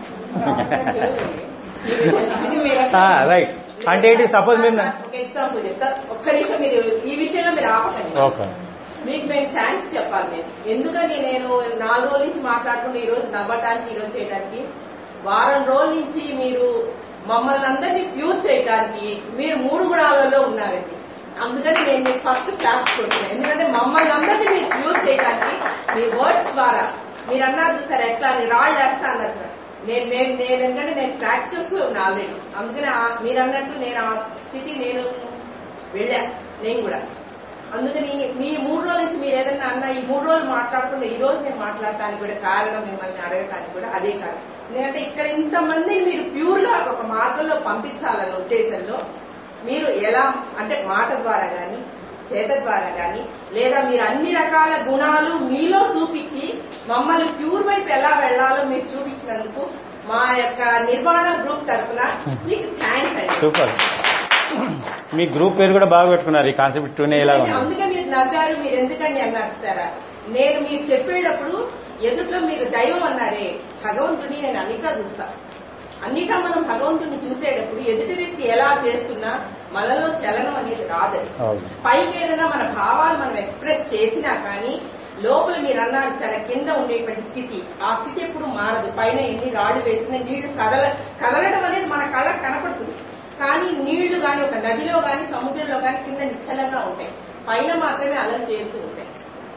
ఇది మీరు రైట్ అంటే ఏంటి సపోజ్ మీరు నా- ఒక ఎగ్జాంపుల్ చెప్తా ఒక్క నిమిషం మీరు ఈ విషయంలో మీరు ఆపకండి ఓకే మీకు మేము థ్యాంక్స్ చెప్పాలి నేను ఎందుకని నేను నాలుగు రోజుల నుంచి మాట్లాడుకుంటూ ఈ రోజు నవ్వటానికి ఈ రోజు చేయడానికి వారం రోజుల నుంచి మీరు మమ్మల్ని అందరినీ ప్యూర్ చేయడానికి మీరు మూడు గుణాలలో ఉన్నారండి అందుకని నేను మీకు ఫస్ట్ క్లాస్ కొడుతున్నాను ఎందుకంటే మమ్మల్ని అందరినీ మీరు ప్యూర్ చేయడానికి మీ వర్డ్స్ ద్వారా మీరు అన్నారు చూసారు ఎట్లా అని రాళ్ళు వేస్తా అన్నారు నేను నేను నేను ఎందుకంటే నేను ప్రాక్టీస్ ఉన్నా ఆల్రెడీ అందుకని ఆ- మీరు అన్నట్టు నేను ఆ స్థితి నేను వెళ్ళా నేను కూడా అందుకని మీ మూడు రోజుల నుంచి మీరు ఏదన్నా అన్న ఈ మూడు రోజులు మాట్లాడకుండా ఈ రోజు నేను మాట్లాడటానికి కూడా కారణం మిమ్మల్ని అడగటానికి కూడా అదే కారణం లేదంటే ఇక్కడ ఇంతమందిని మీరు ప్యూర్ గా ఒక మార్గంలో పంపించాలన్న ఉద్దేశంలో మీరు ఎలా అంటే మాట ద్వారా గాని చేత ద్వారా గాని లేదా మీరు అన్ని రకాల గుణాలు మీలో చూపించి మమ్మల్ని ప్యూర్ వైపు ఎలా వెళ్లాలో మీరు చూపించినందుకు మా యొక్క నిర్మాణ గ్రూప్ తరఫున మీకు థ్యాంక్స్ అండి సూపర్ మీ గ్రూప్ పేరు కూడా బాగా పెట్టుకున్నారు ఈ కాన్సెప్ట్ టూనే ఇలా ఉంది అందుకే మీరు నవ్వారు మీరు ఎందుకండి అన్నారు సారా నేను మీరు చెప్పేటప్పుడు ఎదుట్లో మీరు దైవం అన్నారే భగవంతుని నేను అన్నిటా చూస్తా అన్నిటా మనం భగవంతుని చూసేటప్పుడు ఎదుటి వ్యక్తి ఎలా చేస్తున్నా మనలో చలనం అనేది రాదని అవును. పైకి ఏదైనా మన భావాలు మనం ఎక్స్ప్రెస్ చేసినా కానీ లోపల మీరు అన్నారు సరే కింద ఉండేటువంటి స్థితి ఆ స్థితి ఎప్పుడు మారదు పైన ఎన్ని రాళ్ళు వేసినా నీళ్లు కదల కదలడం అనేది మన కళ్ళకు కనపడుతుంది కానీ నీళ్లు గాని ఒక నదిలో గాని సముద్రంలో గాని కింద నిశ్చలంగా ఉంటాయి పైన మాత్రమే అలలు చేరుతూ ఉంటాయి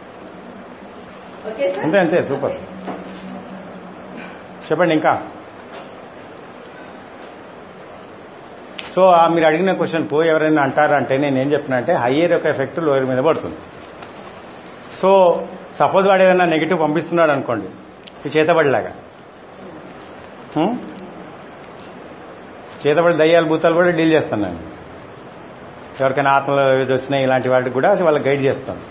ఓకే సార్ అంతే అంతే సూపర్ చెప్పండి ఇంకా సో ఆ మీరు అడిగిన క్వశ్చన్ పో ఎవరైనా అంటారంటే నేను ఏం చెప్తున్నా అంటే హయ్యర్ యొక్క ఎఫెక్ట్ లోయర్ మీద పడుతుంది సో సపోజ్ వాడు ఏదైనా నెగిటివ్ పంపిస్తున్నాడు అనుకోండి ఈ చేతబడిలాగా హ్మ్? చేతబడి దయ్యాలు భూతాలు కూడా డీల్ చేస్తాను నేను ఎవరికైనా ఆత్మలు ఏది వచ్చినాయి ఇలాంటి వాటికి కూడా వాళ్ళకి గైడ్ చేస్తాను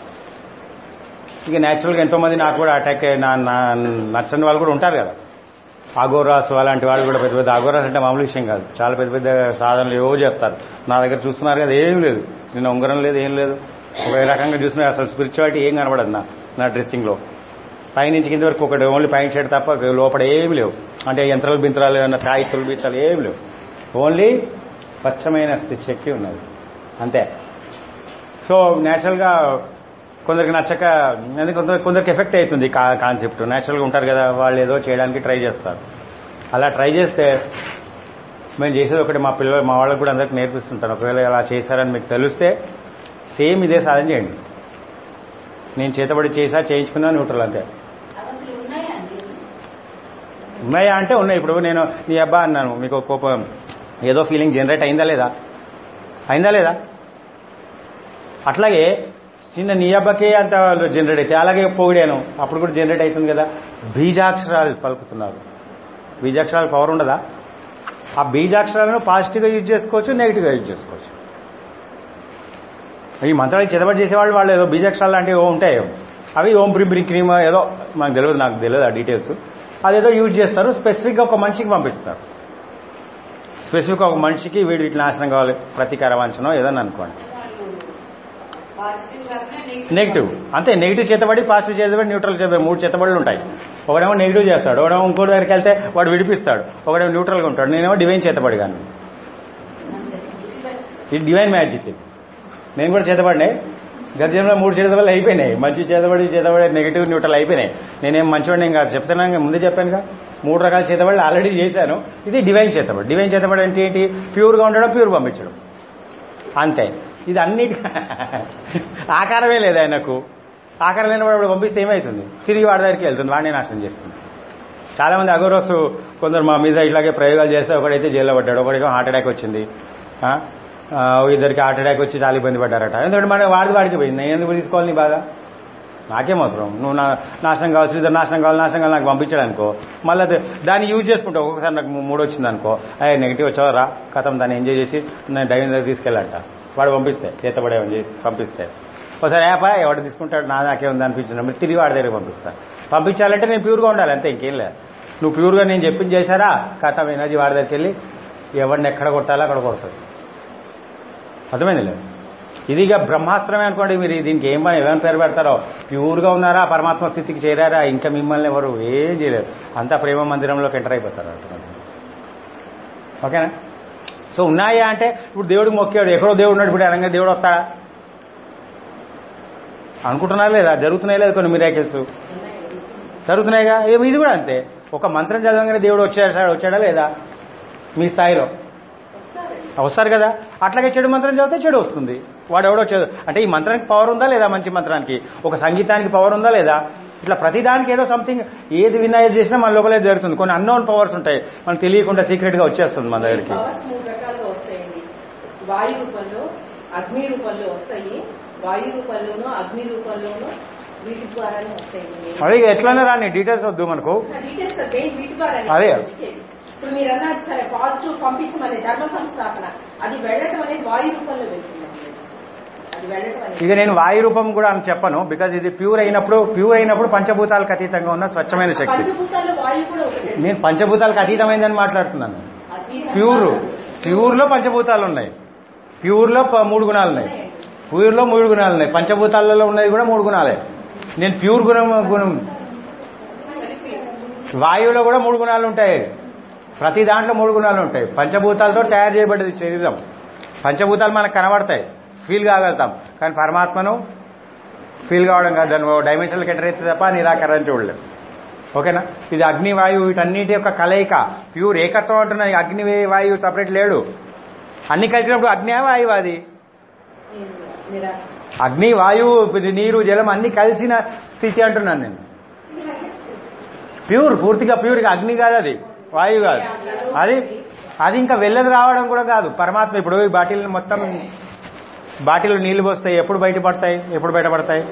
ఇక న్యాచురల్గా ఎంతోమంది నాకు కూడా అటాక్ నా నా- నచ్చని వాళ్ళు కూడా ఉంటారు కదా అగోరాస్ అలాంటి వాళ్ళు కూడా పెద్ద పెద్ద అగోరాస్ అంటే మామూలు విషయం కాదు చాలా పెద్ద పెద్ద సాధనలు ఏవో చేస్తారు నా దగ్గర చూస్తున్నారు కదా ఏం లేదు నిన్న ఉంగరం లేదు ఏం లేదు ఒక రకంగా చూసినా అసలు స్పిరిచువాలిటీ ఏం కనబడదు నా నా డ్రెస్సింగ్లో పైనుంచి కింద వరకు ఒకటి ఓన్లీ ప్యాంట్ షర్ట్ తప్ప లోపల ఏమి లేవు అంటే యంత్రాలు బింత్రాలు ఏమన్నా తాయితులు బిత్తాలు ఏమి లేవు ఓన్లీ స్వచ్ఛమైన స్థితి శక్తి ఉన్నది అంతే సో న్యాచురల్గా కొందరికి నచ్చక ఎందుకంటే కొందరు కొందరికి ఎఫెక్ట్ అవుతుంది కా కాన్సెప్ట్ న్యాచురల్గా ఉంటారు కదా వాళ్ళు ఏదో చేయడానికి ట్రై చేస్తారు అలా ట్రై చేస్తే మేము చేసేది ఒకటి మా పిల్లలు మా వాళ్ళకి కూడా అందరికి నేర్పిస్తుంటాను ఒకవేళ అలా చేశారని మీకు తెలిస్తే సేమ్ ఇదే సాధన చేయండి నేను చేతబడి చేసా చేయించుకున్నా న్యూట్రల్ అంతే అసలు ఉన్నాయండి ఉన్నాయా అంటే ఉన్నాయి ఇప్పుడు నేను నీ అబ్బా అన్నాను మీకు ఒక కోపం ఏదో ఫీలింగ్ జనరేట్ అయిందా లేదా అయిందా లేదా అట్లాగే చిన్న నీ అబ్బకే అంత జనరేట్ అయితే అలాగే పొగిడాను అప్పుడు కూడా జనరేట్ అవుతుంది కదా బీజాక్షరాలు పలుకుతున్నారు బీజాక్షరాలు పవర్ ఉండదా ఆ బీజాక్షరాలను పాజిటివ్గా యూజ్ చేసుకోవచ్చు నెగిటివ్గా యూజ్ చేసుకోవచ్చు ఈ మంత్రాలు చెదబడి చేసేవాళ్ళు వాళ్ళు ఏదో బీజాక్షరాలు లాంటివి ఏవో ఉంటాయి అవి ఓం ప్రిం ప్రిం క్రీమ్ ఏదో మనకు తెలియదు నాకు తెలియదు ఆ డీటెయిల్స్ అదేదో యూజ్ చేస్తారు స్పెసిఫిక్గా ఒక మనిషికి పంపిస్తారు స్పెసిఫిక్గా ఒక మనిషికి వీడు ఇట్లా నాశనం కావాలి ప్రతీకార వంచనో ఏదన్నా అనుకోండి పాజిటివ్ కాకుండా నెగిటివ్ అంతే నెగిటివ్ చేతబడి పాజిటివ్ చేతబడి న్యూట్రల్ చేతబడి మూడు చేతబడులు ఉంటాయి ఒకడేమో నెగిటివ్ చేస్తాడు ఒకడేమో ఇంకో దగ్గరికి వెళ్తే వాడు విడిపిస్తాడు ఒకడేమో న్యూట్రల్గా ఉంటాడు నేనేమో డివైన్ చేతబడి కానీ ఇది డివైన్ మ్యాజిక్ ఇది నేను కూడా చేతబడినే గర్జంలో మూడు చేతబడులు అయిపోయినాయి మంచి చేతబడి చేతబడి నెగిటివ్ న్యూట్రల్ అయిపోయినాయి నేనేం మంచివాడిని ఏం కాదు చెప్తున్నాను ముందే చెప్పానుగా మూడు రకాల చేతబడులు ఆల్రెడీ చేశాను ఇది డివైన్ చేతబడి డివైన్ చేతబడి అంటే ఏంటి ప్యూర్గా ఉండడం ప్యూర్ పంపించడం అంతే ఇది అన్నిటి ఆకారమే లేదు ఆయనకు ఆకారం లేని వాడు పంపిస్తే ఏమవుతుంది తిరిగి వాడి దగ్గరికి వెళ్తుంది వాడిని నాశనం చేస్తుంది చాలా మంది అగోరోసు కొందరు మా మీద ఇట్లాగే ప్రయోగాలు చేస్తే ఒకడైతే జైల్లో పడ్డాడు ఒకడికి హార్ట్ అటాక్ వచ్చింది ఆ, ఆ, ఇద్దరికి హార్ట్ అటాక్ వచ్చి చాలా ఇబ్బంది పడ్డారట ఎందుకంటే మన వాడిది వాడికి పోయింది నేను ఎందుకు తీసుకోవాలి నీ బాధ నాకేం అవసరం నువ్వు నా నాశనం కావాలి ఇద్దరు నాశనం కావాలి నాశనం కావాలి నాకు పంపించాడు అనుకో మళ్ళీ అది దాన్ని యూజ్ చేసుకుంటావు ఒక్కొక్కసారి నాకు మూడు వచ్చింది అనుకో అయ్యే నెగిటివ్ వచ్చావా రా కథం దాన్ని ఎంజాయ్ చేసి నేను డైన్ దగ్గర తీసుకెళ్ళంట వాడు పంపిస్తే చేతబడేమని చేసి పంపిస్తే ఒకసారి యాపా ఎవడు తీసుకుంటాడు నా నాకేముంది అనిపించినప్పుడు తిరిగి వాడి దగ్గర పంపిస్తా పంపించాలంటే నేను ప్యూర్గా ఉండాలి అంతే ఇంకేం లేదు నువ్వు ప్యూర్గా నేను చెప్పింది చేశారా కథం ఎనర్జీ వాడి దగ్గరికి వెళ్ళి ఎవరిని ఎక్కడ కొట్టాలో అక్కడ కొడుతుంది అర్థమైంది లేదు ఇది ఇక బ్రహ్మాస్త్రమే అనుకోండి మీరు దీనికి ఏం పని ఏమైనా పేరు పెడతారో ప్యూర్గా ఉన్నారా పరమాత్మ స్థితికి చేరారా ఇంకా మిమ్మల్ని ఎవరు ఏం చేయలేరు అంతా ప్రేమ మందిరంలోకి ఎంటర్ అయిపోతారు అటువంటి ఓకేనా సో ఉన్నాయా అంటే ఇప్పుడు దేవుడికి మొక్కాడు ఎక్కడో దేవుడు ఉన్నాడు ఇప్పుడు అనగా దేవుడు వస్తాడా అనుకుంటున్నారు లేదా జరుగుతున్నాయి లేదా కొన్ని మిరాకిల్స్ జరుగుతున్నాయిగా ఏమి ఇది కూడా అంతే ఒక మంత్రం చదవగానే దేవుడు వచ్చాడా వచ్చాడా లేదా మీ స్థాయిలో వస్తారు కదా అట్లాగే చెడు మంత్రం చదివితే చెడు వస్తుంది వాడు ఎవడో చెడు అంటే ఈ మంత్రానికి పవర్ ఉందా లేదా మంచి మంత్రానికి ఒక సంగీతానికి పవర్ ఉందా లేదా ఇట్లా ప్రతిదానికి ఏదో సంథింగ్ ఏది విన్నా ఏది చేసినా మన లోపలే జరుగుతుంది కొన్ని అన్నోన్ పవర్స్ ఉంటాయి మనకు తెలియకుండా సీక్రెట్ గా వచ్చేస్తుంది మన దగ్గరికి పవర్స్ మూడు రకాలుగా వస్తాయండి వాయు రూపంలో అగ్ని రూపంలో వస్తాయి వాయు రూపంలోనూ అగ్ని రూపంలోనూ వీటి ద్వారానే వస్తాయి అది ఎట్లనే రాని డీటెయిల్స్ వద్దు మనకు డీటెయిల్స్ సార్ మెయిన్ వీటి ద్వారానే అదే. వచ్చేది. ఇప్పుడు మీరు అన్నారు సరే పాజిటివ్ పంపించమనే ధర్మ సంస్థాపన అది వెళ్ళటం అనేది వాయు రూపంలో వెళ్తుంది అది వెళ్ళటం అనేది ఇక నేను వాయు రూపం కూడా అని చెప్పను బికాజ్ ఇది ప్యూర్ అయినప్పుడు ప్యూర్ అయినప్పుడు పంచభూతాలకు అతీతంగా ఉన్న స్వచ్ఛమైన శక్తి పంచభూతాల్లో వాయువు కూడా ఒకటి నేను పంచభూతాలకు అతీతమైందని మాట్లాడుతున్నాను ప్యూర్ ప్యూర్లో పంచభూతాలు ఉన్నాయి ప్యూర్లో ప- మూడు గుణాలు ఉన్నాయి ప్యూర్లో మూడు గుణాలు ఉన్నాయి పంచభూతాలలో ఉన్నది కూడా మూడు గుణాలే నేను ప్యూర్ గుణం గుణం వాయువులో కూడా మూడు గుణాలు ఉంటాయి ప్రతి దాంట్లో మూడు గుణాలు ఉంటాయి పంచభూతాలతో తయారు చేయబడ్డది శరీరం పంచభూతాలు మనకు కనబడతాయి ఫీల్ కాగలుగుతాం కానీ పరమాత్మను ఫీల్ కావడం కాదు దాన్ని డైమెన్షన్లకు ఎంటర్ అయితే తప్ప నిరాకరణ చూడలేదు ఓకేనా ఇది అగ్ని వాయువు వీటన్నిటి యొక్క కలయిక ప్యూర్ ఏకత్వం అంటున్నది అగ్ని వాయువు సపరేట్ లేడు అన్ని కలిసినప్పుడు అగ్ని వాయువు అది నిరా అగ్ని వాయువు ఇది నీరు జలం అన్ని కలిసిన స్థితి అంటున్నాను నేను ప్యూర్ పూర్తిగా ప్యూర్గా అగ్ని కాదు అది వాయువు కాదు అది అది ఇంకా వెళ్ళదు రావడం కూడా కాదు పరమాత్మ ఇప్పుడు ఈ బాటిల్ మొత్తం బాటిల్ నీళ్లు పోస్తాయి ఎప్పుడు బయటపడతాయి ఎప్పుడు బయటపడతాయి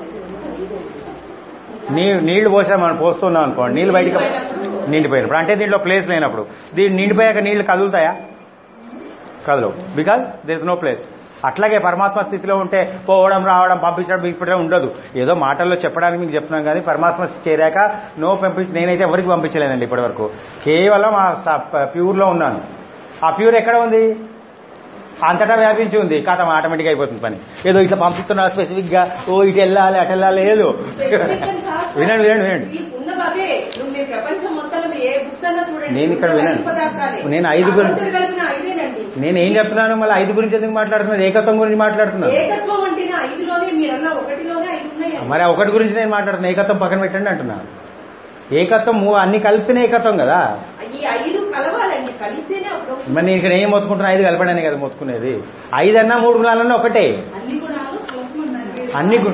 నీ నీళ్లు పోసా మనం పోస్తున్నాం అనుకోండి నీళ్లు బయటకు నిండిపోయినప్పుడు అంటే దీంట్లో ప్లేస్ లేనప్పుడు దీన్ని నిండిపోయాక నీళ్లు కదులుతాయా కదలవు because there is no place అట్లాగే పరమాత్మ స్థితిలో ఉంటే పోవడం రావడం పంపించడం ఇప్పుడు ఉండదు ఏదో మాటల్లో చెప్పడానికి మీకు చెప్తున్నాం కానీ పరమాత్మ చేరాక నో పంపించి నేనైతే ఎవరికి పంపించలేనండి ఇప్పటి వరకు కేవలం ఆ ప్యూర్లో ఉన్నాను ఆ ప్యూర్ ఎక్కడ ఉంది అంతటా వ్యాపించి ఉంది కాతం ఆటోమేటిక్ అయిపోతుంది పని ఏదో ఇట్లా పంపిస్తున్నా స్పెసిఫిక్ గా ఓ ఇటు వెళ్ళాలి అటు వెళ్ళాలి లేదు వినండి వినండి వినండి ఉన్న బాబే నువ్వు మీ ప్రపంచం మొత్తంలో మీరు ఏ బుక్స్ అన్నా చూడండి నేను ఇక్కడ వినండి. ఐదు పదార్థాలే. నేను ఐదుగురు- భగవంతుడు కలిపిన ఐదేనండి నేను ఏం చెప్తున్నాను మళ్ళీ ఐదు గురించి ఎందుకు మాట్లాడుతున్నాను ఏకత్వం గురించి మాట్లాడుతున్నాను ఏకత్వం అంటేనే ఐదులోనే మీరన్న ఒకటిలోనే ఐదు ఉన్నాయి మరి ఆ ఒకటి గురించి నేను మాట్లాడుతున్నా ఏకత్వం పక్కన పెట్టండి అంటున్నా ఏకత్వం మూ- అన్ని కలిపితేనే ఏకత్వం కదా ఈ ఐదు కలవాలండి కలిస్తేనే అప్పుడు మరి నేను ఇక్కడ ఏం మొత్తుకుంటున్నా ఐదు కలపడానే కదా మొత్తుకునేది ఐదన్నా మూడు గుణాలన్నా ఒకటే అన్ని గుణాలు కలుపుకుంటారు. అన్ని గు-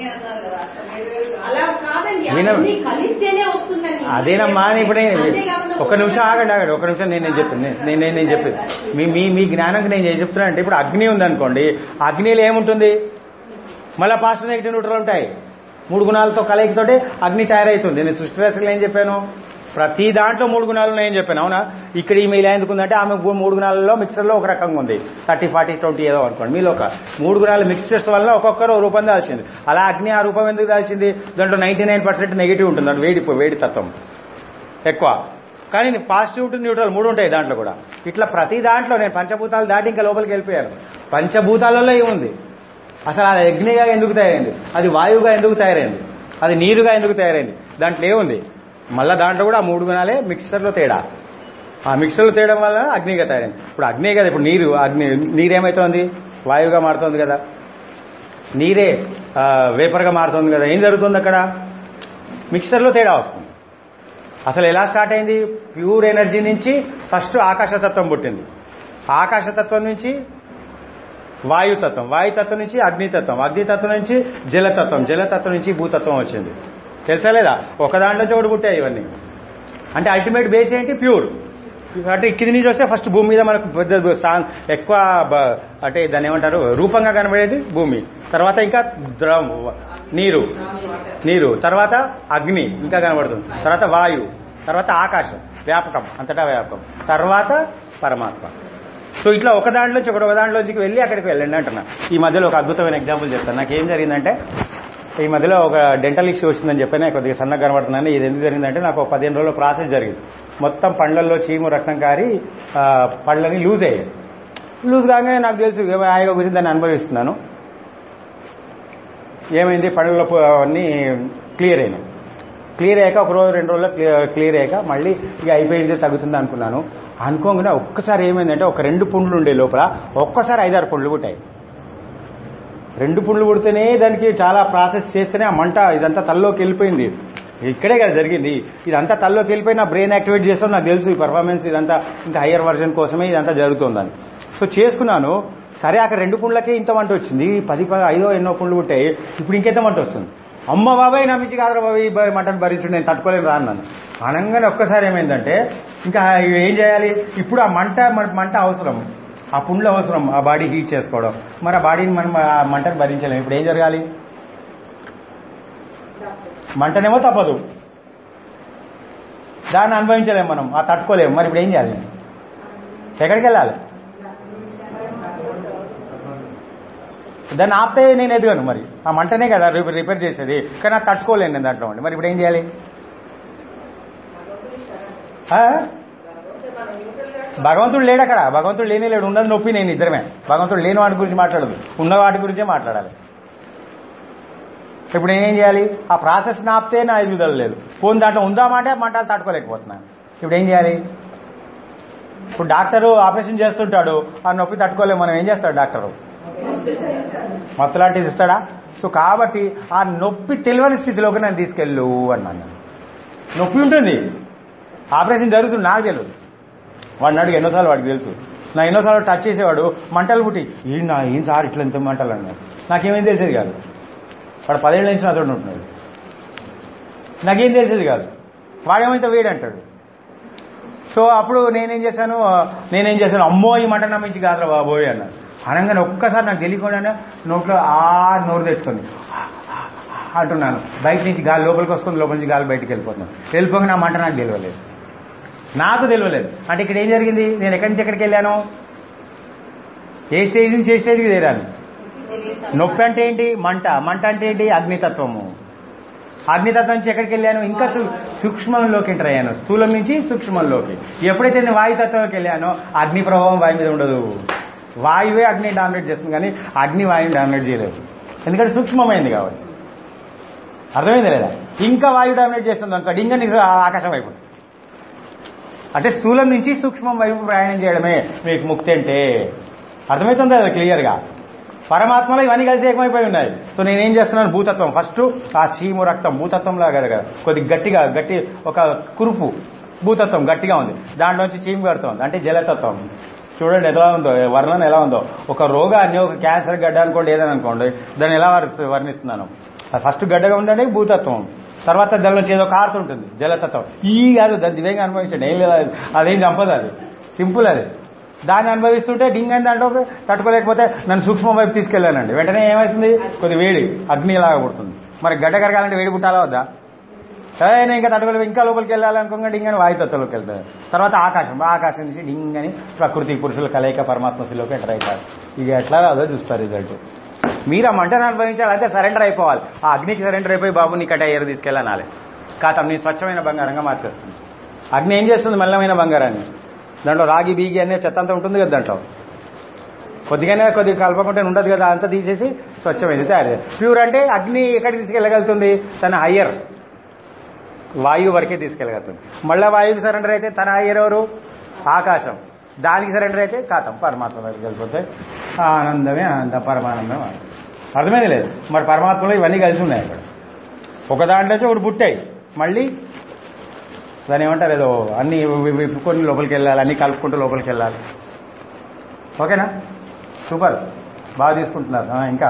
అలా కాదండి విన- అన్ని కలిస్తేనే వస్తుందండి అదేనమ్మా అని ఇప్పుడు నేను- అంతేకాకుండా ఒక నిమిషం ఆగండి ఆగండి ఒక నిమిషం నేను నేను చెప్పాను నేను నేను నేను చెప్పేది మీ మీ మీ జ్ఞానంకి నేను ఏం చెప్తున్నా అంటే ఇప్పుడు అగ్ని ఉందనుకోండి అగ్నిలో ఏముంటుంది మళ్ళీ పాజిటివ్ నెగిటివ్ న్యూట్రల్ ఉంటాయి మూడు గుణాలతో కలయికతోటి అగ్ని తయారవుతుంది నేను సృష్టి రచనలు ఏం చెప్పాను ప్రతి దాంట్లో మూడు గుణాలు ఉన్నాయని చెప్పాను అవునా ఇక్కడ ఈమె ఇలా ఎందుకుందంటే ఆమె గు- మూడు గుణాలలో మిక్సర్లో ఒక రకంగా ఉంది థర్టీ ఫార్టీ ట్వంటీ ఏదో అనుకోండి మీలో ఒక మూడు గుణాలు మిక్స్చర్స్ వల్ల ఒక్కొక్కరు ఓ రూపం దాల్చింది అలా అగ్ని ఆ రూపం ఎందుకు దాల్చింది దాంట్లో నైన్టీ నైన్ పర్సెంట్ నెగిటివ్ ఉంటుంది దాంట్లో వేడి వేడి తత్వం ఎక్కువ కానీ పాజిటివ్ టు న్యూట్రల్ మూడు ఉంటాయి దాంట్లో కూడా ఇట్లా ప్రతి దాంట్లో నేను పంచభూతాలు దాటి ఇంకా లోపలికి వెళ్ళిపోయాను పంచభూతాలలో ఏముంది అసలు అది అగ్నిగా ఎందుకు తయారైంది అది వాయువుగా ఎందుకు తయారైంది అది నీరుగా ఎందుకు తయారైంది దాంట్లో ఏముంది మళ్ళీ దాంట్లో కూడా ఆ మూడు గుణాలే మిక్సర్లో తేడా ఆ మిక్సర్లో తేయడం వల్ల అగ్నిగా తయారైంది ఇప్పుడు అగ్నే కదా ఇప్పుడు నీరు అగ్ని నీరేమవుతోంది వాయువుగా మారుతోంది కదా నీరే ఆ, వేపర్గా మారుతోంది కదా ఏం జరుగుతుంది అక్కడ మిక్సర్లో తేడా వస్తుంది అసలు ఎలా స్టార్ట్ అయింది ప్యూర్ ఎనర్జీ నుంచి ఫస్ట్ ఆకాశతత్వం పుట్టింది ఆకాశతత్వం నుంచి వాయుతత్వం వాయుతత్వం నుంచి అగ్నితత్వం అగ్నితత్వం నుంచి జలతత్వం జలతత్వం నుంచి భూతత్వం వచ్చింది తెలుసా లేదా ఒక దాంట్లో చోటు పుట్టాయి ఇవన్నీ అంటే అల్టిమేట్ బేస్ ఏంటి ప్యూర్ అంటే కింది నుంచి వస్తే ఫస్ట్ భూమి మీద మనకు పెద్ద స్థానం ఎక్కువ బ- అంటే దాన్ని ఏమంటారు రూపంగా కనబడేది భూమి తర్వాత ఇంకా ద్రవ నీరు నీరు తర్వాత అగ్ని ఇంకా కనబడుతుంది తర్వాత వాయు తర్వాత ఆకాశం వ్యాపకం అంతటా వ్యాపకం తర్వాత పరమాత్మ సో ఇట్లా ఒక దాంట్లోంచి ఒక దాంట్లోంచి వెళ్ళి అక్కడికి వెళ్ళండి అంటున్నా ఈ మధ్యలో ఒక అద్భుతమైన ఎగ్జాంపుల్ చెప్తాను నాకు ఏం జరిగిందంటే ఈ మధ్యలో ఒక డెంటల్ ఇష్యూ వచ్చిందని చెప్పి కొద్దిగా సన్నగా కనబడుతున్నాను ఇది ఎందుకు జరిగిందంటే నాకు ఒక పదిహేను రోజుల ప్రాసెస్ జరిగింది మొత్తం పండ్లల్లో చీము రక్తం కారి ఆ, పళ్ళని లూజ్ అయ్యాయి లూజ్ కాగానే నాకు తెలుసు హాయిగా గురించి దాన్ని అనుభవిస్తున్నాను ఏమైంది పళ్ళలో పో- అవన్నీ క్లియర్ అయినాయి క్లియర్ అయ్యాక ఒక రోజు రెండు రోజుల్లో క్లియర్ క్లియర్ అయ్యాక మళ్ళీ ఇక అయిపోయింది తగ్గుతుంది అనుకున్నాను అనుకోగానే ఒక్కసారి ఏమైందంటే ఒక రెండు పుండ్లు ఉండే లోపల ఒక్కసారి ఐదారు పుండ్లు పుట్టాయి రెండు పుండ్లు పుడితేనే దానికి చాలా ప్రాసెస్ చేస్తేనే ఆ మంట ఇదంతా తల్లోకి వెళ్ళిపోయింది ఇక్కడే కదా జరిగింది ఇదంతా తల్లోకి వెళ్ళిపోయి నా బ్రెయిన్ యాక్టివేట్ చేస్తాం నాకు తెలుసు ఈ పర్ఫార్మెన్స్ ఇదంతా ఇంకా హయ్యర్ వర్జన్ కోసమే ఇదంతా జరుగుతుందని సో చేసుకున్నాను సరే అక్కడ రెండు పుండ్లకే ఇంత మంట వచ్చింది పది పది ఐదో ఎన్నో పుండ్లు పుట్టాయి ఇప్పుడు ఇంకెంత మంట వస్తుంది అమ్మ బాబాయ్ నా మించి కాదరా బాబాయ్ ఈ బ- మంటను భరించు నేను తట్టుకోలేను రా అన్నాను అనగానే ఒక్కసారి ఏమైందంటే ఇంకా ఏం చేయాలి ఇప్పుడు ఆ మంట మన- మంట అవసరం ఆ పుండ్లు అవసరం ఆ బాడీ హీట్ చేసుకోవడం మరి ఆ బాడీని మనం ఆ మంటను భరించలేము ఇప్పుడు ఏం జరగాలి మంటనేమో తప్పదు దాన్ని అనుభవించలేము మనం ఆ తట్టుకోలేము మరి ఇప్పుడు ఏం చేయాలి ఎక్కడికి వెళ్ళాలి దాన్ని ఆపితే నేను ఎదగను మరి ఆ మంటనే కదా రిపేర్ రిపేర్ చేసేది కానీ అది తట్టుకోలేను నేను దాంట్లో ఉండి మరి ఇప్పుడు ఏం చేయాలి ఆ? భగవంతుడు లేడు అక్కడ భగవంతుడు లేనే లేడు ఉన్నది నొప్పి నేను ఇద్దరమే భగవంతుడు లేని వాటి గురించి మాట్లాడదు ఉన్న వాటి గురించే మాట్లాడాలి ఇప్పుడు నేనేం చేయాలి ఆ ప్రాసెస్ నాపితే నా ఎదుగుదల లేదు పోని దాంట్లో ఉందామంటే మంటలు తట్టుకోలేకపోతున్నాను ఇప్పుడు ఏం చేయాలి ఇప్పుడు డాక్టరు ఆపరేషన్ చేస్తుంటాడు ఆ నొప్పి తట్టుకోలేము మనం ఏం చేస్తాడు డాక్టరు మత్తు లాంటిది ఇస్తాడా సో కాబట్టి ఆ నొప్పి తెలియని స్థితిలోకి నన్ను తీసుకెళ్ళు అన్నాను నేను. నొప్పి ఉంటుంది ఆపరేషన్ జరుగుతుంది నాకు తెలియదు వాడిని అడిగి ఎన్నోసార్లు వాడికి తెలుసు నా ఎన్నోసార్లు టచ్ చేసేవాడు మంటలు పుట్టి ఈ నా ఏం సార్ ఇట్లా ఎంత మంటలు అన్నాడు నాకేమేం తెలిసేది కాదు వాడు పదేళ్ళ నుంచి నాతో ఉంటున్నాడు నాకేం తెలిసేది కాదు వాడేమైతే వేడి అంటాడు సో అప్పుడు నేనేం చేశాను నేనేం చేశాను అమ్మో ఈ మంట నమ్మించి కాదురా బాబోయ్ అన్నాడు అనగానే ఒక్కసారి నాకు తెలియకుండానే నోట్లో ఆ నోరు తెచ్చుకుంది అంటున్నాను బయట నుంచి గాలి లోపలికి వస్తుంది లోపల నుంచి గాలి బయటికి వెళ్ళిపోతున్నాను వెళ్ళిపోగా నా మంట నాకు తెలియలేదు నాకు తెలియలేదు అంటే ఇక్కడ ఏం జరిగింది నేను ఎక్కడి నుంచి ఎక్కడికి వెళ్ళాను ఏ స్టేజ్ నుంచి ఏ స్టేజ్కి చేరాను నొప్పి అంటే ఏంటి మంట మంట అంటే ఏంటి అగ్నితత్వము అగ్నితత్వం నుంచి ఎక్కడికి వెళ్ళాను ఇంకా సు- సూక్ష్మంలోకి ఎంటర్ అయ్యాను స్థూలం నుంచి సూక్ష్మంలోకి ఎప్పుడైతే నేను వాయుతత్వంలోకి వెళ్ళానో అగ్ని ప్రభావం వాయు మీద ఉండదు వాయువే అగ్ని డామినేట్ చేస్తుంది కానీ అగ్ని వాయువు డామినేట్ చేయలేదు ఎందుకంటే సూక్ష్మమైంది కాబట్టి అర్థమైంది లేదా ఇంకా వాయువు డామినేట్ చేస్తుంది అనుకో ఇంకా నీకు ఆకాశం అయిపోతుంది అంటే స్థూలం నుంచి సూక్ష్మం వైపు ప్రయాణం చేయడమే మీకు ముక్తి అంటే అర్థమవుతుంది కదా క్లియర్గా పరమాత్మలో ఇవన్నీ కలిసి ఏకమైపోయి ఉన్నాయి సో నేనేం చేస్తున్నాను భూతత్వం ఫస్ట్ ఆ చీము రక్తం భూతత్వం లాగా కదా కొద్ది గట్టిగా గట్టి ఒక కురుపు భూతత్వం గట్టిగా ఉంది దాంట్లోంచి చీము కడుతోంది అంటే జలతత్వం చూడండి ఎలా ఉందో వర్ణన ఎలా ఉందో ఒక రోగాన్ని ఒక క్యాన్సర్ గడ్డ అనుకోండి ఏదని అనుకోండి దాన్ని ఎలా వర్ణ- వర్ణిస్తున్నాను అది ఫస్ట్ గడ్డగా ఉందండి భూతత్వం తర్వాత దాని నుంచి ఏదో కారుతుంటుంది జలతత్వం ఈ కాదు దాన్ని దివ్యంగా అనుభవించండి ఏం లేదు అది. అదేం చంపదు అది సింపుల్ అది దాన్ని అనుభవిస్తుంటే డింగ్ అని దాంట్లో తట్టుకోలేకపోతే నన్ను సూక్ష్మం వైపు తీసుకెళ్ళానండి వెంటనే ఏమవుతుంది కొద్ది వేడి అగ్నిలాగా పుడుతుంది మరి గడ్డ కరగాలంటే వేడి పుట్టాలా వద్దా ఏ నేను ఇంకా తట్టుకోలేదు ఇంకా లోపలికి వెళ్ళాలనుకోగా డింగ్ అని వాయుతత్వంలోకి వెళ్తాను తర్వాత ఆకాశం ఆకాశం నుంచి డింగ్ అని ప్రకృతి పురుషుల కలయిక పరమాత్మశిలోకి ఎంటర్ అవుతారు ఇక ఎట్లా రాదో చూస్తారు రిజల్ట్ మీరు ఆ మంటను అనుభవించాలంటే సరెండర్ అయిపోవాలి ఆ అగ్నికి సరెండర్ అయిపోయి బాబు నీ కట్ట ఎరు తీసుకెళ్ళనాలి కాతం నీ స్వచ్ఛమైన బంగారంగా మార్చేస్తుంది అగ్ని ఏం చేస్తుంది మల్లమైన బంగారాన్ని దాంట్లో రాగి బీగి అనే చెత్త అంతా ఉంటుంది కదా దాంట్లో కొద్దిగానే కొద్దిగా కలపకుంటే ఉండదు కదా అంతా తీసేసి స్వచ్ఛమైంది తయారు ప్యూర్ అంటే అగ్ని ఎక్కడికి తీసుకెళ్ళగలుగుతుంది తన హయ్యర్ వాయువు వరకే తీసుకెళ్ళగలుగుతుంది మళ్ళీ వాయువు సరెండర్ అయితే తన హయ్యర్ ఎవరు ఆకాశం దానికి సరెండర్ అయితే కాతం పరమాత్మ దగ్గరికి వెళ్ళిపోతే ఆ ఆనందమే ఆనంద పరమానందం ఆనందం. అర్థమైంది లేదు మరి పరమాత్మలో ఇవన్నీ కలిసి ఉన్నాయి అక్కడ ఒక దాంట్లో నుంచి ఒకటి పుట్టాయి మళ్ళీ దాన్ని ఏమంటారు ఏదో అన్ని వి- విప్పుకొని లోపలికి వెళ్ళాలి అన్ని కలుపుకుంటూ లోపలికి వెళ్ళాలి ఓకేనా సూపర్ బాగా తీసుకుంటున్నారు ఆ, ఇంకా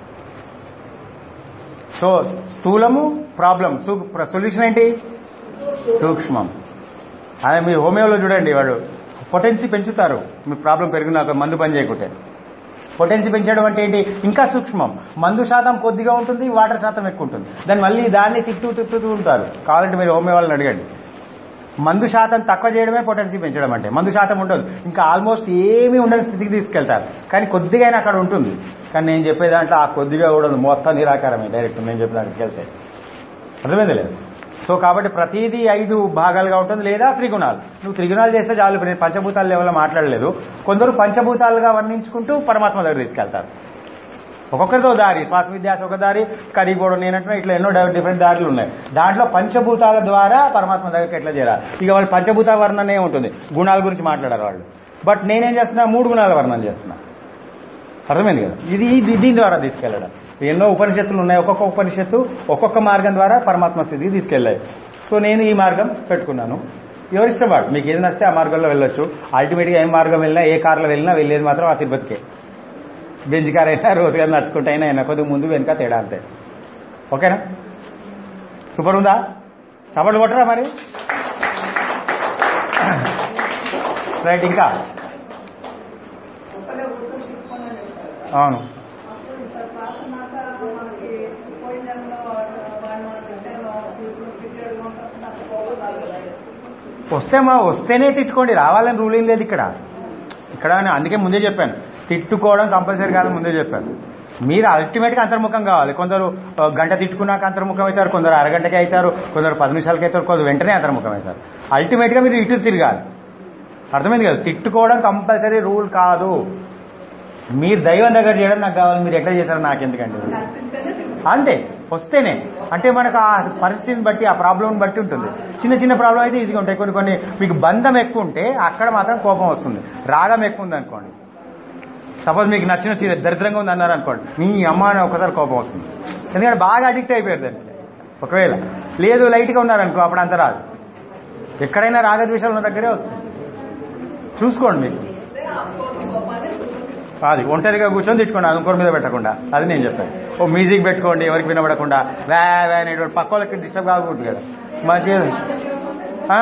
సో స్థూలము ప్రాబ్లం సొల్యూషన్ ఏంటి సూక్ష్మం అదే మీ హోమియోలో చూడండి వాడు పొటెన్సీ పెంచుతారు మీ ప్రాబ్లం పెరిగినాక మందు పని చేయకుంటే పొటెన్సీ పెంచడం అంటే ఏంటి ఇంకా సూక్ష్మం మందు శాతం కొద్దిగా ఉంటుంది వాటర్ శాతం ఎక్కువ ఉంటుంది దాన్ని మళ్ళీ దాన్ని తిప్పుతూ తిప్పుతూ ఉంటారు కావాలంటే మీరు హోమియో వాళ్ళని అడగండి మందు శాతం తక్కువ చేయడమే పొటెన్సీ పెంచడం అంటే మందు శాతం ఉండదు ఇంకా ఆల్మోస్ట్ ఏమీ ఉండని స్థితికి తీసుకెళ్తారు కానీ కొద్దిగా అయినా అక్కడ ఉంటుంది కానీ నేను చెప్పే దాంట్లో ఆ కొద్దిగా కూడా ఉండదు. మొత్తం నిరాకారమే డైరెక్ట్ నేను చెప్పిన దానికి వెళ్తే అర్థమైంది లేదు సో కాబట్టి ప్రతిదీ ఐదు భాగాలుగా ఉంటుంది లేదా త్రిగుణాలు నువ్వు త్రిగుణాలు చేస్తే చాలు ఇప్పుడు నేను పంచభూతాల లెవెల్లో మాట్లాడలేదు కొందరు పంచభూతాలుగా వర్ణించుకుంటూ పరమాత్మ దగ్గర తీసుకెళ్తారు ఒక్కొక్కరితో దారి శ్వాస విద్యాస ఒక దారి కరిగిపోవడం నేనంటే ఇట్లా ఎన్నో డిఫరెంట్ దారులు ఉన్నాయి దాంట్లో పంచభూతాల ద్వారా పరమాత్మ దగ్గరికి ఎట్లా చేరాలి ఇక వాళ్ళు పంచభూత వర్ణనే ఉంటుంది గుణాల గురించి మాట్లాడారు వాళ్ళు బట్ నేనేం చేస్తున్నా మూడు గుణాల వర్ణన చేస్తున్నా అర్థమైంది కదా ఇది ఇది- దీని ద్వారా తీసుకెళ్ళడం ఎన్నో ఉపనిషత్తులు ఉన్నాయి ఒక్కొక్క ఉపనిషత్తు ఒక్కొక్క మార్గం ద్వారా పరమాత్మ స్థితికి తీసుకెళ్ళాయి సో నేను ఈ మార్గం పెట్టుకున్నాను ఎవరిష్టం వాడు మీకు ఏది నచ్చితే ఆ మార్గంలో వెళ్ళొచ్చు అల్టిమేట్గా ఏ మార్గం వెళ్ళినా ఏ కార్లో వెళ్ళినా వెళ్ళేది మాత్రం ఆ తిరుపతికే బెంజ్ కార్ అయినా రోజుగా నడుచుకుంటే అయినా అయినా కొద్దిగా ముందు వెనుక తేడా అంతే ఓకేనా సూపర్ ఉందా చపట్లు కొట్టరా మరి రైట్ ఇంకా ఒక్కడే కూర్చొని తిప్పుకొని చెప్తారు అవును అప్పుడు ఇంత శ్వాస నాక మనకి పోయిన జన్మలో వాడు వాడు మనకి అంటే తిట్టడం కాకుండా అంత కోపం రాదు కదా వస్తే మా వస్తేనే తిట్టుకోండి రావాలని రూల్ ఏం లేదు ఇక్కడ ఇక్కడ నేను అందుకే ముందే చెప్పాను తిట్టుకోవడం కంపల్సరీ కాదు ముందే చెప్పాను మీరు అల్టిమేట్గా అంతర్ముఖం కావాలి కొందరు ఆ, గంట తిట్టుకున్నాక అంతర్ముఖం అవుతారు కొందరు అరగంటకే అవుతారు కొందరు పది నిమిషాలకి అవుతారు కొందరు వెంటనే అంతర్ముఖం అవుతారు అల్టిమేట్గా మీరు ఇటు తిరగాలి అర్థమైంది కదా తిట్టుకోవడం కంపల్సరీ రూల్ కాదు మీరు దైవం దగ్గర చేయడం నాకు కావాలి మీరు ఎట్లా చేశారో నాకు ఎందుకండి అనిపిస్తేనే తిరుగుతుంది అంతే వస్తేనే అంటే మనకు ఆ పరిస్థితిని బట్టి ఆ ప్రాబ్లం బట్టి ఉంటుంది చిన్న చిన్న ప్రాబ్లం అయితే ఈజీగా ఉంటాయి కొన్ని కొన్ని మీకు బంధం ఎక్కువ ఉంటే అక్కడ మాత్రం కోపం వస్తుంది రాగం ఎక్కువ ఉంది అనుకోండి సపోజ్ మీకు నచ్చిన చీర దరిద్రంగా ఉంది అన్నారు అనుకోండి మీ అమ్మ అని ఒకసారి కోపం వస్తుంది ఎందుకంటే బాగా అడిక్ట్ అయిపోయారు దానికి ఒకవేళ లేదు లైట్గా ఉన్నారనుకో అప్పుడు అంత రాదు ఎక్కడైనా రాగద్వేషాలు ఉన్న దగ్గరే వస్తుంది చూసుకోండి మీకు అది ఒంటరిగా కూర్చొని తిట్టుకోండి అది ఇంకోరి మీద పెట్టకుండా అది నేను చెప్పాను ఓ మ్యూజిక్ పెట్టుకోండి ఎవరికి వినబడకుండా వ్యా వ్యా అనేటువంటి పక్క వాళ్ళకి డిస్టర్బ్ కాకూడదు కదా మంచిగా ఆ?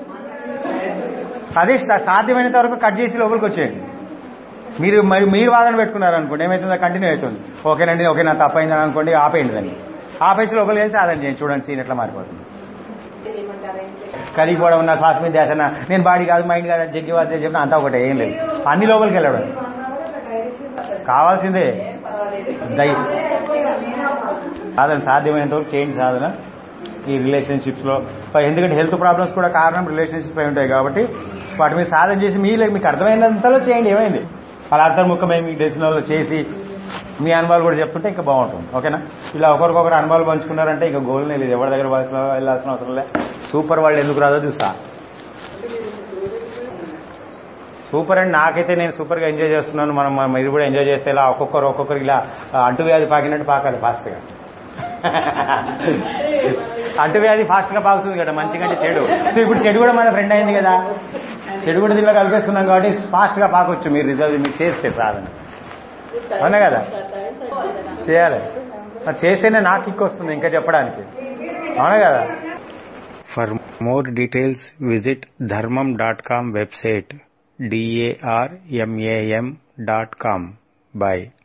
అదే సా- సాధ్యమైనంత వరకు కట్ చేసి లోపలికి వచ్చేయండి మీరు మరి మీరు వాదన పెట్టుకున్నారు అనుకోండి ఏమవుతుందో కంటిన్యూ అవుతుంది ఓకేనండి ఓకే నా తప్పైందని అనుకోండి ఆపేయండి దాన్ని ఆపేసి లోపలికి వెళ్ళి సాధన చేయండి చూడండి సీన్ ఎట్లా మారిపోతుంది కరిగిపోవడం ఉన్న శ్వాస మీద ధ్యాసన నేను బాడీ కాదు మైండ్ కాదు అని జగ్గి వాద్య చెప్పిన అంతా ఒకటే ఏం లేదు అన్ని లోపలికి వెళ్ళడం కావాల్సిందే దై సాధన సాధ్యమైనంత వరకు చేయండి సాధన ఈ రిలేషన్షిప్స్ లో ఎందుకంటే హెల్త్ ప్రాబ్లమ్స్ కూడా కారణం రిలేషన్షిప్ అయి ఉంటాయి కాబట్టి వాటి మీద సాధన చేసి మీ మీకు అర్థమైనంతలో చేయండి ఏమైంది అలా అంతర్ముఖమై మీకు తెలిసిన వాళ్ళు చేసి మీ అనుభవాలు కూడా చెప్తుంటే ఇంకా బాగుంటుంది ఓకేనా ఇలా ఒకరికొకరు అనుభవాలు పంచుకున్నారంటే ఇంకా గోల్నే లేదు ఎవరి దగ్గర వలసిన వెళ్ళాల్సిన అవసరం లేదు సూపర్ వాళ్ళు ఎందుకు రాదో చూసా సూపర్ అండ్ నాకైతే నేను సూపర్గా ఎంజాయ్ చేస్తున్నాను మనం మనం మీరు కూడా ఎంజాయ్ చేస్తే ఇలా ఒక్కొక్కరు ఒక్కొక్కరు ఇలా అంటువ్యాధి పాకినట్టు పాకాలి ఫాస్ట్గా అంటువ్యాధి ఫాస్ట్గా పాకుతుంది కదా మంచిగా అంటే చెడు సో ఇప్పుడు చెడు కూడా మన ఫ్రెండ్ అయింది కదా చెడు కూడా దీనిలో కలిపేసుకున్నాం కాబట్టి ఫాస్ట్గా పాకొచ్చు మీరు రిజల్ట్ మీరు చేస్తే సాధన అవునా కదా చేయాలి మరి చేస్తేనే నాకు కిక్ వస్తుంది ఇంకా చెప్పడానికి అవునా కదా for more details visit Dharmam dot com website D A R M A M dot com by